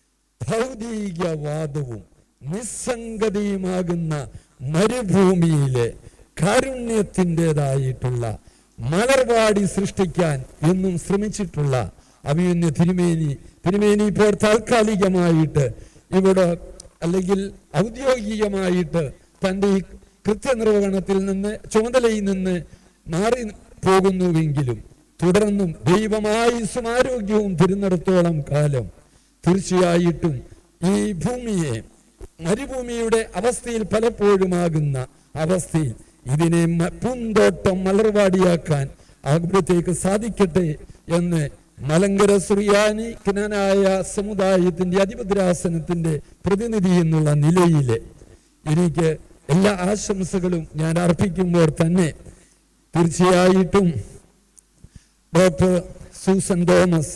S12: ഭൗതികവാദവും നിസ്സംഗതയുമാകുന്ന മരുഭൂമിയിലെ കാരുണ്യത്തിൻ്റെതായിട്ടുള്ള മലർവാടി സൃഷ്ടിക്കാൻ എന്നും ശ്രമിച്ചിട്ടുള്ള അഭിമന്യ തിരുമേനി തിരുമേനി ഇപ്പോൾ താൽക്കാലികമായിട്ട് ഇവിടെ അല്ലെങ്കിൽ ഔദ്യോഗികമായിട്ട് തൻ്റെ ഈ കൃത്യനിർവഹണത്തിൽ നിന്ന് ചുമതലയിൽ നിന്ന് മാറി പോകുന്നുവെങ്കിലും തുടർന്നും ദൈവമായുസും ആരോഗ്യവും തരുന്നിടത്തോളം കാലം തീർച്ചയായിട്ടും ഈ ഭൂമിയെ മരുഭൂമിയുടെ അവസ്ഥയിൽ പലപ്പോഴുമാകുന്ന അവസ്ഥയിൽ ഇതിനെ മ- പൂന്തോട്ടം മലർവാടിയാക്കാൻ അവിടത്തേക്ക് സാധിക്കട്ടെ എന്ന് മലങ്കര സുറിയാനിക്കനായ സമുദായത്തിന്റെ അധിപതിരാസനത്തിന്റെ പ്രതിനിധി എന്നുള്ള നിലയിൽ എനിക്ക് എല്ലാ ആശംസകളും ഞാൻ അർപ്പിക്കുമ്പോൾ തന്നെ തീർച്ചയായിട്ടും ഡോക്ടർ സൂസൻ തോമസ്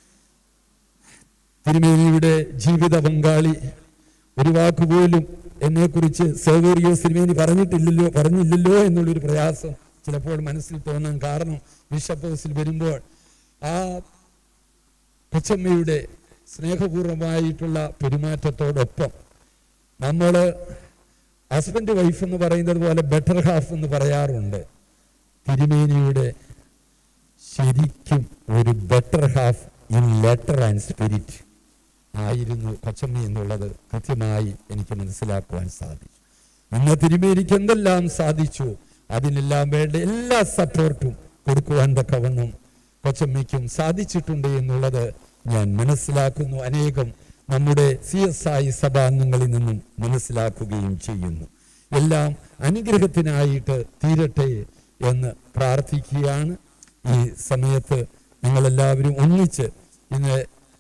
S12: തിരുമേനിയുടെ ജീവിത പങ്കാളി ഒരു വാക്കുപോലും എന്നെക്കുറിച്ച് സേവേറിയോസ് തിരുമേനി പറഞ്ഞിട്ടില്ലല്ലോ പറഞ്ഞില്ലല്ലോ എന്നുള്ളൊരു പ്രയാസം ചിലപ്പോൾ മനസ്സിൽ തോന്നാൻ കാരണം ബിഷപ്പ് ഹൗസിൽ വരുമ്പോൾ ആ കൊച്ചമ്മയുടെ സ്നേഹപൂർവമായിട്ടുള്ള പെരുമാറ്റത്തോടൊപ്പം നമ്മൾ ഹസ്ബൻഡ് വൈഫ് എന്ന് പറയുന്നത് പോലെ ബെറ്റർ ഹാഫ് എന്ന് പറയാറുണ്ട് തിരുമേനിയുടെ ശരിക്കും ഒരു better half in letter and spirit ആയിരുന്നു കൊച്ചമ്മ എന്നുള്ളത് കൃത്യമായി എനിക്ക് മനസ്സിലാക്കുവാൻ സാധിച്ചു ഇന്ന് തിരുമേനിക്ക് എന്തെല്ലാം സാധിച്ചു അതിനെല്ലാം വേണ്ട എല്ലാ സപ്പോർട്ടും കൊടുക്കുവാൻ തക്കവണ്ണം കൊച്ചമ്മയ്ക്കും സാധിച്ചിട്ടുണ്ട് എന്നുള്ളത് ഞാൻ മനസ്സിലാക്കുന്നു അനേകം നമ്മുടെ സി എസ് ഐ സഭാംഗങ്ങളിൽ നിന്നും മനസ്സിലാക്കുകയും ചെയ്യുന്നു എല്ലാം അനുഗ്രഹത്തിനായിട്ട് തീരട്ടെ എന്ന് പ്രാർത്ഥിക്കുകയാണ് ഈ സമയത്ത് നിങ്ങളെല്ലാവരും ഒന്നിച്ച് ഇന്ന്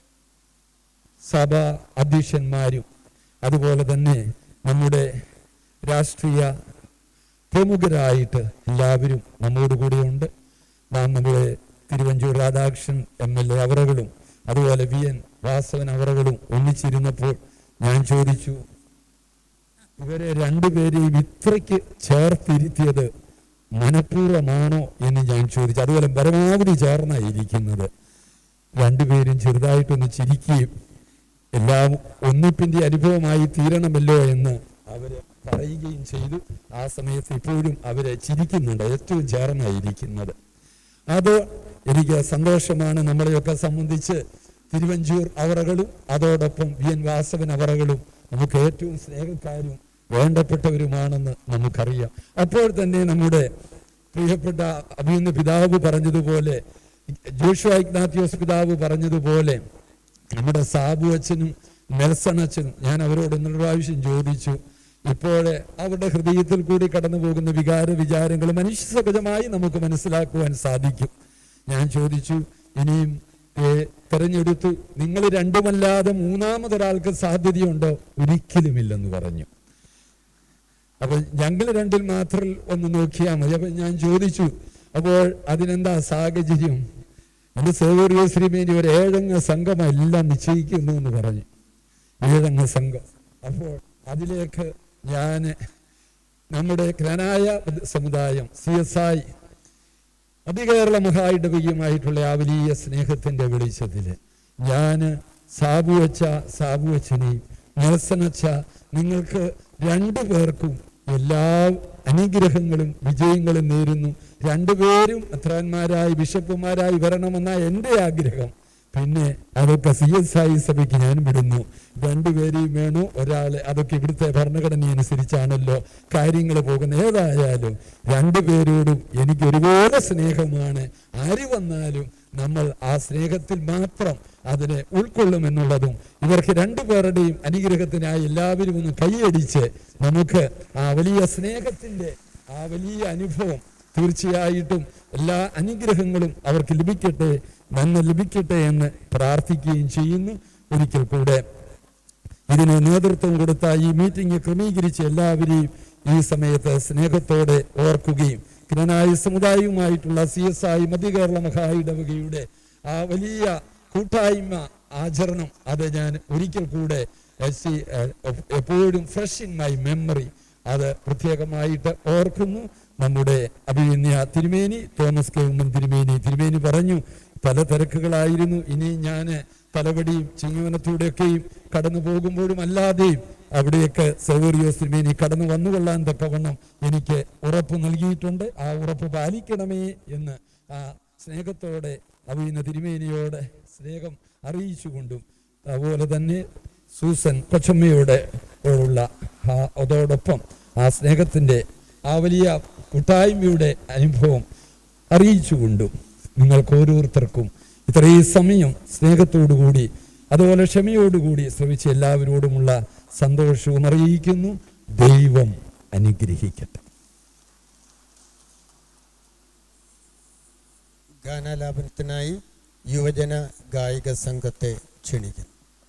S12: സഭ അധ്യക്ഷന്മാരും അതുപോലെ തന്നെ നമ്മുടെ രാഷ്ട്രീയ പ്രമുഖരായിട്ട് എല്ലാവരും നമ്മോട് കൂടെയുണ്ട് നാം നമ്മുടെ Thiruvanchoor Radhakrishnan M L A അവറുകളും അതുപോലെ വി എൻ വാസവൻ അവറുകളും ഒന്നിച്ചിരുന്നപ്പോൾ ഞാൻ ചോദിച്ചു ഇവരെ രണ്ടുപേരെയും ഇത്രയ്ക്ക് ചേർത്തിരുത്തിയത് മനഃപൂർവ്വമാണോ എന്ന് ഞാൻ ചോദിച്ചു അതുപോലെ പരമാവധി ചേർന്നായിരിക്കുന്നത് രണ്ടുപേരും ചെറുതായിട്ടൊന്ന് ചിരിക്കുകയും എല്ലാം ഒന്നിപ്പിന്റെ അനുഭവമായി തീരണമല്ലോ എന്ന് അവര് പറയുകയും ചെയ്തു ആ സമയത്ത് ഇപ്പോഴും അവരെ ചിരിക്കുന്നുണ്ട് ഏറ്റവും ചേർന്നായിരിക്കുന്നത് അത് എനിക്ക് സന്തോഷമാണ് നമ്മളെയൊക്കെ സംബന്ധിച്ച് തിരുവഞ്ചൂർ അവറകളും അതോടൊപ്പം വി എൻ വാസവൻ അവറകളും നമുക്ക് ഏറ്റവും സ്നേഹക്കാരും വേണ്ടപ്പെട്ടവരുമാണെന്ന് നമുക്കറിയാം അപ്പോൾ തന്നെ നമ്മുടെ പ്രിയപ്പെട്ട അഭിയുന്ന പിതാവ് പറഞ്ഞതുപോലെ ജോഷുവ ഇഗ്നാത്യോസ് പിതാവ് പറഞ്ഞതുപോലെ നമ്മുടെ സാബു അച്ഛനും നെൽസൺ അച്ഛനും ഞാൻ അവരോട് ഇന്നൊരു പ്രാവശ്യം ചോദിച്ചു ഇപ്പോൾ അവരുടെ ഹൃദയത്തിൽ കൂടി കടന്നു പോകുന്ന വികാര വിചാരങ്ങൾ മനുഷ്യസഹജമായി നമുക്ക് മനസ്സിലാക്കുവാൻ സാധിക്കും ഞാൻ ചോദിച്ചു ഇനിയും ഏ, തെരഞ്ഞെടുത്തു നിങ്ങൾ രണ്ടുമല്ലാതെ മൂന്നാമതൊരാൾക്ക് സാധ്യതയുണ്ടോ ഒരിക്കലുമില്ലെന്ന് പറഞ്ഞു അപ്പൊ ഞങ്ങൾ രണ്ടിൽ മാത്രം ഒന്ന് നോക്കിയാൽ മതി അപ്പൊ ഞാൻ ചോദിച്ചു അപ്പോൾ അതിനെന്താ സാഹചര്യം എൻ്റെ സേവറിയോ ശ്രീമേനി ഒരു ഏഴംഗ സംഘം എല്ലാം നിശ്ചയിക്കുന്നു എന്ന് പറഞ്ഞു ഏഴംഗ സംഘം അപ്പോൾ അതിലേക്ക് ഞാൻ നമ്മുടെ ജ്ഞാനായ സമുദായം സി എസ് ഐ അതികേരള മഹായിടവികയുമായിട്ടുള്ള ആ വലിയ സ്നേഹത്തിൻ്റെ വെളിച്ചത്തിൽ ഞാൻ സാബുവച്ച സാബുവച്ചനെയും നെൽസനച്ച നിങ്ങൾക്ക് രണ്ടു പേർക്കും എല്ലാ അനുഗ്രഹങ്ങളും വിജയങ്ങളും നേരുന്നു രണ്ടുപേരും അത്രാന്മാരായി ബിഷപ്പുമാരായി വരണമെന്ന എൻ്റെ ആഗ്രഹം പിന്നെ അതൊക്കെ സി എസ് ഐ സഭയ്ക്ക് ഞാൻ വിടുന്നു രണ്ടുപേരെയും വേണോ ഒരാളെ അതൊക്കെ ഇവിടുത്തെ ഭരണഘടന അനുസരിച്ചാണല്ലോ കാര്യങ്ങൾ പോകുന്നത് ഏതായാലും രണ്ടുപേരോടും എനിക്ക് ഒരുപോലെ സ്നേഹമാണ് ആര് വന്നാലും നമ്മൾ ആ സ്നേഹത്തിൽ മാത്രം അതിനെ ഉൾക്കൊള്ളുമെന്നുള്ളതും ഇവർക്ക് രണ്ടുപേരുടെയും അനുഗ്രഹത്തിനായി എല്ലാവരും ഒന്ന് കൈയടിച്ച് നമുക്ക് ആ വലിയ സ്നേഹത്തിൻ്റെ ആ വലിയ അനുഭവം തീർച്ചയായിട്ടും എല്ലാ അനുഗ്രഹങ്ങളും അവർക്ക് ലഭിക്കട്ടെ നന്മ ലഭിക്കട്ടെ എന്ന് പ്രാർത്ഥിക്കുകയും ചെയ്യുന്നു ഒരിക്കൽ കൂടെ ഇതിന് നേതൃത്വം കൊടുത്ത ഈ മീറ്റിംഗ് ക്രമീകരിച്ച എല്ലാവരെയും ഈ സമയത്ത് സ്നേഹത്തോടെ ഓർക്കുകയും ജ്ഞനായ സമുദായവുമായിട്ടുള്ള സി എസ് ഐ മധ്യകേരള മഹായിടവകയുടെ ആ വലിയ കൂട്ടായ്മ ആചരണം അത് ഞാൻ ഒരിക്കൽ കൂടെ എസ് എപ്പോഴും ഫ്രഷ് ഇൻ മൈ മെമ്മറി അത് പ്രത്യേകമായിട്ട് ഓർക്കുന്നു നമ്മുടെ അഭിനന്യ തിരുമേനി തോമസ് കെ ഉമ്മൻ തിരുമേനി തിരുമേനി പറഞ്ഞു പല തിരക്കുകളായിരുന്നു ഇനി ഞാൻ തലവടിയും ചിങ്ങവനത്തൂടെയൊക്കെയും കടന്നു പോകുമ്പോഴും അല്ലാതെയും അവിടെയൊക്കെ സൗകര്യോ തിരുമേനി കടന്നു വന്നുകൊള്ളാൻ തക്കവണ്ണം എനിക്ക് ഉറപ്പ് നൽകിയിട്ടുണ്ട് ആ ഉറപ്പ് പാലിക്കണമേ എന്ന് ആ സ്നേഹത്തോടെ അഭിനന്യ തിരുമേനിയോട് സ്നേഹം അറിയിച്ചുകൊണ്ടും അതുപോലെ തന്നെ സൂസൻ കൊച്ചമ്മയോട് ഉള്ള ആ അതോടൊപ്പം ആ സ്നേഹത്തിൻ്റെ ആ വലിയ കൂട്ടായ്മയുടെ അനുഭവം അറിയിച്ചുകൊണ്ടും നിങ്ങൾക്ക് ഓരോരുത്തർക്കും ഇത്രയും സമയം സ്നേഹത്തോടുകൂടി അതുപോലെ ക്ഷമയോടുകൂടി ശ്രമിച്ച എല്ലാവരോടുമുള്ള സന്തോഷവും അറിയിക്കുന്നു ദൈവം അനുഗ്രഹിക്കട്ടെ
S4: ഗാനാലാപനത്തിനായി യുവജന ഗായിക സംഘത്തെ ക്ഷണിക്കുന്നു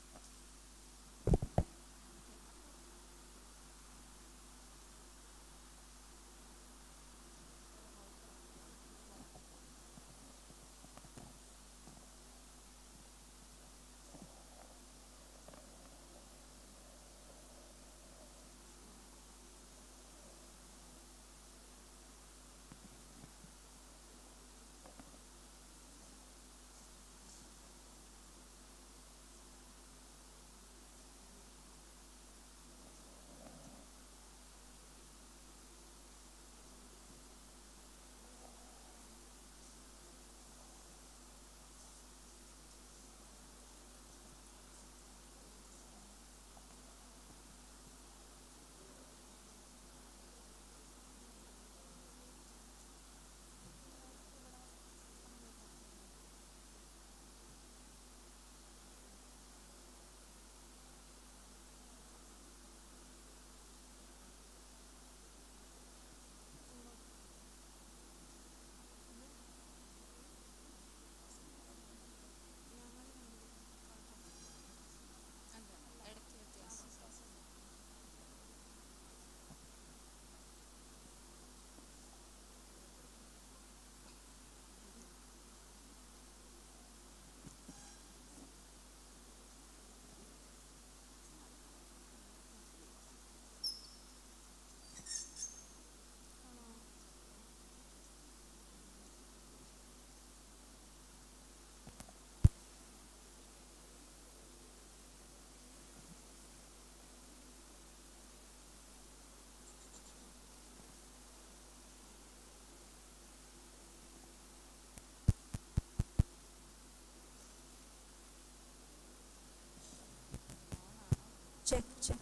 S13: Check, check.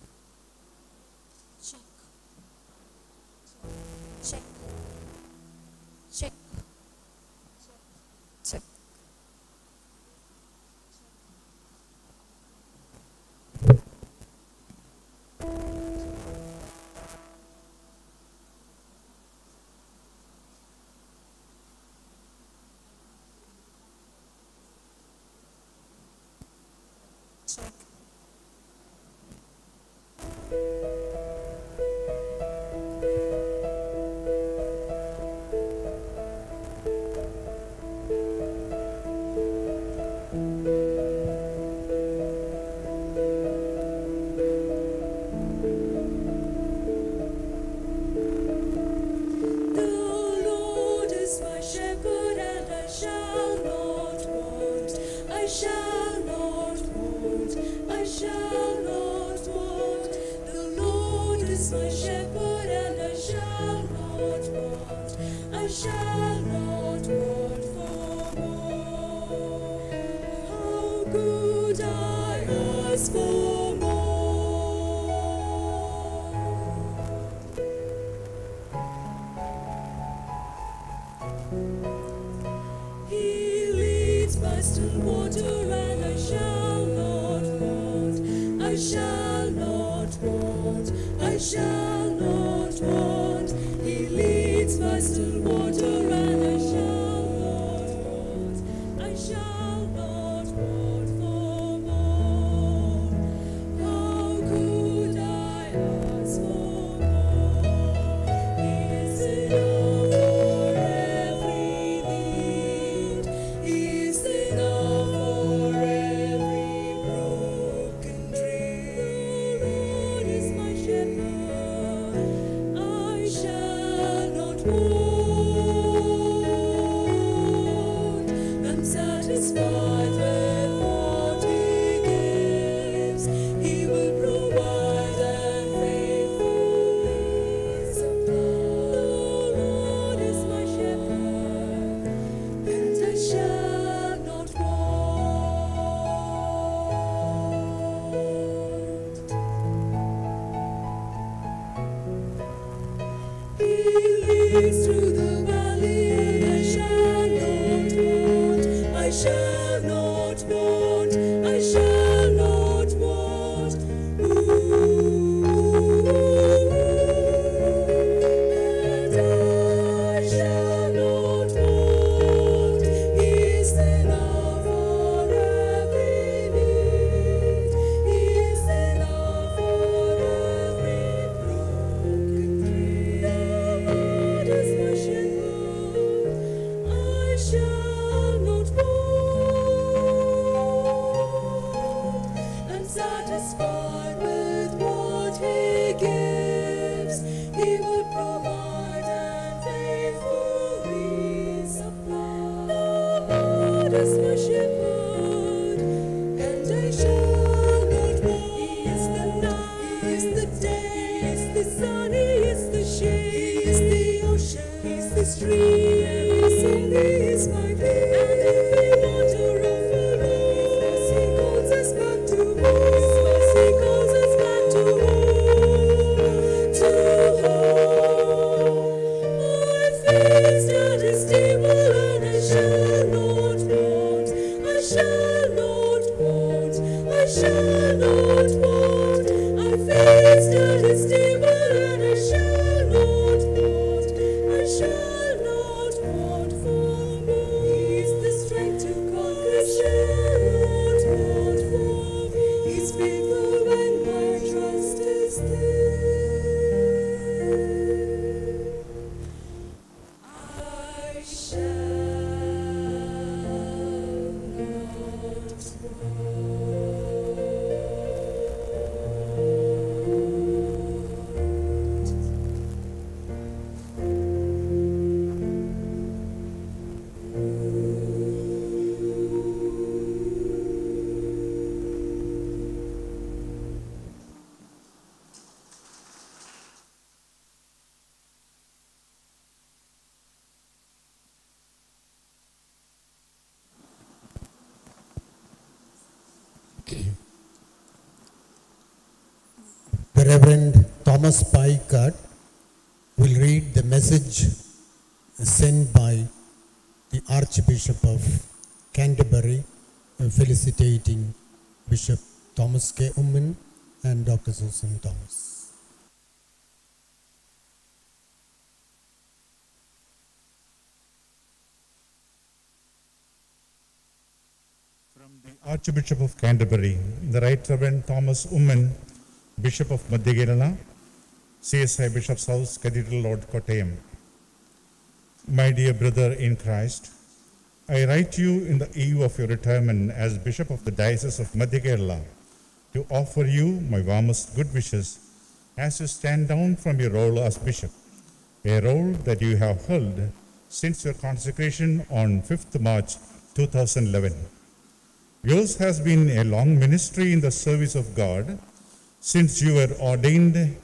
S13: Check. Check. Check. Check. Check.
S1: is my shepherd, and I shall not want. I shall not want for more. How could I ask for more? He leads by still water, and I shall not want. I shall not want. I shall not want. He leads by still water, and I shall not want. I shall not want for more. How could I ask for more? He is enough for every need. He is enough for every broken dream. The Lord is my shepherd. I shall not want. I'm satisfied with what He gives. He will provide and faithfully supply. The Lord is my shepherd, and I shall not want. He leads through the valley, and I shall not want. I shall not want. I shall not want. And I shall not want. He is enough for every need. He is enough for every broken dream. The Lord is my shepherd. I shall not want. I'm satisfied with what He gives. He will provide and faithfully supply. The Lord is my shepherd, and I shall not want. He is the night, He is the day, He is the sun, He is the shade, He is the ocean, He is the stream. Every song is my theme, and every water overflows. His mercy calls us back to home. His mercy calls us back to home, to home. My feet stand as stable, and I shall not want. I shall not want. I shall not want. My feet stand as stable, and I shall not want. I shall not want for more. He is the strength to conquer. I shall not want for more. He's faithful when my trust is there. I shall not
S14: The Reverend Thomas Picard will read the message sent by the Archbishop of Canterbury uh, felicitating Bishop Thomas K. Ummin and Dr. Susan Thomas.
S15: Archbishop of Canterbury, the Right Reverend Thomas Umman, Bishop of Madhya Kerala, CSI Bishop's House, Cathedral Lord Kottayam. My dear brother in Christ, I write you in the eve of your retirement as Bishop of the Diocese of Madhya Kerala to offer you my warmest good wishes as you stand down from your role as Bishop, a role that you have held since your consecration on 5th March 2011. Yours has been a long ministry in the service of God since you were ordained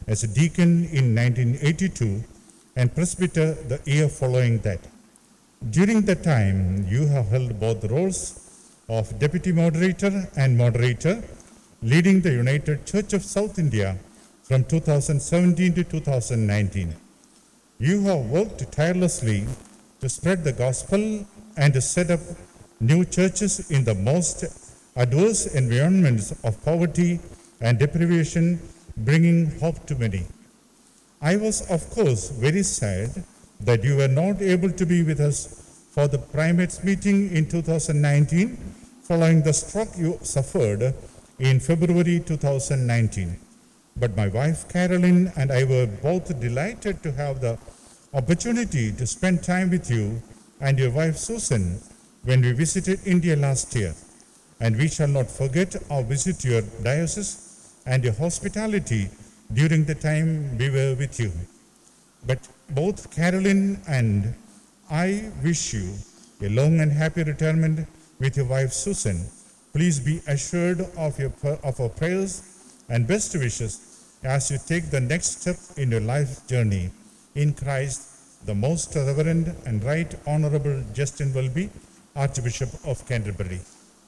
S15: as a deacon in 1982 and presbyter the year following that. During that time, you have held both roles of deputy moderator and moderator, leading the United Church of South India from 2017 to 2019. You have worked tirelessly to spread the gospel and to set up new churches in the most adverse environments of poverty and deprivation, bringing hope to many. I was, of course, very sad that you were not able to be with us for the primates meeting in 2019 following the stroke you suffered in February 2019. But my wife Carolyn and I were both delighted to have the opportunity to spend time with you and your wife Susan when we visited India last year. And we shall not forget our visit to your diocese and your hospitality during the time we were with you. But both Carolyn and I wish you a long and happy retirement with your wife Susan. Please be assured of, your, of our prayers and best wishes as you take the next step in your life journey. In Christ, the most reverend and right honorable Justin Welby, Archbishop of Canterbury.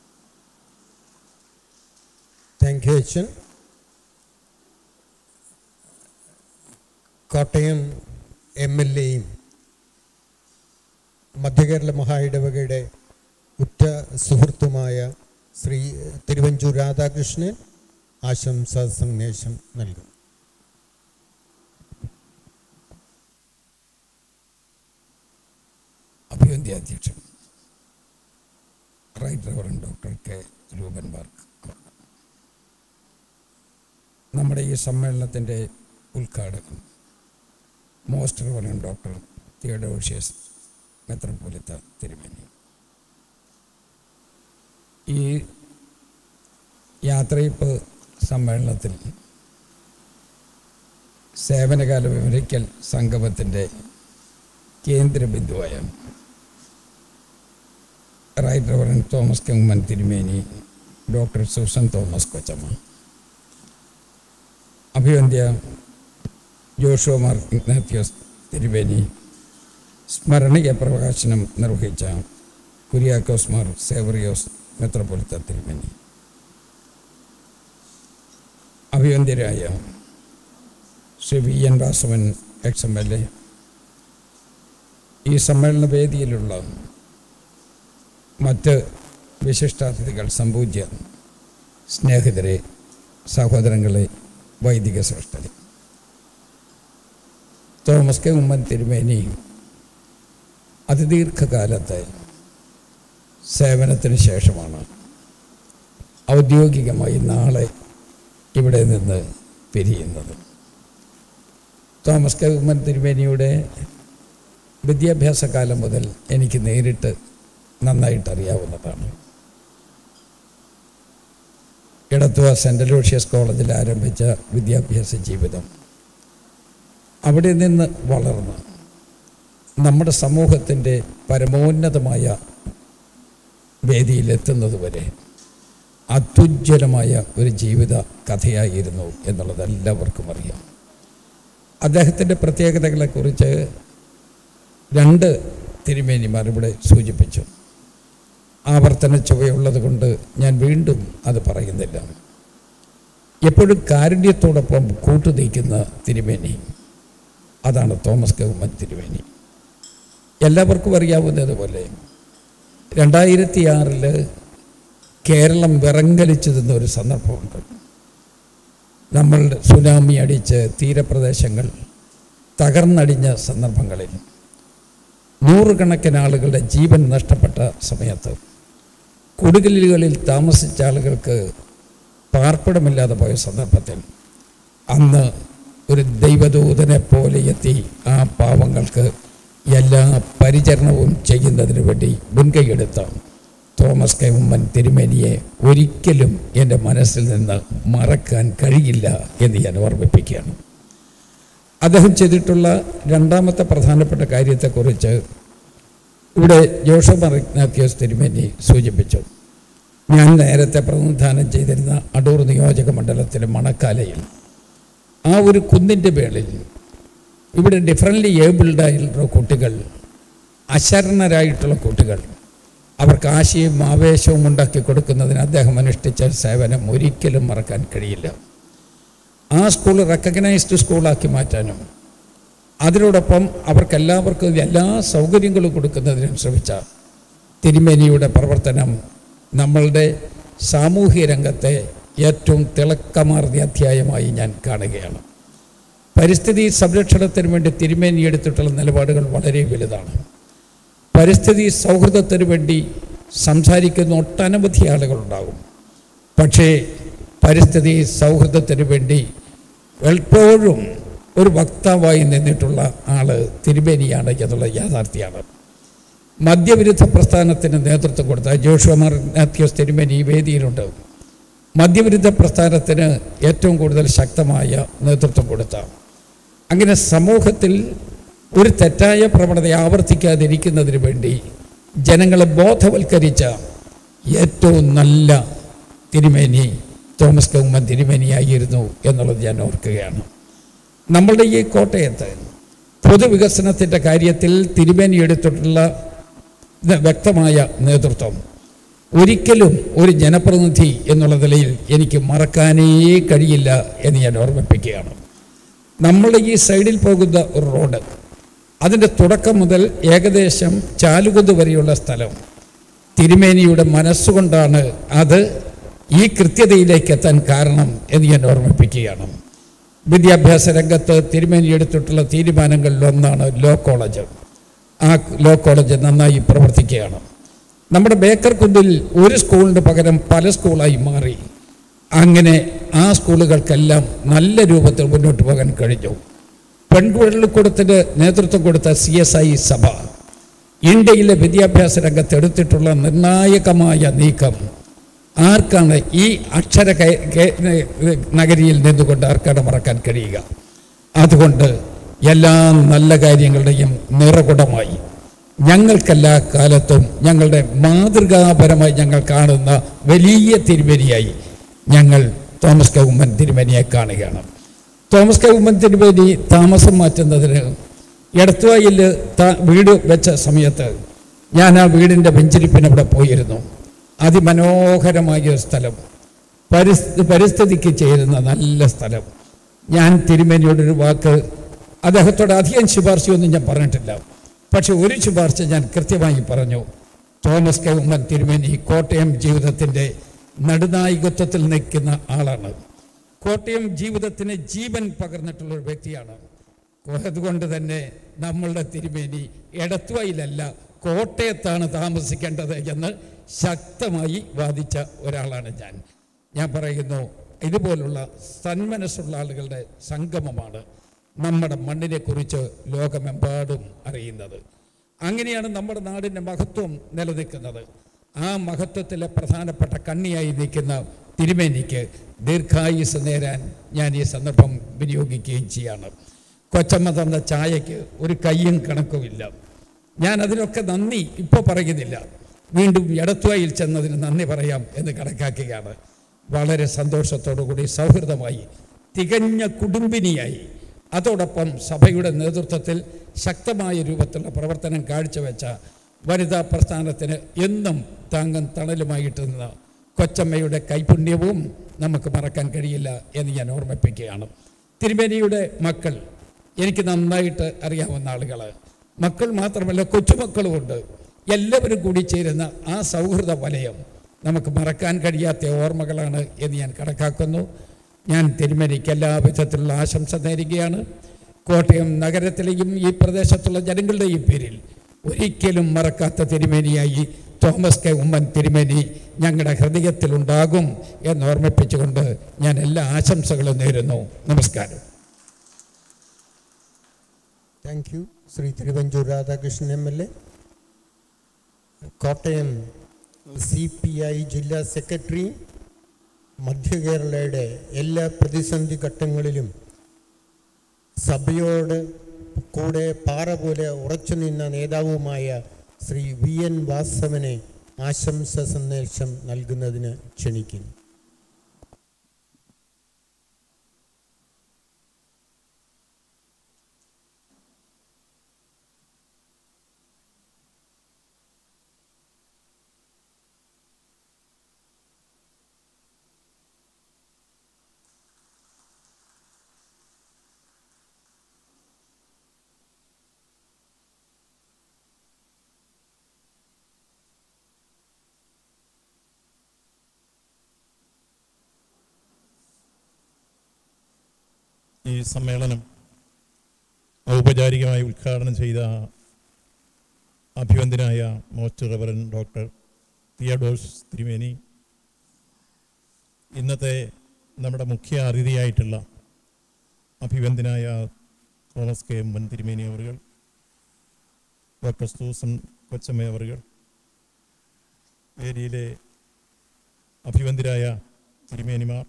S14: Thank you അച്ഛൻ കോട്ടയം എം എൽ എയും മധ്യകേരള മഹായിടവകയുടെ ഉറ്റ സുഹൃത്തുമായ ശ്രീ തിരുവഞ്ചൂർ രാധാകൃഷ്ണൻ ആശംസാ സന്ദേശം നൽകും
S12: അഭിവന്ദ്യ അധ്യക്ഷൻ റൈറ്റ് റവറൻ ഡോക്ടർ കെ രൂപൻ ബാർക്ക് നമ്മുടെ ഈ സമ്മേളനത്തിൻ്റെ ഉദ്ഘാടകൻ മോസ്റ്റ് റവറൻ ഡോക്ടർ തിയഡോഷ്യസ് മെത്രപ്പോലിത്ത തിരുമേനി ഈ യാത്രയിപ്പ് സമ്മേളനത്തിൽ സേവനകാല വിവരിക്കൽ സംഗമത്തിൻ്റെ കേന്ദ്രബിന്ദുവായ റൈറ്റ് റവറൻ തോമസ് കെങ്ങുമൻ തിരുമേനി ഡോക്ടർ സൂസൻ തോമസ് കൊച്ചമ്മ അഭിവന്ദ്യ ജോഷുവ മാർ ഇഗ്നാത്യോസ് തിരുവേനി സ്മരണീയ പ്രകാശനം നിർവഹിച്ച കുര്യാക്കോസ് മാർ സേവറിയോസ് മെത്രപ്പൊലിത്ത തിരുമേനി അഭിവന്ദ്യരായ Shri V N Vasavan ex M L A ഈ സമ്മേളന വേദിയിലുള്ള മറ്റ് വിശിഷ്ടാതിഥികൾ സമ്പൂജ്യ സ്നേഹിതരെ സഹോദരങ്ങളെ വൈദിക ശ്രേഷ്ഠരെ തോമസ് കെ ഉമ്മൻ തിരുമേനി അതിദീർഘകാലത്തെ സേവനത്തിന് ശേഷമാണ് ഔദ്യോഗികമായി നാളെ ഇവിടെ നിന്ന് പിരിയുന്നത് തോമസ് കെ ഉമ്മൻ തിരുമേനിയുടെ വിദ്യാഭ്യാസ കാലം മുതൽ എനിക്ക് നേരിട്ട് നന്നായിട്ട് അറിയാവുന്നതാണ് ഇടത്തുവ സെൻറ്റ് ലൂഷ്യസ് കോളേജിൽ ആരംഭിച്ച വിദ്യാഭ്യാസ ജീവിതം അവിടെ നിന്ന് വളർന്ന് നമ്മുടെ സമൂഹത്തിൻ്റെ പരമോന്നതമായ വേദിയിലെത്തുന്നതുവരെ അത്യുജ്വലമായ ഒരു ജീവിത കഥയായിരുന്നു എന്നുള്ളത് എല്ലാവർക്കും അറിയാം അദ്ദേഹത്തിൻ്റെ പ്രത്യേകതകളെക്കുറിച്ച് രണ്ട് തിരുമേനിമാർ ഇവിടെ സൂചിപ്പിച്ചു ആവർത്തന ചുവയുള്ളത് കൊണ്ട് ഞാൻ വീണ്ടും അത് പറയുന്നില്ല എപ്പോഴും കാരുണ്യത്തോടൊപ്പം കൂട്ടുനീക്കുന്ന തിരുമേനി അതാണ് തോമസ് കെ തിരുമേനി എല്ലാവർക്കും അറിയാവുന്നതുപോലെ രണ്ടായിരത്തി ആറിൽ കേരളം വിറങ്ങലിച്ചു നിന്ന ഒരു സന്ദർഭമുണ്ട് നമ്മൾ സുനാമി അടിച്ച് തീരപ്രദേശങ്ങൾ തകർന്നടിഞ്ഞ സന്ദർഭങ്ങളിൽ നൂറുകണക്കിന് ആളുകളുടെ ജീവൻ നഷ്ടപ്പെട്ട സമയത്ത് കുടുകലുകളിൽ താമസിച്ച ആളുകൾക്ക് പാർപ്പിടമില്ലാതെ പോയ സന്ദർഭത്തിൽ അന്ന് ഒരു ദൈവദൂതനെ പോലെ എത്തി ആ പാവങ്ങൾക്ക് എല്ലാ പരിചരണവും ചെയ്യുന്നതിന് വേണ്ടി മുൻകൈയെടുത്ത തോമസ് കെ ഉമ്മൻ തിരുമേനിയെ ഒരിക്കലും എൻ്റെ മനസ്സിൽ നിന്ന് മറക്കാൻ കഴിയില്ല എന്ന് ഞാൻ ഓർമ്മിപ്പിക്കുകയാണ് അദ്ദേഹം ചെയ്തിട്ടുള്ള രണ്ടാമത്തെ പ്രധാനപ്പെട്ട കാര്യത്തെക്കുറിച്ച് ഇവിടെ ജോഷോ മറിഗ്നാത്യോസ് തിരുമേനി സൂചിപ്പിച്ചു ഞാൻ നേരത്തെ പ്രതിനിധാനം ചെയ്തിരുന്ന അടൂർ നിയോജക മണ്ഡലത്തിലെ മണക്കാലയിൽ ആ ഒരു കുന്നിൻ്റെ മേളിൽ ഇവിടെ ഡിഫറൻ്റ്ലി ഏബിൾഡ് ആയിട്ടുള്ള കുട്ടികൾ അശരണരായിട്ടുള്ള കുട്ടികൾ അവർക്ക് ആശയും ആവേശവും ഉണ്ടാക്കി കൊടുക്കുന്നതിന് അദ്ദേഹം അനുഷ്ഠിച്ച സേവനം ഒരിക്കലും മറക്കാൻ കഴിയില്ല ആ സ്കൂൾ റെക്കഗ്നൈസ്ഡ് സ്കൂളാക്കി മാറ്റാനും അതിനോടൊപ്പം അവർക്കെല്ലാവർക്കും എല്ലാ സൗകര്യങ്ങളും കൊടുക്കുന്നതിനും ശ്രമിച്ച തിരുമേനിയുടെ പ്രവർത്തനം നമ്മളുടെ സാമൂഹ്യ രംഗത്തെ ഏറ്റവും തിളക്കമാർന്ന അധ്യായമായി ഞാൻ കാണുകയാണ് പരിസ്ഥിതി സംരക്ഷണത്തിന് വേണ്ടി തിരുമേനി എടുത്തിട്ടുള്ള നിലപാടുകൾ വളരെ വലുതാണ് പരിസ്ഥിതി സൗഹൃദത്തിന് വേണ്ടി സംസാരിക്കുന്ന ഒട്ടനവധി ആളുകളുണ്ടാകും പക്ഷേ പരിസ്ഥിതി സൗഹൃദത്തിന് വേണ്ടി എപ്പോഴും ഒരു വക്താവായി നിന്നിട്ടുള്ള ആള് തിരുമേനിയാണ് എന്നുള്ള യാഥാർത്ഥ്യമാണ് മദ്യവിരുദ്ധ പ്രസ്ഥാനത്തിന് നേതൃത്വം കൊടുത്ത ജോഷുവ മാർ മാത്യൂസ് തിരുമേനി ഈ വേദിയിലുണ്ട് മദ്യവിരുദ്ധ പ്രസ്ഥാനത്തിന് ഏറ്റവും കൂടുതൽ ശക്തമായ നേതൃത്വം കൊടുത്ത അങ്ങനെ സമൂഹത്തിൽ ഒരു തെറ്റായ പ്രവണത ആവർത്തിക്കാതിരിക്കുന്നതിന് വേണ്ടി ജനങ്ങളെ ബോധവൽക്കരിച്ച ഏറ്റവും നല്ല തിരുമേനി തോമസ് കെ ഉമ്മൻ തിരുമേനിയായിരുന്നു എന്നുള്ളത് ഞാൻ ഓർക്കുകയാണ് നമ്മളുടെ ഈ കോട്ടയത്ത് പൊതുവികസനത്തിൻ്റെ കാര്യത്തിൽ തിരുമേനി എടുത്തിട്ടുള്ള ഇത് വ്യക്തമായ നേതൃത്വം ഒരിക്കലും ഒരു ജനപ്രതിനിധി എന്നുള്ള നിലയിൽ എനിക്ക് മറക്കാനേ കഴിയില്ല എന്ന് ഞാൻ ഓർമ്മിപ്പിക്കുകയാണ് നമ്മളുടെ ഈ സൈഡിൽ പോകുന്ന ഒരു റോഡ് അതിൻ്റെ തുടക്കം മുതൽ ഏകദേശം ചാലുകുന്ന് വരെയുള്ള സ്ഥലം തിരുമേനിയുടെ മനസ്സുകൊണ്ടാണ് അത് ഈ കൃത്യതയിലേക്ക് എത്താൻ കാരണം എന്ന് ഞാൻ ഓർമ്മിപ്പിക്കുകയാണ് വിദ്യാഭ്യാസ രംഗത്ത് തിരുമേനി എടുത്തിട്ടുള്ള തീരുമാനങ്ങളിൽ ഒന്നാണ് ലോ കോളേജ് ആ ലോ കോളേജ് നന്നായി പ്രവർത്തിക്കുകയാണ് നമ്മുടെ ബേക്കർ കുന്നിൽ ഒരു സ്കൂളിന് പകരം പല സ്കൂളായി മാറി അങ്ങനെ ആ സ്കൂളുകൾക്കെല്ലാം നല്ല രൂപത്തിൽ മുന്നോട്ട് പോകാൻ കഴിഞ്ഞു പെൺകുഴലിക്കൂടത്തിന് നേതൃത്വം കൊടുത്ത സി എസ് ഐ സഭ ഇന്ത്യയിലെ വിദ്യാഭ്യാസ രംഗത്ത് എടുത്തിട്ടുള്ള നിർണായകമായ നീക്കം ആർക്കാണ് ഈ അക്ഷര കൈ- കേ- നഗരിയിൽ നിന്നുകൊണ്ട് ആർക്കാണ് മറക്കാൻ കഴിയുക അതുകൊണ്ട് എല്ലാ നല്ല കാര്യങ്ങളുടെയും നിറകുടമായി ഞങ്ങൾക്കെല്ലാ കാലത്തും ഞങ്ങളുടെ മാതൃകാപരമായി ഞങ്ങൾ കാണുന്ന വലിയ തിരുമേനിയായി ഞങ്ങൾ തോമസ് കെ ഉമ്മൻ തിരുമേനിയെ കാണുകയാണ് തോമസ് കെ ഉമ്മൻ തിരുമേനി താമസം മാറ്റുന്നതിന് എടത്തുവായിൽ വീട് വെച്ച സമയത്ത് ഞാൻ ആ വീടിൻ്റെ വെഞ്ചരിപ്പിന് അവിടെ പോയിരുന്നു അതിമനോഹരമായ ഒരു സ്ഥലം പരിസ്ഥിതി പരിസ്ഥിതിക്ക് ചേരുന്ന നല്ല സ്ഥലം ഞാൻ തിരുമേനിയോടൊരു വാക്ക് അദ്ദേഹത്തോട് അധികം ശുപാർശയൊന്നും ഞാൻ പറഞ്ഞിട്ടില്ല പക്ഷെ ഒരു ശുപാർശ ഞാൻ കൃത്യമായി പറഞ്ഞു തോമസ് കെ ഉമ്മൻ തിരുമേനി കോട്ടയം ജീവിതത്തിൻ്റെ നടുനായികത്വത്തിൽ നിൽക്കുന്ന ആളാണ് കോട്ടയം ജീവിതത്തിന് ജീവൻ പകർന്നിട്ടുള്ള ഒരു വ്യക്തിയാണ് അതുകൊണ്ട് തന്നെ നമ്മളുടെ തിരുമേനി എടത്തുവയിലല്ല കോട്ടയത്താണ് താമസിക്കേണ്ടത് എന്ന് ശക്തമായി വാദിച്ച ഒരാളാണ് ഞാൻ ഞാൻ പറയുന്നു ഇതുപോലുള്ള സന്മനസ്സുള്ള ആളുകളുടെ സംഗമമാണ് നമ്മുടെ മണ്ണിനെക്കുറിച്ച് ലോകമെമ്പാടും അറിയുന്നത് അങ്ങനെയാണ് നമ്മുടെ നാടിൻ്റെ മഹത്വം നിലനിൽക്കുന്നത് ആ മഹത്വത്തിലെ പ്രധാനപ്പെട്ട കണ്ണിയായി നിൽക്കുന്ന തിരുമേനിക്ക് ദീർഘായുസ് നേരാൻ ഞാൻ ഈ സന്ദർഭം വിനിയോഗിക്കുകയും ചെയ്യാണ് കൊച്ചമ്മ തന്ന ചായക്ക് ഒരു കയ്യും കണക്കുമില്ല ഞാൻ അതിനൊക്കെ നന്ദി ഇപ്പോൾ പറയുന്നില്ല വീണ്ടും എടത്തുവയിൽ ചെന്നതിന് നന്ദി പറയാം എന്ന് കണക്കാക്കുകയാണ് വളരെ സന്തോഷത്തോടു കൂടി സൗഹൃദമായി തികഞ്ഞ കുടുംബിനിയായി അതോടൊപ്പം സഭയുടെ നേതൃത്വത്തിൽ ശക്തമായ രൂപത്തിലുള്ള പ്രവർത്തനം കാഴ്ചവെച്ച വനിതാ പ്രസ്ഥാനത്തിന് എന്നും താങ്ങും തണലുമായിട്ട് നിന്ന കൊച്ചമ്മയുടെ കൈപുണ്യവും നമുക്ക് മറക്കാൻ കഴിയില്ല എന്ന് ഞാൻ ഓർമ്മിപ്പിക്കുകയാണ് തിരുമേനിയുടെ മക്കൾ എനിക്ക് നന്നായിട്ട് അറിയാവുന്ന ആളുകൾ മക്കൾ മാത്രമല്ല കൊച്ചുമക്കളുമുണ്ട് എല്ലാവരും കൂടി ചേരുന്ന ആ സൗഹൃദ വലയം നമുക്ക് മറക്കാൻ കഴിയാത്ത ഓർമ്മകളാണ് എന്ന് ഞാൻ കണക്കാക്കുന്നു ഞാൻ തിരുമേനിക്ക് എല്ലാ വിധത്തിലുള്ള ആശംസ നേരുകയാണ് കോട്ടയം നഗരത്തിലെയും ഈ പ്രദേശത്തുള്ള ജനങ്ങളുടെയും പേരിൽ ഒരിക്കലും മറക്കാത്ത തിരുമേനിയായി തോമസ് കെ ഉമ്മൻ തിരുമേനി ഞങ്ങളുടെ ഹൃദയത്തിലുണ്ടാകും എന്ന് ഓർമ്മിപ്പിച്ചുകൊണ്ട് ഞാൻ എല്ലാ ആശംസകളും നേരുന്നു നമസ്കാരം
S14: thank you Shri Thiruvanchoor Radhakrishnan M L A Kottayam C P I ജില്ലാ സെക്രട്ടറി മധ്യകേരളയുടെ എല്ലാ പ്രതിസന്ധി ഘട്ടങ്ങളിലും സഭയോട് കൂടെ പാറ പോലെ ഉറച്ചു നിന്ന നേതാവുമായ ശ്രീ വി എൻ വാസവനെ ആശംസ സന്ദേശം നൽകുന്നതിന് ക്ഷണിക്കുന്നു
S16: ഈ സമ്മേളനം ഔപചാരികമായി ഉദ്ഘാടനം ചെയ്ത അഭിവന്ദനായ മോസ്റ്റ് റവറൻ ഡോക്ടർ തിയഡോസ് തിരുമേനി ഇന്നത്തെ നമ്മുടെ മുഖ്യ അതിഥിയായിട്ടുള്ള അഭിവന്ദനായ തോമസ് കെ എം തിരുമേനി അവറുകൾ ഡോക്ടർ സൂസൻ കൊച്ചമ്മ അവറുകൾ വേദിയിലെ അഭിവന്ദരായ തിരുമേനിമാർ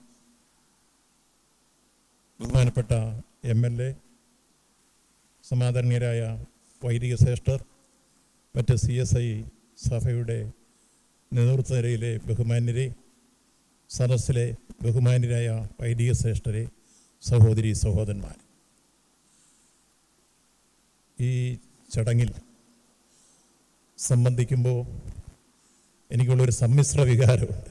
S16: ബഹുമാനപ്പെട്ട എം എൽ എ സമാദരണീയരായ വൈദിക ശ്രേഷ്ഠർ മറ്റ് സി എസ് ഐ സഭയുടെ നേതൃത്വനിരയിലെ ബഹുമാന്യരെ സദസ്സിലെ ബഹുമാന്യരായ വൈദിക ശ്രേഷ്ഠരെ സഹോദരി സഹോദരന്മാർ ഈ ചടങ്ങിൽ സംബന്ധിക്കുമ്പോൾ എനിക്കുള്ളൊരു സമ്മിശ്ര വികാരമുണ്ട്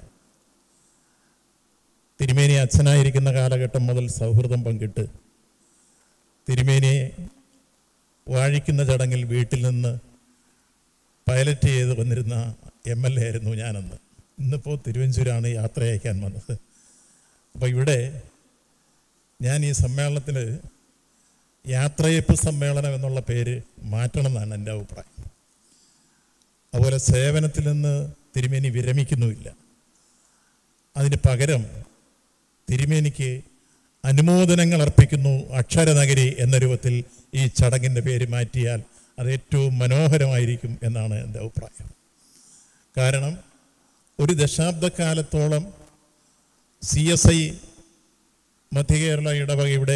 S16: തിരുമേനി അച്ഛനായിരിക്കുന്ന കാലഘട്ടം മുതൽ സൗഹൃദം പങ്കിട്ട് തിരുമേനിയെ വാഴിക്കുന്ന ചടങ്ങിൽ വീട്ടിൽ നിന്ന് പൈലറ്റ് ചെയ്ത് വന്നിരുന്ന എം എൽ എ ആയിരുന്നു ഞാനന്ന് ഇന്നിപ്പോൾ തിരുവഞ്ചൂരാണ് യാത്ര അയക്കാൻ വന്നത് അപ്പോൾ ഇവിടെ ഞാൻ ഈ സമ്മേളനത്തിൽ യാത്രയപ്പ് സമ്മേളനം എന്നുള്ള പേര് മാറ്റണം എന്നാണ് എൻ്റെ അഭിപ്രായം അതുപോലെ സേവനത്തിൽ നിന്ന് തിരുമേനി വിരമിക്കുന്നുമില്ല അതിന് പകരം തിരുമേനിക്ക് അനുമോദനങ്ങൾ അർപ്പിക്കുന്നു അക്ഷരനഗരി എന്ന രൂപത്തിൽ ഈ ചടങ്ങിൻ്റെ പേര് മാറ്റിയാൽ അത് ഏറ്റവും മനോഹരമായിരിക്കും എന്നാണ് എൻ്റെ അഭിപ്രായം കാരണം ഒരു ദശാബ്ദക്കാലത്തോളം സി എസ് ഐ മധ്യകേരള ഇടവകയുടെ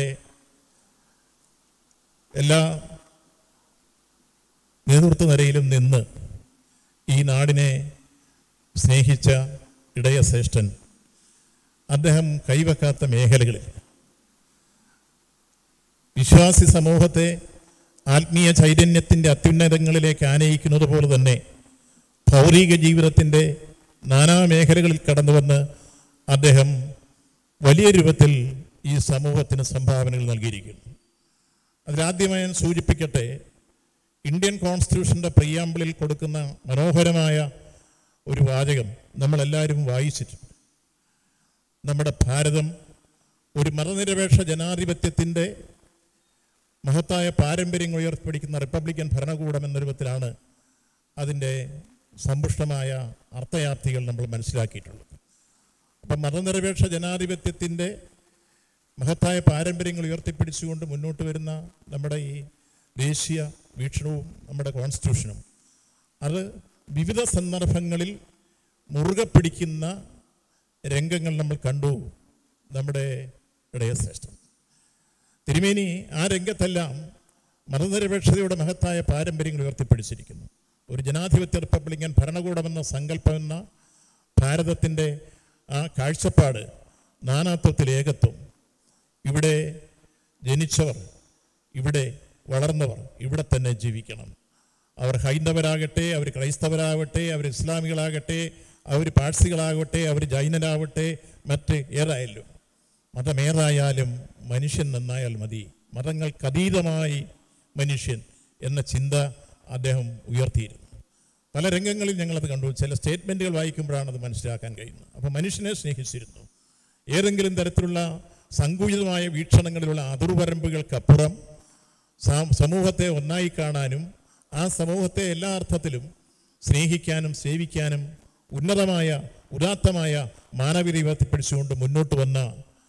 S16: എല്ലാ നേതൃത്വ നിരയിലും നിന്ന് ഈ നാടിനെ സ്നേഹിച്ച ഇടയ ശ്രേഷ്ഠൻ അദ്ദേഹം കൈവെക്കാത്ത മേഖലകളിൽ വിശ്വാസി സമൂഹത്തെ ആത്മീയ ചൈതന്യത്തിൻ്റെ അത്യുന്നതങ്ങളിലേക്ക് ആനയിക്കുന്നത് പോലെ തന്നെ ഭൗതിക ജീവിതത്തിൻ്റെ നാനാ മേഖലകളിൽ കടന്നു വന്ന് അദ്ദേഹം വലിയ രൂപത്തിൽ ഈ സമൂഹത്തിന് സംഭാവനകൾ നൽകിയിരിക്കുന്നു അതിലാദ്യമായി ഞാൻ സൂചിപ്പിക്കട്ടെ ഇന്ത്യൻ കോൺസ്റ്റിറ്റ്യൂഷൻ്റെ പ്രിയാമ്പിളിൽ കൊടുക്കുന്ന മനോഹരമായ ഒരു വാചകം നമ്മളെല്ലാവരും വായിച്ചിട്ടുണ്ട് നമ്മുടെ ഭാരതം ഒരു മതനിരപേക്ഷ ജനാധിപത്യത്തിൻ്റെ മഹത്തായ പാരമ്പര്യങ്ങൾ ഉയർത്തിപ്പിടിക്കുന്ന റിപ്പബ്ലിക്കൻ ഭരണകൂടം എന്ന രൂപത്തിലാണ് അതിൻ്റെ സമ്പുഷ്ടമായ അർത്ഥയാപ്തികൾ നമ്മൾ മനസ്സിലാക്കിയിട്ടുള്ളത് അപ്പം മതനിരപേക്ഷ ജനാധിപത്യത്തിൻ്റെ മഹത്തായ പാരമ്പര്യങ്ങൾ ഉയർത്തിപ്പിടിച്ചുകൊണ്ട് മുന്നോട്ട് വരുന്ന നമ്മുടെ ഈ ദേശീയ വീക്ഷണവും നമ്മുടെ കോൺസ്റ്റിറ്റ്യൂഷനും അത് വിവിധ സന്ദർഭങ്ങളിൽ മുറുകെ പിടിക്കുന്ന രംഗങ്ങൾ നമ്മൾ കണ്ടു നമ്മുടെ ഇടയശ്രേഷ്ഠം തിരുമേനി ആ രംഗത്തെല്ലാം മതനിരപേക്ഷതയുടെ മഹത്തായ പാരമ്പര്യങ്ങൾ ഉയർത്തിപ്പിടിച്ചിരിക്കുന്നു ഒരു ജനാധിപത്യ റിപ്പബ്ലിക്കൻ ഭരണകൂടമെന്ന സങ്കല്പം എന്ന ഭാരതത്തിൻ്റെ ആ കാഴ്ചപ്പാട് നാനാത്വത്തിൽ ഏകത്വം ഇവിടെ ജനിച്ചവർ ഇവിടെ വളർന്നവർ ഇവിടെ തന്നെ ജീവിക്കണം അവർ ഹൈന്ദവരാകട്ടെ അവർ ക്രൈസ്തവരാകട്ടെ അവർ ഇസ്ലാമികളാകട്ടെ അവർ പാഴ്സികളാകട്ടെ അവർ ജൈനരാകട്ടെ മറ്റ് ഏതായാലും മതമേതായാലും മനുഷ്യൻ നന്നായാൽ മതി മതങ്ങൾക്കതീതമായി മനുഷ്യൻ എന്ന ചിന്ത അദ്ദേഹം ഉയർത്തിയിരുന്നു പല രംഗങ്ങളിൽ ഞങ്ങളത് കണ്ടു ചില സ്റ്റേറ്റ്മെൻറ്റുകൾ വായിക്കുമ്പോഴാണ് അത് മനസ്സിലാക്കാൻ കഴിയുന്നത് അപ്പോൾ മനുഷ്യനെ സ്നേഹിച്ചിരുന്നു ഏതെങ്കിലും തരത്തിലുള്ള സങ്കുചിതമായ വീക്ഷണങ്ങളിലുള്ള അതിർവരമ്പുകൾക്കപ്പുറം സാ- സമൂഹത്തെ ഒന്നായി കാണാനും ആ സമൂഹത്തെ എല്ലാ അർത്ഥത്തിലും സ്നേഹിക്കാനും സേവിക്കാനും ഉന്നതമായ ഉദാത്തമായ മാനവിക ഉയർത്തിപ്പിടിച്ചുകൊണ്ട് മുന്നോട്ട് വന്ന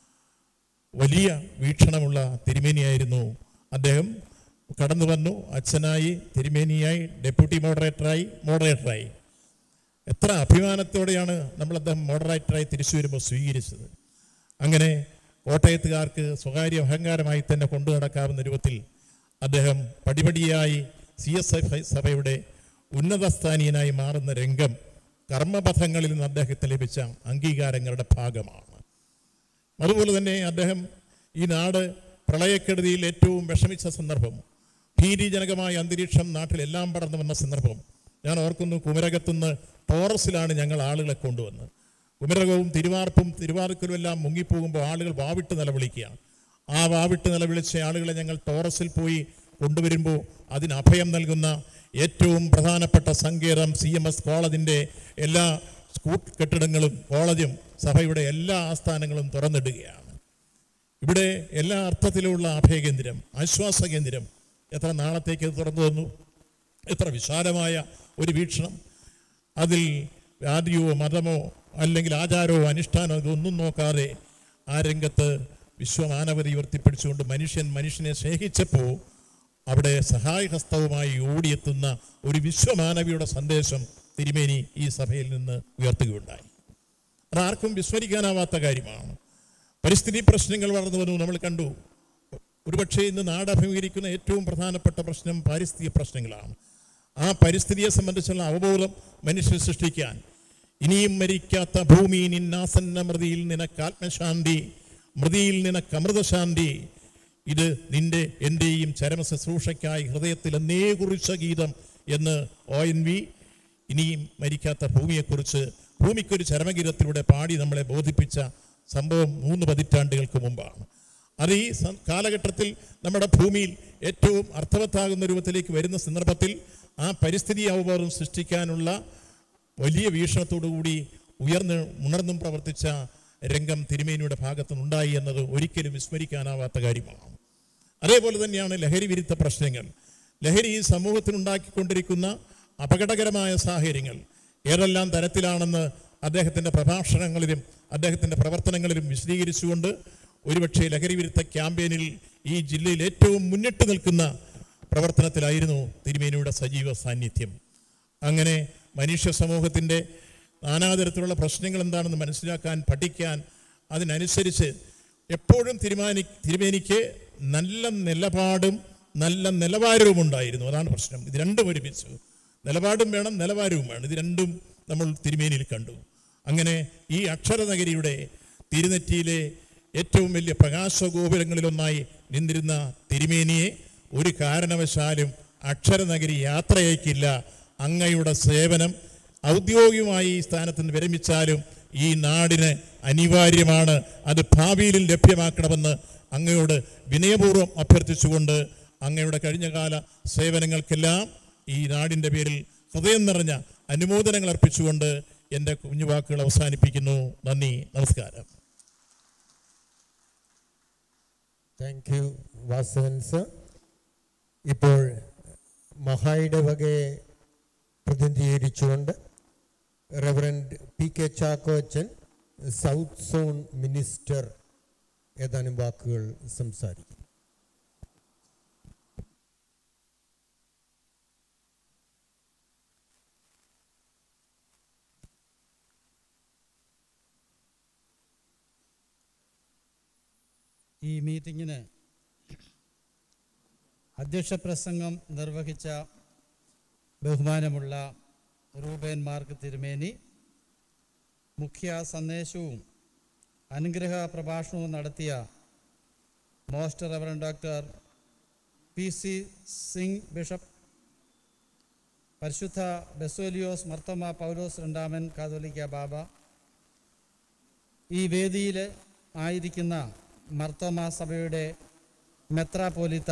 S16: വലിയ വീക്ഷണമുള്ള തിരുമേനിയായിരുന്നു അദ്ദേഹം കടന്നു വന്നു അച്ഛനായി തിരുമേനിയായി ഡെപ്യൂട്ടി മോഡറേറ്ററായി മോഡറേറ്ററായി എത്ര അഭിമാനത്തോടെയാണ് നമ്മൾ അദ്ദേഹം മോഡറേറ്ററായി തിരിച്ചു വരുമ്പോൾ സ്വീകരിച്ചത് അങ്ങനെ കോട്ടയത്തുകാർക്ക് സ്വകാര്യ അഹങ്കാരമായി തന്നെ കൊണ്ടു നടക്കാവുന്ന രൂപത്തിൽ അദ്ദേഹം പടിപടിയായി സി എസ് എഫ് സഭയുടെ ഉന്നതസ്ഥാനീയനായി മാറുന്ന രംഗം കർമ്മപഥങ്ങളിൽ നിന്ന് അദ്ദേഹത്തിന് ലഭിച്ച അംഗീകാരങ്ങളുടെ ഭാഗമാണ് അതുപോലെ തന്നെ അദ്ദേഹം ഈ നാട് പ്രളയക്കെടുതിയിൽ ഏറ്റവും വിഷമിച്ച സന്ദർഭം ഭീതിജനകമായ അന്തരീക്ഷം നാട്ടിൽ എല്ലാം പടർന്നു വന്ന സന്ദർഭം ഞാൻ ഓർക്കുന്നു കുമരകത്തുനിന്ന് ടോറസിലാണ് ഞങ്ങൾ ആളുകളെ കൊണ്ടുവന്നത് കുമരകവും തിരുവാർപ്പും തിരുവാർക്കലും എല്ലാം മുങ്ങിപ്പോകുമ്പോൾ ആളുകൾ വാവിട്ട് നിലവിളിക്കുകയാണ് ആ വാവിട്ട് നിലവിളിച്ച ആളുകളെ ഞങ്ങൾ ടോറസിൽ പോയി കൊണ്ടുവരുമ്പോൾ അതിന് അഭയം നൽകുന്ന ഏറ്റവും പ്രധാനപ്പെട്ട സങ്കേതം സി എം എസ് കോളേജിൻ്റെ എല്ലാ സ്കൂൾ കെട്ടിടങ്ങളും കോളേജും സഭയുടെ എല്ലാ ആസ്ഥാനങ്ങളും തുറന്നിടുകയാണ് ഇവിടെ എല്ലാ അർത്ഥത്തിലുമുള്ള അഭയകേന്ദ്രം ആശ്വാസ കേന്ദ്രം എത്ര നാളത്തേക്ക് ഇത് തുറന്നു തന്നു എത്ര വിശാലമായ ഒരു വീക്ഷണം അതിൽ ജാതിയോ മതമോ അല്ലെങ്കിൽ ആചാരമോ അനുഷ്ഠാനമോ ഇതൊന്നും നോക്കാതെ ആ രംഗത്ത് വിശ്വമാനവതി ഉയർത്തിപ്പിടിച്ചുകൊണ്ട് മനുഷ്യൻ മനുഷ്യനെ സ്നേഹിച്ചപ്പോൾ അവിടെ സഹായഹസ്തവുമായി ഓടിയെത്തുന്ന ഒരു വിശ്വമാനവിയുടെ സന്ദേശം തിരുമേനി ഈ സഭയിൽ നിന്ന് ഉയർത്തുകയുണ്ടായി അതാർക്കും വിസ്മരിക്കാനാവാത്ത കാര്യമാണ് പരിസ്ഥിതി പ്രശ്നങ്ങൾ വളർന്നു വന്നു നമ്മൾ കണ്ടു ഒരുപക്ഷെ ഇന്ന് നാട് അഭിമുഖീകരിക്കുന്ന ഏറ്റവും പ്രധാനപ്പെട്ട പ്രശ്നം പാരിസ്ഥിതിക പ്രശ്നങ്ങളാണ് ആ പരിസ്ഥിതിയെ സംബന്ധിച്ചുള്ള അവബോധം മനുഷ്യർ സൃഷ്ടിക്കാൻ ഇനിയും മരിക്കാത്ത ഭൂമി നിന്നാസന്ന മൃതിയിൽ നിനക്ക് ആത്മശാന്തി മൃതിയിൽ നിനക്ക് അമൃതശാന്തി ഇത് നിന്റെ എൻ്റെയും ചരമ ശുശ്രൂഷയ്ക്കായി ഹൃദയത്തിൽ എന്നേ കുറിച്ച ഗീതം എന്ന് ഒ എൻ വി ഇനിയും മരിക്കാത്ത ഭൂമിയെക്കുറിച്ച് ഭൂമിക്കൊരു ചരമഗീതത്തിലൂടെ പാടി നമ്മളെ ബോധിപ്പിച്ച സംഭവം മൂന്ന് പതിറ്റാണ്ടുകൾക്ക് മുമ്പാണ് അത് ഈ സ- കാലഘട്ടത്തിൽ നമ്മുടെ ഭൂമിയിൽ ഏറ്റവും അർത്ഥവത്താകുന്ന രൂപത്തിലേക്ക് വരുന്ന സന്ദർഭത്തിൽ ആ പരിസ്ഥിതി അവബോധം സൃഷ്ടിക്കാനുള്ള വലിയ വീക്ഷണത്തോടു കൂടി ഉയർന്ന് ഉണർന്നും പ്രവർത്തിച്ച രംഗം തിരുമേനിയുടെ ഭാഗത്തു നിന്നുണ്ടായി എന്നത് ഒരിക്കലും വിസ്മരിക്കാനാവാത്ത കാര്യമാണ് അതേപോലെ തന്നെയാണ് ലഹരി വിരുദ്ധ പ്രശ്നങ്ങൾ ലഹരി ഈ സമൂഹത്തിനുണ്ടാക്കിക്കൊണ്ടിരിക്കുന്ന അപകടകരമായ സാഹചര്യങ്ങൾ ഏതെല്ലാം തരത്തിലാണെന്ന് അദ്ദേഹത്തിൻ്റെ പ്രഭാഷണങ്ങളിലും അദ്ദേഹത്തിൻ്റെ പ്രവർത്തനങ്ങളിലും വിശദീകരിച്ചുകൊണ്ട് ഒരുപക്ഷെ ലഹരി വിരുദ്ധ ക്യാമ്പയിനിൽ ഈ ജില്ലയിൽ ഏറ്റവും മുന്നിട്ട് നിൽക്കുന്ന പ്രവർത്തനത്തിലായിരുന്നു തിരുമേനിയുടെ സജീവ സാന്നിധ്യം അങ്ങനെ മനുഷ്യ സമൂഹത്തിൻ്റെ നാനാതരത്തിലുള്ള പ്രശ്നങ്ങൾ എന്താണെന്ന് മനസ്സിലാക്കാൻ പഠിക്കാൻ അതിനനുസരിച്ച് എപ്പോഴും തിരുമാനി തിരുമേനിക്ക് നല്ല നിലപാടും നല്ല നിലവാരവും ഉണ്ടായിരുന്നു അതാണ് പ്രശ്നം ഇത് രണ്ടും ഒരുമിച്ചു നിലപാടും വേണം നിലവാരവും വേണം ഇത് രണ്ടും നമ്മൾ തിരുമേനിയിൽ കണ്ടു അങ്ങനെ ഈ അക്ഷരനഗരിയുടെ തിരുനെറ്റിയിലെ ഏറ്റവും വലിയ പ്രകാശഗോപുരങ്ങളിലൊന്നായി നിന്നിരുന്ന തിരുമേനിയെ ഒരു കാരണവശാലും അക്ഷരനഗരി യാത്രയയക്കില്ല അങ്ങയുടെ സേവനം ഔദ്യോഗികമായി ഈ സ്ഥാനത്ത് നിന്ന് വിരമിച്ചാലും ഈ നാടിന് അനിവാര്യമാണ് അത് ഭാവിയിലും ലഭ്യമാക്കണമെന്ന് അങ്ങയോട് വിനയപൂർവ്വം അഭ്യർത്ഥിച്ചുകൊണ്ട് അങ്ങയുടെ കഴിഞ്ഞകാല സേവനങ്ങൾക്കെല്ലാം ഈ നാടിൻ്റെ പേരിൽ ഹൃദയം നിറഞ്ഞ അനുമോദനങ്ങൾ അർപ്പിച്ചുകൊണ്ട് എൻ്റെ കുഞ്ഞുവാക്കുകൾ അവസാനിപ്പിക്കുന്നു നന്ദി നമസ്കാരം
S14: താങ്ക് യു വാസവൻ സർ ഇപ്പോൾ മഹായുടെ വകയെ പ്രതിനിധീകരിച്ചുകൊണ്ട് reverend P K Chackochan south zone minister ഏതാനും വാക്കുകൾ സംസാരിക്കും
S17: ഈ മീറ്റിങ്ങിന് അധ്യക്ഷ പ്രസംഗം നിർവഹിച്ച ബഹുമാനമുള്ള റൂബേൻ മാർക്ക് തിരുമേനി മുഖ്യ സന്ദേശവും അനുഗ്രഹ പ്രഭാഷണവും നടത്തിയ most reverend doctor P C Singh bishop പരിശുദ്ധ ബെസോലിയോസ് മർത്തമ പൗലോസ് രണ്ടാമൻ കാതോലിക്ക ബാബ ഈ വേദിയിൽ ആയിരിക്കുന്ന മർത്തോമ സഭയുടെ മെത്രാപോലിത്ത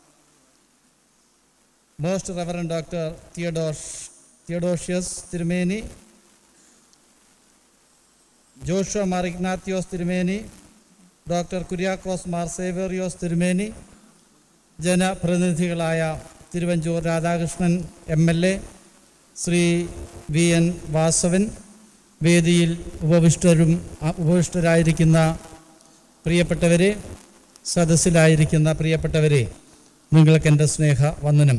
S17: most reverend doctor Theodosius Theodosius തിരുമേനി ജോഷുവ മാർ ഇഗ്നാത്യോസ് തിരുമേനി ഡോക്ടർ കുര്യാക്കോസ് മാർ സേവേറിയോസ് തിരുമേനി ജനപ്രതിനിധികളായ Thiruvanchoor Radhakrishnan M L A Shri V N Vasavan വേദിയിൽ ഉപവിഷ്ടരും അ- ഉപവിഷ്ടരായിരിക്കുന്ന പ്രിയപ്പെട്ടവരെ സദസ്സിലായിരിക്കുന്ന പ്രിയപ്പെട്ടവരെ നിങ്ങൾക്ക് എൻ്റെ സ്നേഹ വന്ദനം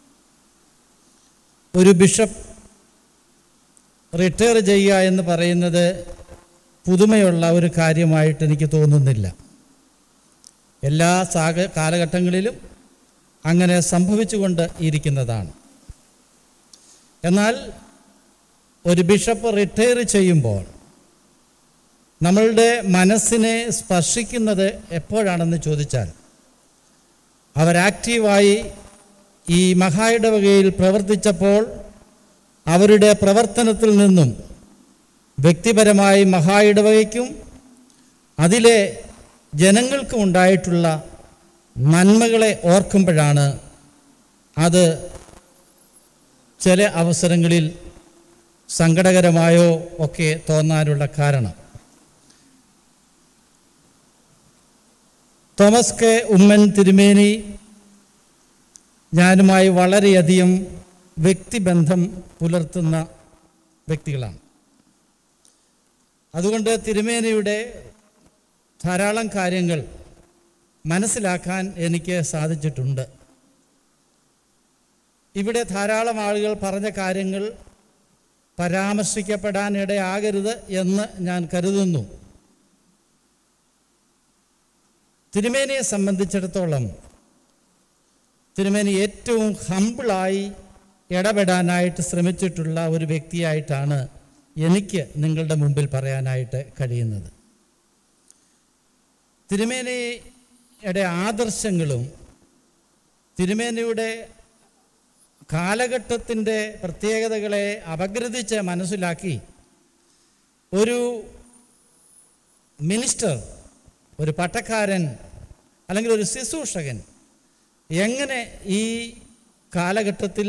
S17: ഒരു ബിഷപ്പ് റിട്ടയർ ചെയ്യുക എന്ന് പറയുന്നത് പുതുമയുള്ള ഒരു കാര്യമായിട്ട് എനിക്ക് തോന്നുന്നില്ല എല്ലാ സാഹ കാലഘട്ടങ്ങളിലും അങ്ങനെ സംഭവിച്ചുകൊണ്ട് ഇരിക്കുന്നതാണ് എന്നാൽ ഒരു ബിഷപ്പ് റിട്ടയർ ചെയ്യുമ്പോൾ നമ്മളുടെ മനസ്സിനെ സ്പർശിക്കുന്നത് എപ്പോഴാണെന്ന് ചോദിച്ചാൽ അവരാക്റ്റീവായി ഈ മഹായിടവകയിൽ പ്രവർത്തിച്ചപ്പോൾ അവരുടെ പ്രവർത്തനത്തിൽ നിന്നും വ്യക്തിപരമായി മഹായിടവകയ്ക്കും അതിലെ ജനങ്ങൾക്കും ഉണ്ടായിട്ടുള്ള നന്മകളെ ഓർക്കുമ്പോഴാണ് അത് ചില അവസരങ്ങളിൽ സങ്കടകരമായോ ഒക്കെ തോന്നാനുള്ള കാരണം തോമസ് കെ ഉമ്മൻ തിരുമേനി ഞാനുമായി വളരെയധികം വ്യക്തിബന്ധം പുലർത്തുന്ന വ്യക്തികളാണ് അതുകൊണ്ട് തിരുമേനിയുടെ ധാരാളം കാര്യങ്ങൾ മനസ്സിലാക്കാൻ എനിക്ക് സാധിച്ചിട്ടുണ്ട് ഇവിടെ ധാരാളം ആളുകൾ പറഞ്ഞ കാര്യങ്ങൾ പരാമർശിക്കപ്പെടാൻ ഇടയാകരുത് എന്ന് ഞാൻ കരുതുന്നു തിരുമേനിയെ സംബന്ധിച്ചിടത്തോളം തിരുമേനി ഏറ്റവും ഹമ്പിളായി ഇടപെടാനായിട്ട് ശ്രമിച്ചിട്ടുള്ള ഒരു വ്യക്തിയായിട്ടാണ് എനിക്ക് നിങ്ങളുടെ മുമ്പിൽ പറയാനായിട്ട് കഴിയുന്നത് തിരുമേനിയുടെ ആദർശങ്ങളും തിരുമേനിയുടെ കാലഘട്ടത്തിൻ്റെ പ്രത്യേകതകളെ അപഗ്രഥിച്ച് മനസ്സിലാക്കി ഒരു മിനിസ്റ്റർ ഒരു പട്ടക്കാരൻ അല്ലെങ്കിൽ ഒരു ശുശ്രൂഷകൻ എങ്ങനെ ഈ കാലഘട്ടത്തിൽ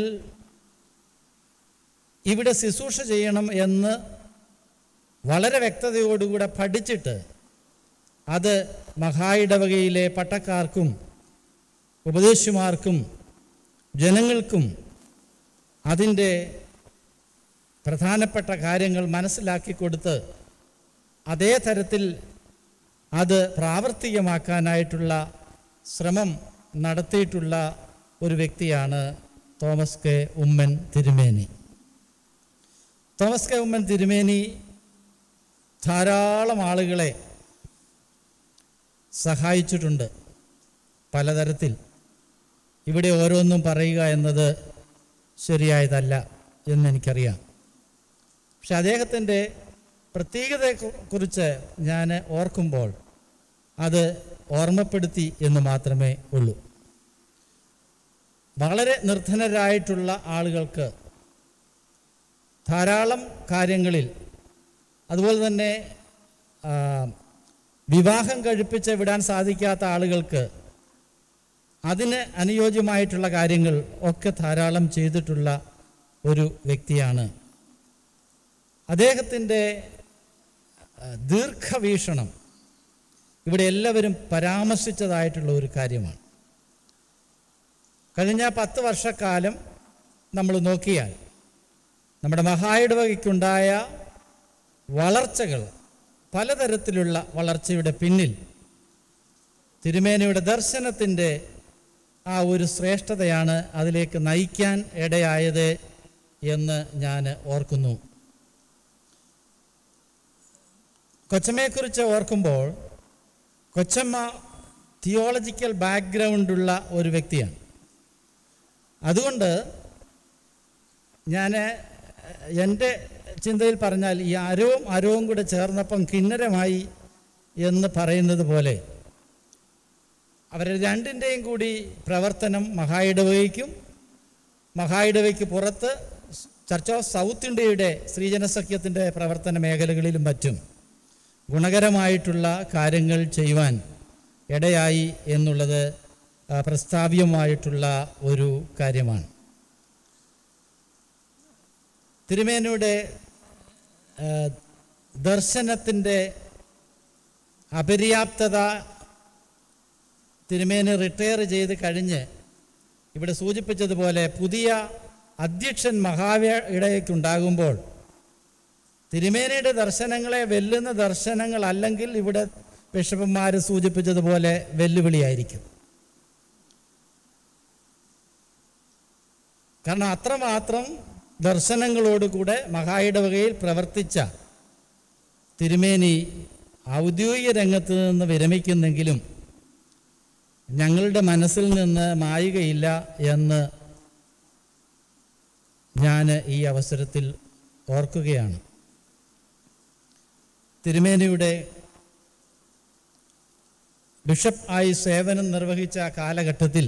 S17: ഇവിടെ ശുശ്രൂഷ ചെയ്യണം എന്ന് വളരെ വ്യക്തതയോടുകൂടെ പഠിച്ചിട്ട് അത് മഹായിടവകയിലെ പട്ടക്കാർക്കും ഉപദേശിമാർക്കും ജനങ്ങൾക്കും അതിൻ്റെ പ്രധാനപ്പെട്ട കാര്യങ്ങൾ മനസ്സിലാക്കി കൊടുത്ത് അതേ തരത്തിൽ അത് പ്രാവർത്തികമാക്കാനായിട്ടുള്ള ശ്രമം നടത്തിയിട്ടുള്ള ഒരു വ്യക്തിയാണ് തോമസ് കെ ഉമ്മൻ തിരുമേനി തോമസ് കെ ഉമ്മൻ തിരുമേനി ധാരാളം ആളുകളെ സഹായിച്ചിട്ടുണ്ട് പലതരത്തിൽ ഇവിടെ ഓരോന്നും പറയുക എന്നത് ശരിയായതല്ല എന്നെനിക്കറിയാം പക്ഷെ അദ്ദേഹത്തിൻ്റെ പ്രത്യേകതയെക്കുറിച്ച് ഞാൻ ഓർക്കുമ്പോൾ അത് ഓർമ്മപ്പെടുത്തി എന്ന് മാത്രമേ ഉള്ളൂ വളരെ നിർധനരായിട്ടുള്ള ആളുകൾക്ക് ധാരാളം കാര്യങ്ങളിൽ അതുപോലെ തന്നെ ആ, വിവാഹം കഴിപ്പിച്ച് വിടാൻ സാധിക്കാത്ത ആളുകൾക്ക് അതിന് അനുയോജ്യമായിട്ടുള്ള കാര്യങ്ങൾ ഒക്കെ ധാരാളം ചെയ്തിട്ടുള്ള ഒരു വ്യക്തിയാണ് അദ്ദേഹത്തിൻ്റെ ആ, ദീർഘവീക്ഷണം ഇവിടെ എല്ലാവരും പരാമർശിച്ചതായിട്ടുള്ള ഒരു കാര്യമാണ് കഴിഞ്ഞ പത്ത് വർഷക്കാലം നമ്മൾ നോക്കിയാൽ നമ്മുടെ മഹായിടവകയ്ക്കുണ്ടായ വളർച്ചകൾ പലതരത്തിലുള്ള വളർച്ചയുടെ പിന്നിൽ തിരുമേനയുടെ ദർശനത്തിൻ്റെ ആ ഒരു ശ്രേഷ്ഠതയാണ് അതിലേക്ക് നയിക്കാൻ ഇടയായത് എന്ന് ഞാൻ ഓർക്കുന്നു കൊച്ചമ്മയെക്കുറിച്ച് ഓർക്കുമ്പോൾ കൊച്ചമ്മ തിയോളജിക്കൽ ബാക്ക്ഗ്രൗണ്ടുള്ള ഒരു വ്യക്തിയാണ് അതുകൊണ്ട് ഞാൻ എൻ്റെ ചിന്തയിൽ പറഞ്ഞാൽ ഈ അരവും അരവും കൂടെ ചേർന്നപ്പം കിന്നരമായി എന്ന് പറയുന്നത് പോലെ അവർ രണ്ടിൻ്റെയും കൂടി പ്രവർത്തനം മഹായിടവയ്ക്കും മഹായിടവയ്ക്ക് പുറത്ത് ചർച്ച് ഓഫ് സൗത്ത് ഇന്ത്യയുടെ ശ്രീജനസഖ്യത്തിൻ്റെ പ്രവർത്തന മേഖലകളിലും മറ്റും ഗുണകരമായിട്ടുള്ള കാര്യങ്ങൾ ചെയ്യുവാൻ ഇടയായി എന്നുള്ളത് ആ, പ്രസ്താവ്യമായിട്ടുള്ള ഒരു കാര്യമാണ് തിരുമേനയുടെ ആ, ദർശനത്തിൻ്റെ അപര്യാപ്തത തിരുമേനി റിട്ടയർ ചെയ്ത് കഴിഞ്ഞ് ഇവിടെ സൂചിപ്പിച്ചതുപോലെ പുതിയ അധ്യക്ഷൻ മഹാവ്യ ഇടയ്ക്കുണ്ടാകുമ്പോൾ തിരുമേനയുടെ ദർശനങ്ങളെ വെല്ലുന്ന ദർശനങ്ങൾ അല്ലെങ്കിൽ ഇവിടെ ബിഷപ്പന്മാർ സൂചിപ്പിച്ചതുപോലെ വെല്ലുവിളിയായിരിക്കും കാരണം അത്രമാത്രം ദർശനങ്ങളോടുകൂടെ മഹായിടവകയിൽ പ്രവർത്തിച്ച തിരുമേനി ഔദ്യോഗിക രംഗത്ത് നിന്ന് വിരമിക്കുന്നെങ്കിലും ഞങ്ങളുടെ മനസ്സിൽ നിന്ന് മായുകയില്ല എന്ന് ഞാൻ ഈ അവസരത്തിൽ ഓർക്കുകയാണ് തിരുമേനിയുടെ ബിഷപ്പ് ആയി സേവനം നിർവഹിച്ച കാലഘട്ടത്തിൽ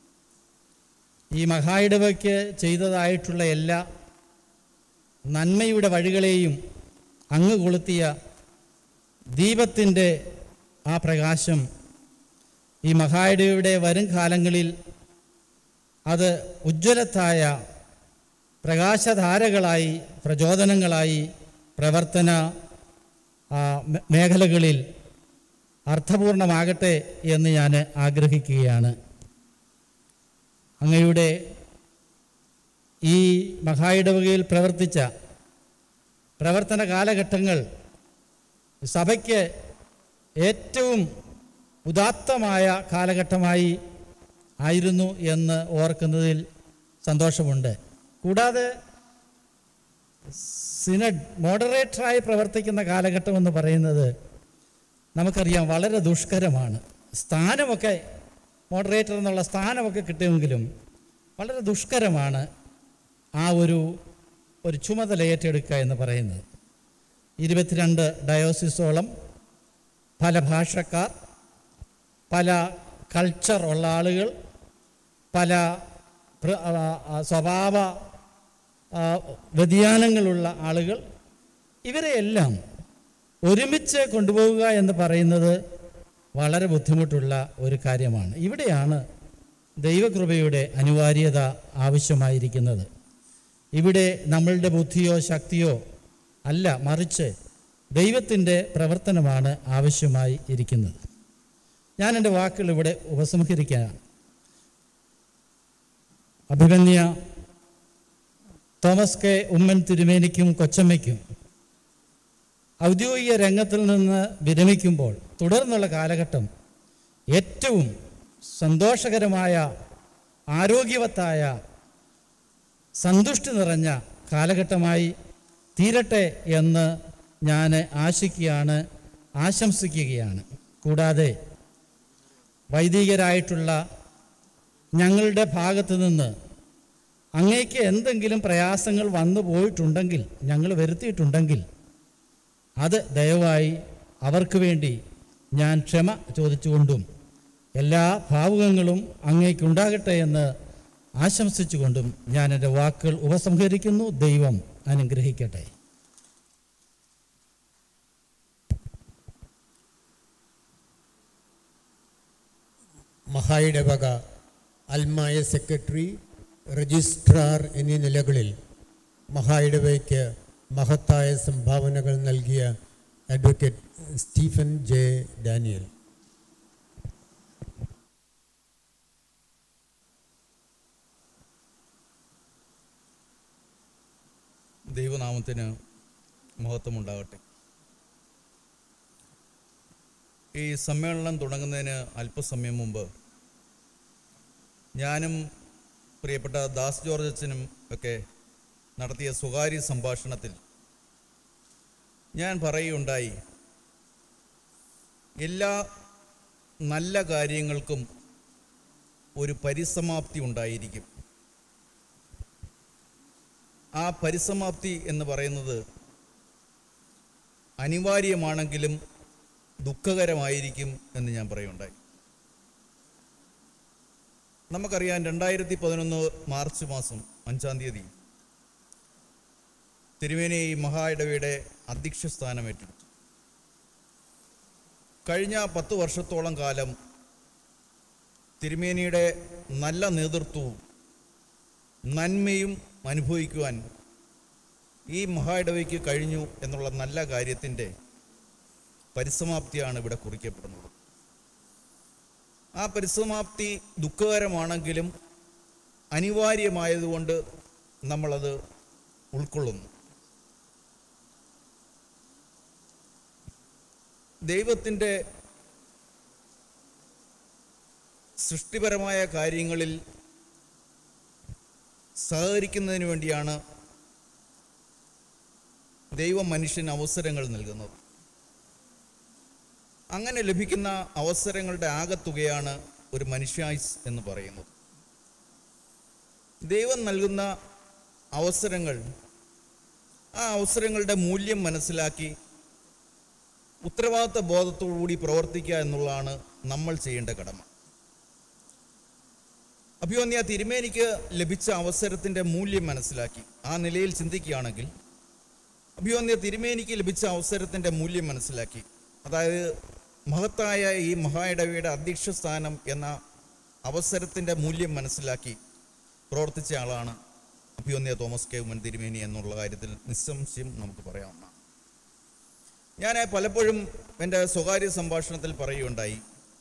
S17: ഈ മഹായിടവയ്ക്ക് ചെയ്തതായിട്ടുള്ള എല്ലാ നന്മയുടെ വഴികളെയും അങ്ങ് കൊളുത്തിയ ദീപത്തിൻ്റെ ആ പ്രകാശം ഈ മഹായിടവയുടെ വരും കാലങ്ങളിൽ അത് ഉജ്ജ്വലത്തായ പ്രകാശധാരകളായി പ്രചോദനങ്ങളായി പ്രവർത്തന ആ, മേ- മേഖലകളിൽ അർത്ഥപൂർണമാകട്ടെ എന്ന് ഞാൻ ആഗ്രഹിക്കുകയാണ് അങ്ങയുടെ ഈ മഹായിടവകയിൽ പ്രവർത്തിച്ച പ്രവർത്തന കാലഘട്ടങ്ങൾ സഭയ്ക്ക് ഏറ്റവും ഉദാത്തമായ കാലഘട്ടമായി ആയിരുന്നു എന്ന് ഓർക്കുന്നതിൽ സന്തോഷമുണ്ട് കൂടാതെ സിനഡ് മോഡറേറ്ററായി പ്രവർത്തിക്കുന്ന കാലഘട്ടം എന്ന് പറയുന്നത് നമുക്കറിയാം വളരെ ദുഷ്കരമാണ് സ്ഥാനമൊക്കെ മോഡറേറ്റർ എന്നുള്ള സ്ഥാനമൊക്കെ കിട്ടുമെങ്കിലും വളരെ ദുഷ്കരമാണ് ആ ഒരു ഒരു ചുമതല ഏറ്റെടുക്കുക എന്ന് പറയുന്നത് ഇരുപത്തിരണ്ട് ഡയോസിസോളം പല ഭാഷക്കാർ പല കൾച്ചർ ഉള്ള ആളുകൾ പല പ്ര- ആ, ആ, സ്വഭാവ ആ, വ്യതിയാനങ്ങളുള്ള ആളുകൾ ഇവരെയെല്ലാം ഒരുമിച്ച് കൊണ്ടുപോവുക എന്ന് പറയുന്നത് വളരെ ബുദ്ധിമുട്ടുള്ള ഒരു കാര്യമാണ് ഇവിടെയാണ് ദൈവകൃപയുടെ അനിവാര്യത ആവശ്യമായിരിക്കുന്നത് ഇവിടെ നമ്മളുടെ ബുദ്ധിയോ ശക്തിയോ അല്ല മറിച്ച് ദൈവത്തിൻ്റെ പ്രവർത്തനമാണ് ആവശ്യമായി ഇരിക്കുന്നത് ഞാൻ എൻ്റെ വാക്കുകൾ ഇവിടെ ഉപസംഹരിക്കുകയാണ് അഭിമന്യ തോമസ് കെ ഉമ്മൻ തിരുമേനിക്കും കൊച്ചമ്മയ്ക്കും ഔദ്യോഗിക രംഗത്തിൽ നിന്ന് വിരമിക്കുമ്പോൾ തുടർന്നുള്ള കാലഘട്ടം ഏറ്റവും സന്തോഷകരമായ ആരോഗ്യവത്തായ സന്തുഷ്ടി നിറഞ്ഞ കാലഘട്ടമായി തീരട്ടെ എന്ന് ഞാൻ ആശിക്കുകയാണ് ആശംസിക്കുകയാണ് കൂടാതെ വൈദികരായിട്ടുള്ള ഞങ്ങളുടെ ഭാഗത്തു നിന്ന് അങ്ങേക്ക് എന്തെങ്കിലും പ്രയാസങ്ങൾ വന്നു പോയിട്ടുണ്ടെങ്കിൽ ഞങ്ങൾ വരുത്തിയിട്ടുണ്ടെങ്കിൽ അത് ദയവായി അവർക്ക് വേണ്ടി ഞാൻ ക്ഷമ ചോദിച്ചുകൊണ്ടും എല്ലാ ഭാവുകങ്ങളും അങ്ങേക്കുണ്ടാകട്ടെ എന്ന് ആശംസിച്ചുകൊണ്ടും ഞാൻ എൻ്റെ വാക്കുകൾ ഉപസംഹരിക്കുന്നു ദൈവം അനുഗ്രഹിക്കട്ടെ
S14: മഹായിടവക അൽമായ സെക്രട്ടറി രജിസ്ട്രാർ എന്നീ നിലകളിൽ മഹായിടവയ്ക്ക് മഹത്തായ സംഭാവനകൾ നൽകിയ അഡ്വക്കേറ്റ് സ്റ്റീഫൻ ജെ ഡാനിയൽ
S18: ദൈവനാമത്തിന് മഹത്വമുണ്ടാകട്ടെ ഈ സമ്മേളനം തുടങ്ങുന്നതിന് അല്പസമയം മുമ്പ് ഞാനും പ്രിയപ്പെട്ട ദാസ് ജോർജ് അച്ഛനും ഒക്കെ നടത്തിയ സ്വകാര്യ സംഭാഷണത്തിൽ ഞാൻ പറയുകയുണ്ടായി എല്ലാ നല്ല കാര്യങ്ങൾക്കും ഒരു പരിസമാപ്തി ഉണ്ടായിരിക്കും ആ പരിസമാപ്തി എന്ന് പറയുന്നത് അനിവാര്യമാണെങ്കിലും ദുഃഖകരമായിരിക്കും എന്ന് ഞാൻ പറയുണ്ടായി നമുക്കറിയാം രണ്ടായിരത്തി പതിനൊന്ന് മാർച്ച് മാസം അഞ്ചാം തീയതി തിരുമേനി മഹായിടവയുടെ അധ്യക്ഷ സ്ഥാനം ഏറ്റെടുത്തു കഴിഞ്ഞ പത്ത് വർഷത്തോളം കാലം തിരുമേനിയുടെ നല്ല നേതൃത്വവും നന്മയും അനുഭവിക്കുവാൻ ഈ മഹായിടവയ്ക്ക് കഴിഞ്ഞു എന്നുള്ള നല്ല കാര്യത്തിൻ്റെ പരിസമാപ്തിയാണ് ഇവിടെ കുറിക്കപ്പെടുന്നത് ആ പരിസമാപ്തി ദുഃഖകരമാണെങ്കിലും അനിവാര്യമായതുകൊണ്ട് നമ്മളത് ഉൾക്കൊള്ളുന്നു ദൈവത്തിൻ്റെ സൃഷ്ടിപരമായ കാര്യങ്ങളിൽ സഹകരിക്കുന്നതിന് വേണ്ടിയാണ് ദൈവം മനുഷ്യന് അവസരങ്ങൾ നൽകുന്നത് അങ്ങനെ ലഭിക്കുന്ന അവസരങ്ങളുടെ ആകത്തുകയാണ് ഒരു മനുഷ്യായുസ് എന്ന് പറയുന്നത് ദൈവം നൽകുന്ന അവസരങ്ങൾ ആ അവസരങ്ങളുടെ മൂല്യം മനസ്സിലാക്കി ഉത്തരവാദിത്ത ബോധത്തോടുകൂടി പ്രവർത്തിക്കുക എന്നുള്ളതാണ് നമ്മൾ ചെയ്യേണ്ട കടമ അഭിമന്യ തിരുമേനിക്ക് ലഭിച്ച അവസരത്തിൻ്റെ മൂല്യം മനസ്സിലാക്കി ആ നിലയിൽ ചിന്തിക്കുകയാണെങ്കിൽ അഭിമന്യ തിരുമേനിക്ക് ലഭിച്ച അവസരത്തിൻ്റെ മൂല്യം മനസ്സിലാക്കി അതായത് മഹത്തായ ഈ മഹായിടവയുടെ അധ്യക്ഷ സ്ഥാനം എന്ന അവസരത്തിൻ്റെ മൂല്യം മനസ്സിലാക്കി പ്രവർത്തിച്ച ആളാണ് അഭിമന്യ തോമസ് കെ ഉമ്മൻ തിരുമേനി എന്നുള്ള കാര്യത്തിൽ നിസ്സംശയം നമുക്ക് പറയാവുന്നതാണ് ഞാൻ പലപ്പോഴും എൻ്റെ സ്വകാര്യ സംഭാഷണത്തിൽ പറയുകയുണ്ടായി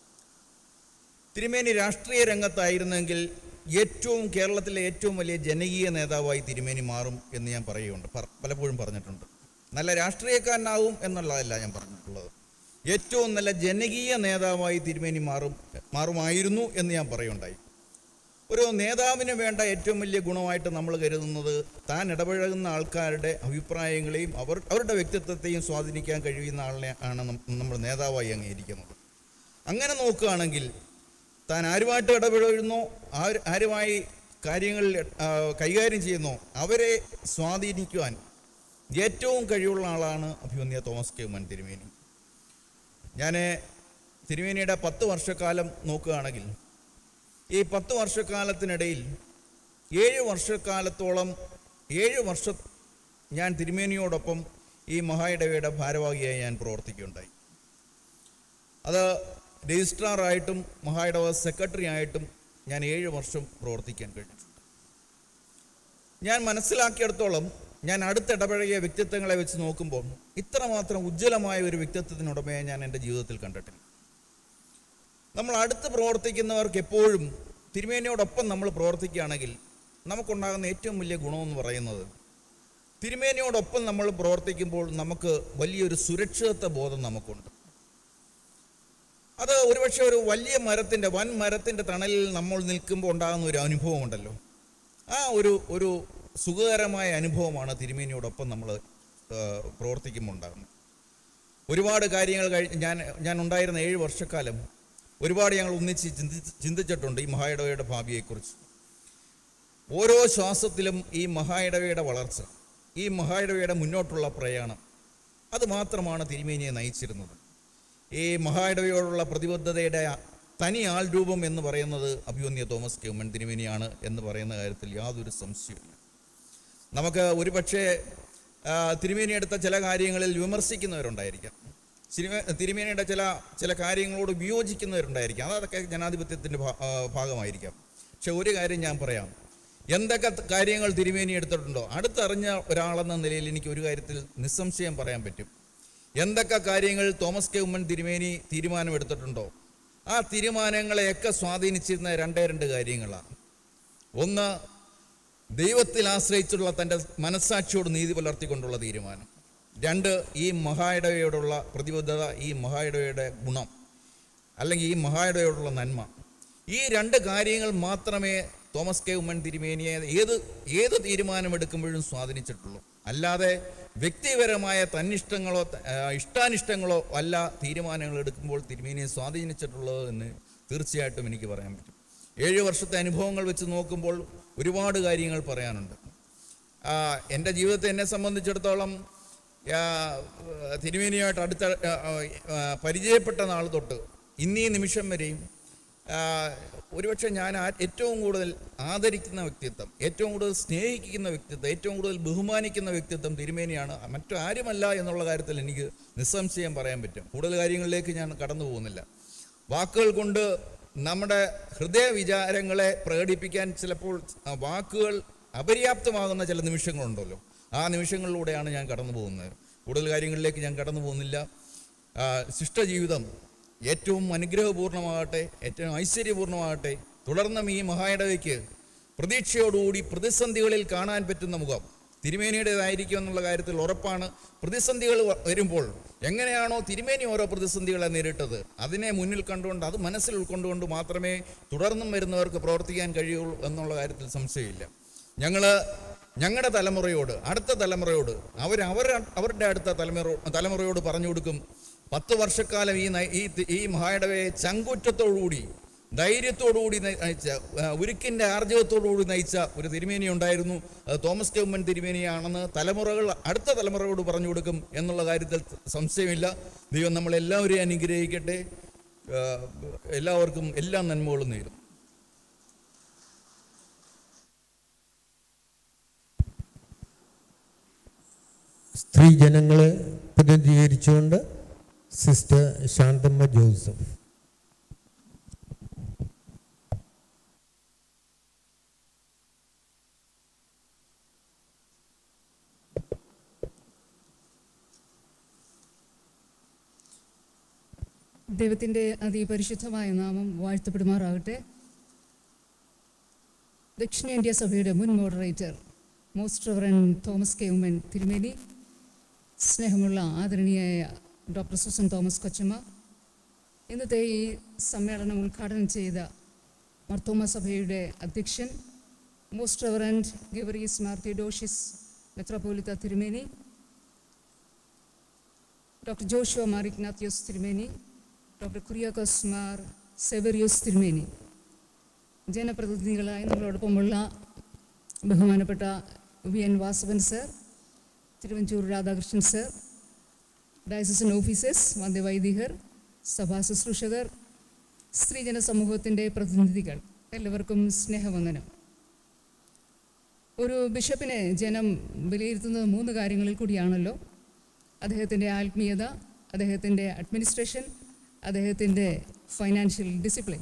S18: തിരുമേനി രാഷ്ട്രീയ രംഗത്തായിരുന്നെങ്കിൽ ഏറ്റവും കേരളത്തിലെ ഏറ്റവും വലിയ ജനകീയ നേതാവായി തിരുമേനി മാറും എന്ന് ഞാൻ പറയുകയുണ്ട് പ- പലപ്പോഴും പറഞ്ഞിട്ടുണ്ട് നല്ല രാഷ്ട്രീയക്കാരനാവും എന്നുള്ളതല്ല ഞാൻ പറഞ്ഞിട്ടുള്ളത് ഏറ്റവും നല്ല ജനകീയ നേതാവായി തിരുമേനി മാറും മാറുമായിരുന്നു എന്ന് ഞാൻ പറയുണ്ടായി ഒരു നേതാവിന് വേണ്ട ഏറ്റവും വലിയ ഗുണമായിട്ട് നമ്മൾ കരുതുന്നത് താൻ ഇടപഴകുന്ന ആൾക്കാരുടെ അഭിപ്രായങ്ങളെയും അവർ അവരുടെ വ്യക്തിത്വത്തെയും സ്വാധീനിക്കാൻ കഴിയുന്ന ആളിനെ ആണ് നം- നമ്മൾ നേതാവായി അംഗീകരിക്കുന്നത് അങ്ങനെ നോക്കുകയാണെങ്കിൽ താൻ ആരുമായിട്ട് ഇടപെടുന്നോ ആര് ആരുമായി കാര്യങ്ങൾ ആ, കൈകാര്യം ചെയ്യുന്നോ അവരെ സ്വാധീനിക്കുവാൻ ഏറ്റവും കഴിവുള്ള ആളാണ് അഭിമന്യ തോമസ് കെ ഉമ്മൻ തിരുമേനി ഞാൻ തിരുമേനിയുടെ പത്ത് വർഷക്കാലം നോക്കുകയാണെങ്കിൽ ഈ പത്ത് വർഷക്കാലത്തിനിടയിൽ ഏഴ് വർഷക്കാലത്തോളം ഏഴ് വർഷം ഞാൻ തിരുമേനിയോടൊപ്പം ഈ മഹായിടവയുടെ ഭാരവാഹിയായി ഞാൻ പ്രവർത്തിക്കുകയുണ്ടായി അത് രജിസ്ട്രാറായിട്ടും മഹായിടവ സെക്രട്ടറി ആയിട്ടും ഞാൻ ഏഴ് വർഷം പ്രവർത്തിക്കാൻ കഴിഞ്ഞിട്ടുണ്ട് ഞാൻ മനസ്സിലാക്കിയിടത്തോളം ഞാൻ അടുത്തിടപഴകിയ വ്യക്തിത്വങ്ങളെ വെച്ച് നോക്കുമ്പോൾ ഇത്രമാത്രം ഉജ്ജ്വലമായ ഒരു വ്യക്തിത്വത്തിനുടമയെ ഞാൻ എൻ്റെ ജീവിതത്തിൽ കണ്ടിട്ടില്ല നമ്മൾ അടുത്ത് പ്രവർത്തിക്കുന്നവർക്ക് എപ്പോഴും തിരുമേനിയോടൊപ്പം നമ്മൾ പ്രവർത്തിക്കുകയാണെങ്കിൽ നമുക്കുണ്ടാകുന്ന ഏറ്റവും വലിയ ഗുണമെന്ന് പറയുന്നത് തിരുമേനിയോടൊപ്പം നമ്മൾ പ്രവർത്തിക്കുമ്പോൾ നമുക്ക് വലിയൊരു സുരക്ഷിതത്വ ബോധം നമുക്കുണ്ട് അത് ഒരുപക്ഷെ ഒരു വലിയ മരത്തിൻ്റെ വൻ മരത്തിൻ്റെ തണലിൽ നമ്മൾ നിൽക്കുമ്പോൾ ഉണ്ടാകുന്ന ഒരു അനുഭവം ഉണ്ടല്ലോ ആ ഒരു ഒരു സുഖകരമായ അനുഭവമാണ് തിരുമേനിയോടൊപ്പം നമ്മൾ പ്രവർത്തിക്കുമ്പോൾ ഉണ്ടാകുന്നത് ഒരുപാട് കാര്യങ്ങൾ കഴി ഞാൻ ഞാൻ ഉണ്ടായിരുന്ന ഏഴ് വർഷക്കാലം ഒരുപാട് ഞങ്ങൾ ഒന്നിച്ച് ചിന്തിച്ച് ചിന്തിച്ചിട്ടുണ്ട് ഈ മഹായിടവയുടെ ഭാവിയെക്കുറിച്ച് ഓരോ ശ്വാസത്തിലും ഈ മഹായിടവയുടെ വളർച്ച ഈ മഹായിടവയുടെ മുന്നോട്ടുള്ള പ്രയാണം അത് മാത്രമാണ് തിരുമേനിയെ നയിച്ചിരുന്നത് ഈ മഹായിടവയോടുള്ള പ്രതിബദ്ധതയുടെ തനി ആൾ രൂപം എന്ന് പറയുന്നത് അഭിമന്യ തോമസ് കെ ഉമ്മൻ തിരുമേനിയാണ് എന്ന് പറയുന്ന കാര്യത്തിൽ യാതൊരു സംശയവുമില്ല നമുക്ക് ഒരുപക്ഷെ ആ, തിരുമേനി എടുത്ത ചില കാര്യങ്ങളിൽ വിമർശിക്കുന്നവരുണ്ടായിരിക്കാം സിനിമ തിരുമേനിയുടെ ചില ചില കാര്യങ്ങളോട് വിയോജിക്കുന്നവരുണ്ടായിരിക്കാം അതൊക്കെ ജനാധിപത്യത്തിൻ്റെ ഭാ- ആ, ഭാഗമായിരിക്കാം പക്ഷെ ഒരു കാര്യം ഞാൻ പറയാം എന്തൊക്കെ ത- കാര്യങ്ങൾ തിരുമേനി എടുത്തിട്ടുണ്ടോ അടുത്തറിഞ്ഞ ഒരാളെന്ന നിലയിൽ എനിക്ക് ഒരു കാര്യത്തിൽ നിസ്സംശയം പറയാൻ പറ്റും എന്തൊക്കെ കാര്യങ്ങൾ തോമസ് കെ ഉമ്മൻ തിരുമേനി തീരുമാനമെടുത്തിട്ടുണ്ടോ ആ തീരുമാനങ്ങളെയൊക്കെ സ്വാധീനിച്ചിരുന്ന രണ്ടേ രണ്ട് കാര്യങ്ങളാണ് ഒന്ന് ദൈവത്തിൽ ആശ്രയിച്ചുള്ള തൻ്റെ മനസ്സാക്ഷിയോട് നീതി പുലർത്തിക്കൊണ്ടുള്ള തീരുമാനം രണ്ട് ഈ മഹായിടവയോടുള്ള പ്രതിബദ്ധത ഈ മഹായിടവയുടെ ഗുണം അല്ലെങ്കിൽ ഈ മഹായിടവയോടുള്ള നന്മ ഈ രണ്ട് കാര്യങ്ങൾ മാത്രമേ തോമസ് കെ ഉമ്മൻ തിരുമേനിയെ ഏത് ഏത് തീരുമാനമെടുക്കുമ്പോഴും സ്വാധീനിച്ചിട്ടുള്ളൂ അല്ലാതെ വ്യക്തിപരമായ തന്നിഷ്ടങ്ങളോ ആ, ഇഷ്ടാനിഷ്ടങ്ങളോ അല്ല തീരുമാനങ്ങൾ എടുക്കുമ്പോൾ തിരുമേനിയെ സ്വാധീനിച്ചിട്ടുള്ളത് എന്ന് തീർച്ചയായിട്ടും എനിക്ക് പറയാൻ പറ്റും ഏഴ് വർഷത്തെ അനുഭവങ്ങൾ വെച്ച് നോക്കുമ്പോൾ ഒരുപാട് കാര്യങ്ങൾ പറയാനുണ്ട് ആ, എൻ്റെ ജീവിതത്തെ എന്നെ സംബന്ധിച്ചിടത്തോളം ആ, തിരുമേനിയായിട്ട് അടുത്ത ആ, ആ, പരിചയപ്പെട്ട നാൾ തൊട്ട് ഇന്നീ നിമിഷം വരെയും ആ, ഒരുപക്ഷെ ഞാൻ ആ- ഏറ്റവും കൂടുതൽ ആദരിക്കുന്ന വ്യക്തിത്വം ഏറ്റവും കൂടുതൽ സ്നേഹിക്കുന്ന വ്യക്തിത്വം ഏറ്റവും കൂടുതൽ ബഹുമാനിക്കുന്ന വ്യക്തിത്വം തിരുമേനിയാണ് മറ്റു ആരുമല്ല എന്നുള്ള കാര്യത്തിൽ എനിക്ക് നിസ്സംശയം പറയാൻ പറ്റും കൂടുതൽ കാര്യങ്ങളിലേക്ക് ഞാൻ കടന്നു പോകുന്നില്ല വാക്കുകൾ കൊണ്ട് നമ്മുടെ ഹൃദയ വിചാരങ്ങളെ പ്രകടിപ്പിക്കാൻ ചിലപ്പോൾ ആ വാക്കുകൾ അപര്യാപ്തമാകുന്ന ചില നിമിഷങ്ങളുണ്ടല്ലോ ആ നിമിഷങ്ങളിലൂടെയാണ് ഞാൻ കടന്നു പോകുന്നത് കൂടുതൽ കാര്യങ്ങളിലേക്ക് ഞാൻ കടന്നു പോകുന്നില്ല ആ, ശിഷ്ടജീവിതം ഏറ്റവും അനുഗ്രഹപൂർണ്ണമാകട്ടെ ഏറ്റവും ഐശ്വര്യപൂർണ്ണമാകട്ടെ തുടർന്നും ഈ മഹായിടവയ്ക്ക് പ്രതീക്ഷയോടുകൂടി പ്രതിസന്ധികളിൽ കാണാൻ പറ്റുന്ന മുഖം തിരുമേനിയുടേതായിരിക്കും എന്നുള്ള കാര്യത്തിൽ ഉറപ്പാണ് പ്രതിസന്ധികൾ വ- വരുമ്പോൾ എങ്ങനെയാണോ തിരുമേനി ഓരോ പ്രതിസന്ധികളെ നേരിട്ടത് അതിനെ മുന്നിൽ കണ്ടുകൊണ്ട് അത് മനസ്സിൽ ഉൾക്കൊണ്ടുകൊണ്ട് മാത്രമേ തുടർന്നും വരുന്നവർക്ക് പ്രവർത്തിക്കാൻ കഴിയുള്ളൂ എന്നുള്ള കാര്യത്തിൽ സംശയമില്ല ഞങ്ങൾ ഞങ്ങളുടെ തലമുറയോട് അടുത്ത തലമുറയോട് അവർ അവർ അവരുടെ അടുത്ത തലമുറ തലമുറയോട് പറഞ്ഞു കൊടുക്കും പത്ത് വർഷക്കാലം ഈ നയി- ഈ തി- ഈ മഹായിടവയെ ചങ്കൂറ്റത്തോടുകൂടി ധൈര്യത്തോടുകൂടി നയി- നയിച്ച ആ, ഉരുക്കിൻ്റെ ആർജവത്തോടുകൂടി നയിച്ച ഒരു തിരുമേനി ഉണ്ടായിരുന്നു അത് തോമസ് കെ ഉമ്മൻ തിരുമേനിയാണെന്ന് തലമുറകൾ അടുത്ത തലമുറയോട് പറഞ്ഞു കൊടുക്കും എന്നുള്ള കാര്യത്തിൽ സംശയമില്ല ദൈവം നമ്മളെല്ലാവരെയും അനുഗ്രഹിക്കട്ടെ ആ, എല്ലാവർക്കും എല്ലാ നന്മകളും നേരും
S14: സ്ത്രീ ജനങ്ങളെ പ്രതിനിധീകരിച്ചുകൊണ്ട് സിസ്റ്റർ ശാന്തമ്മ ജോസഫ്
S19: ദൈവത്തിൻ്റെ അതിപരിശുദ്ധമായ നാമം വാഴ്ത്തപ്പെടുമാറാകട്ടെ ദക്ഷിണേന്ത്യ സഭയുടെ മുൻ moderator most reverend Thomas K Oommen തിരുമേനി സ്നേഹമുള്ള ആദരണീയായ ഡോക്ടർ സുസൻ തോമസ് കൊച്ചമ്മ ഇന്നത്തെ ഈ സമ്മേളനം ഉദ്ഘാടനം ചെയ്ത മർത്തോമ സഭയുടെ അധ്യക്ഷൻ മോസ്റ്റ് റവറൻറ്റ് ഗിവറീസ് മാർ തിഡോഷിസ് മെത്രോപോലിത്ത തിരുമേനി ഡോക്ടർ ജോഷുവ മാർ ഇഗ്നാത്യോസ് തിരുമേനി ഡോക്ടർ കുര്യാക്കോസ് മാർ സെവറിയോസ് തിരുമേനി ജനപ്രതിനിധികളായി നമ്മളോടൊപ്പമുള്ള ബഹുമാനപ്പെട്ട V N Vasavan sir Thiruvanchoor Radhakrishnan sir diocesan officers വന്ധ്യവൈദികർ സഭാ ശുശ്രൂഷകർ സ്ത്രീജന സമൂഹത്തിൻ്റെ പ്രതിനിധികൾ എല്ലാവർക്കും സ്നേഹവന്ദനം ഒരു ബിഷപ്പിനെ ജനം വിലയിരുത്തുന്നത് മൂന്ന് കാര്യങ്ങളിൽ കൂടിയാണല്ലോ അദ്ദേഹത്തിൻ്റെ ആത്മീയത അദ്ദേഹത്തിൻ്റെ അഡ്മിനിസ്ട്രേഷൻ അദ്ദേഹത്തിൻ്റെ ഫൈനാൻഷ്യൽ ഡിസിപ്ലിൻ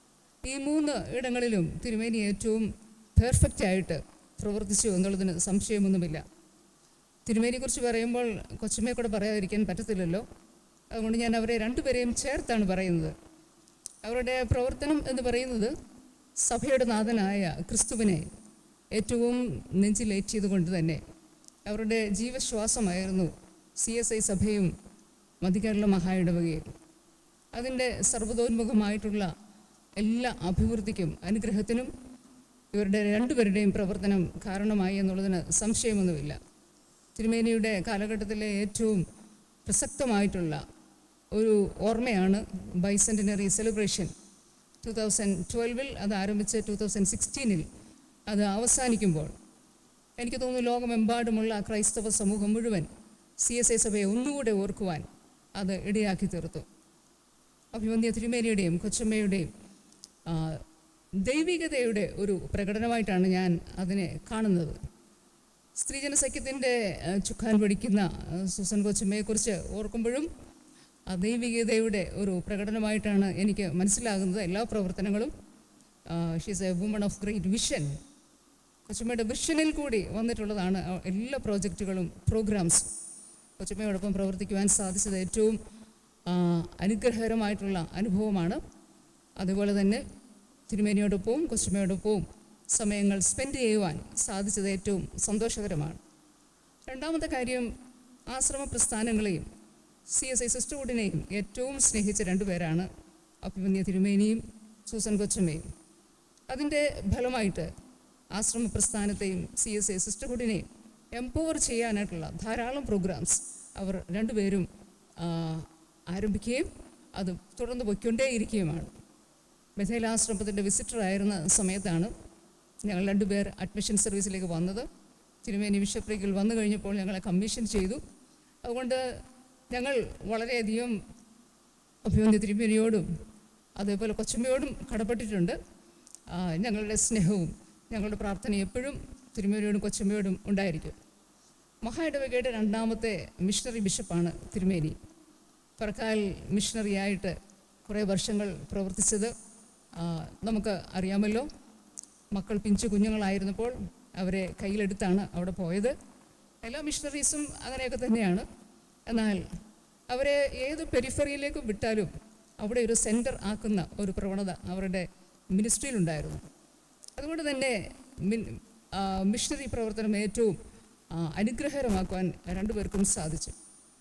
S19: ഈ മൂന്ന് ഇടങ്ങളിലും തിരുമേനി ഏറ്റവും പെർഫെക്റ്റ് ആയിട്ട് പ്രവർത്തിച്ചു എന്നുള്ളതിന് സംശയമൊന്നുമില്ല തിരുമേനിയെക്കുറിച്ച് പറയുമ്പോൾ കൊച്ചമ്മയെ കൂടെ പറയാതിരിക്കാൻ പറ്റത്തില്ലല്ലോ അതുകൊണ്ട് ഞാൻ അവരെ രണ്ടുപേരെയും ചേർത്താണ് പറയുന്നത് അവരുടെ പ്രവർത്തനം എന്ന് പറയുന്നത് സഭയുടെ നാഥനായ ക്രിസ്തുവിനെ ഏറ്റവും നെഞ്ചിലേറ്റിയത് കൊണ്ട് തന്നെ അവരുടെ ജീവശ്വാസമായിരുന്നു സി എസ് ഐ സഭയും മധ്യകേരള മഹായിടവകയും അതിൻ്റെ സർവ്വതോന്മുഖമായിട്ടുള്ള എല്ലാ അഭിവൃദ്ധിക്കും അനുഗ്രഹത്തിനും ഇവരുടെ രണ്ടുപേരുടെയും പ്രവർത്തനം കാരണമായി എന്നുള്ളതിന് സംശയമൊന്നുമില്ല തിരുമേനിയുടെ കാലഘട്ടത്തിലെ ഏറ്റവും പ്രസക്തമായിട്ടുള്ള ഒരു ഓർമ്മയാണ് ബൈസെൻറ്റിനറി സെലിബ്രേഷൻ ടു തൗസൻഡ് ട്വൽവിൽ അത് ആരംഭിച്ച് ടു തൗസൻഡ് സിക്സ്റ്റീനിൽ അത് അവസാനിക്കുമ്പോൾ എനിക്ക് തോന്നുന്നു ലോകമെമ്പാടുമുള്ള ക്രൈസ്തവ സമൂഹം മുഴുവൻ സി എസ് ഐ സഭയെ ഒന്നുകൂടെ ഓർക്കുവാൻ അത് ഇടയാക്കി തീർത്തു അഭിമന്യ തിരുമേനിയുടെയും കൊച്ചമ്മയുടെയും ആ, ദൈവികതയുടെ ഒരു പ്രകടനമായിട്ടാണ് ഞാൻ അതിനെ കാണുന്നത് സ്ത്രീജന സഖ്യത്തിൻ്റെ ആ, ചുക്കാൻ പിടിക്കുന്ന ആ, സുസൻ കൊച്ചമ്മയെക്കുറിച്ച് ഓർക്കുമ്പോഴും ആ ദൈവികതയുടെ ഒരു പ്രകടനമായിട്ടാണ് എനിക്ക് മനസ്സിലാകുന്നത് എല്ലാ പ്രവർത്തനങ്ങളും she's a woman of great vision കൊച്ചമ്മയുടെ വിഷനിൽ കൂടി വന്നിട്ടുള്ളതാണ് ആ എല്ലാ പ്രോജക്റ്റുകളും പ്രോഗ്രാംസും കൊച്ചമ്മയോടൊപ്പം പ്രവർത്തിക്കുവാൻ സാധിച്ചത് ഏറ്റവും ആ, അനുഗ്രഹകരമായിട്ടുള്ള അനുഭവമാണ് അതുപോലെ തന്നെ തിരുമേനിയോടൊപ്പവും കൊച്ചമ്മയോടൊപ്പവും സമയങ്ങൾ സ്പെൻഡ് ചെയ്യുവാൻ സാധിച്ചത് ഏറ്റവും സന്തോഷകരമാണ് രണ്ടാമത്തെ കാര്യം ആശ്രമ പ്രസ്ഥാനങ്ങളെയും സി എസ് ഐ സിസ്റ്റർഹുഡിനെയും ഏറ്റവും സ്നേഹിച്ച രണ്ടുപേരാണ് അഭിമന്യ തിരുമേനിയും സൂസൻ കൊച്ചമ്മയും അതിൻ്റെ ഫലമായിട്ട് ആശ്രമ പ്രസ്ഥാനത്തെയും സി എസ് ഐ സിസ്റ്റർഹുഡിനെയും എംപവർ ചെയ്യാനായിട്ടുള്ള ധാരാളം പ്രോഗ്രാംസ് അവർ രണ്ടുപേരും ആ, ആരംഭിക്കുകയും അത് തുടർന്ന് പൊയ്ക്കൊണ്ടേയിരിക്കുകയുമാണ് ബഥേലാശ്രമത്തിൻ്റെ വിസിറ്ററായിരുന്ന സമയത്താണ് ഞങ്ങൾ രണ്ടുപേർ അഡ്മിഷൻ സർവീസിലേക്ക് വന്നത് തിരുമേനി ബിഷപ്രിക്കിൽ വന്നു കഴിഞ്ഞപ്പോൾ ഞങ്ങളെ കമ്മീഷൻ ചെയ്തു അതുകൊണ്ട് ഞങ്ങൾ വളരെയധികം അഭിമന്യ തിരുമേനിയോടും അതേപോലെ കൊച്ചമ്മയോടും കടപ്പെട്ടിട്ടുണ്ട് ആ, ഞങ്ങളുടെ സ്നേഹവും ഞങ്ങളുടെ പ്രാർത്ഥന എപ്പോഴും തിരുമേനിയോടും കൊച്ചമ്മയോടും ഉണ്ടായിരിക്കും മഹായിടവകയുടെ രണ്ടാമത്തെ മിഷണറി ബിഷപ്പാണ് തിരുമേനി പറക്കാൽ മിഷണറിയായിട്ട് കുറേ വർഷങ്ങൾ പ്രവർത്തിച്ചത് ആ, നമുക്ക് അറിയാമല്ലോ മക്കൾ പിഞ്ചു കുഞ്ഞുങ്ങളായിരുന്നപ്പോൾ അവരെ കയ്യിലെടുത്താണ് അവിടെ പോയത് എല്ലാ മിഷണറീസും അങ്ങനെയൊക്കെ തന്നെയാണ് എന്നാൽ അവരെ ഏത് പെരിഫറിയിലേക്ക് വിട്ടാലും അവിടെ ഒരു സെൻറ്റർ ആക്കുന്ന ഒരു പ്രവണത അവരുടെ മിനിസ്ട്രിയിലുണ്ടായിരുന്നു അതുകൊണ്ട് തന്നെ മിൻ ആ, മിഷണറി പ്രവർത്തനം ഏറ്റവും ആ, അനുഗ്രഹകരമാക്കുവാൻ രണ്ടുപേർക്കും സാധിച്ചു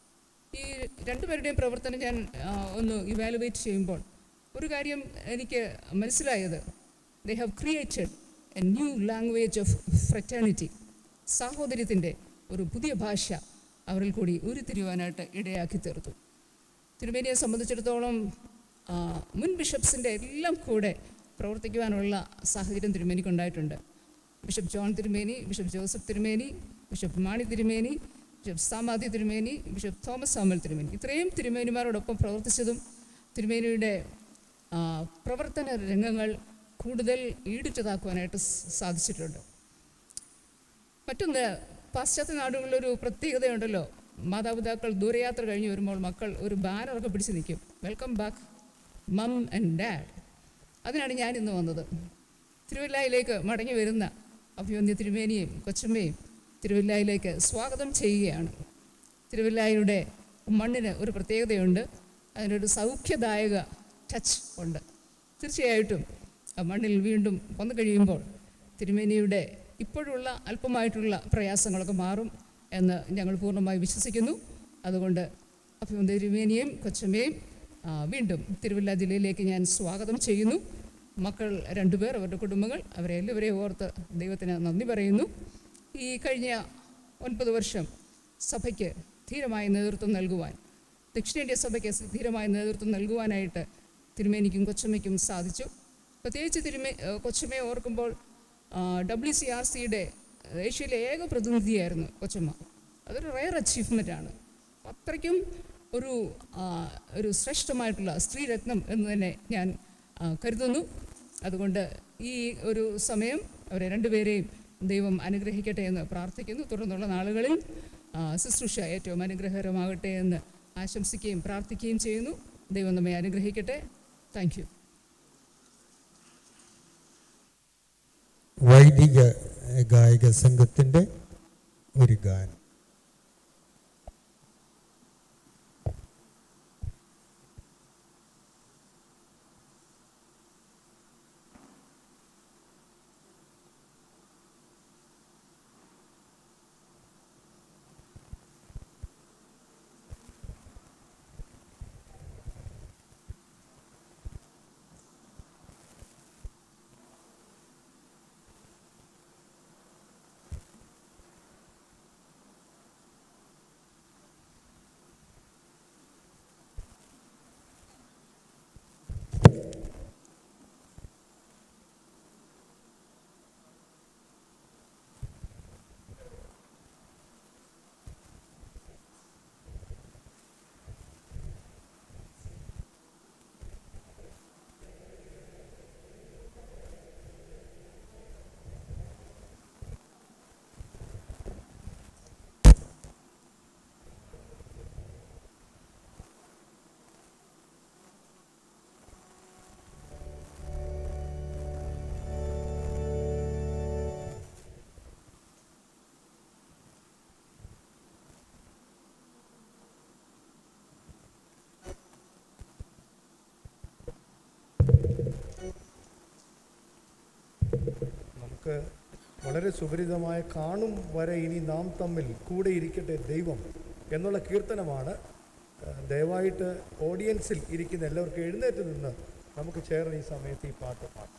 S19: ഈ രണ്ടുപേരുടെയും പ്രവർത്തനം ഞാൻ ആ, ഒന്ന് ഇവാലുവേറ്റ് ചെയ്യുമ്പോൾ ഒരു കാര്യം എനിക്ക് മനസ്സിലായത് they have created a new language of fraternity സാഹോദര്യത്തിൻ്റെ ഒരു പുതിയ ഭാഷ അവരിൽ കൂടി ഉരുത്തിരിയുവാനായിട്ട് ഇടയാക്കി തീർത്തു തിരുമേനിയെ സംബന്ധിച്ചിടത്തോളം ആ, മുൻ ബിഷപ്സിൻ്റെ എല്ലാം കൂടെ പ്രവർത്തിക്കുവാനുള്ള സാഹചര്യം തിരുമേനിക്കുണ്ടായിട്ടുണ്ട് ബിഷപ്പ് ജോൺ തിരുമേനി ബിഷപ്പ് ജോസഫ് തിരുമേനി ബിഷപ്പ് മാണി തിരുമേനി ബിഷപ്പ് സാമാധി തിരുമേനി ബിഷപ്പ് തോമസ് സാമൽ തിരുമേനി ഇത്രയും തിരുമേനിമാരോടൊപ്പം പ്രവർത്തിച്ചതും തിരുമേനിയുടെ ആ, പ്രവർത്തന രംഗങ്ങൾ കൂടുതൽ ഈടുറ്റതാക്കുവാനായിട്ട് സ് സാധിച്ചിട്ടുണ്ട് മറ്റൊന്ന് പാശ്ചാത്യ നാടുകളിലൊരു പ്രത്യേകതയുണ്ടല്ലോ മാതാപിതാക്കൾ ദൂരയാത്ര കഴിഞ്ഞ് വരുമ്പോൾ മക്കൾ ഒരു ബാനറൊക്കെ പിടിച്ച് നിൽക്കും welcome back mum and dad അതിനാണ് ഞാൻ ഇന്ന് വന്നത് തിരുവല്ലായിലേക്ക് മടങ്ങി വരുന്ന അഭിമന്യ തിരുമേനിയും കൊച്ചമ്മയും തിരുവല്ലായിലേക്ക് സ്വാഗതം ചെയ്യുകയാണ് തിരുവല്ലായുടെ മണ്ണിന് ഒരു പ്രത്യേകതയുണ്ട് അതിനൊരു സൗഖ്യദായക ടച്ച് ഉണ്ട് തീർച്ചയായിട്ടും ആ മണ്ണിൽ വീണ്ടും വന്നു കഴിയുമ്പോൾ തിരുമേനിയുടെ ഇപ്പോഴുള്ള അല്പമായിട്ടുള്ള പ്രയാസങ്ങളൊക്കെ മാറും എന്ന് ഞങ്ങൾ പൂർണ്ണമായി വിശ്വസിക്കുന്നു അതുകൊണ്ട് അഭിമന്യ തിരുമേനിയെയും കൊച്ചമ്മയും ആ, വീണ്ടും തിരുവല്ല ജില്ലയിലേക്ക് ഞാൻ സ്വാഗതം ചെയ്യുന്നു മക്കൾ രണ്ടുപേർ അവരുടെ കുടുംബങ്ങൾ അവരെ എല്ലാവരെയും ഓർത്ത് ദൈവത്തിന് നന്ദി പറയുന്നു ഈ കഴിഞ്ഞ ഒൻപത് വർഷം സഭയ്ക്ക് ധീരമായ നേതൃത്വം നൽകുവാൻ ദക്ഷിണേന്ത്യ സഭയ്ക്ക് ധീരമായ നേതൃത്വം നൽകുവാനായിട്ട് തിരുമേനിക്കും കൊച്ചമ്മയ്ക്കും സാധിച്ചു പ്രത്യേകിച്ച് തിരുമേ ഏഹ് കൊച്ചമ്മയെ ഓർക്കുമ്പോൾ ഡബ്ല്യു സി ആർ സിയുടെ ഏഷ്യയിലെ ഏക പ്രതിനിധിയായിരുന്നു കൊച്ചമ്മ അതൊരു റയർ അച്ചീവ്മെൻ്റാണ് അത്രയ്ക്കും ഒരു ആ, ഒരു ശ്രേഷ്ഠമായിട്ടുള്ള സ്ത്രീരത്നം എന്ന് തന്നെ ഞാൻ ആ, കരുതുന്നു അതുകൊണ്ട് ഈ ഒരു സമയം അവരെ രണ്ടുപേരെയും ദൈവം അനുഗ്രഹിക്കട്ടെ എന്ന് പ്രാർത്ഥിക്കുന്നു തുടർന്നുള്ള നാളുകളിൽ ആ, ശുശ്രൂഷ ഏറ്റവും അനുഗ്രഹകരമാകട്ടെ എന്ന് ആശംസിക്കുകയും പ്രാർത്ഥിക്കുകയും ചെയ്യുന്നു ദൈവം നമ്മെ അനുഗ്രഹിക്കട്ടെ താങ്ക് യു
S14: വൈദിക ഗായക സംഘത്തിൻ്റെ ഒരു ഗാനം
S20: നമുക്ക് വളരെ സുപരിതമായ കാണും വരെ ഇനി നാം തമ്മിൽ കൂടെ ഇരിക്കട്ടെ ദൈവം എന്നുള്ള കീർത്തനമാണ് ഏഹ്, ദയവായിട്ട് ഓഡിയൻസിൽ ഇരിക്കുന്ന എല്ലാവർക്കും എഴുന്നേറ്റ് നിന്ന് നമുക്ക് ചേർന്ന് ഈ സമയത്ത് ഈ പാട്ട് പാടാം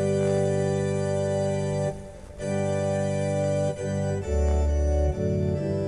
S1: Thank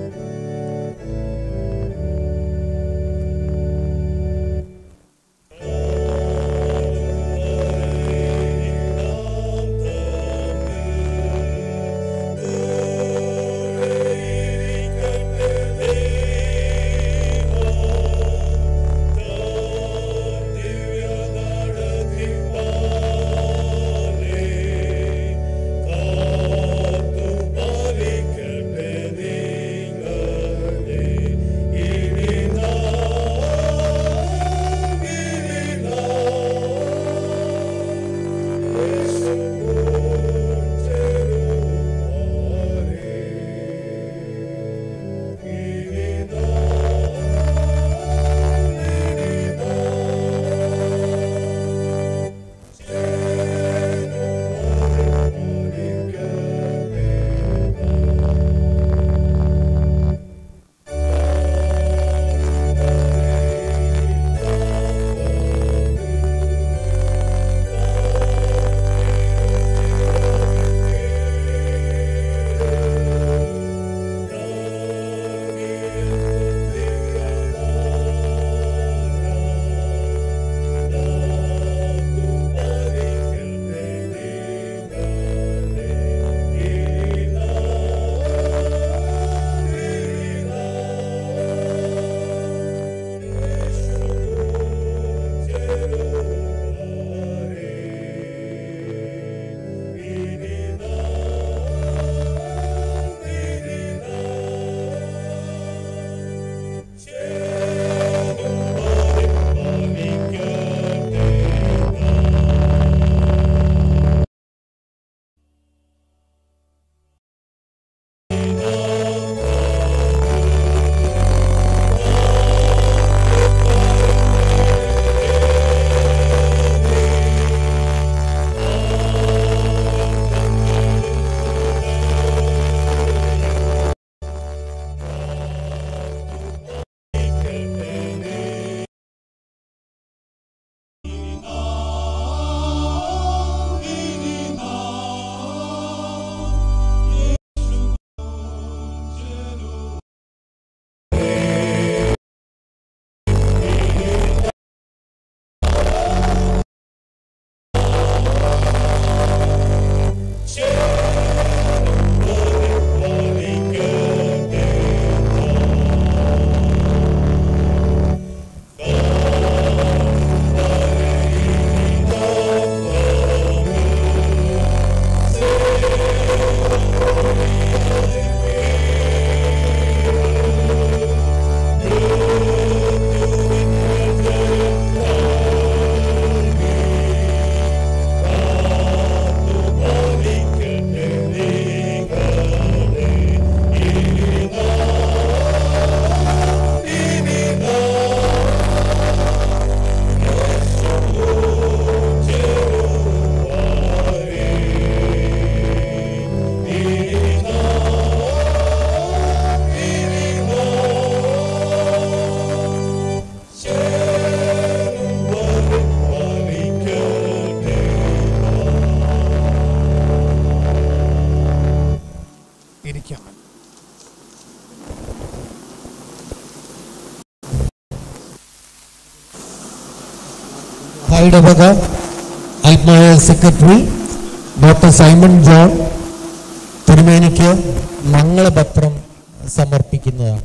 S14: മഹായിടവക ആത്മായ സെക്രട്ടറി ഡോക്ടർ സൈമൺ ജോൺ തിരുമേനിക്ക് മംഗളപത്രം സമർപ്പിക്കുന്നതാണ്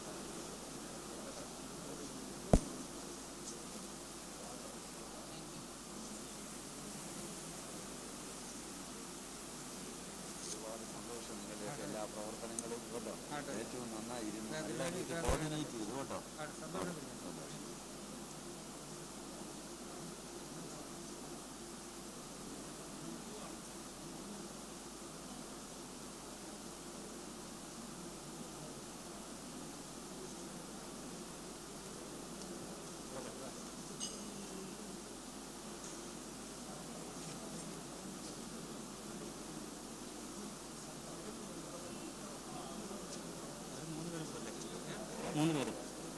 S21: മൂന്ന് പേര്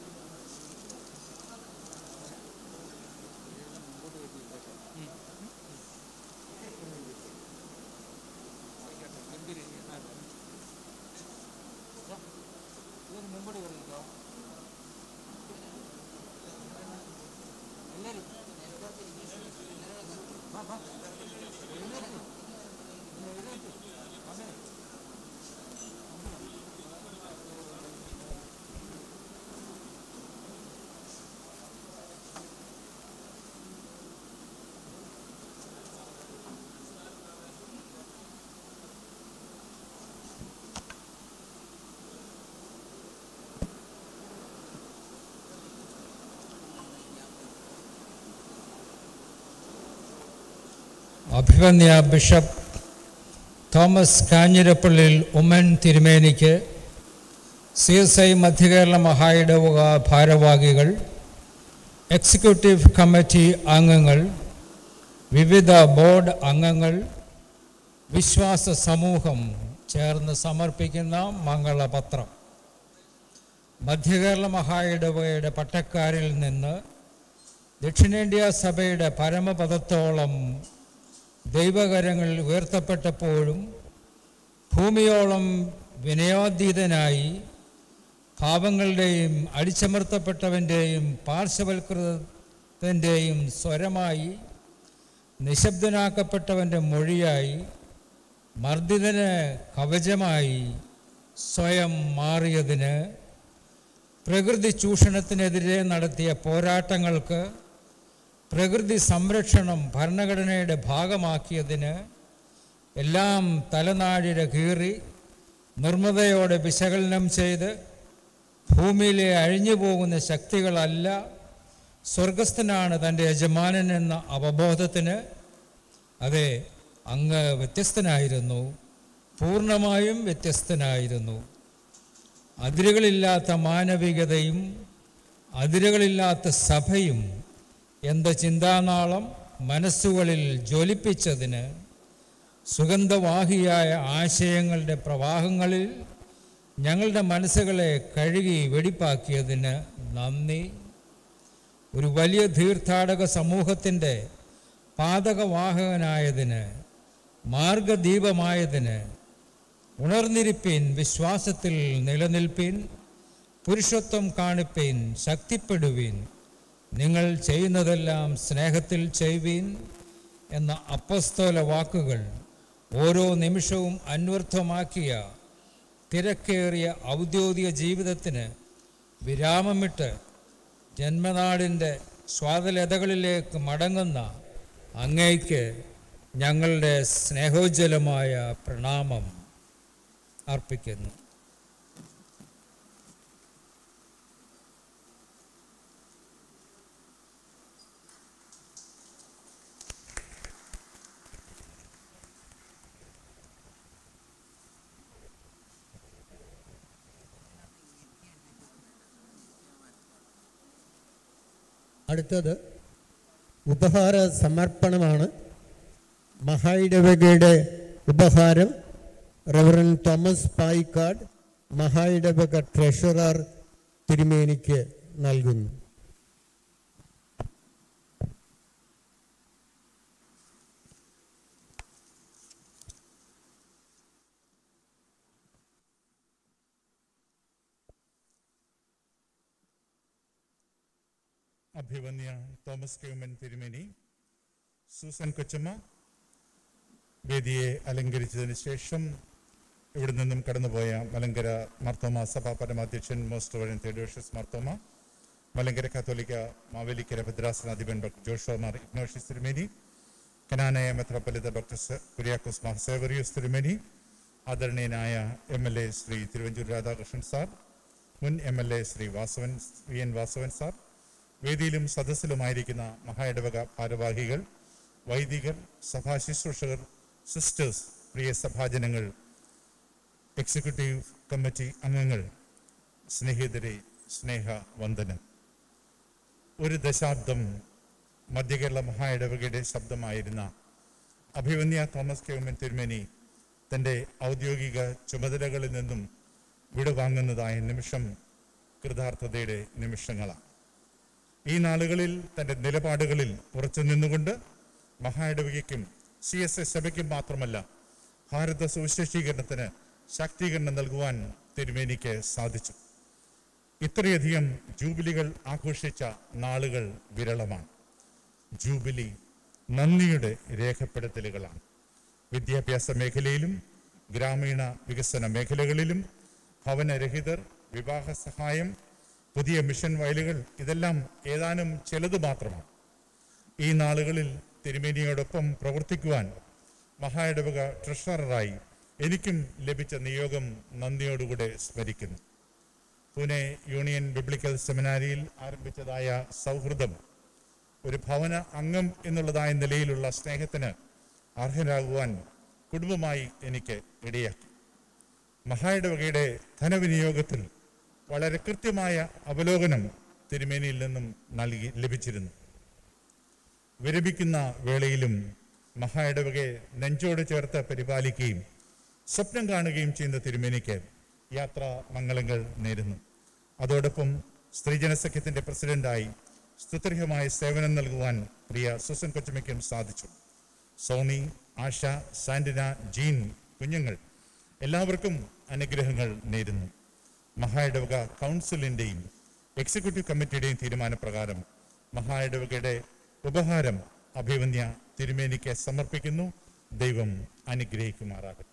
S3: അഭിമന്യ ബിഷപ്പ് തോമസ് കാഞ്ഞിരപ്പള്ളിൽ ഉമ്മൻ തിരുമേനിക്ക് സി എസ് ഐ മധ്യകേരള മഹായിടവക ഭാരവാഹികൾ എക്സിക്യൂട്ടീവ് കമ്മിറ്റി അംഗങ്ങൾ വിവിധ ബോർഡ് അംഗങ്ങൾ വിശ്വാസ സമൂഹം ചേർന്ന് സമർപ്പിക്കുന്ന മംഗളപത്രം മധ്യകേരള മഹായിടവകയുടെ പട്ടക്കാരിൽ നിന്ന് ദക്ഷിണേന്ത്യ സഭയുടെ പരമപദത്തോളം ദൈവകരങ്ങൾ ഉയർത്തപ്പെട്ടപ്പോഴും ഭൂമിയോളം വിനയോദ്യതനായി പാപങ്ങളുടെയും അടിച്ചമർത്തപ്പെട്ടവൻ്റെയും പാർശ്വവൽകൃതത്തിൻ്റെയും സ്വരമായി നിശബ്ദനാക്കപ്പെട്ടവൻ്റെ മൊഴിയായി മർദ്ദിതന് കവചമായി സ്വയം മാറിയതിന് പ്രകൃതി ചൂഷണത്തിനെതിരെ നടത്തിയ പോരാട്ടങ്ങൾക്ക് പ്രകൃതി സംരക്ഷണം ഭരണഘടനയുടെ ഭാഗമാക്കിയതിന് എല്ലാം തലനാഴിര കീറി നിർമ്മതയോടെ വിശകലനം ചെയ്ത് ഭൂമിയിലെ അഴിഞ്ഞു പോകുന്ന ശക്തികളല്ല സ്വർഗസ്ഥനാണ് തൻ്റെ യജമാനൻ എന്ന അവബോധത്തിന് അതെ അങ്ങ് വ്യത്യസ്തനായിരുന്നു പൂർണ്ണമായും വ്യത്യസ്തനായിരുന്നു അതിരുകളില്ലാത്ത മാനവികതയും അതിരുകളില്ലാത്ത സഭയും എന്ന ചിന്താനാളം മനസ്സുകളിൽ ജ്വലിപ്പിച്ചതിന് സുഗന്ധവാഹിയായ ആശയങ്ങളുടെ പ്രവാഹങ്ങളിൽ ഞങ്ങളുടെ മനസ്സുകളെ കഴുകി വെടിപ്പാക്കിയതിന് നന്ദി ഒരു വലിയ തീർത്ഥാടക സമൂഹത്തിൻ്റെ പാതകവാഹകനായതിന് മാർഗദീപമായതിന് ഉണർന്നിരിപ്പീൻ വിശ്വാസത്തിൽ നിലനിൽപ്പീൻ പുരുഷത്വം കാണിപ്പീൻ ശക്തിപ്പെടുവീൻ നിങ്ങൾ ചെയ്യുന്നതെല്ലാം സ്നേഹത്തിൽ ചെയ്യുവീൻ എന്ന അപ്പസ്തോല വാക്കുകൾ ഓരോ നിമിഷവും അന്വർത്ഥമാക്കിയ തിരക്കേറിയ ഔദ്യോഗിക ജീവിതത്തിന് വിരാമമിട്ട് ജന്മനാടിൻ്റെ സ്വാതലതകളിലേക്ക് മടങ്ങുന്ന അങ്ങേക്ക് ഞങ്ങളുടെ സ്നേഹോജ്വലമായ പ്രണാമം അർപ്പിക്കുന്നു
S14: അടുത്തത് ഉപഹാര സമർപ്പണമാണ് മഹായിടവകയുടെ ഉപഹാരം റവറൻ തോമസ് പായിക്കാട് മഹായിടവക ട്രഷറർ തിരുമേനിക്ക് നൽകുന്നു
S15: അഭിവന്യ തോമസ് ക്യൂമൻ തിരുമേനി സൂസൻ കൊച്ചമ്മ വേദിയെ അലങ്കരിച്ചതിന് ശേഷം ഇവിടെ നിന്നും കടന്നുപോയ മലങ്കര മാർത്തോമ സഭാ പരമാധ്യക്ഷൻ most reverend Theodosius Marthoma Malankara കാത്തോലിക്ക മാവേലിക്കര ഭദ്രാസനാധിപൻ ഡോക്ടർ ജോഷോ മാർ ഇഗ്നോഷ്യസ് തിരുമേനി കനാനായ മെത്രോപൊലിത്ത ഡോക്ടർ സ- കുര്യാക്കോസ് മാർ സേവറിയോസ് തിരുമേനി ആദരണീയനായ M L A Shri Thiruvanchoor Radhakrishnan sir മുൻ M L A Shri Vasavan V N Vasavan sir വേദിയിലും സദസ്സിലുമായിരിക്കുന്ന മഹായിടവക ഭാരവാഹികൾ വൈദികർ സഭാ ശുശ്രൂഷകർ സിസ്റ്റേഴ്സ് പ്രിയ സഭാജനങ്ങൾ എക്സിക്യൂട്ടീവ് കമ്മിറ്റി അംഗങ്ങൾ സ്നേഹിതരെ സ്നേഹ വന്ദനം ഒരു ദശാബ്ദം മധ്യകേരള മഹായിടവകയുടെ ശബ്ദമായിരുന്ന അഭിവന്യ തോമസ് കെവമൻ തിരുമേനി തൻ്റെ ഔദ്യോഗിക ചുമതലകളിൽ നിന്നും വിടുവാങ്ങുന്നതായ നിമിഷം കൃതാർത്ഥതയുടെ നിമിഷങ്ങളാണ് ഈ നാളുകളിൽ തൻ്റെ നിലപാടുകളിൽ ഉറച്ചു നിന്നുകൊണ്ട് മഹായിടവകയ്ക്കും സി എസ് എസ് സഭയ്ക്കും മാത്രമല്ല ഭാരത സുവിശേഷീകരണത്തിന് ശാക്തീകരണം നൽകുവാൻ തിരുമേനിക്ക് സാധിച്ചു ഇത്രയധികം ജൂബിലികൾ ആഘോഷിച്ച നാളുകൾ വിരളമാണ് ജൂബിലി നന്ദിയുടെ രേഖപ്പെടുത്തലുകളാണ് വിദ്യാഭ്യാസ മേഖലയിലും ഗ്രാമീണ വികസന മേഖലകളിലും ഭവനരഹിതർ വിവാഹ സഹായം പുതിയ മിഷൻ വയലുകൾ ഇതെല്ലാം ഏതാനും ചിലത് മാത്രമാണ് ഈ നാളുകളിൽ തിരുമേനിയോടൊപ്പം പ്രവർത്തിക്കുവാൻ മഹായിടവക ട്രഷററായി എനിക്കും ലഭിച്ച നിയോഗം നന്ദിയോടുകൂടെ സ്മരിക്കുന്നു പൂനെ യൂണിയൻ ബിബ്ലിക്കൽ സെമിനാരിയിൽ ആരംഭിച്ചതായ സൗഹൃദം ഒരു ഭവന അംഗം എന്നുള്ളതായ നിലയിലുള്ള സ്നേഹത്തിന് അർഹരാകുവാൻ കുടുംബമായി എനിക്ക് ഇടയാക്കി മഹായിടവകയുടെ ധനവിനിയോഗത്തിൽ വളരെ കൃത്യമായ അവലോകനം തിരുമേനിയിൽ നിന്നും നൽകി ലഭിച്ചിരുന്നു വിരമിക്കുന്ന വേളയിലും മഹായിടവകയെ നെഞ്ചോട് ചേർത്ത് പരിപാലിക്കുകയും സ്വപ്നം കാണുകയും ചെയ്യുന്ന തിരുമേനിക്ക് യാത്രാ മംഗളങ്ങൾ നേരുന്നു അതോടൊപ്പം സ്ത്രീജന സഖ്യത്തിന്റെ പ്രസിഡന്റായി സ്തുത്യർഹമായ സേവനം നൽകുവാൻ പ്രിയ സുസൻ കൊച്ചമ്മയ്ക്കും സാധിച്ചു സോണി ആശ സാന്റിന ജീൻ കുഞ്ഞുങ്ങൾ എല്ലാവർക്കും അനുഗ്രഹങ്ങൾ നേരുന്നു മഹായിടവക കൗൺസിലിന്റെയും എക്സിക്യൂട്ടീവ് കമ്മിറ്റിയുടെയും തീരുമാനപ്രകാരം മഹായിടവകയുടെ ഉപഹാരം അഭിവന്യ തിരുമേനിക്ക് സമർപ്പിക്കുന്നു ദൈവം അനുഗ്രഹിക്കുമാറാകട്ടെ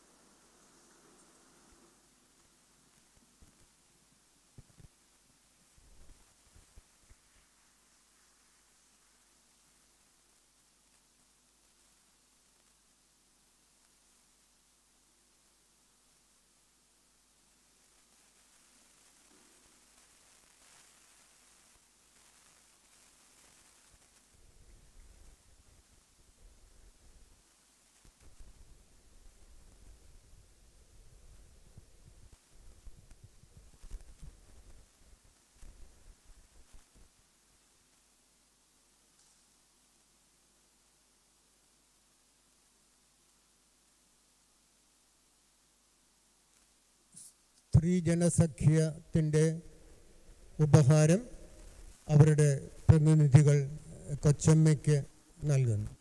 S14: സ്ത്രീ ജനസഖ്യത്തിൻ്റെ ഉപഹാരം അവരുടെ പ്രതിനിധികൾ കൊച്ചമ്മയ്ക്ക് നൽകുന്നു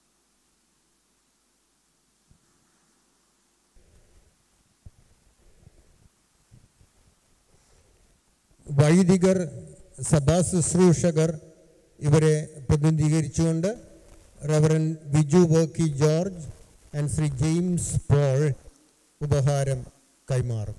S14: വൈദികർ സഭാ ശുശ്രൂഷകർ ഇവരെ പ്രതിനിധീകരിച്ചുകൊണ്ട് reverend Viju Varkey George and Shri James Paul ഉപഹാരം കൈമാറും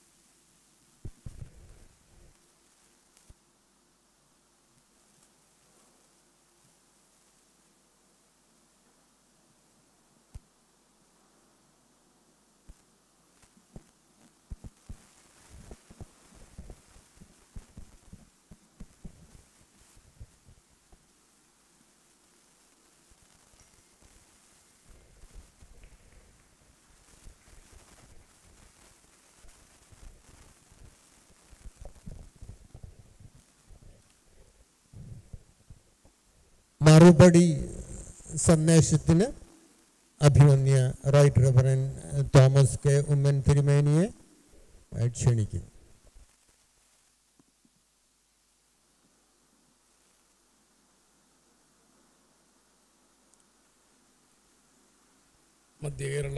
S14: മറുപടി സന്ദേശത്തിന് അഭിമന്യ right reverend Thomas K Oommen തിരുമേനിയെ ഏഹ്, ക്ഷണിക്കുന്നു
S12: മധ്യകേരള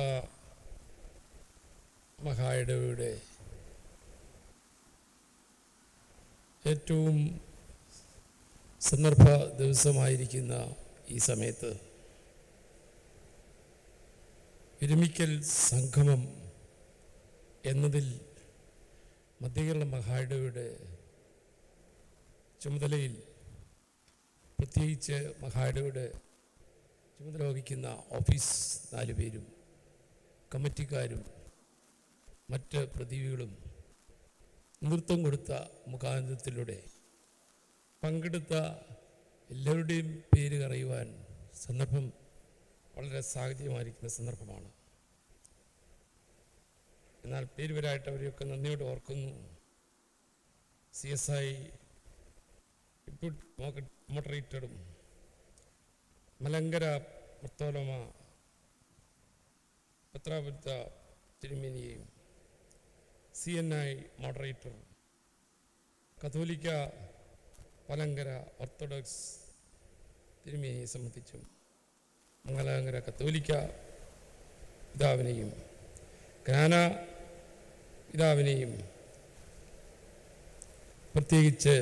S12: മഹായിടവയുടെ ഏറ്റവും സന്ദർഭ ദിവസമായിരിക്കുന്ന ഈ സമയത്ത് വിരമിക്കൽ സംഗമം എന്നതിൽ മധ്യകേരള മഹായിടയുടെ ചുമതലയിൽ പ്രത്യേകിച്ച് മഹായിടയുടെ ചുമതല വഹിക്കുന്ന ഓഫീസ് നാല് പേരും കമ്മിറ്റിക്കാരും മറ്റ് പ്രതിനിധികളും നേതൃത്വം കൊടുത്ത മുഖാന്തരത്തിലൂടെ പങ്കെടുത്ത എല്ലാവരുടെയും പേര് അറിയുവാൻ സന്ദർഭം വളരെ സാഹചര്യമായിരിക്കുന്ന സന്ദർഭമാണ് എന്നാൽ പേരുവരായിട്ട് അവരെയൊക്കെ നന്ദിയോടെ ഓർക്കുന്നു സി എസ് ഐ ഡെപ്യൂട്ടി മോഡറേറ്ററും മലങ്കര മുത്തോലമ പത്രാപുരത്ത തിരുമേനിയെയും സി എൻ ഐ മോഡറേറ്റർ കത്തോലിക്ക പലങ്കര ഓർത്തഡോക്സ് തിരുമേനിയെ സംബന്ധിച്ചും മംഗലാങ്കര കത്തോലിക്ക പിതാവിനെയും ജ്ഞാന പിതാവിനെയും പ്രത്യേകിച്ച്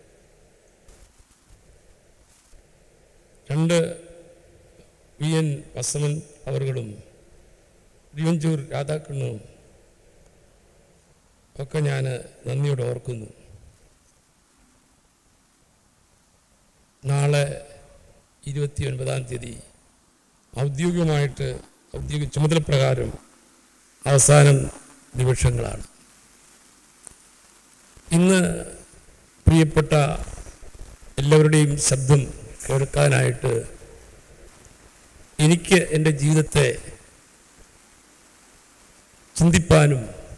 S12: രണ്ട് വി എൻ വസമൻ അവറുകളും തിരുവഞ്ചൂർ രാധാകൃഷ്ണനും ഒക്കെ ഞാൻ നന്ദിയോടെ ഓർക്കുന്നു നാളെ ഇരുപത്തി ഒൻപതാം തീയതി ഔദ്യോഗികമായിട്ട് ഔദ്യോഗിക ചുമതലപ്രകാരം അവസാനം നിമിഷങ്ങളാണ് ഇന്ന് പ്രിയപ്പെട്ട എല്ലാവരുടെയും ശബ്ദം കേൾക്കാനായിട്ട് എനിക്ക് എൻ്റെ ജീവിതത്തെ ചിന്തിപ്പാനും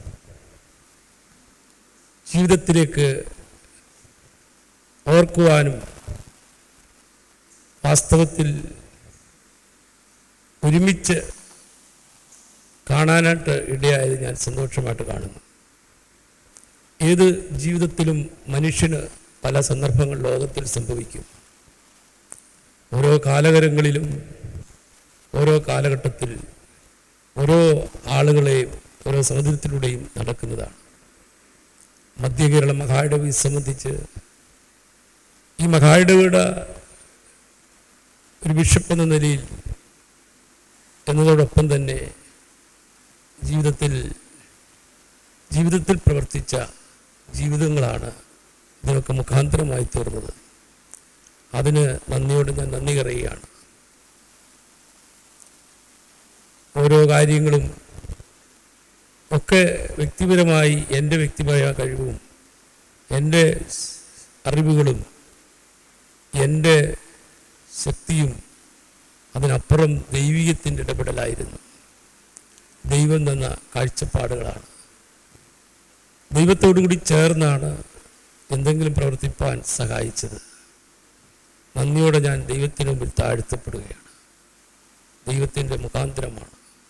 S12: ജീവിതത്തിലേക്ക് ഓർക്കുവാനും വാസ്തവത്തിൽ ഒരുമിച്ച് കാണാനായിട്ട് ഇടയായത് ഞാൻ സന്തോഷമായിട്ട് കാണുന്നു ഏത് ജീവിതത്തിലും മനുഷ്യന് പല സന്ദർഭങ്ങൾ ലോകത്തിൽ സംഭവിക്കും ഓരോ കാലഘട്ടങ്ങളിലും ഓരോ കാലഘട്ടത്തിൽ ഓരോ ആളുകളെയും ഓരോ സമുദ്രത്തിലൂടെയും നടക്കുന്നതാണ് മധ്യകേരള മഹായിടവി സംബന്ധിച്ച് ഈ മഹായിടവിയുടെ ഒരു ബിഷപ്പ് എന്ന നിലയിൽ എന്നതോടൊപ്പം തന്നെ ജീവിതത്തിൽ ജീവിതത്തിൽ പ്രവർത്തിച്ച ജീവിതങ്ങളാണ് ഇതിനൊക്കെ മുഖാന്തരമായി തീർന്നത് അതിന് നന്ദിയോട് ഞാൻ നന്ദി പറയുകയാണ് ഓരോ കാര്യങ്ങളും ഒക്കെ വ്യക്തിപരമായി എൻ്റെ വ്യക്തിപരമായ കഴിവും എൻ്റെ അറിവുകളും എൻ്റെ ശക്തിയും അതിനപ്പുറം ദൈവികത്തിൻ്റെ ഇടപെടലായിരുന്നു ദൈവം തന്ന കാഴ്ചപ്പാടുകളാണ് ദൈവത്തോടു കൂടി ചേർന്നാണ് എന്തെങ്കിലും പ്രവർത്തിപ്പാൻ സഹായിച്ചത് നന്ദിയോടെ ഞാൻ ദൈവത്തിന് മുമ്പിൽ താഴ്ത്തപ്പെടുകയാണ് ദൈവത്തിൻ്റെ മുഖാന്തരമാണ്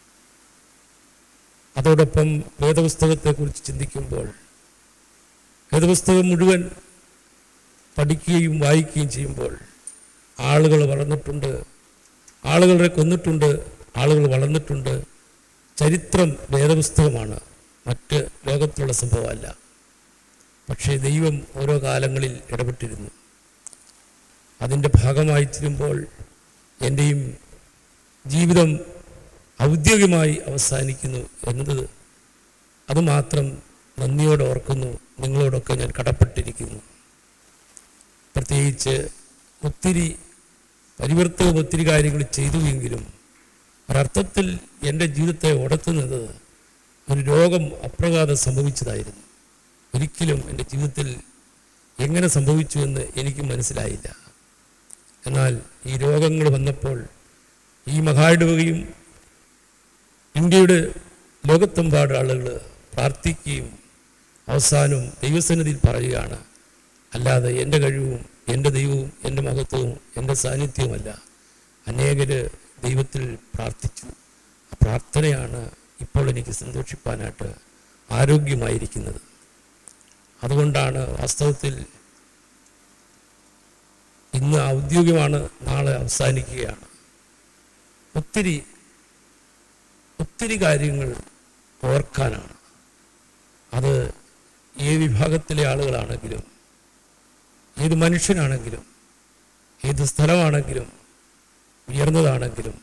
S12: അതോടൊപ്പം വേദപുസ്തകത്തെക്കുറിച്ച് ചിന്തിക്കുമ്പോൾ വേദപുസ്തകം മുഴുവൻ പഠിക്കുകയും വായിക്കുകയും ചെയ്യുമ്പോൾ ആളുകൾ വളർന്നിട്ടുണ്ട് ആളുകളെ കൊന്നിട്ടുണ്ട് ആളുകൾ വളർന്നിട്ടുണ്ട് ചരിത്രം വേദപുസ്തകമാണ് മറ്റ് ലോകത്തിലുള്ള സംഭവമല്ല പക്ഷേ ദൈവം ഓരോ കാലങ്ങളിൽ ഇടപെട്ടിരുന്നു അതിൻ്റെ ഭാഗമായി തീരുമ്പോൾ എൻ്റെയും ജീവിതം ഔദ്യോഗികമായി അവസാനിക്കുന്നു എന്നത് അതുമാത്രം നന്ദിയോടെ ഓർക്കുന്നു നിങ്ങളോടൊക്കെ ഞാൻ കടപ്പെട്ടിരിക്കുന്നു പ്രത്യേകിച്ച് ഒത്തിരി പരിവർത്തനം ഒത്തിരി കാര്യങ്ങൾ ചെയ്തു എങ്കിലും ഒരർത്ഥത്തിൽ എൻ്റെ ജീവിതത്തെ ഉടത്തുന്നത് ഒരു രോഗം അപ്രകാരം സംഭവിച്ചതായിരുന്നു ഒരിക്കലും എൻ്റെ ജീവിതത്തിൽ എങ്ങനെ സംഭവിച്ചു എന്ന് എനിക്ക് മനസ്സിലായില്ല എന്നാൽ ഈ രോഗങ്ങൾ വന്നപ്പോൾ ഈ മഹായിടുകയും ഇന്ത്യയുടെ ലോകത്തെമ്പാട് ആളുകൾ പ്രാർത്ഥിക്കുകയും അവസാനം ദൈവസന്നിധിയിൽ പറയുകയാണ് അല്ലാതെ എൻ്റെ കഴിവും എൻ്റെ ദൈവവും എൻ്റെ മഹത്വവും എൻ്റെ സാന്നിധ്യവുമല്ല അനേകര് ദൈവത്തിൽ പ്രാർത്ഥിച്ചു ആ പ്രാർത്ഥനയാണ് ഇപ്പോൾ എനിക്ക് സന്തോഷിപ്പാനായിട്ട് ആരോഗ്യമായിരിക്കുന്നത് അതുകൊണ്ടാണ് വാസ്തവത്തിൽ ഇന്ന് ഔദ്യോഗികമാണ് നാളെ അവസാനിക്കുകയാണ് ഒത്തിരി ഒത്തിരി കാര്യങ്ങൾ ഓർക്കാനാണ് അത് ഏത് വിഭാഗത്തിലെ ആളുകളാണെങ്കിലും ഏത് മനുഷ്യനാണെങ്കിലും ഏത് സ്ഥലമാണെങ്കിലും ഉയർന്നതാണെങ്കിലും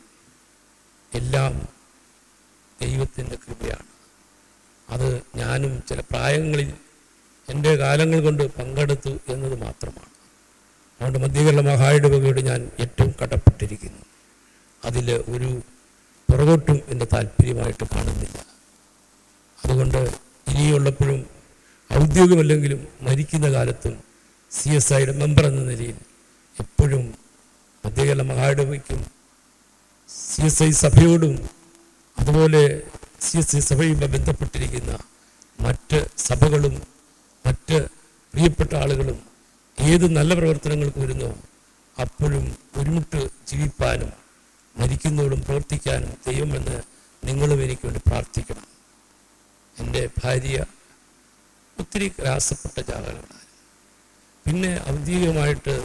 S12: എല്ലാം ദൈവത്തിൻ്റെ കൃപയാണ് അത് ഞാനും ചില പ്രായങ്ങളിൽ എൻ്റെ കാലങ്ങൾ കൊണ്ട് പങ്കെടുത്തു എന്നത് മാത്രമാണ് അതുകൊണ്ട് മധ്യകേരള മഹായിടവകയോട് ഞാൻ ഏറ്റവും കടപ്പെട്ടിരിക്കുന്നു അതിൽ ഒരു പുറകോട്ടും എൻ്റെ താല്പര്യമായിട്ട് കാണുന്നില്ല അതുകൊണ്ട് ഇനിയുള്ളപ്പോഴും ഔദ്യോഗികമല്ലെങ്കിലും മരിക്കുന്ന കാലത്തും സി എസ് ഐയുടെ മെമ്പർ എന്ന നിലയിൽ എപ്പോഴും മധ്യകേരള മഹായിടവയ്ക്കും സി എസ് ഐ സഭയോടും അതുപോലെ സി എസ് ഐ സഭയുമായി ബന്ധപ്പെട്ടിരിക്കുന്ന മറ്റ് സഭകളും മറ്റ് പ്രിയപ്പെട്ട ആളുകളും ഏത് നല്ല പ്രവർത്തനങ്ങൾക്ക് വരുന്നോ അപ്പോഴും ഒരുമിട്ട് ജീവിപ്പാനും മരിക്കുന്നതോടും പ്രവർത്തിക്കാനും ദൈവമെന്ന് നിങ്ങളും എനിക്ക് വേണ്ടി പ്രാർത്ഥിക്കണം എൻ്റെ ഭാര്യ ഒത്തിരി രാസപ്പെട്ട ജാതകങ്ങളാണ് പിന്നെ ഔദ്യോഗികമായിട്ട്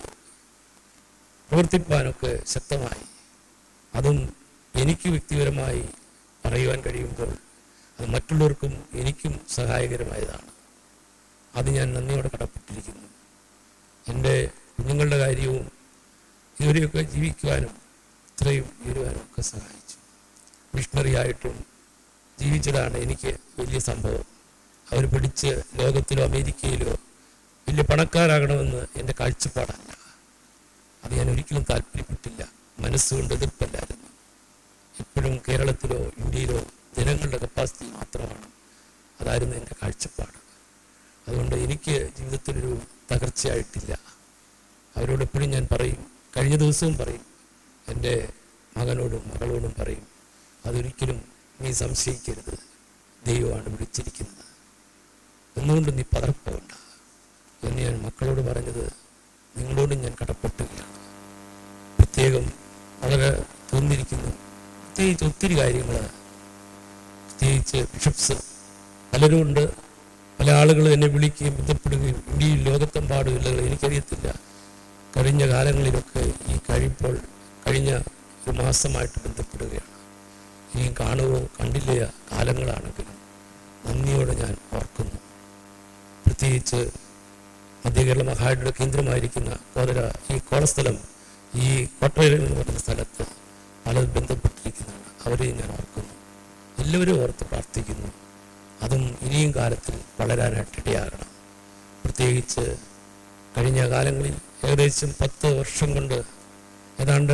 S12: പ്രവർത്തിപ്പാനൊക്കെ ശക്തമായി അതും എനിക്ക് വ്യക്തിപരമായി പറയുവാൻ കഴിയുമ്പോൾ അത് മറ്റുള്ളവർക്കും എനിക്കും സഹായകരമായതാണ് അത് ഞാൻ നന്ദിയോടെ കടപ്പെട്ടിരിക്കുന്നു എൻ്റെ കുഞ്ഞുങ്ങളുടെ കാര്യവും ഇവരെയൊക്കെ ജീവിക്കുവാനും ഇത്രയും ഉയരുവാനും ഒക്കെ സഹായിച്ചു മിഷണറി ആയിട്ടും ജീവിച്ചതാണ് എനിക്ക് വലിയ സംഭവം അവർ പഠിച്ച് ലോകത്തിലോ അമേരിക്കയിലോ വലിയ പണക്കാരാകണമെന്ന് എൻ്റെ കാഴ്ചപ്പാടല്ല അത് ഞാൻ ഒരിക്കലും താല്പര്യപ്പെട്ടില്ല മനസ്സുകൊണ്ട് എതിർപ്പല്ലായിരുന്നു എപ്പോഴും കേരളത്തിലോ ഇന്ത്യയിലോ ജനങ്ങളുടെ കപ്പാസിറ്റി മാത്രമാണ് അതായിരുന്നു എൻ്റെ കാഴ്ചപ്പാട് അതുകൊണ്ട് എനിക്ക് ജീവിതത്തിലൊരു തകർച്ചയായിട്ടില്ല അവരോട് എപ്പോഴും ഞാൻ പറയും കഴിഞ്ഞ ദിവസവും പറയും എൻ്റെ മകനോടും മകളോടും പറയും അതൊരിക്കലും നീ സംശയിക്കരുത് ദൈവമാണ് വിളിച്ചിരിക്കുന്നത് ഒന്നുകൊണ്ട് നീ പതർപ്പോണ്ട എന്ന് ഞാൻ മക്കളോട് പറഞ്ഞത് നിങ്ങളോടും ഞാൻ കടപ്പെട്ടുകയാണ് പ്രത്യേകം വളരെ തോന്നിയിരിക്കുന്നു പ്രത്യേകിച്ച് ഒത്തിരി കാര്യങ്ങൾ പ്രത്യേകിച്ച് ബിഷപ്സ് പലരും ഉണ്ട് പല ആളുകൾ എന്നെ വിളിക്കുകയും ബന്ധപ്പെടുകയും ഇന്ത്യയിൽ ലോകത്തെമ്പാടും ഇല്ലകൾ എനിക്കറിയത്തില്ല കഴിഞ്ഞ കാലങ്ങളിലൊക്കെ ഈ കഴിപ്പോൾ കഴിഞ്ഞ ഒരു മാസമായിട്ട് ബന്ധപ്പെടുകയാണ് ഇനിയും കാണുകയോ കണ്ടില്ല കാലങ്ങളാണെങ്കിലും നന്ദിയോടെ ഞാൻ ഓർക്കുന്നു പ്രത്യേകിച്ച് മധ്യകേരള മഹായുടെ കേന്ദ്രമായിരിക്കുന്ന കോതര ഈ കോളസ്ഥലം ഈ കോട്ടയം എന്ന് പറയുന്ന സ്ഥലത്ത് പലരും ബന്ധപ്പെട്ടിരിക്കുന്നതാണ് അവരെയും ഞാൻ ഓർക്കുന്നു എല്ലാവരും ഓർത്ത് പ്രാർത്ഥിക്കുന്നു അതും ഇനിയും കാലത്തിൽ വളരാനായിട്ട് ഇടയാകണം പ്രത്യേകിച്ച് കഴിഞ്ഞ കാലങ്ങളിൽ ഏകദേശം പത്ത് വർഷം കൊണ്ട് ഏതാണ്ട്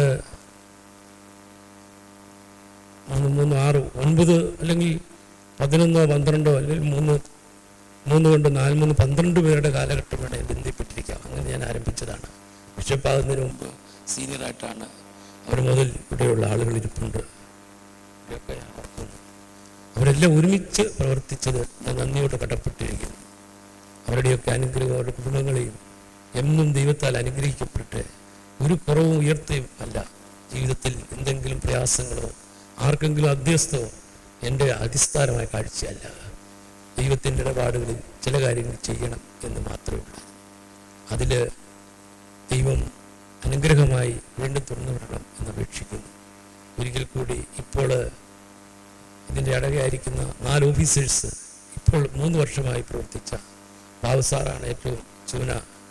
S12: മൂന്ന് മൂന്ന് ആറ് ഒൻപത് അല്ലെങ്കിൽ പതിനൊന്നോ പന്ത്രണ്ടോ അല്ലെങ്കിൽ മൂന്ന് മൂന്ന് കൊണ്ട് നാല് മൂന്ന് പന്ത്രണ്ട് പേരുടെ കാലഘട്ടം വേണേൽ ബന്ധപ്പെട്ടിരിക്കാം അങ്ങനെ ഞാൻ ആരംഭിച്ചതാണ് ബിഷപ്പാകുന്നതിന് മുമ്പ് സീനിയറായിട്ടാണ് അവർ മുതൽ ഇവിടെയുള്ള ആളുകൾ ഇരിപ്പുണ്ട് ഇവരൊക്കെ ഞാൻ ഓർക്കുന്നു അവരെല്ലാം ഒരുമിച്ച് പ്രവർത്തിച്ചത് ഞാൻ നന്ദിയോട് കടപ്പെട്ടിരിക്കുന്നു അവരുടെയൊക്കെ അനുഗ്രഹം അവരുടെ കുടുംബങ്ങളെയും എന്നും ദൈവത്താൽ അനുഗ്രഹിക്കപ്പെട്ട് ഒരു കുറവും ഉയർത്തുകയും അല്ല ജീവിതത്തിൽ എന്തെങ്കിലും പ്രയാസങ്ങളോ ആർക്കെങ്കിലും അധ്യസ്ഥമോ എൻ്റെ അടിസ്ഥാനമായ കാഴ്ചയല്ല ദൈവത്തിൻ്റെ ഇടപാടുകളിൽ ചില കാര്യങ്ങൾ ചെയ്യണം എന്ന് മാത്രമേ ഉള്ളൂ അതിൽ ദൈവം അനുഗ്രഹമായി വീണ്ടും തുറന്നു വിടണം എന്ന് അപേക്ഷിക്കുന്നു ഒരിക്കൽ കൂടി ഇപ്പോൾ ഇതിൻ്റെ അടകയായിരിക്കുന്ന നാല് ഓഫീസേഴ്സ് ഇപ്പോൾ മൂന്ന് വർഷമായി പ്രവർത്തിച്ച ബാബു സാറാണ് ഏറ്റവും ചുവന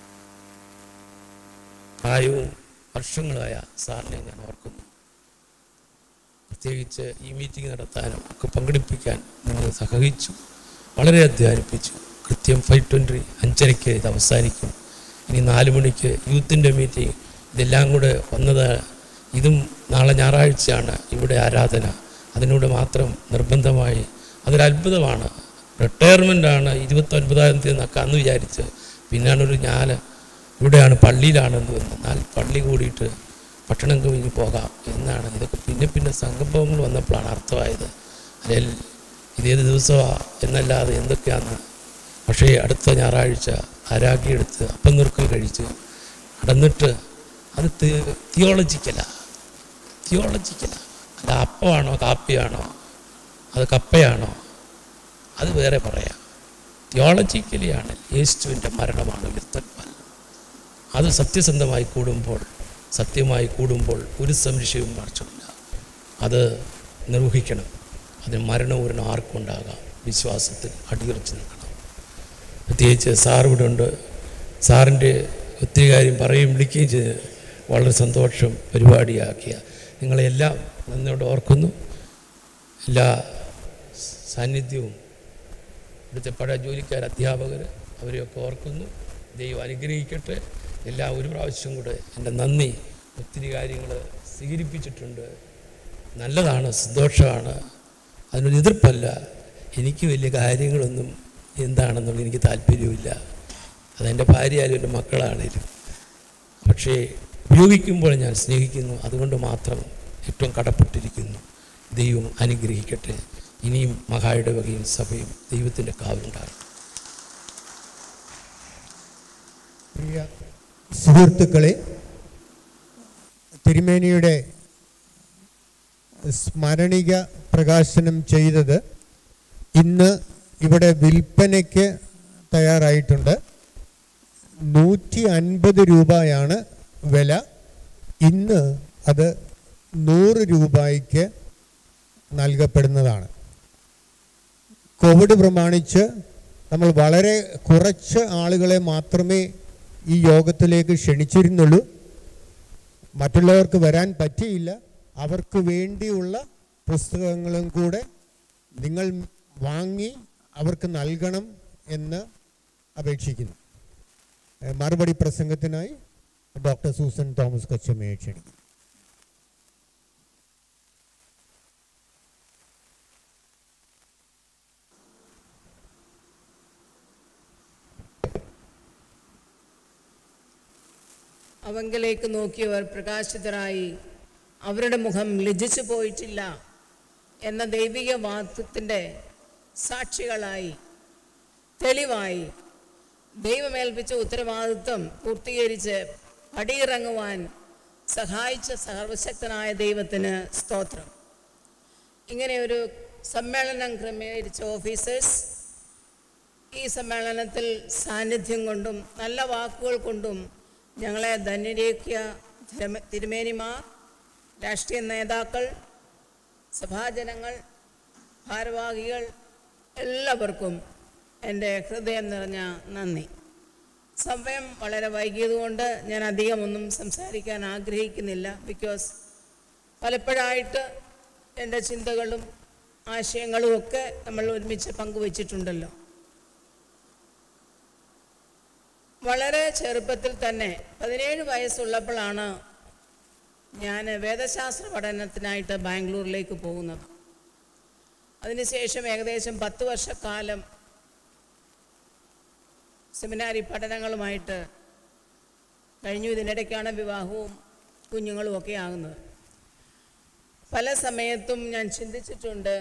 S12: പ്രായവും വർഷങ്ങളായ സാറിനെ ഞാൻ ഓർക്കുന്നു പ്രത്യേകിച്ച് ഈ മീറ്റിംഗ് നടത്താനും ഒക്കെ പങ്കെടുപ്പിക്കാൻ നിങ്ങൾ സഹകരിച്ചു വളരെ അധ്വാനിപ്പിച്ചു കൃത്യം ഫൈവ് ട്വൻറ്റി അഞ്ചരയ്ക്ക് ഇത് അവസാനിക്കും ഇനി നാല് മണിക്ക് യൂത്തിൻ്റെ മീറ്റിംഗ് ഇതെല്ലാം കൂടെ വന്നത് ഇതും നാളെ ഞായറാഴ്ചയാണ് ഇവിടെ ആരാധന അതിനൂടെ മാത്രം നിർബന്ധമായി അതൊരു അത്ഭുതമാണ് റിട്ടയർമെൻ്റാണ് ഇരുപത്തൊൻപതാം തീയതി എന്നൊക്കെ അന്ന് വിചാരിച്ച് പിന്നാണ് ഒരു ഞാൻ ഇവിടെയാണ് പള്ളിയിലാണെന്ന് വന്നു എന്നാൽ പള്ളി കൂടിയിട്ട് ഭക്ഷണം കഴിഞ്ഞ് പോകാം എന്നാണ് ഇതൊക്കെ പിന്നെ പിന്നെ സംഗമങ്ങൾ വന്നപ്പോഴാണ് അർത്ഥമായത് അല്ലെങ്കിൽ ഇതേത് ദിവസമാണ് എന്നല്ലാതെ എന്തൊക്കെയാണ് പക്ഷേ അടുത്ത ഞായറാഴ്ച ആരാക്കിയെടുത്ത് അപ്പം നുറുക്കൽ കഴിച്ച് കടന്നിട്ട് അത് തിയോളജിക്കല തിയോളജിക്കല അല്ല അപ്പമാണോ കാപ്പിയാണോ അത് കപ്പയാണോ അത് വേറെ പറയാം തിയോളജിക്കലിയാണ് യേശുവിൻ്റെ മരണമാണ് ഉയർത്തന്മാർ അത് സത്യസന്ധമായി കൂടുമ്പോൾ സത്യമായി കൂടുമ്പോൾ ഒരു സംശയവും മറിച്ചില്ല അത് നിർവഹിക്കണം അതിന് മരണപൂരണം ആർക്കും ഉണ്ടാകാം വിശ്വാസത്തിൽ അടിയുറച്ച് നിൽക്കണം പ്രത്യേകിച്ച് സാർ ഇവിടെ ഉണ്ട് സാറിൻ്റെ ഒത്തിരി കാര്യം പറയുകയും വിളിക്കുകയും ചെയ്ത്
S5: വളരെ സന്തോഷം പരിപാടിയാക്കിയ നിങ്ങളെല്ലാം നന്ദിയോടെ ഓർക്കുന്നു എല്ലാ സാന്നിധ്യവും ഇവിടുത്തെ പഴയ ജോലിക്കാർ അധ്യാപകർ അവരെയൊക്കെ ഓർക്കുന്നു ദൈവം അനുഗ്രഹിക്കട്ടെ എല്ലാ ഒരു പ്രാവശ്യം കൂടെ എൻ്റെ നന്ദി ഒത്തിരി കാര്യങ്ങൾ സ്വീകരിപ്പിച്ചിട്ടുണ്ട് നല്ലതാണ് സന്തോഷമാണ് അതിനൊരു എതിർപ്പല്ല എനിക്ക് വലിയ കാര്യങ്ങളൊന്നും എന്താണെന്നുള്ള എനിക്ക് താല്പര്യമില്ല അതെൻ്റെ ഭാര്യയായാലും എൻ്റെ മക്കളാണേലും പക്ഷേ ഉപയോഗിക്കുമ്പോൾ ഞാൻ സ്നേഹിക്കുന്നു അതുകൊണ്ട് മാത്രം ഏറ്റവും കടപ്പെട്ടിരിക്കുന്നു ദൈവം അനുഗ്രഹിക്കട്ടെ ഇനിയും മഹായുടെ വകയും സഭയും ദൈവത്തിൻ്റെ കാവലുണ്ടാകും
S14: പ്രിയ സുഹൃത്തുക്കളെ തിരുമേനിയുടെ സ്മരണിക പ്രകാശനം ചെയ്തത് ഇന്ന് ഇവിടെ വിൽപ്പനയ്ക്ക് തയ്യാറായിട്ടുണ്ട് നൂറ്റി അൻപത് രൂപയാണ് വില ഇന്ന് അത് നൂറ് രൂപയ്ക്ക് നൽകപ്പെടുന്നതാണ് കോവിഡ് പ്രമാണിച്ച് നമ്മൾ വളരെ കുറച്ച് ആളുകളെ മാത്രമേ ഈ യോഗത്തിലേക്ക് ക്ഷണിച്ചിരുന്നുള്ളൂ മറ്റുള്ളവർക്ക് വരാൻ പറ്റിയില്ല അവർക്ക് വേണ്ടിയുള്ള പുസ്തകങ്ങളും കൂടെ നിങ്ങൾ വാങ്ങി അവർക്ക് നൽകണം എന്ന് അപേക്ഷിക്കുന്നു ഏഹ് മറുപടി പ്രസംഗത്തിനായി ഡോക്ടർ സൂസൻ തോമസ് കൊച്ചമ്മയെ ക്ഷണിക്കുന്നു
S22: അവങ്കിലേക്ക് നോക്കിയവർ പ്രകാശിതരായി അവരുടെ മുഖം ലജ്ജിച്ചു പോയിട്ടില്ല എന്ന ദൈവിക വാദത്തിൻ്റെ സാക്ഷികളായി തെളിവായി ദൈവമേൽപ്പിച്ച ഉത്തരവാദിത്വം പൂർത്തീകരിച്ച് പടിയിറങ്ങുവാൻ സഹായിച്ച സർവശക്തനായ ദൈവത്തിന് സ്തോത്രം ഇങ്ങനെ ഒരു സമ്മേളനം ക്രമീകരിച്ച ഓഫീസേഴ്സ് ഈ സമ്മേളനത്തിൽ സാന്നിധ്യം കൊണ്ടും നല്ല വാക്കുകൾ കൊണ്ടും ഞങ്ങളെ ധന്യരേഖ്യ തിരുമ- തിരുമേനിമാർ രാഷ്ട്രീയ നേതാക്കൾ സഭാജനങ്ങൾ ഭാരവാഹികൾ എല്ലാവർക്കും എൻ്റെ ഹൃദയം നിറഞ്ഞ നന്ദി സമയം വളരെ വൈകിയതുകൊണ്ട് ഞാൻ അധികമൊന്നും സംസാരിക്കാൻ ആഗ്രഹിക്കുന്നില്ല ബിക്കോസ് പലപ്പോഴായിട്ട് എൻ്റെ ചിന്തകളും ആശയങ്ങളും ഒക്കെ നമ്മൾ ഒരുമിച്ച് പങ്കുവച്ചിട്ടുണ്ടല്ലോ വളരെ ചെറുപ്പത്തിൽ തന്നെ പതിനേഴ് വയസ്സുള്ളപ്പോഴാണ് ഞാൻ വേദശാസ്ത്ര പഠനത്തിനായിട്ട് ബാംഗ്ലൂരിലേക്ക് പോകുന്നത് അതിനുശേഷം ഏകദേശം പത്ത് വർഷക്കാലം സെമിനാരി പഠനങ്ങളുമായിട്ട് കഴിഞ്ഞു ഇതിനിടയ്ക്കാണ് വിവാഹവും കുഞ്ഞുങ്ങളും ഒക്കെ ആകുന്നത് പല സമയത്തും ഞാൻ ചിന്തിച്ചിട്ടുണ്ട്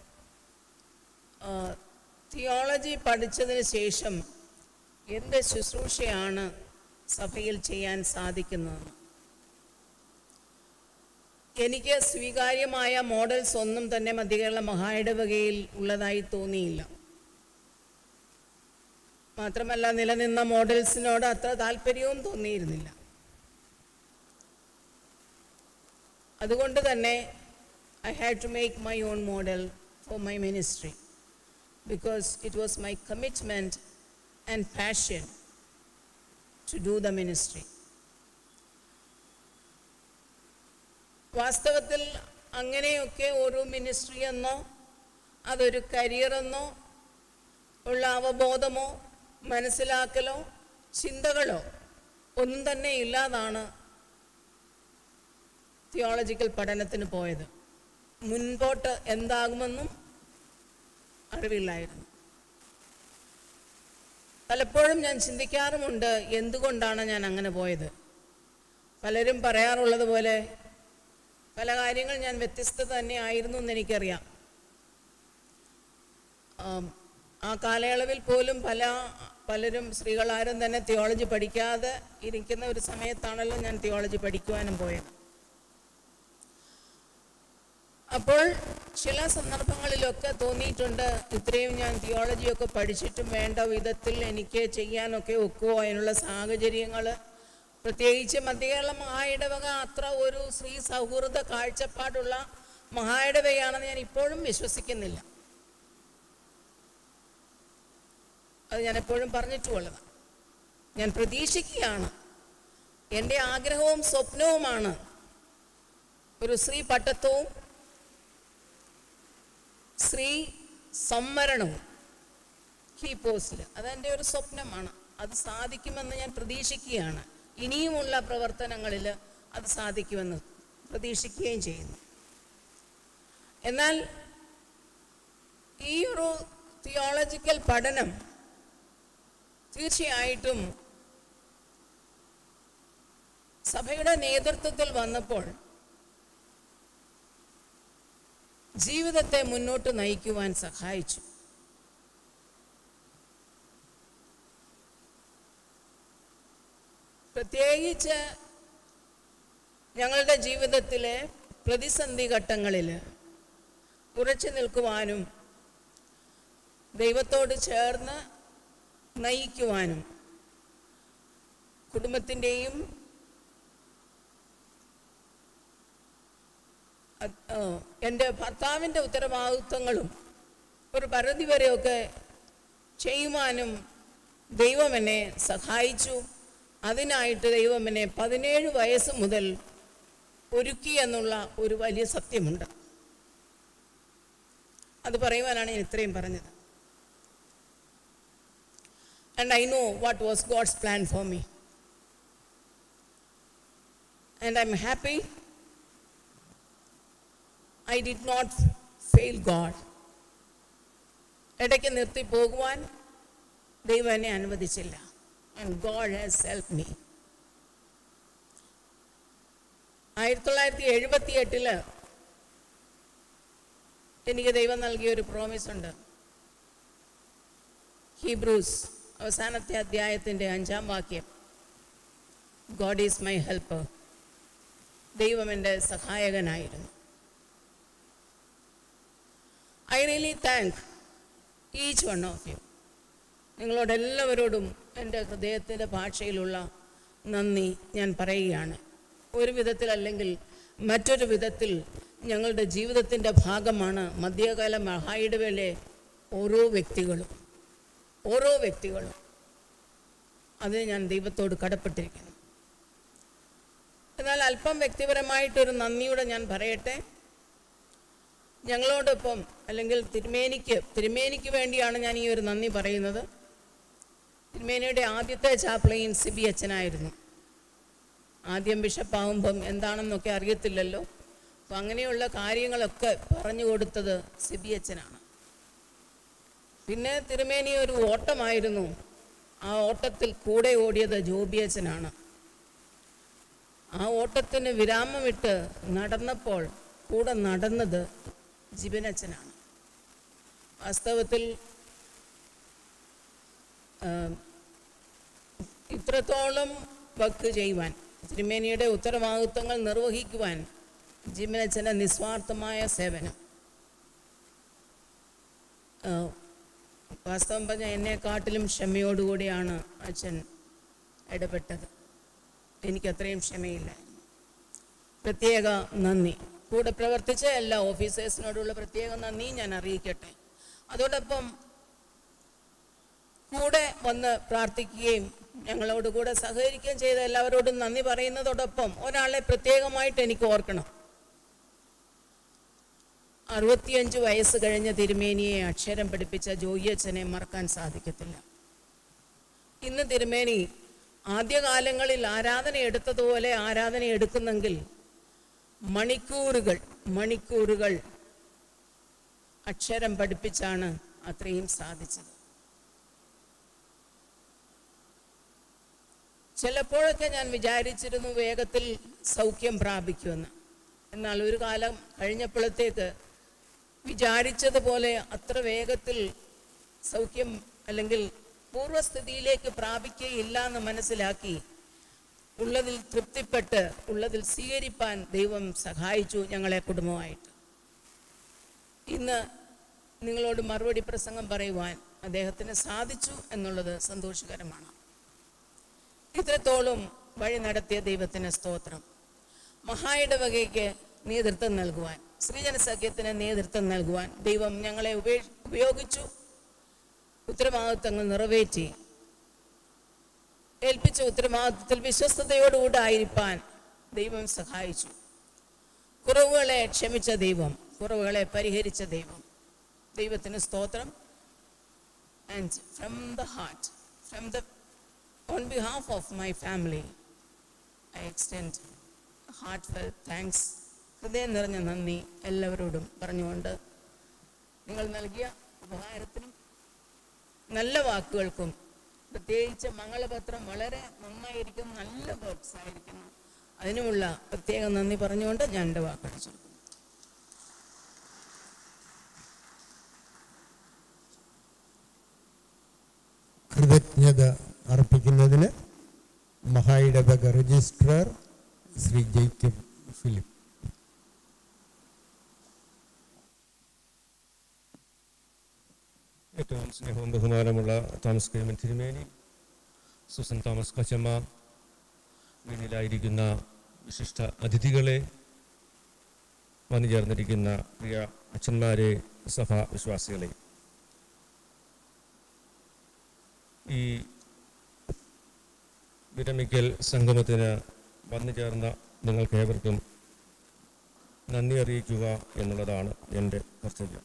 S22: തിയോളജി പഠിച്ചതിന് ശേഷം എന്ത് ശുശ്രൂഷയാണ് സഭയിൽ ചെയ്യാൻ സാധിക്കുന്നത് എനിക്ക് സ്വീകാര്യമായ മോഡൽസ് ഒന്നും തന്നെ മധ്യകേരള മഹായിടവകയിൽ ഉള്ളതായി തോന്നിയില്ല മാത്രമല്ല നിലനിന്ന മോഡൽസിനോട് അത്ര താല്പര്യവും തോന്നിയിരുന്നില്ല അതുകൊണ്ട് തന്നെ I had to make my own model for my ministry because it was my commitment and passion to do the ministry വാസ്തവത്തിൽ അങ്ങനെയൊക്കെ ഒരു മിനിസ്ട്രി എന്നോ അതൊരു കരിയർ എന്നോ ഉള്ള അവബോധമോ മനസ്സിലാക്കലോ ചിന്തകളോ ഒന്നും തന്നെ ഇല്ലാതാണ് തിയോളജിക്കൽ പഠനത്തിന് പോയത് മുൻപോട്ട് എന്താകുമെന്നും അറിവില്ലായിരുന്നു പലപ്പോഴും ഞാൻ ചിന്തിക്കാറുമുണ്ട് എന്തുകൊണ്ടാണ് ഞാൻ അങ്ങനെ പോയത് പലരും പറയാറുള്ളത് പോലെ പല കാര്യങ്ങൾ ഞാൻ വ്യത്യസ്ത തന്നെ ആയിരുന്നു എന്ന് എനിക്കറിയാം ആം, ആ കാലയളവിൽ പോലും പല പലരും സ്ത്രീകളാരും തന്നെ തിയോളജി പഠിക്കാതെ ഇരിക്കുന്ന ഒരു സമയത്താണല്ലോ ഞാൻ തിയോളജി പഠിക്കുവാനും പോയത് അപ്പോൾ ചില സന്ദർഭങ്ങളിലൊക്കെ തോന്നിയിട്ടുണ്ട് ഇത്രയും ഞാൻ തിയോളജിയൊക്കെ പഠിച്ചിട്ടും വേണ്ട വിധത്തിൽ എനിക്ക് ചെയ്യാനൊക്കെ ഒക്കുമോ അതിനുള്ള സാഹചര്യങ്ങൾ പ്രത്യേകിച്ച് മധ്യകേരള മഹായിടവക അത്ര ഒരു സ്ത്രീ സൗഹൃദ കാഴ്ചപ്പാടുള്ള മഹായിടവകയാണെന്ന് ഞാൻ ഇപ്പോഴും വിശ്വസിക്കുന്നില്ല അത് ഞാൻ എപ്പോഴും പറഞ്ഞിട്ടുമുള്ളതാണ് ഞാൻ പ്രതീക്ഷിക്കുകയാണ് എൻ്റെ ആഗ്രഹവും സ്വപ്നവുമാണ് ഒരു സ്ത്രീ പട്ടത്വവും സ്ത്രീ സംവരണവും കീ പോസ്റ്റിൽ അതെൻ്റെ ഒരു സ്വപ്നമാണ് അത് സാധിക്കുമെന്ന് ഞാൻ പ്രതീക്ഷിക്കുകയാണ് ഇനിയുമുള്ള പ്രവർത്തനങ്ങളിൽ അത് സാധിക്കുമെന്ന് പ്രതീക്ഷിക്കുകയും ചെയ്യുന്നു എന്നാൽ ഈ ഒരു തിയോളജിക്കൽ പഠനം തീർച്ചയായിട്ടും സഭയുടെ നേതൃത്വത്തിൽ വന്നപ്പോൾ ജീവിതത്തെ മുന്നോട്ട് നയിക്കുവാൻ സഹായിച്ചു പ്രത്യേകിച്ച് ഞങ്ങളുടെ ജീവിതത്തിലെ പ്രതിസന്ധി ഘട്ടങ്ങളിൽ ഉറച്ചു നിൽക്കുവാനും ദൈവത്തോട് ചേർന്ന് നയിക്കുവാനും കുടുംബത്തിൻ്റെയും എൻ്റെ ഭർത്താവിൻ്റെ ഉത്തരവാദിത്വങ്ങളും ഒരു പരിധി വരെയൊക്കെ ചെയ്യുവാനും ദൈവം എന്നെ സഹായിച്ചു അതിനായിട്ട് ദൈവം എന്നെ പതിനേഴ് വയസ്സ് മുതൽ ഒരുക്കി എന്നുള്ള ഒരു വലിയ സത്യമുണ്ട് അത് പറയുവാനാണ് ഞാൻ ഇത്രയും പറഞ്ഞത് and I know what was God's plan for me and I am happy I did not fail God ഇടയ്ക്ക് നിർത്തി പോകുവാൻ ദൈവം എന്നെ അനുവദിച്ചില്ല and God has help me ആയിരത്തി തൊള്ളായിരത്തി എഴുപത്തി എട്ടില് എനിക്ക് ദൈവം നൽകിയ ഒരു പ്രോമിസ് ഉണ്ട് ഹീബ്രൂസ് അവസാനത്തെ അധ്യായത്തിൻ്റെ അഞ്ചാം വാക്യം ഗോഡ് ഈസ് മൈ ഹെൽപ്പർ ദൈവം എൻ്റെ സഹായകനായിരുന്നു I really thank each one of you നിങ്ങളോട് എല്ലാവരോടും എൻ്റെ ഹൃദയത്തിൻ്റെ ഭാഷയിലുള്ള നന്ദി ഞാൻ പറയുകയാണ് ഒരു വിധത്തിലല്ലെങ്കിൽ മറ്റൊരു വിധത്തിൽ ഞങ്ങളുടെ ജീവിതത്തിൻ്റെ ഭാഗമാണ് മധ്യകാല മഹായിടവേലെ ഓരോ വ്യക്തികളും ഓരോ വ്യക്തികളും അത് ഞാൻ ദൈവത്തോട് കടപ്പെട്ടിരിക്കുന്നു എന്നാൽ അല്പം വ്യക്തിപരമായിട്ടൊരു നന്ദിയോടെ ഞാൻ പറയട്ടെ ഞങ്ങളോടൊപ്പം അല്ലെങ്കിൽ തിരുമേനിക്ക് തിരുമേനിക്ക് വേണ്ടിയാണ് ഞാൻ ഈ ഒരു നന്ദി പറയുന്നത് തിരുമേനിയുടെ ആദ്യത്തെ ചാപ്ലയിൻ സിബി അച്ഛനായിരുന്നു ആദ്യം ബിഷപ്പാവുമ്പം എന്താണെന്നൊക്കെ അറിയത്തില്ലല്ലോ അപ്പം അങ്ങനെയുള്ള കാര്യങ്ങളൊക്കെ പറഞ്ഞു കൊടുത്തത് സിബി അച്ഛനാണ് പിന്നെ തിരുമേനി ഒരു ഓട്ടമായിരുന്നു ആ ഓട്ടത്തിൽ കൂടെ ഓടിയത് ജോബി അച്ഛനാണ് ആ ഓട്ടത്തിന് വിരാമമിട്ട് നടന്നപ്പോൾ കൂടെ നടന്നത് ജിബനച്ചനാണ് വാസ്തവത്തിൽ ഇത്രത്തോളം വർക്ക് ചെയ്യുവാൻ തിരുമേനിയുടെ ഉത്തരവാദിത്വങ്ങൾ നിർവഹിക്കുവാൻ ജിബനച്ചൻ്റെ നിസ്വാർത്ഥമായ സേവനം വാസ്തവം പറഞ്ഞാൽ എന്നെക്കാട്ടിലും ക്ഷമയോടുകൂടിയാണ് അച്ഛൻ ഇടപെട്ടത് എനിക്ക് അത്രയും ക്ഷമയില്ലായിരുന്നു പ്രത്യേക നന്ദി കൂടെ പ്രവർത്തിച്ച എല്ലാ ഓഫീസേഴ്സിനോടുള്ള പ്രത്യേക നന്ദി ഞാൻ അറിയിക്കട്ടെ അതോടൊപ്പം കൂടെ വന്ന് പ്രാർത്ഥിക്കുകയും ഞങ്ങളോട് കൂടെ സഹകരിക്കുകയും ചെയ്ത എല്ലാവരോടും നന്ദി പറയുന്നതോടൊപ്പം ഒരാളെ പ്രത്യേകമായിട്ട് എനിക്ക് ഓർക്കണം അറുപത്തിയഞ്ച് വയസ്സ് കഴിഞ്ഞ തിരുമേനിയെ അക്ഷരം പഠിപ്പിച്ച ജോയിയച്ഛനെ മറക്കാൻ സാധിക്കത്തില്ല ഇന്ന് തിരുമേനി ആദ്യകാലങ്ങളിൽ ആരാധന എടുത്തതുപോലെ ആരാധന എടുക്കുന്നെങ്കിൽ മണിക്കൂറുകൾ മണിക്കൂറുകൾ അക്ഷരം പഠിപ്പിച്ചാണ് അത്രയും സാധിച്ചത് ചിലപ്പോഴൊക്കെ ഞാൻ വിചാരിച്ചിരുന്നു വേഗത്തിൽ സൗഖ്യം പ്രാപിക്കുമെന്ന് എന്നാൽ ഒരു കാലം കഴിഞ്ഞപ്പോഴത്തേക്ക് വിചാരിച്ചതുപോലെ അത്ര വേഗത്തിൽ സൗഖ്യം അല്ലെങ്കിൽ പൂർവ്വസ്ഥിതിയിലേക്ക് പ്രാപിക്കുകയില്ല എന്ന് മനസ്സിലാക്കി ഉള്ളതിൽ തൃപ്തിപ്പെട്ട് ഉള്ളതിൽ സ്വീകരിപ്പാൻ ദൈവം സഹായിച്ചു ഞങ്ങളെ കുടുംബമായിട്ട് ഇന്ന് നിങ്ങളോട് മറുപടി പ്രസംഗം പറയുവാൻ അദ്ദേഹത്തിന് സാധിച്ചു എന്നുള്ളത് സന്തോഷകരമാണ് ഇത്രത്തോളം വഴി നടത്തിയ ദൈവത്തിന് സ്തോത്രം മഹായിടവകയ്ക്ക് നേതൃത്വം നൽകുവാൻ ശ്രീജന സഖ്യത്തിന് നേതൃത്വം നൽകുവാൻ ദൈവം ഞങ്ങളെ ഉപേ ഉപയോഗിച്ചു ഉത്തരവാദിത്തങ്ങൾ നിറവേറ്റി ഏൽപ്പിച്ച ഉത്തരവാദിത്തത്തിൽ വിശ്വസ്തയോടുകൂടെ ആയിരിക്കാൻ ദൈവം സഹായിച്ചു കുറവുകളെ ക്ഷമിച്ച ദൈവം കുറവുകളെ പരിഹരിച്ച ദൈവം ദൈവത്തിന് സ്തോത്രം and from the heart from the on behalf of my family I extend heartfelt thanks ഹൃദയം നിറഞ്ഞ നന്ദി എല്ലാവരോടും പറഞ്ഞുകൊണ്ട് നിങ്ങൾ നൽകിയ ഉപഹാരത്തിനും നല്ല വാക്കുകൾക്കും പ്രത്യേകിച്ച് മംഗളപത്രം വളരെ നന്നായിരിക്കും നല്ല വേർഡ്സ് ആയിരിക്കുന്നു അതിനുമുള്ള പ്രത്യേക നന്ദി പറഞ്ഞുകൊണ്ട് ഞാൻ എൻ്റെ വാക്കുകൾ ചുരുക്കുന്നു
S14: കൃതജ്ഞത അർപ്പിക്കുന്നതിന് മഹായിടവക രജിസ്ട്രാർ ശ്രീ ജേക്കബ് ഫിലിപ്പ്
S6: ഏറ്റവും സ്നേഹവും ബഹുമാനമുള്ള തോമസ് കൈമൻ തിരുമേനി സുസൻ തോമസ് കൊച്ചമ്മ വീണിലായിരിക്കുന്ന വിശിഷ്ട അതിഥികളെ വന്നു ചേർന്നിരിക്കുന്ന പ്രിയ അച്ഛന്മാരെ സഭാ വിശ്വാസികളെ ഈ വിരമിക്കൽ സംഗമത്തിന് വന്നു ചേർന്ന നിങ്ങൾക്കേവർക്കും നന്ദി അറിയിക്കുക എന്നുള്ളതാണ് എൻ്റെ കർത്തവ്യം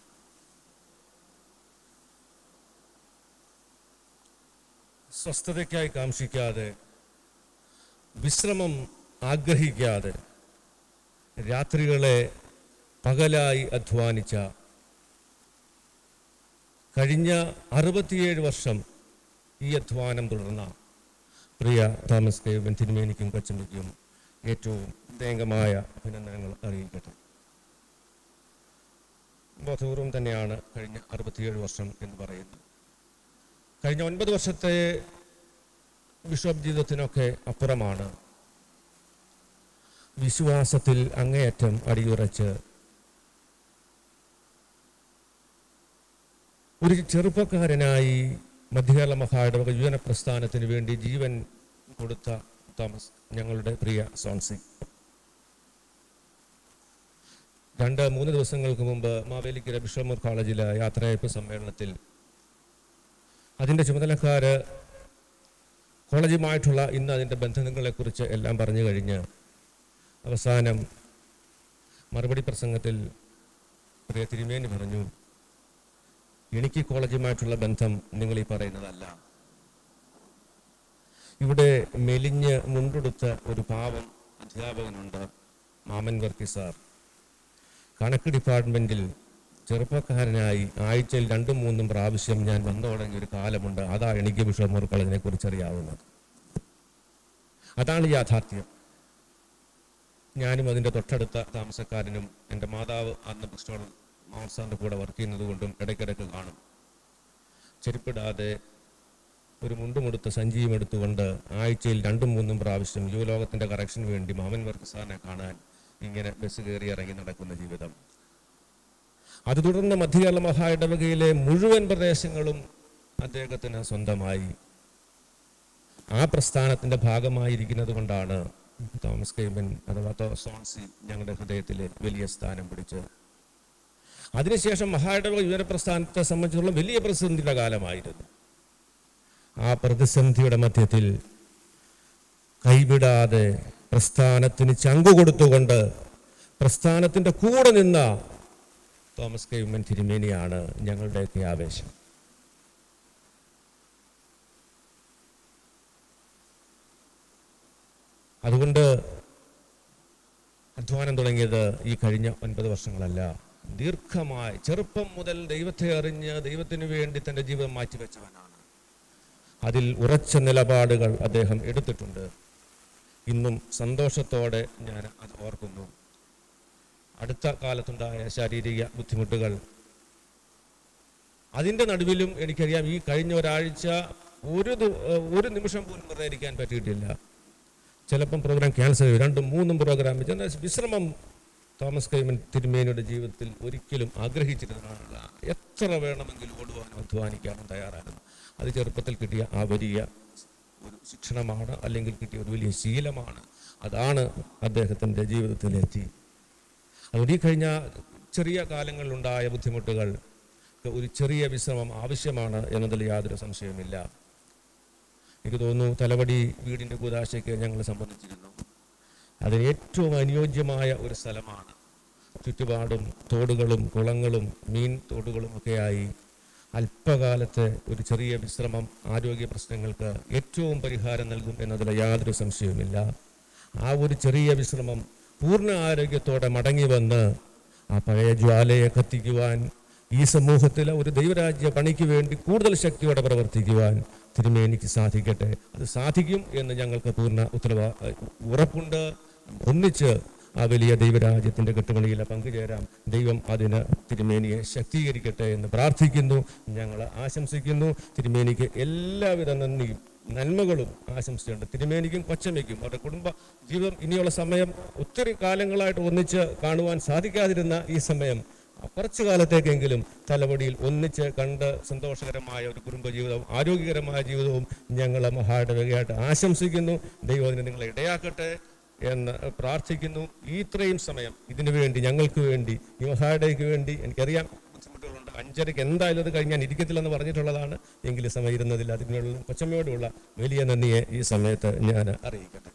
S6: സ്വസ്ഥതയ്ക്കായി കാക്ഷിക്കാതെ വിശ്രമം ആഗ്രഹിക്കാതെ രാത്രികളെ പകലായി അധ്വാനിച്ച കഴിഞ്ഞ അറുപത്തിയേഴ് വർഷം ഈ അധ്വാനം തുടർന്ന പ്രിയ തോമസ് കെ വെൻ തിരുമേനിക്കും കൊച്ചമ്മയ്ക്കും ഏറ്റവും ഹൃദയംഗമായ അഭിനന്ദനങ്ങൾ അറിയിക്കട്ടെ ബോധപൂർവം തന്നെയാണ് കഴിഞ്ഞ അറുപത്തിയേഴ് വർഷം എന്ന് പറയുന്നത് കഴിഞ്ഞ ഒൻപത് വർഷത്തെ ബിഷപ്പ് ജീവിതത്തിനൊക്കെ അപ്പുറമാണ് വിശ്വാസത്തിൽ അങ്ങേയറ്റം അടിയുറച്ച് ഒരു ചെറുപ്പക്കാരനായി മധ്യകേരള മഹായിടവക യുവന പ്രസ്ഥാനത്തിന് വേണ്ടി ജീവൻ കൊടുത്ത തോമസ് ഞങ്ങളുടെ പ്രിയ സോൺസി രണ്ട് മൂന്ന് ദിവസങ്ങൾക്ക് മുമ്പ് മാവേലിക്കര ബിഷമൂർ കോളേജിലെ യാത്രയയപ്പ് സമ്മേളനത്തിൽ അതിൻ്റെ ചുമതലക്കാര് കോളേജുമായിട്ടുള്ള ഇന്ന് അതിൻ്റെ ബന്ധങ്ങളെക്കുറിച്ച് എല്ലാം പറഞ്ഞു കഴിഞ്ഞ് അവസാനം മറുപടി പ്രസംഗത്തിൽ പ്രിയ തിരുമേനി പറഞ്ഞു എനിക്ക് കോളേജുമായിട്ടുള്ള ബന്ധം നിങ്ങൾ ഈ പറയുന്നതല്ല ഇവിടെ മെലിഞ്ഞ് മുണ്ടെടുത്ത ഒരു പാവം അധ്യാപകനുണ്ട് മാമൻ വർക്കി സാർ കണക്ക് ഡിപ്പാർട്ട്മെൻറ്റിൽ ചെറുപ്പക്കാരനായി ആഴ്ചയിൽ രണ്ടും മൂന്നും പ്രാവശ്യം ഞാൻ വന്നു തുടങ്ങിയ ഒരു കാലമുണ്ട് അതാ എനിക്ക് ബിഷപ്പ് കോളേജിനെ കുറിച്ച് അറിയാവുന്നത് അതാണ് യാഥാർത്ഥ്യം ഞാനും അതിൻ്റെ തൊട്ടടുത്ത താമസക്കാരനും എൻ്റെ മാതാവ് അന്ന് ബുക്ക് മാംസാറിൻ്റെ കൂടെ വർക്ക് ചെയ്യുന്നത് കൊണ്ടും ഇടയ്ക്കിടയ്ക്ക് കാണും ചെരുപ്പിടാതെ ഒരു മുണ്ടുമെടുത്ത് സഞ്ചിയും എടുത്തുകൊണ്ട് ആഴ്ചയിൽ രണ്ടും മൂന്നും പ്രാവശ്യം യുവലോകത്തിൻ്റെ കറക്ഷന് വേണ്ടി മാമൻ വർക്ക് സാറിനെ കാണാൻ ഇങ്ങനെ ബസ് കയറി ഇറങ്ങി നടക്കുന്ന ജീവിതം അത് തുടർന്ന് മധ്യകേരള മഹായിടവകയിലെ മുഴുവൻ പ്രദേശങ്ങളും അദ്ദേഹത്തിന് സ്വന്തമായി ആ പ്രസ്ഥാനത്തിൻ്റെ ഭാഗമായിരിക്കുന്നത് കൊണ്ടാണ് തോമസ് കൈമൻ അഥവാ തോ സോൺസി ഞങ്ങളുടെ ഹൃദയത്തിലെ വലിയ സ്ഥാനം പിടിച്ച് അതിനുശേഷം മഹായിടവക യുവന പ്രസ്ഥാനത്തെ സംബന്ധിച്ചുള്ള വലിയ പ്രതിസന്ധിയുടെ കാലമായിരുന്നു ആ പ്രതിസന്ധിയുടെ മധ്യത്തിൽ കൈവിടാതെ പ്രസ്ഥാനത്തിന് ചങ്കു കൊടുത്തുകൊണ്ട് പ്രസ്ഥാനത്തിൻ്റെ കൂടെ നിന്ന തോമസ് കെ ഉമ്മൻ തിരുമേനിയാണ് ഞങ്ങളുടെയൊക്കെ ആവേശം അതുകൊണ്ട് അധ്വാനം തുടങ്ങിയത് ഈ കഴിഞ്ഞ ഒൻപത് വർഷങ്ങളല്ല ദീർഘമായി ചെറുപ്പം മുതൽ ദൈവത്തെ അറിഞ്ഞ് ദൈവത്തിന് വേണ്ടി തൻ്റെ ജീവിതം മാറ്റിവെച്ചവനാണ് അതിൽ ഉറച്ച നിലപാടുകൾ അദ്ദേഹം എടുത്തിട്ടുണ്ട് ഇന്നും സന്തോഷത്തോടെ ഞാൻ അത് ഓർക്കുന്നു അടുത്ത കാലത്തുണ്ടായ ശാരീരിക ബുദ്ധിമുട്ടുകൾ അതിൻ്റെ നടുവിലും എനിക്കറിയാം ഈ കഴിഞ്ഞ ഒരാഴ്ച ഒരു ദി- ഒരു നിമിഷം പോലും വെറുതെ ഇരിക്കാൻ പറ്റിയിട്ടില്ല ചിലപ്പം പ്രോഗ്രാം ക്യാൻസൽ ചെയ്യും രണ്ടും മൂന്നും പ്രോഗ്രാം വെച്ച് എന്നാൽ വിശ്രമം തോമസ് കൈമൻ തിരുമേനിയുടെ ജീവിതത്തിൽ ഒരിക്കലും ആഗ്രഹിച്ചിരുന്നതാണ് എത്ര വേണമെങ്കിലും ഓടുവാനും അധ്വാനിക്കാനും തയ്യാറായിരുന്നു അത് ചെറുപ്പത്തിൽ കിട്ടിയ ആ വലിയ ഒരു ശിക്ഷണമാണ് അല്ലെങ്കിൽ കിട്ടിയ ഒരു വലിയ ശീലമാണ് അതാണ് അദ്ദേഹത്തിൻ്റെ ജീവിതത്തിലെത്തി അതുകൊണ്ട് ഈ കഴിഞ്ഞ ചെറിയ കാലങ്ങളിലുണ്ടായ ബുദ്ധിമുട്ടുകൾ ഒരു ചെറിയ വിശ്രമം ആവശ്യമാണ് എന്നതിൽ യാതൊരു സംശയമില്ല എനിക്ക് തോന്നുന്നു തലവടി വീടിൻ്റെ കൂതാശയ്ക്ക് ഞങ്ങൾ സംബന്ധിച്ചിരുന്നു അതിന് ഏറ്റവും അനുയോജ്യമായ ഒരു സ്ഥലമാണ് ചുറ്റുപാടും തോടുകളും കുളങ്ങളും മീൻ തോടുകളും ഒക്കെയായി അല്പകാലത്തെ ഒരു ചെറിയ വിശ്രമം ആരോഗ്യ പ്രശ്നങ്ങൾക്ക് ഏറ്റവും പരിഹാരം നൽകും എന്നതിൽ യാതൊരു സംശയവുമില്ല ആ ഒരു ചെറിയ വിശ്രമം പൂർണ്ണ ആരോഗ്യത്തോടെ മടങ്ങി വന്ന് ആ പഴയ ജ്വാലയെ കത്തിക്കുവാൻ ഈ സമൂഹത്തിലെ ഒരു ദൈവരാജ്യ പണിക്ക് വേണ്ടി കൂടുതൽ ശക്തിയോടെ പ്രവർത്തിക്കുവാൻ തിരുമേനിക്ക് സാധിക്കട്ടെ അത് സാധിക്കും എന്ന് ഞങ്ങൾക്ക് പൂർണ്ണ ഉത്തരവാ ഉറപ്പുണ്ട് ഒന്നിച്ച് ആ വലിയ ദൈവരാജ്യത്തിൻ്റെ കെട്ടുപണിയിൽ പങ്കുചേരാം ദൈവം അതിന് തിരുമേനിയെ ശക്തീകരിക്കട്ടെ എന്ന് പ്രാർത്ഥിക്കുന്നു ഞങ്ങൾ ആശംസിക്കുന്നു തിരുമേനിക്ക് എല്ലാവിധ നന്ദിയും നന്മകളും ആശംസിച്ചുണ്ട് തിരുമേനിക്കും കൊച്ചമ്മയ്ക്കും അവരുടെ കുടുംബ ജീവിതം ഇനിയുള്ള സമയം ഒത്തിരി കാലങ്ങളായിട്ട് ഒന്നിച്ച് കാണുവാൻ സാധിക്കാതിരുന്ന ഈ സമയം കുറച്ചു കാലത്തേക്കെങ്കിലും തലവടിയിൽ ഒന്നിച്ച് കണ്ട് സന്തോഷകരമായ ഒരു കുടുംബജീവിതവും ആരോഗ്യകരമായ ജീവിതവും ഞങ്ങൾ മഹാടവകയായിട്ട് ആശംസിക്കുന്നു ദൈവം അതിന് നിങ്ങളെ ഇടയാക്കട്ടെ എന്ന് പ്രാർത്ഥിക്കുന്നു ഈ ഇത്രയും സമയം ഇതിനു വേണ്ടി ഞങ്ങൾക്ക് വേണ്ടി ഈ മഹാടയ്ക്ക് വേണ്ടി എനിക്കറിയാം ബുദ്ധിമുട്ടുകളുണ്ട് അഞ്ചരയ്ക്ക് എന്തായാലും അത് കഴിഞ്ഞ് ഞാൻ ഇരിക്കത്തില്ലെന്ന് പറഞ്ഞിട്ടുള്ളതാണ് എങ്കിലും സമയം ഇരുന്നതിൽ അതിനുള്ള കൊച്ചമ്മയോടുള്ള വലിയ നന്ദിയെ ഈ സമയത്ത് ഞാൻ അറിയിക്കട്ടെ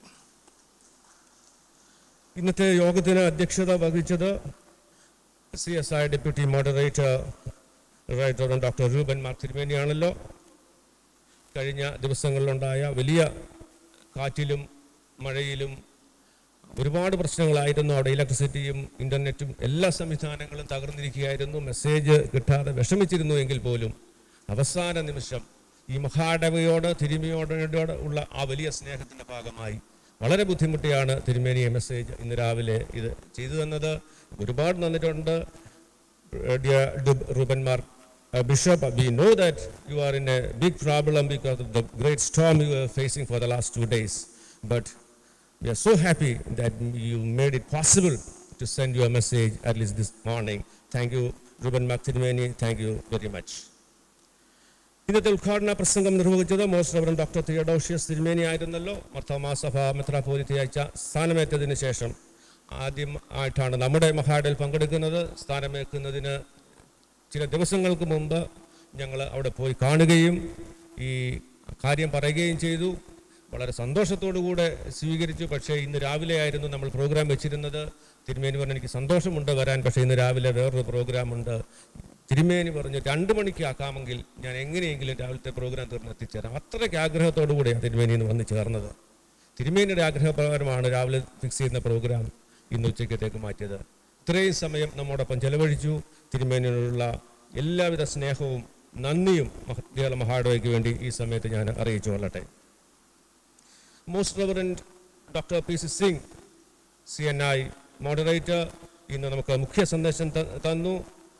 S6: ഇന്നത്തെ യോഗത്തിന് അധ്യക്ഷത വഹിച്ചത് C S I deputy moderator റൈറ്റർ ഡോക്ടർ രൂപൻ മാർ തിരുമേനിയാണല്ലോ കഴിഞ്ഞ ദിവസങ്ങളിലുണ്ടായ വലിയ കാറ്റിലും മഴയിലും ഒരുപാട് പ്രശ്നങ്ങളായിരുന്നു അവിടെ ഇലക്ട്രിസിറ്റിയും ഇൻ്റർനെറ്റും എല്ലാ സംവിധാനങ്ങളും തകർന്നിരിക്കുകയായിരുന്നു മെസ്സേജ് കിട്ടാതെ വിഷമിച്ചിരുന്നു എങ്കിൽ പോലും അവസാന നിമിഷം ഈ മഹാടവയോട് തിരുമിയോടോട് ഉള്ള ആ വലിയ സ്നേഹത്തിൻ്റെ ഭാഗമായി വളരെ ബുദ്ധിമുട്ടിയാണ് തിരുമേനിയെ മെസ്സേജ് ഇന്ന് രാവിലെ ഇത് ചെയ്തു തന്നത് ഒരുപാട് നന്ദിട്ടുണ്ട് dear Dub- Ruben Mark uh, Bishop, we know that you are in a big problem because of the great storm you were facing for the last two days. But we are so happy that you made it possible to send your message at least this morning. Thank you, Ruben Mark Tirumeni. Thank you very much. ഇന്നത്തെ ഉദ്ഘാടന പ്രസംഗം നിർവഹിച്ചത് മോസ്റ്റ് റവറൻ ഡോക്ടർ തിയഡോഷ്യസ് തിരുമേനി ആയിരുന്നല്ലോ മർത്തോമാ സഭ മെത്രാപോലിത്തയച്ച സ്ഥാനമേറ്റതിന് ശേഷം ആദ്യം ആയിട്ടാണ് നമ്മുടെ മഹാഡിൽ പങ്കെടുക്കുന്നത് സ്ഥാനമേൽക്കുന്നതിന് ചില ദിവസങ്ങൾക്ക് മുമ്പ് ഞങ്ങൾ അവിടെ പോയി കാണുകയും ഈ കാര്യം പറയുകയും ചെയ്തു വളരെ സന്തോഷത്തോടുകൂടെ സ്വീകരിച്ചു പക്ഷേ ഇന്ന് രാവിലെ ആയിരുന്നു നമ്മൾ പ്രോഗ്രാം വെച്ചിരുന്നത് തിരുമേനി പറഞ്ഞു എനിക്ക് സന്തോഷമുണ്ട് വരാൻ പക്ഷേ ഇന്ന് രാവിലെ വേറൊരു പ്രോഗ്രാം ഉണ്ട് തിരുമേനി പറഞ്ഞു രണ്ട് മണിക്ക് ആക്കാമെങ്കിൽ ഞാൻ എങ്ങനെയെങ്കിലും രാവിലത്തെ പ്രോഗ്രാം തീർന്ന് എത്തിച്ചേരാം അത്രയ്ക്ക് ആഗ്രഹത്തോടു കൂടിയാണ് തിരുമേനി ഇന്ന് വന്ന് ചേർന്നത് തിരുമേനിയുടെ ആഗ്രഹപ്രകാരമാണ് രാവിലെ ഫിക്സ് ചെയ്യുന്ന പ്രോഗ്രാം ഇന്ന് ഉച്ചയ്ക്കത്തേക്ക് മാറ്റിയത് ഇത്രയും സമയം നമ്മോടൊപ്പം ചെലവഴിച്ചു തിരുമേനിയോടുള്ള എല്ലാവിധ സ്നേഹവും നന്ദിയും മഹ- കേരള മഹാഡോയ്ക്ക് വേണ്ടി ഈ സമയത്ത് ഞാൻ അറിയിച്ചു കൊള്ളട്ടെ most reverend doctor P C Singh C N I moderator ഇന്ന് നമുക്ക് മുഖ്യ സന്ദേശം ത- തന്നു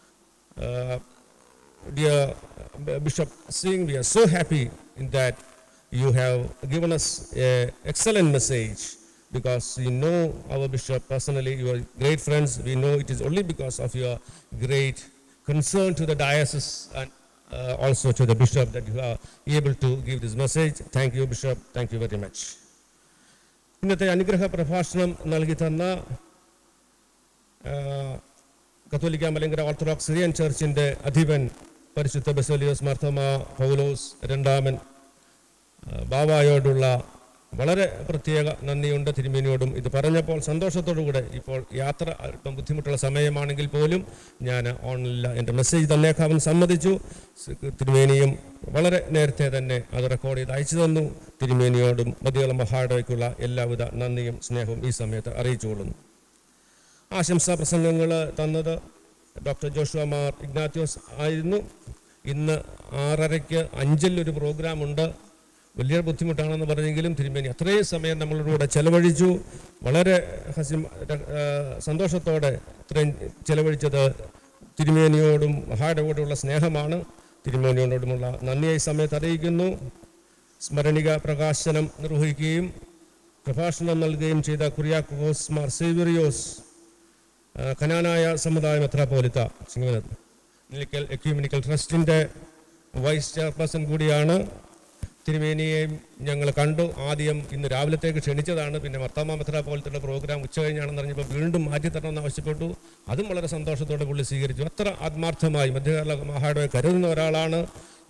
S6: dear bishop Singh we are so happy in that you have given us a excellent message because we know our bishop personally you are great friends we know it is only because of your great concern to the diocese and uh, also to the bishop that you are able to give this message thank you bishop thank you very much ഇന്നത്തെ അനുഗ്രഹ പ്രഭാഷണം നൽകി തന്ന ആ, കത്തോലിക്ക മലങ്കര ഓർത്തഡോക്സ് സിറിയൻ ചർച്ചിൻ്റെ അധിപൻ പരിശുദ്ധ ബസോലിയോസ് മാർത്തോമ പൗലോസ് രണ്ടാമൻ ആ, ബാബായോടുള്ള വളരെ പ്രത്യേക നന്ദിയുണ്ട് തിരുമേനിയോടും ഇത് പറഞ്ഞപ്പോൾ സന്തോഷത്തോടുകൂടെ ഇപ്പോൾ യാത്ര അല്പം ബുദ്ധിമുട്ടുള്ള സമയമാണെങ്കിൽ പോലും ഞാൻ ഓൺലൈനിൽ എൻ്റെ മെസ്സേജ് തന്നേക്കാമെന്ന് സമ്മതിച്ചു സ് തിരുമേനിയും വളരെ നേരത്തെ തന്നെ അത് റെക്കോർഡ് ചെയ്ത് അയച്ചു തന്നു തിരുമേനിയോടും മതിയുള്ള മഹാഡോയ്ക്കുള്ള എല്ലാവിധ നന്ദിയും സ്നേഹവും ഈ സമയത്ത് അറിയിച്ചുകൊള്ളുന്നു ആശംസാ പ്രസംഗങ്ങൾ തന്നത് ഡോക്ടർ ജോഷുവ മാർ ഇഗ്നാത്യോസ് ആയിരുന്നു ഇന്ന് ആറരയ്ക്ക് അഞ്ചിൽ ഒരു പ്രോഗ്രാം ഉണ്ട് വലിയ ബുദ്ധിമുട്ടാണെന്ന് പറഞ്ഞെങ്കിലും തിരുമേനി അത്രയും സമയം നമ്മളുടെ കൂടെ ചെലവഴിച്ചു വളരെ ഹസി സന്തോഷത്തോടെ ഇത്രയും ചെലവഴിച്ചത് തിരുമേനിയോടും മഹാഡോടുള്ള സ്നേഹമാണ് തിരുമേനിയോടുമുള്ള നന്ദിയെ ഈ സമയത്ത് അറിയിക്കുന്നു സ്മരണിക പ്രകാശനം നിർവഹിക്കുകയും പ്രഭാഷണം നൽകുകയും ചെയ്ത കുര്യാക്കോസ് മാർ സേവിറിയോസ് ആ, കനാനായ സമുദായ മെത്രാപോലിത്ത സിംഗനത്ത് നിലിക്കൽ എക്യൂമിനിക്കൽ ട്രസ്റ്റിൻ്റെ വൈസ് ചെയർപേഴ്സൺ കൂടിയാണ് തിരുമേനിയെയും ഞങ്ങൾ കണ്ടു ആദ്യം ഇന്ന് രാവിലത്തേക്ക് ക്ഷണിച്ചതാണ് പിന്നെ മർത്താമ മെത്രാപോലത്തുള്ള പ്രോഗ്രാം ഉച്ച കഴിഞ്ഞാണെന്ന് പറഞ്ഞപ്പോൾ വീണ്ടും മാറ്റി തരണമെന്ന് ആവശ്യപ്പെട്ടു അതും വളരെ സന്തോഷത്തോടെ പുള്ളി സ്വീകരിച്ചു അത്ര ആത്മാർത്ഥമായി മധ്യകേരള മഹാടോയെ കരുതുന്ന ഒരാളാണ്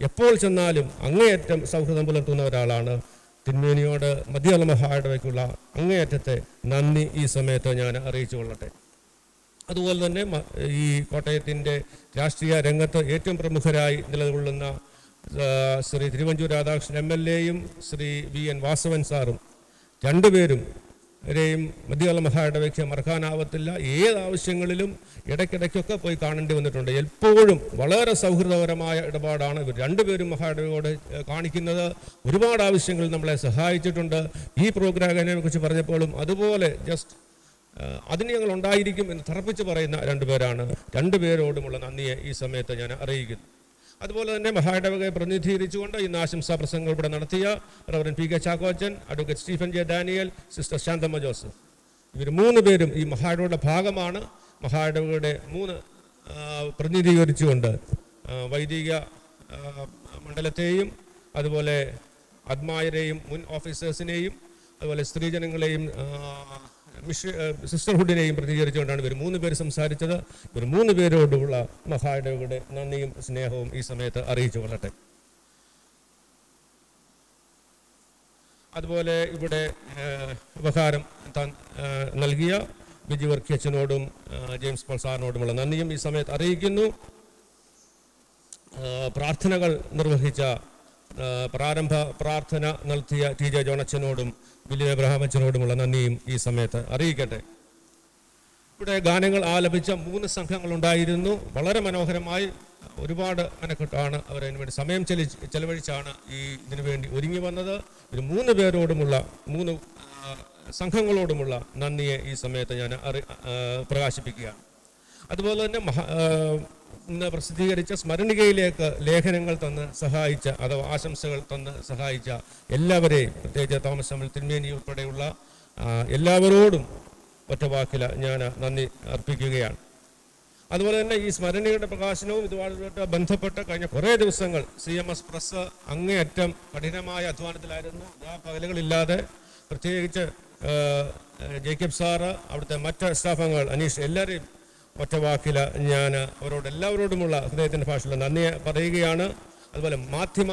S6: എപ്പോൾ ചെന്നാലും അങ്ങേയറ്റം സൗഹൃദം പുലർത്തുന്ന ഒരാളാണ് തിന്മേനിയോട് മധ്യാല മഹായിടവയ്ക്കുള്ള അങ്ങേയറ്റത്തെ നന്ദി ഈ സമയത്ത് ഞാൻ അറിയിച്ചു കൊള്ളട്ടെ അതുപോലെ തന്നെ മ- ഈ കോട്ടയത്തിൻ്റെ രാഷ്ട്രീയ രംഗത്ത് ഏറ്റവും പ്രമുഖരായി നിലകൊള്ളുന്ന ആ, ശ്രീ തിരുവഞ്ചൂർ രാധാകൃഷ്ണൻ എം എൽ എയും ശ്രീ വി എൻ വാസവൻ സാറും രണ്ടുപേരും വരെയും മധ്യകാല മഹായിടവയ്ക്ക് മറക്കാനാവത്തില്ല ഏത് ആവശ്യങ്ങളിലും ഇടയ്ക്കിടയ്ക്കൊക്കെ പോയി കാണേണ്ടി വന്നിട്ടുണ്ട് എപ്പോഴും വളരെ സൗഹൃദപരമായ ഇടപാടാണ് ഇവർ രണ്ടുപേരും മഹായിടവയോട് ഏഹ്, കാണിക്കുന്നത് ഒരുപാട് ആവശ്യങ്ങളിൽ നമ്മളെ സഹായിച്ചിട്ടുണ്ട് ഈ പ്രോഗ്രാമിനെ കുറിച്ച് പറഞ്ഞപ്പോഴും അതുപോലെ ജസ്റ്റ് ആഹ് അതിന് ഞങ്ങൾ ഉണ്ടായിരിക്കും എന്ന് തറപ്പിച്ച് പറയുന്ന രണ്ടുപേരാണ് രണ്ടുപേരോടുമുള്ള നന്ദിയെ ഈ സമയത്ത് ഞാൻ അറിയിക്കുന്നു അതുപോലെ തന്നെ മഹായിടവകയെ പ്രതിനിധീകരിച്ചുകൊണ്ട് ഇന്ന് ആശംസാ പ്രസംഗങ്ങൾ ഇവിടെ നടത്തിയ reverend P K Chackochan advocate Stephen J Daniel sister Shanthamma Joseph ഇവർ മൂന്ന് പേരും ഈ മഹായിടവയുടെ ഭാഗമാണ് മഹായിടവകയുടെ മൂന്ന് ആഹ് പ്രതിനിധീകരിച്ചുകൊണ്ട് ആഹ് വൈദിക ആഹ് മണ്ഡലത്തെയും അതുപോലെ അദ്മായരെയും മുൻ ഓഫീസേഴ്സിനെയും അതുപോലെ സ്ത്രീജനങ്ങളെയും ആഹ് മിഷ സിസ്റ്റർഹുഡിനെയും പ്രതികരിച്ചുകൊണ്ടാണ് ഇവർ മൂന്ന് പേര് സംസാരിച്ചത് ഇവർ മൂന്ന് പേരോടുള്ള മഹായിടവയുടെ നന്ദിയും സ്നേഹവും ഈ സമയത്ത് അറിയിച്ചു കൊള്ളട്ടെ അതുപോലെ ഇവിടെ ഏഹ്, ഉപഹാരം താൻ ഏഹ്, നൽകിയ ബിജി വർക്കി അച്ഛനോടും ഏഹ്, ജെയിംസ് പോൾ സാറിനോടുമുള്ള നന്ദിയും ഈ സമയത്ത് അറിയിക്കുന്നു ഏഹ്, പ്രാർത്ഥനകൾ നിർവഹിച്ച ഏഹ്, പ്രാരംഭ പ്രാർത്ഥന നടത്തിയ ടി ജെ ജോണച്ചനോടും ബില്ലി എബ്രഹാം അച്ഛനോടുമുള്ള നന്ദിയും ഈ സമയത്ത് അറിയിക്കട്ടെ ഇവിടെ ഗാനങ്ങൾ ആലപിച്ച മൂന്ന് സംഘങ്ങളുണ്ടായിരുന്നു വളരെ മനോഹരമായി ഒരുപാട് മെനക്കെട്ടാണ് അവർ അതിനു വേണ്ടി സമയം ചെലി ചെലവഴിച്ചാണ് ഈ ഇതിനു വേണ്ടി ഒരുങ്ങി വന്നത് ഒരു മൂന്ന് പേരോടുമുള്ള മൂന്ന് ആ, സംഘങ്ങളോടുമുള്ള നന്ദിയെ ഈ സമയത്ത് ഞാൻ അറി ആ, പ്രകാശിപ്പിക്കുകയാണ് അതുപോലെ തന്നെ മഹാ ആ, ഇന്ന് പ്രസിദ്ധീകരിച്ച സ്മരണികയിലേക്ക് ലേഖനങ്ങൾ തന്ന് സഹായിച്ച അഥവാ ആശംസകൾ തന്ന് സഹായിച്ച എല്ലാവരെയും പ്രത്യേകിച്ച് തോമസ് അമൽ തിന്മേനി ഉൾപ്പെടെയുള്ള ആ, എല്ലാവരോടും ഒറ്റ വാക്കിൽ ഞാൻ നന്ദി അർപ്പിക്കുകയാണ് അതുപോലെ തന്നെ ഈ സ്മരണികയുടെ പ്രകാശനവും ഇതുമായിട്ട് ബന്ധപ്പെട്ട് കഴിഞ്ഞ കുറേ ദിവസങ്ങൾ സി എം എസ് പ്രസ് അങ്ങേയറ്റം കഠിനമായ അധ്വാനത്തിലായിരുന്നു ആ പകലുകളില്ലാതെ പ്രത്യേകിച്ച് ആ, ജേക്കബ് സാറ് അവിടുത്തെ മറ്റ് സ്റ്റാഫംഗങ്ങൾ അനീഷ് എല്ലാവരെയും ഒറ്റ വാക്കിൽ ഞാൻ അവരോട് എല്ലാവരോടുമുള്ള ഹൃദയത്തിൻ്റെ ഭാഷയിൽ നന്ദി പറയുകയാണ് അതുപോലെ മാധ്യമ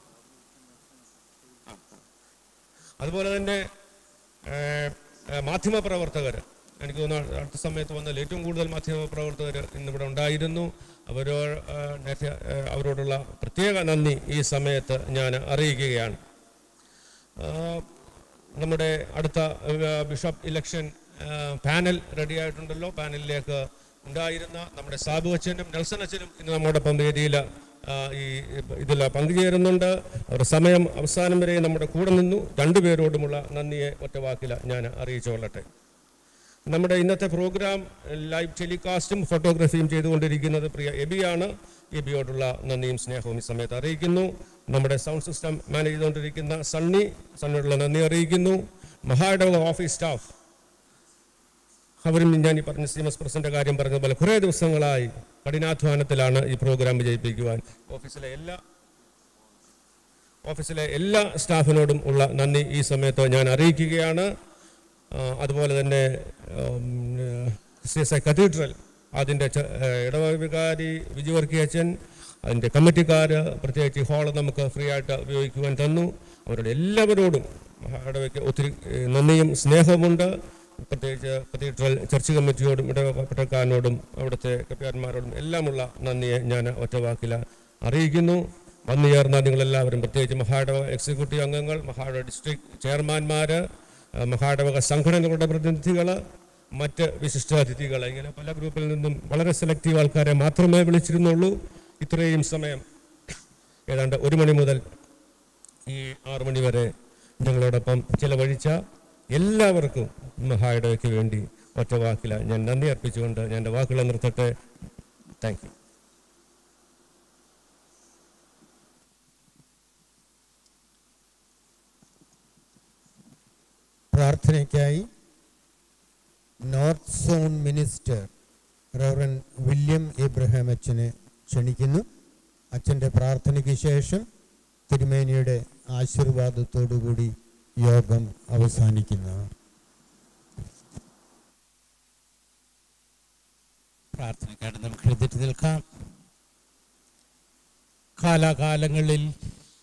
S6: അതുപോലെ തന്നെ ഏഹ്, ഏഹ്, മാധ്യമപ്രവർത്തകർ എനിക്ക് തോന്നുന്നു അടുത്ത സമയത്ത് വന്നതിൽ ഏറ്റവും കൂടുതൽ മാധ്യമപ്രവർത്തകർ ഇന്നിവിടെ ഉണ്ടായിരുന്നു അവരോ ഏഹ്, നേരത്തെ ഏഹ്, അവരോടുള്ള പ്രത്യേക നന്ദി ഈ സമയത്ത് ഞാൻ അറിയിക്കുകയാണ് ആഹ്, നമ്മുടെ അടുത്ത ഏഹ്, ബിഷപ്പ് ഇലക്ഷൻ ഏഹ്, പാനൽ റെഡി ആയിട്ടുണ്ടല്ലോ പാനലിലേക്ക് ഉണ്ടായിരുന്ന നമ്മുടെ സാബു അച്ഛനും നെൽസൺ അച്ഛനും ഇന്ന് നമ്മോടൊപ്പം വേദിയിൽ ഈ ഇതിൽ പങ്കുചേരുന്നുണ്ട് അവരുടെ സമയം അവസാനം വരെ നമ്മുടെ കൂടെ നിന്നു രണ്ടുപേരോടുമുള്ള നന്ദിയെ ഒറ്റ വാക്കിൽ ഞാൻ അറിയിച്ചുകൊള്ളട്ടെ നമ്മുടെ ഇന്നത്തെ പ്രോഗ്രാം ലൈവ് ടെലികാസ്റ്റും ഫോട്ടോഗ്രാഫിയും ചെയ്തുകൊണ്ടിരിക്കുന്നത് പ്രിയ എബിയാണ് എബിയോടുള്ള നന്ദിയും സ്നേഹവും ഈ സമയത്ത് അറിയിക്കുന്നു നമ്മുടെ സൗണ്ട് സിസ്റ്റം മാനേജ് ചെയ്തുകൊണ്ടിരിക്കുന്ന സണ്ണി സണ്ണിയോടുള്ള നന്ദി അറിയിക്കുന്നു മഹായിടവ ഓഫീസ് സ്റ്റാഫ് അവരും ഞാൻ ഈ പറഞ്ഞ സി എം എസ് പ്രസിഡന്റ് കാര്യം പറഞ്ഞതുപോലെ കുറേ ദിവസങ്ങളായി കഠിനാധ്വാനത്തിലാണ് ഈ പ്രോഗ്രാം വിജയിപ്പിക്കുവാൻ ഓഫീസിലെ എല്ലാ ഓഫീസിലെ എല്ലാ സ്റ്റാഫിനോടും ഉള്ള നന്ദി ഈ സമയത്ത് ഞാൻ അറിയിക്കുകയാണ് ആ, അതുപോലെ തന്നെ സി എസ് ഐ കത്തീഡ്രൽ അതിൻ്റെ ച- ഏ, ഇടവക വികാരി വിജു വർക്കി അച്ഛൻ അതിൻ്റെ കമ്മിറ്റിക്കാർ പ്രത്യേകിച്ച് ഈ ഹാള് നമുക്ക് ഫ്രീ ആയിട്ട് ഉപയോഗിക്കുവാൻ തന്നു അവരുടെ എല്ലാവരോടും ഇടവയ്ക്ക് ഒത്തിരി ഏ, നന്ദിയും സ്നേഹവുമുണ്ട് പ്രത്യേകിച്ച് കത്തീഡ്രൽ ചർച്ച് കമ്മിറ്റിയോടും ഇടവപ്പെട്ടക്കാരനോടും അവിടുത്തെ കപ്പ്യാന്മാരോടും എല്ലാമുള്ള നന്ദിയെ ഞാൻ ഒറ്റവാക്കിൽ അറിയിക്കുന്നു വന്നു ചേർന്ന നിങ്ങളെല്ലാവരും പ്രത്യേകിച്ച് മഹാടവ എക്സിക്യൂട്ടീവ് അംഗങ്ങൾ മഹാടവ ഡിസ്ട്രിക്ട് ചെയർമാൻമാർ മഹാടവക സംഘടനകളുടെ പ്രതിനിധികൾ മറ്റ് വിശിഷ്ടാതിഥികൾ ഇങ്ങനെ പല ഗ്രൂപ്പിൽ നിന്നും വളരെ സെലക്റ്റീവ് ആൾക്കാരെ മാത്രമേ വിളിച്ചിരുന്നുള്ളൂ ഇത്രയും സമയം ഏതാണ്ട് ഒരു മണി മുതൽ ഈ ആറു മണി വരെ ഞങ്ങളോടൊപ്പം ചിലവഴിച്ച എല്ലാവർക്കും മഹായിടയ്ക്ക് വേണ്ടി ഒറ്റ വാക്കില ഞാൻ നന്ദി അർപ്പിച്ചുകൊണ്ട് ഞാൻ എൻ്റെ വാക്കുകൾ നിർത്തട്ടെ താങ്ക് യു
S14: പ്രാർത്ഥനയ്ക്കായി north zone minister reverend William Abraham അച്ഛനെ ക്ഷണിക്കുന്നു അച്ഛൻ്റെ പ്രാർത്ഥനയ്ക്ക് ശേഷം തിരുമേനിയുടെ ആശീർവാദത്തോടുകൂടി യോഗം അവസാനിക്കുന്നു
S7: പ്രാർത്ഥനയ്ക്കായിട്ട് നമുക്ക് എഴുന്നേറ്റ് നിൽക്കാം കാലാകാലങ്ങളിൽ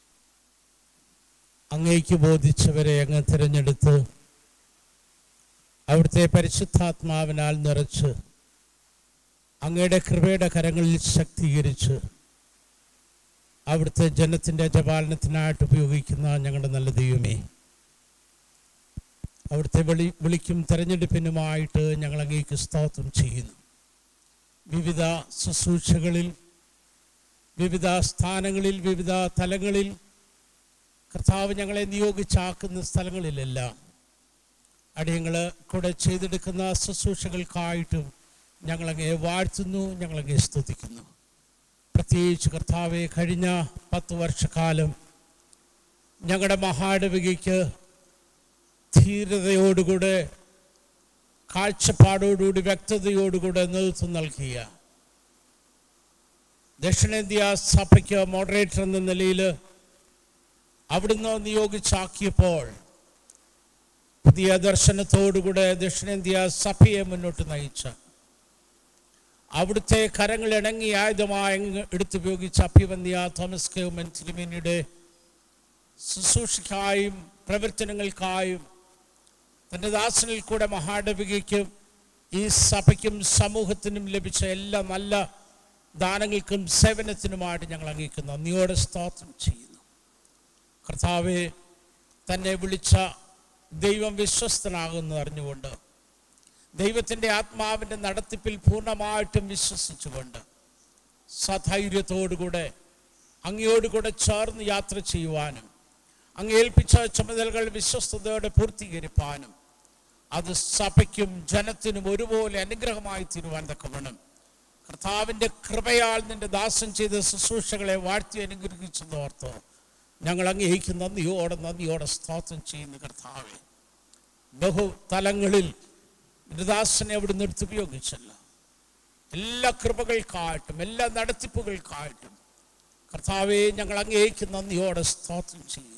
S7: അങ്ങേക്ക് ബോധിച്ചവരെ അങ്ങ് തിരഞ്ഞെടുത്ത് അവിടുത്തെ പരിശുദ്ധാത്മാവിനാൽ നിറച്ച് അങ്ങയുടെ കൃപയുടെ കരങ്ങളിൽ ശക്തീകരിച്ച് അവിടുത്തെ ജനത്തിൻ്റെ ജപാലനത്തിനായിട്ട് ഉപയോഗിക്കുന്ന ഞങ്ങളുടെ നല്ല ദൈവമേ അവിടുത്തെ വിളി വിളിക്കും തെരഞ്ഞെടുപ്പിനുമായിട്ട് ഞങ്ങൾ അങ്ങേക്ക് സ്തോത്രം ചെയ്യുന്നു വിവിധ ശുശ്രൂഷകളിൽ വിവിധ സ്ഥാനങ്ങളിൽ വിവിധ തലങ്ങളിൽ കർത്താവ് ഞങ്ങളെ നിയോഗിച്ചാക്കുന്ന സ്ഥലങ്ങളിലെല്ലാം അടിയങ്ങൾ കൂടെ ചെയ്തെടുക്കുന്ന ശുശ്രൂഷകൾക്കായിട്ടും ഞങ്ങളങ്ങേ വാഴ്ത്തുന്നു ഞങ്ങളങ്ങേ സ്തുതിക്കുന്നു പ്രത്യേകിച്ച് കർത്താവെ കഴിഞ്ഞ പത്ത് വർഷക്കാലം ഞങ്ങളുടെ മഹാടവികയ്ക്ക് ധീരതയോടുകൂടെ കാഴ്ചപ്പാടോടുകൂടി വ്യക്തതയോടുകൂടെ നേതൃത്വം നൽകിയ ദക്ഷിണേന്ത്യ സഭയ്ക്ക് മോഡറേറ്റർ എന്ന നിലയിൽ അവിടുന്ന് നിയോഗിച്ചാക്കിയപ്പോൾ പുതിയ ദർശനത്തോടുകൂടെ ദക്ഷിണേന്ത്യ സഭയെ മുന്നോട്ട് നയിച്ച അവിടുത്തെ കരങ്ങൾ ഇണങ്ങി ആയുധമായി എടുത്തുപയോഗിച്ച അഭിവന്യ തോമസ് കെ ഉമ്മൻ തിരുമേനിയുടെ ശുശ്രൂഷയ്ക്കായും പ്രവർത്തനങ്ങൾക്കായും തൻ്റെ ദാസനിൽ കൂടെ മഹാഡവികയ്ക്കും ഈ സഭയ്ക്കും സമൂഹത്തിനും ലഭിച്ച എല്ലാ നല്ല ദാനങ്ങൾക്കും സേവനത്തിനുമായിട്ട് ഞങ്ങൾ അംഗീകരിക്കുന്നു നന്ദിയോടെ സ്തോത്രം ചെയ്യുന്നു കർത്താവെ തന്നെ വിളിച്ച ദൈവം വിശ്വസ്തനാകുന്നു അറിഞ്ഞുകൊണ്ട് ദൈവത്തിൻ്റെ ആത്മാവിൻ്റെ നടത്തിപ്പിൽ പൂർണ്ണമായിട്ടും വിശ്വസിച്ചുകൊണ്ട് സധൈര്യത്തോടുകൂടെ അങ്ങയോടുകൂടെ ചേർന്ന് യാത്ര ചെയ്യുവാനും അങ്ങ് ഏൽപ്പിച്ച ചുമതലകൾ വിശ്വസ്തയോടെ പൂർത്തീകരിപ്പാനും അത് സഭയ്ക്കും ജനത്തിനും ഒരുപോലെ അനുഗ്രഹമായി തീരുവാൻ തക്കവണ്ണം കർത്താവിൻ്റെ കൃപയാൽ നിന്റെ ദാസം ചെയ്ത ശുശ്രൂഷകളെ വാഴ്ത്തി അനുഗ്രഹിച്ചെന്നോർത്തോ ഞങ്ങൾ അങ്ങേക്ക് നന്ദിയോടെ നന്ദിയോടെ സ്തോത്രം ചെയ്യുന്ന കർത്താവെ ബഹു തലങ്ങളിൽ നിന്റെ ദാസനെ അവിടുന്ന് എടുത്ത് ഉപയോഗിച്ചല്ലോ എല്ലാ കൃപകൾക്കായിട്ടും എല്ലാ നടത്തിപ്പുകൾക്കായിട്ടും കർത്താവെ ഞങ്ങൾ അങ്ങേക്ക് നന്ദിയോടെ സ്തോത്രം ചെയ്യുകയാണ്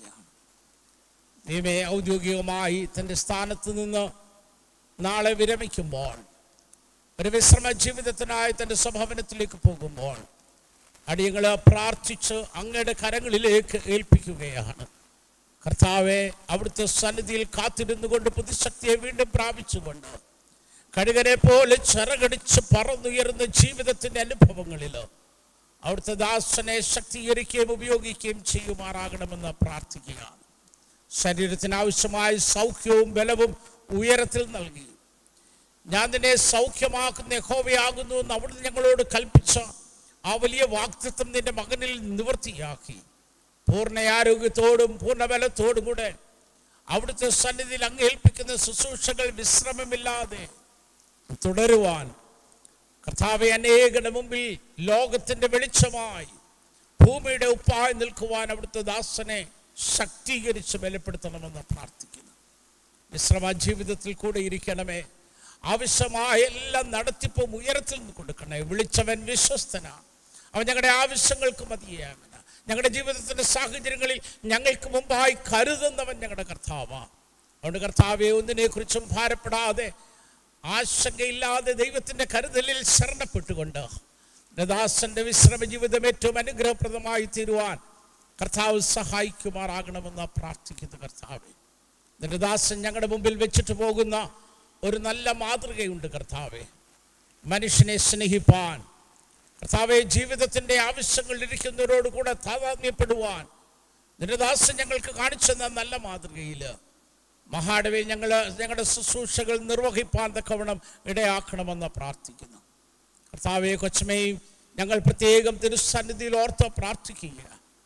S7: ദൈവമേ ഔദ്യോഗികമായി തൻ്റെ സ്ഥാനത്ത് നിന്ന് നാളെ വിരമിക്കുമ്പോൾ ഒരു വിശ്രമ ജീവിതത്തിനായി തൻ്റെ സ്വഭവനത്തിലേക്ക് പോകുമ്പോൾ അടിയങ്ങൾ പ്രാർത്ഥിച്ച് അങ്ങയുടെ കരങ്ങളിലേക്ക് ഏൽപ്പിക്കുകയാണ് കർത്താവെ അവിടുത്തെ സന്നിധിയിൽ കാത്തിരുന്നു കൊണ്ട് പുതുശക്തിയെ വീണ്ടും പ്രാപിച്ചുകൊണ്ട് കഴുകനെ പോലെ ചിറകടിച്ച് പറന്നുയരുന്ന ജീവിതത്തിൻ്റെ അനുഭവങ്ങളിൽ അവിടുത്തെ ദാസനെ ശക്തീകരിക്കുകയും ഉപയോഗിക്കുകയും ചെയ്യുമാറാകണമെന്ന് പ്രാർത്ഥിക്കുകയാണ് ശരീരത്തിന് ആവശ്യമായ സൗഖ്യവും ബലവും ഉയരത്തിൽ നൽകി ഞാൻ നിന്നെ സൗഖ്യമാക്കുന്ന യഹോവയാകുന്നു എന്ന് അവിടുന്ന് ഞങ്ങളോട് കൽപ്പിച്ച ആ വലിയ വാക്തത്വം നിന്റെ മകനിൽ നിവൃത്തിയാക്കി പൂർണ്ണ ആരോഗ്യത്തോടും പൂർണ്ണ ബലത്തോടും കൂടെ അവിടുത്തെ സന്നിധിയിൽ അങ്ങ് ഏൽപ്പിക്കുന്ന ശുശ്രൂഷകൾ വിശ്രമമില്ലാതെ തുടരുവാൻ കർത്താവെ അനേകരുടെ മുമ്പിൽ ലോകത്തിന്റെ വെളിച്ചമായി ഭൂമിയുടെ ഉപ്പായി നിൽക്കുവാൻ അവിടുത്തെ ദാസനെ ശക്തീകരിച്ച് ബലപ്പെടുത്തണമെന്ന് പ്രാർത്ഥിക്കുന്നു വിശ്രമ ജീവിതത്തിൽ കൂടെ ഇരിക്കണമേ ആവശ്യമായ എല്ലാ നടത്തിപ്പും ഉയരത്തിൽ നിന്ന് കൊടുക്കണേ വിളിച്ചവൻ വിശ്വസ്തനാണ് അവൻ ഞങ്ങളുടെ ആവശ്യങ്ങൾക്ക് മതിയാകണം ഞങ്ങളുടെ ജീവിതത്തിന്റെ സാഹചര്യങ്ങളിൽ ഞങ്ങൾക്ക് മുമ്പായി കരുതുന്നവൻ ഞങ്ങളുടെ കർത്താവാണ് അതുകൊണ്ട് കർത്താവെ ഒന്നിനെക്കുറിച്ചും ഭാരപ്പെടാതെ ആശങ്കയില്ലാതെ ദൈവത്തിന്റെ കരുതലിൽ ശരണപ്പെട്ടുകൊണ്ട് ദാസന്റെ വിശ്രമ ജീവിതം ഏറ്റവും അനുഗ്രഹപ്രദമായി തീരുവാൻ കർത്താവ് സഹായിക്കുമാറാകണമെന്ന് പ്രാർത്ഥിക്കുന്നു കർത്താവെ നിന്റെ ദാസൻ ഞങ്ങളുടെ മുമ്പിൽ വെച്ചിട്ട് പോകുന്ന ഒരു നല്ല മാതൃകയുണ്ട് കർത്താവെ മനുഷ്യനെ സ്നേഹിപ്പാൻ കർത്താവെ ജീവിതത്തിൻ്റെ ആവശ്യങ്ങളിൽ ഇരിക്കുന്നവരോട് കൂടെ താതാത്മ്യപ്പെടുവാൻ നിന്റെ ദാസൻ ഞങ്ങൾക്ക് കാണിച്ചെന്ന നല്ല മാതൃകയിൽ മഹാടവെ ഞങ്ങൾ ഞങ്ങളുടെ ശുശ്രൂഷകൾ നിർവഹിപ്പാൻ തക്കവണ്ണം ഇടയാക്കണമെന്ന് പ്രാർത്ഥിക്കുന്നു കർത്താവെ കൊച്ചമയും ഞങ്ങൾ പ്രത്യേകം തിരുസന്നിധിയിൽ ഓർത്ത് പ്രാർത്ഥിക്കുക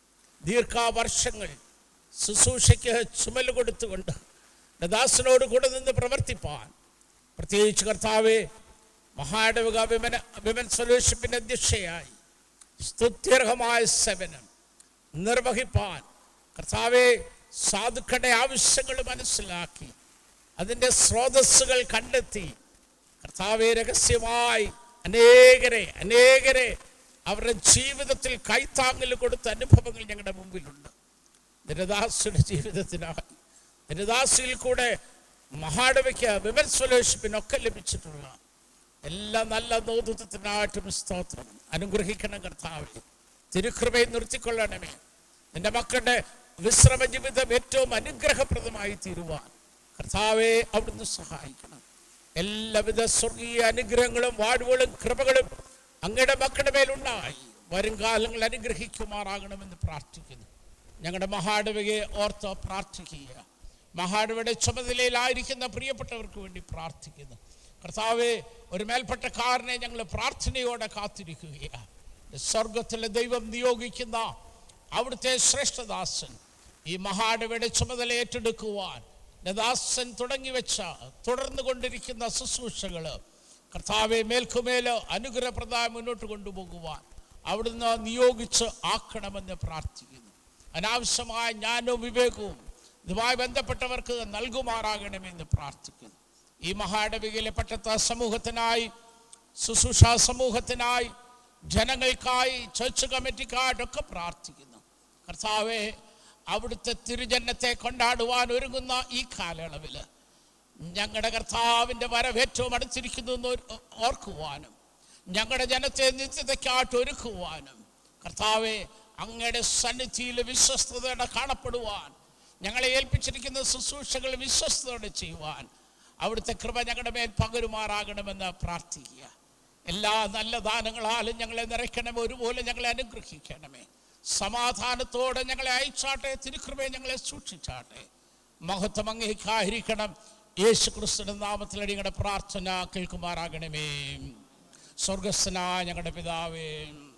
S7: ദീർഘവർഷങ്ങൾ ശുശ്രൂഷയ്ക്ക് ചുമല് കൊടുത്തുകൊണ്ട് ദാസനോട് കൂടെ നിന്ന് പ്രവർത്തിപ്പാൻ പ്രത്യേകിച്ച് കർത്താവെ മഹാടവിക വിമന വിമൻ ഫെലോഷിപ്പിൻ്റെ അധ്യക്ഷയായി സ്തുത്യർഹമായ സേവനം നിർവഹിപ്പാൻ കർത്താവെ സാധുക്കളുടെ ആവശ്യങ്ങൾ മനസ്സിലാക്കി അതിൻ്റെ സ്രോതസ്സുകൾ കണ്ടെത്തി കർത്താവെ രഹസ്യമായി അനേകരെ അനേകരെ അവരുടെ ജീവിതത്തിൽ കൈത്താങ്ങൽ കൊടുത്ത അനുഭവങ്ങൾ ഞങ്ങളുടെ മുമ്പിലുണ്ട് നിരദാസിയുടെ ജീവിതത്തിനായി നിരദാസിയിൽ കൂടെ മഹാടവയ്ക്ക് വിമൻസ് ഫെലോഷിപ്പിനൊക്കെ ലഭിച്ചിട്ടുള്ള എല്ലാ നല്ല നേതൃത്വത്തിനായിട്ടും സ്തോത്രം അനുഗ്രഹിക്കണം കർത്താവെ തിരുകൃപയെ നിർത്തിക്കൊള്ളണമേ എൻ്റെ മക്കളുടെ വിശ്രമ ജീവിതം ഏറ്റവും അനുഗ്രഹപ്രദമായി തീരുവാൻ കർത്താവെ അവിടുന്ന് സഹായിക്കണം എല്ലാവിധ സ്വർഗീയ അനുഗ്രഹങ്ങളും വാഴ്വുകളും കൃപകളും അങ്ങയുടെ മക്കളുടെ മേലുണ്ടായി വരും കാലങ്ങൾ അനുഗ്രഹിക്കുമാറാകണമെന്ന് പ്രാർത്ഥിക്കുന്നു ഞങ്ങളുടെ മഹാടവയെ ഓർത്ത് പ്രാർത്ഥിക്കുക മഹാടവയുടെ ചുമതലയിലായിരിക്കുന്ന പ്രിയപ്പെട്ടവർക്ക് വേണ്ടി പ്രാർത്ഥിക്കുന്നു കർത്താവെ ഒരു മേൽപ്പെട്ടക്കാരനെ ഞങ്ങൾ പ്രാർത്ഥനയോടെ കാത്തിരിക്കുകയാണ് സ്വർഗത്തിലെ ദൈവം നിയോഗിക്കുന്ന അവിടുത്തെ ശ്രേഷ്ഠദാസൻ ഈ മഹാടവയുടെ ചുമതല ഏറ്റെടുക്കുവാൻ ദാസൻ തുടങ്ങി വെച്ച തുടർന്നു കൊണ്ടിരിക്കുന്ന ശുശ്രൂഷകൾ കർത്താവെ മേൽക്കുമേൽ അനുഗ്രഹപ്രദായം മുന്നോട്ട് കൊണ്ടുപോകുവാൻ അവിടുന്ന് നിയോഗിച്ച് ആക്കണമെന്ന് പ്രാർത്ഥിക്കുന്നു അനാവശ്യമായ ജ്ഞാനവും വിവേകവും ഇതുമായി ബന്ധപ്പെട്ടവർക്ക് നൽകുമാറാകണമെന്ന് പ്രാർത്ഥിക്കുന്നു ഈ മഹാടവികയിലെ പട്ടത്ത സമൂഹത്തിനായി ശുശ്രൂഷ സമൂഹത്തിനായി ജനങ്ങൾക്കായി ചർച്ച് കമ്മിറ്റിക്കായിട്ടൊക്കെ പ്രാർത്ഥിക്കുന്നു കർത്താവെ അവിടുത്തെ തിരുജന്മത്തെ കൊണ്ടാടുവാൻ ഒരുങ്ങുന്ന ഈ കാലയളവിൽ ഞങ്ങളുടെ കർത്താവിൻ്റെ വരവ് ഏറ്റവും അടുത്തിരിക്കുന്നു എന്ന് ഓർ- ഓർക്കുവാനും ഞങ്ങളുടെ ജനത്തെ നിത്യതയ്ക്കായിട്ട് ഒരുക്കുവാനും കർത്താവെ അങ്ങയുടെ സന്നിധിയിൽ വിശ്വസ്തതയോടെ കാണപ്പെടുവാൻ ഞങ്ങളെ ഏൽപ്പിച്ചിരിക്കുന്ന ശുശ്രൂഷകൾ വിശ്വസ്തയോടെ ചെയ്യുവാൻ അവിടുത്തെ കൃപ ഞങ്ങളുടെ മേൽ പകരുമാറാകണമെന്ന് പ്രാർത്ഥിക്കുക എല്ലാ നല്ല ദാനങ്ങളാലും ഞങ്ങളെ നിറയ്ക്കണമേ ഒരുപോലെ ഞങ്ങളെ അനുഗ്രഹിക്കണമേ സമാധാനത്തോടെ ഞങ്ങളെ അയച്ചാട്ടെ തിരുകൃപയെ ഞങ്ങളെ സൂക്ഷിച്ചാട്ടെ മഹത്വം അങ്ങേക്കായിരിക്കണം യേശു ക്രിസ്തുവിന്റെ നാമത്തിൽ ഞങ്ങളുടെ പ്രാർത്ഥന കേൾക്കുമാറാകണമേ സ്വർഗസ്ഥനായ ഞങ്ങളുടെ പിതാവേ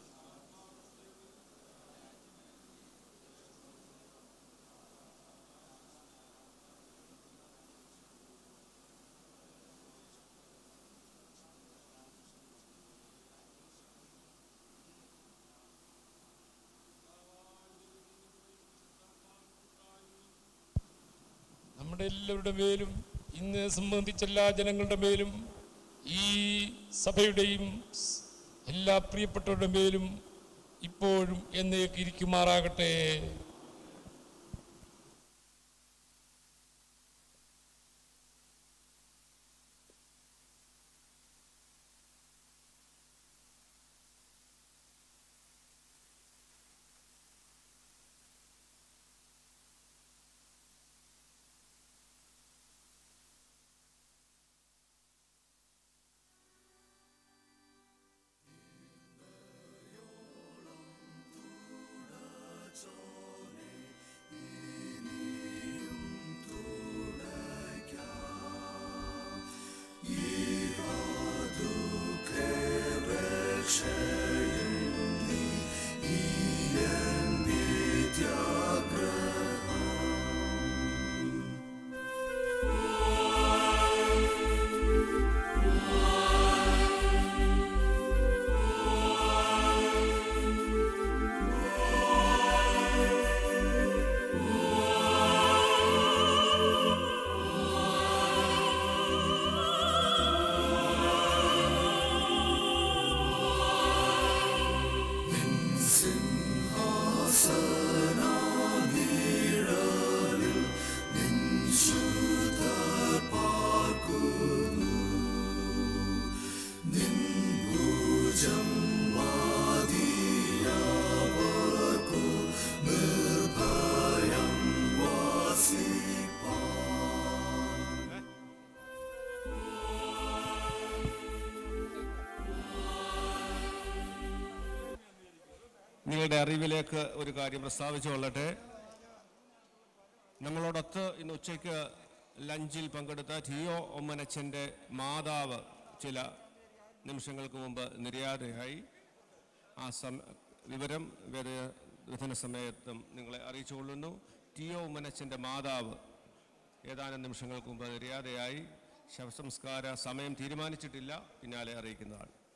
S2: നമ്മുടെ എല്ലാവരുടെ മേലും ഇന്ന് സംബന്ധിച്ച എല്ലാ ജനങ്ങളുടെ മേലും ഈ സഭയുടെയും സ് എല്ലാ പ്രിയപ്പെട്ടവരുടെ മേലും ഇപ്പോഴും എന്നേക്ക് ഇരിക്കുമാറാകട്ടെ
S6: നിങ്ങളുടെ അറിവിലേക്ക് ഒരു കാര്യം പ്രസ്താവിച്ചു കൊള്ളട്ടെ നമ്മളോടൊത്ത് ഇന്ന് ഉച്ചയ്ക്ക് ലഞ്ചിൽ പങ്കെടുത്ത ടിയോ ഒമ്മനച്ചൻ്റെ മാതാവ് ചില നിമിഷങ്ങൾക്ക് മുമ്പ് നിര്യാതയായി ആ സമ വിവരം വേറെ വിധന സമയത്തും നിങ്ങളെ അറിയിച്ചുകൊള്ളുന്നു ടിയോ ഉമ്മനച്ചൻ്റെ മാതാവ് ഏതാനും നിമിഷങ്ങൾക്ക് മുമ്പ് നിര്യാതയായി ശവസംസ്കാര സമയം തീരുമാനിച്ചിട്ടില്ല പിന്നാലെ അറിയിക്കുന്നതാണ്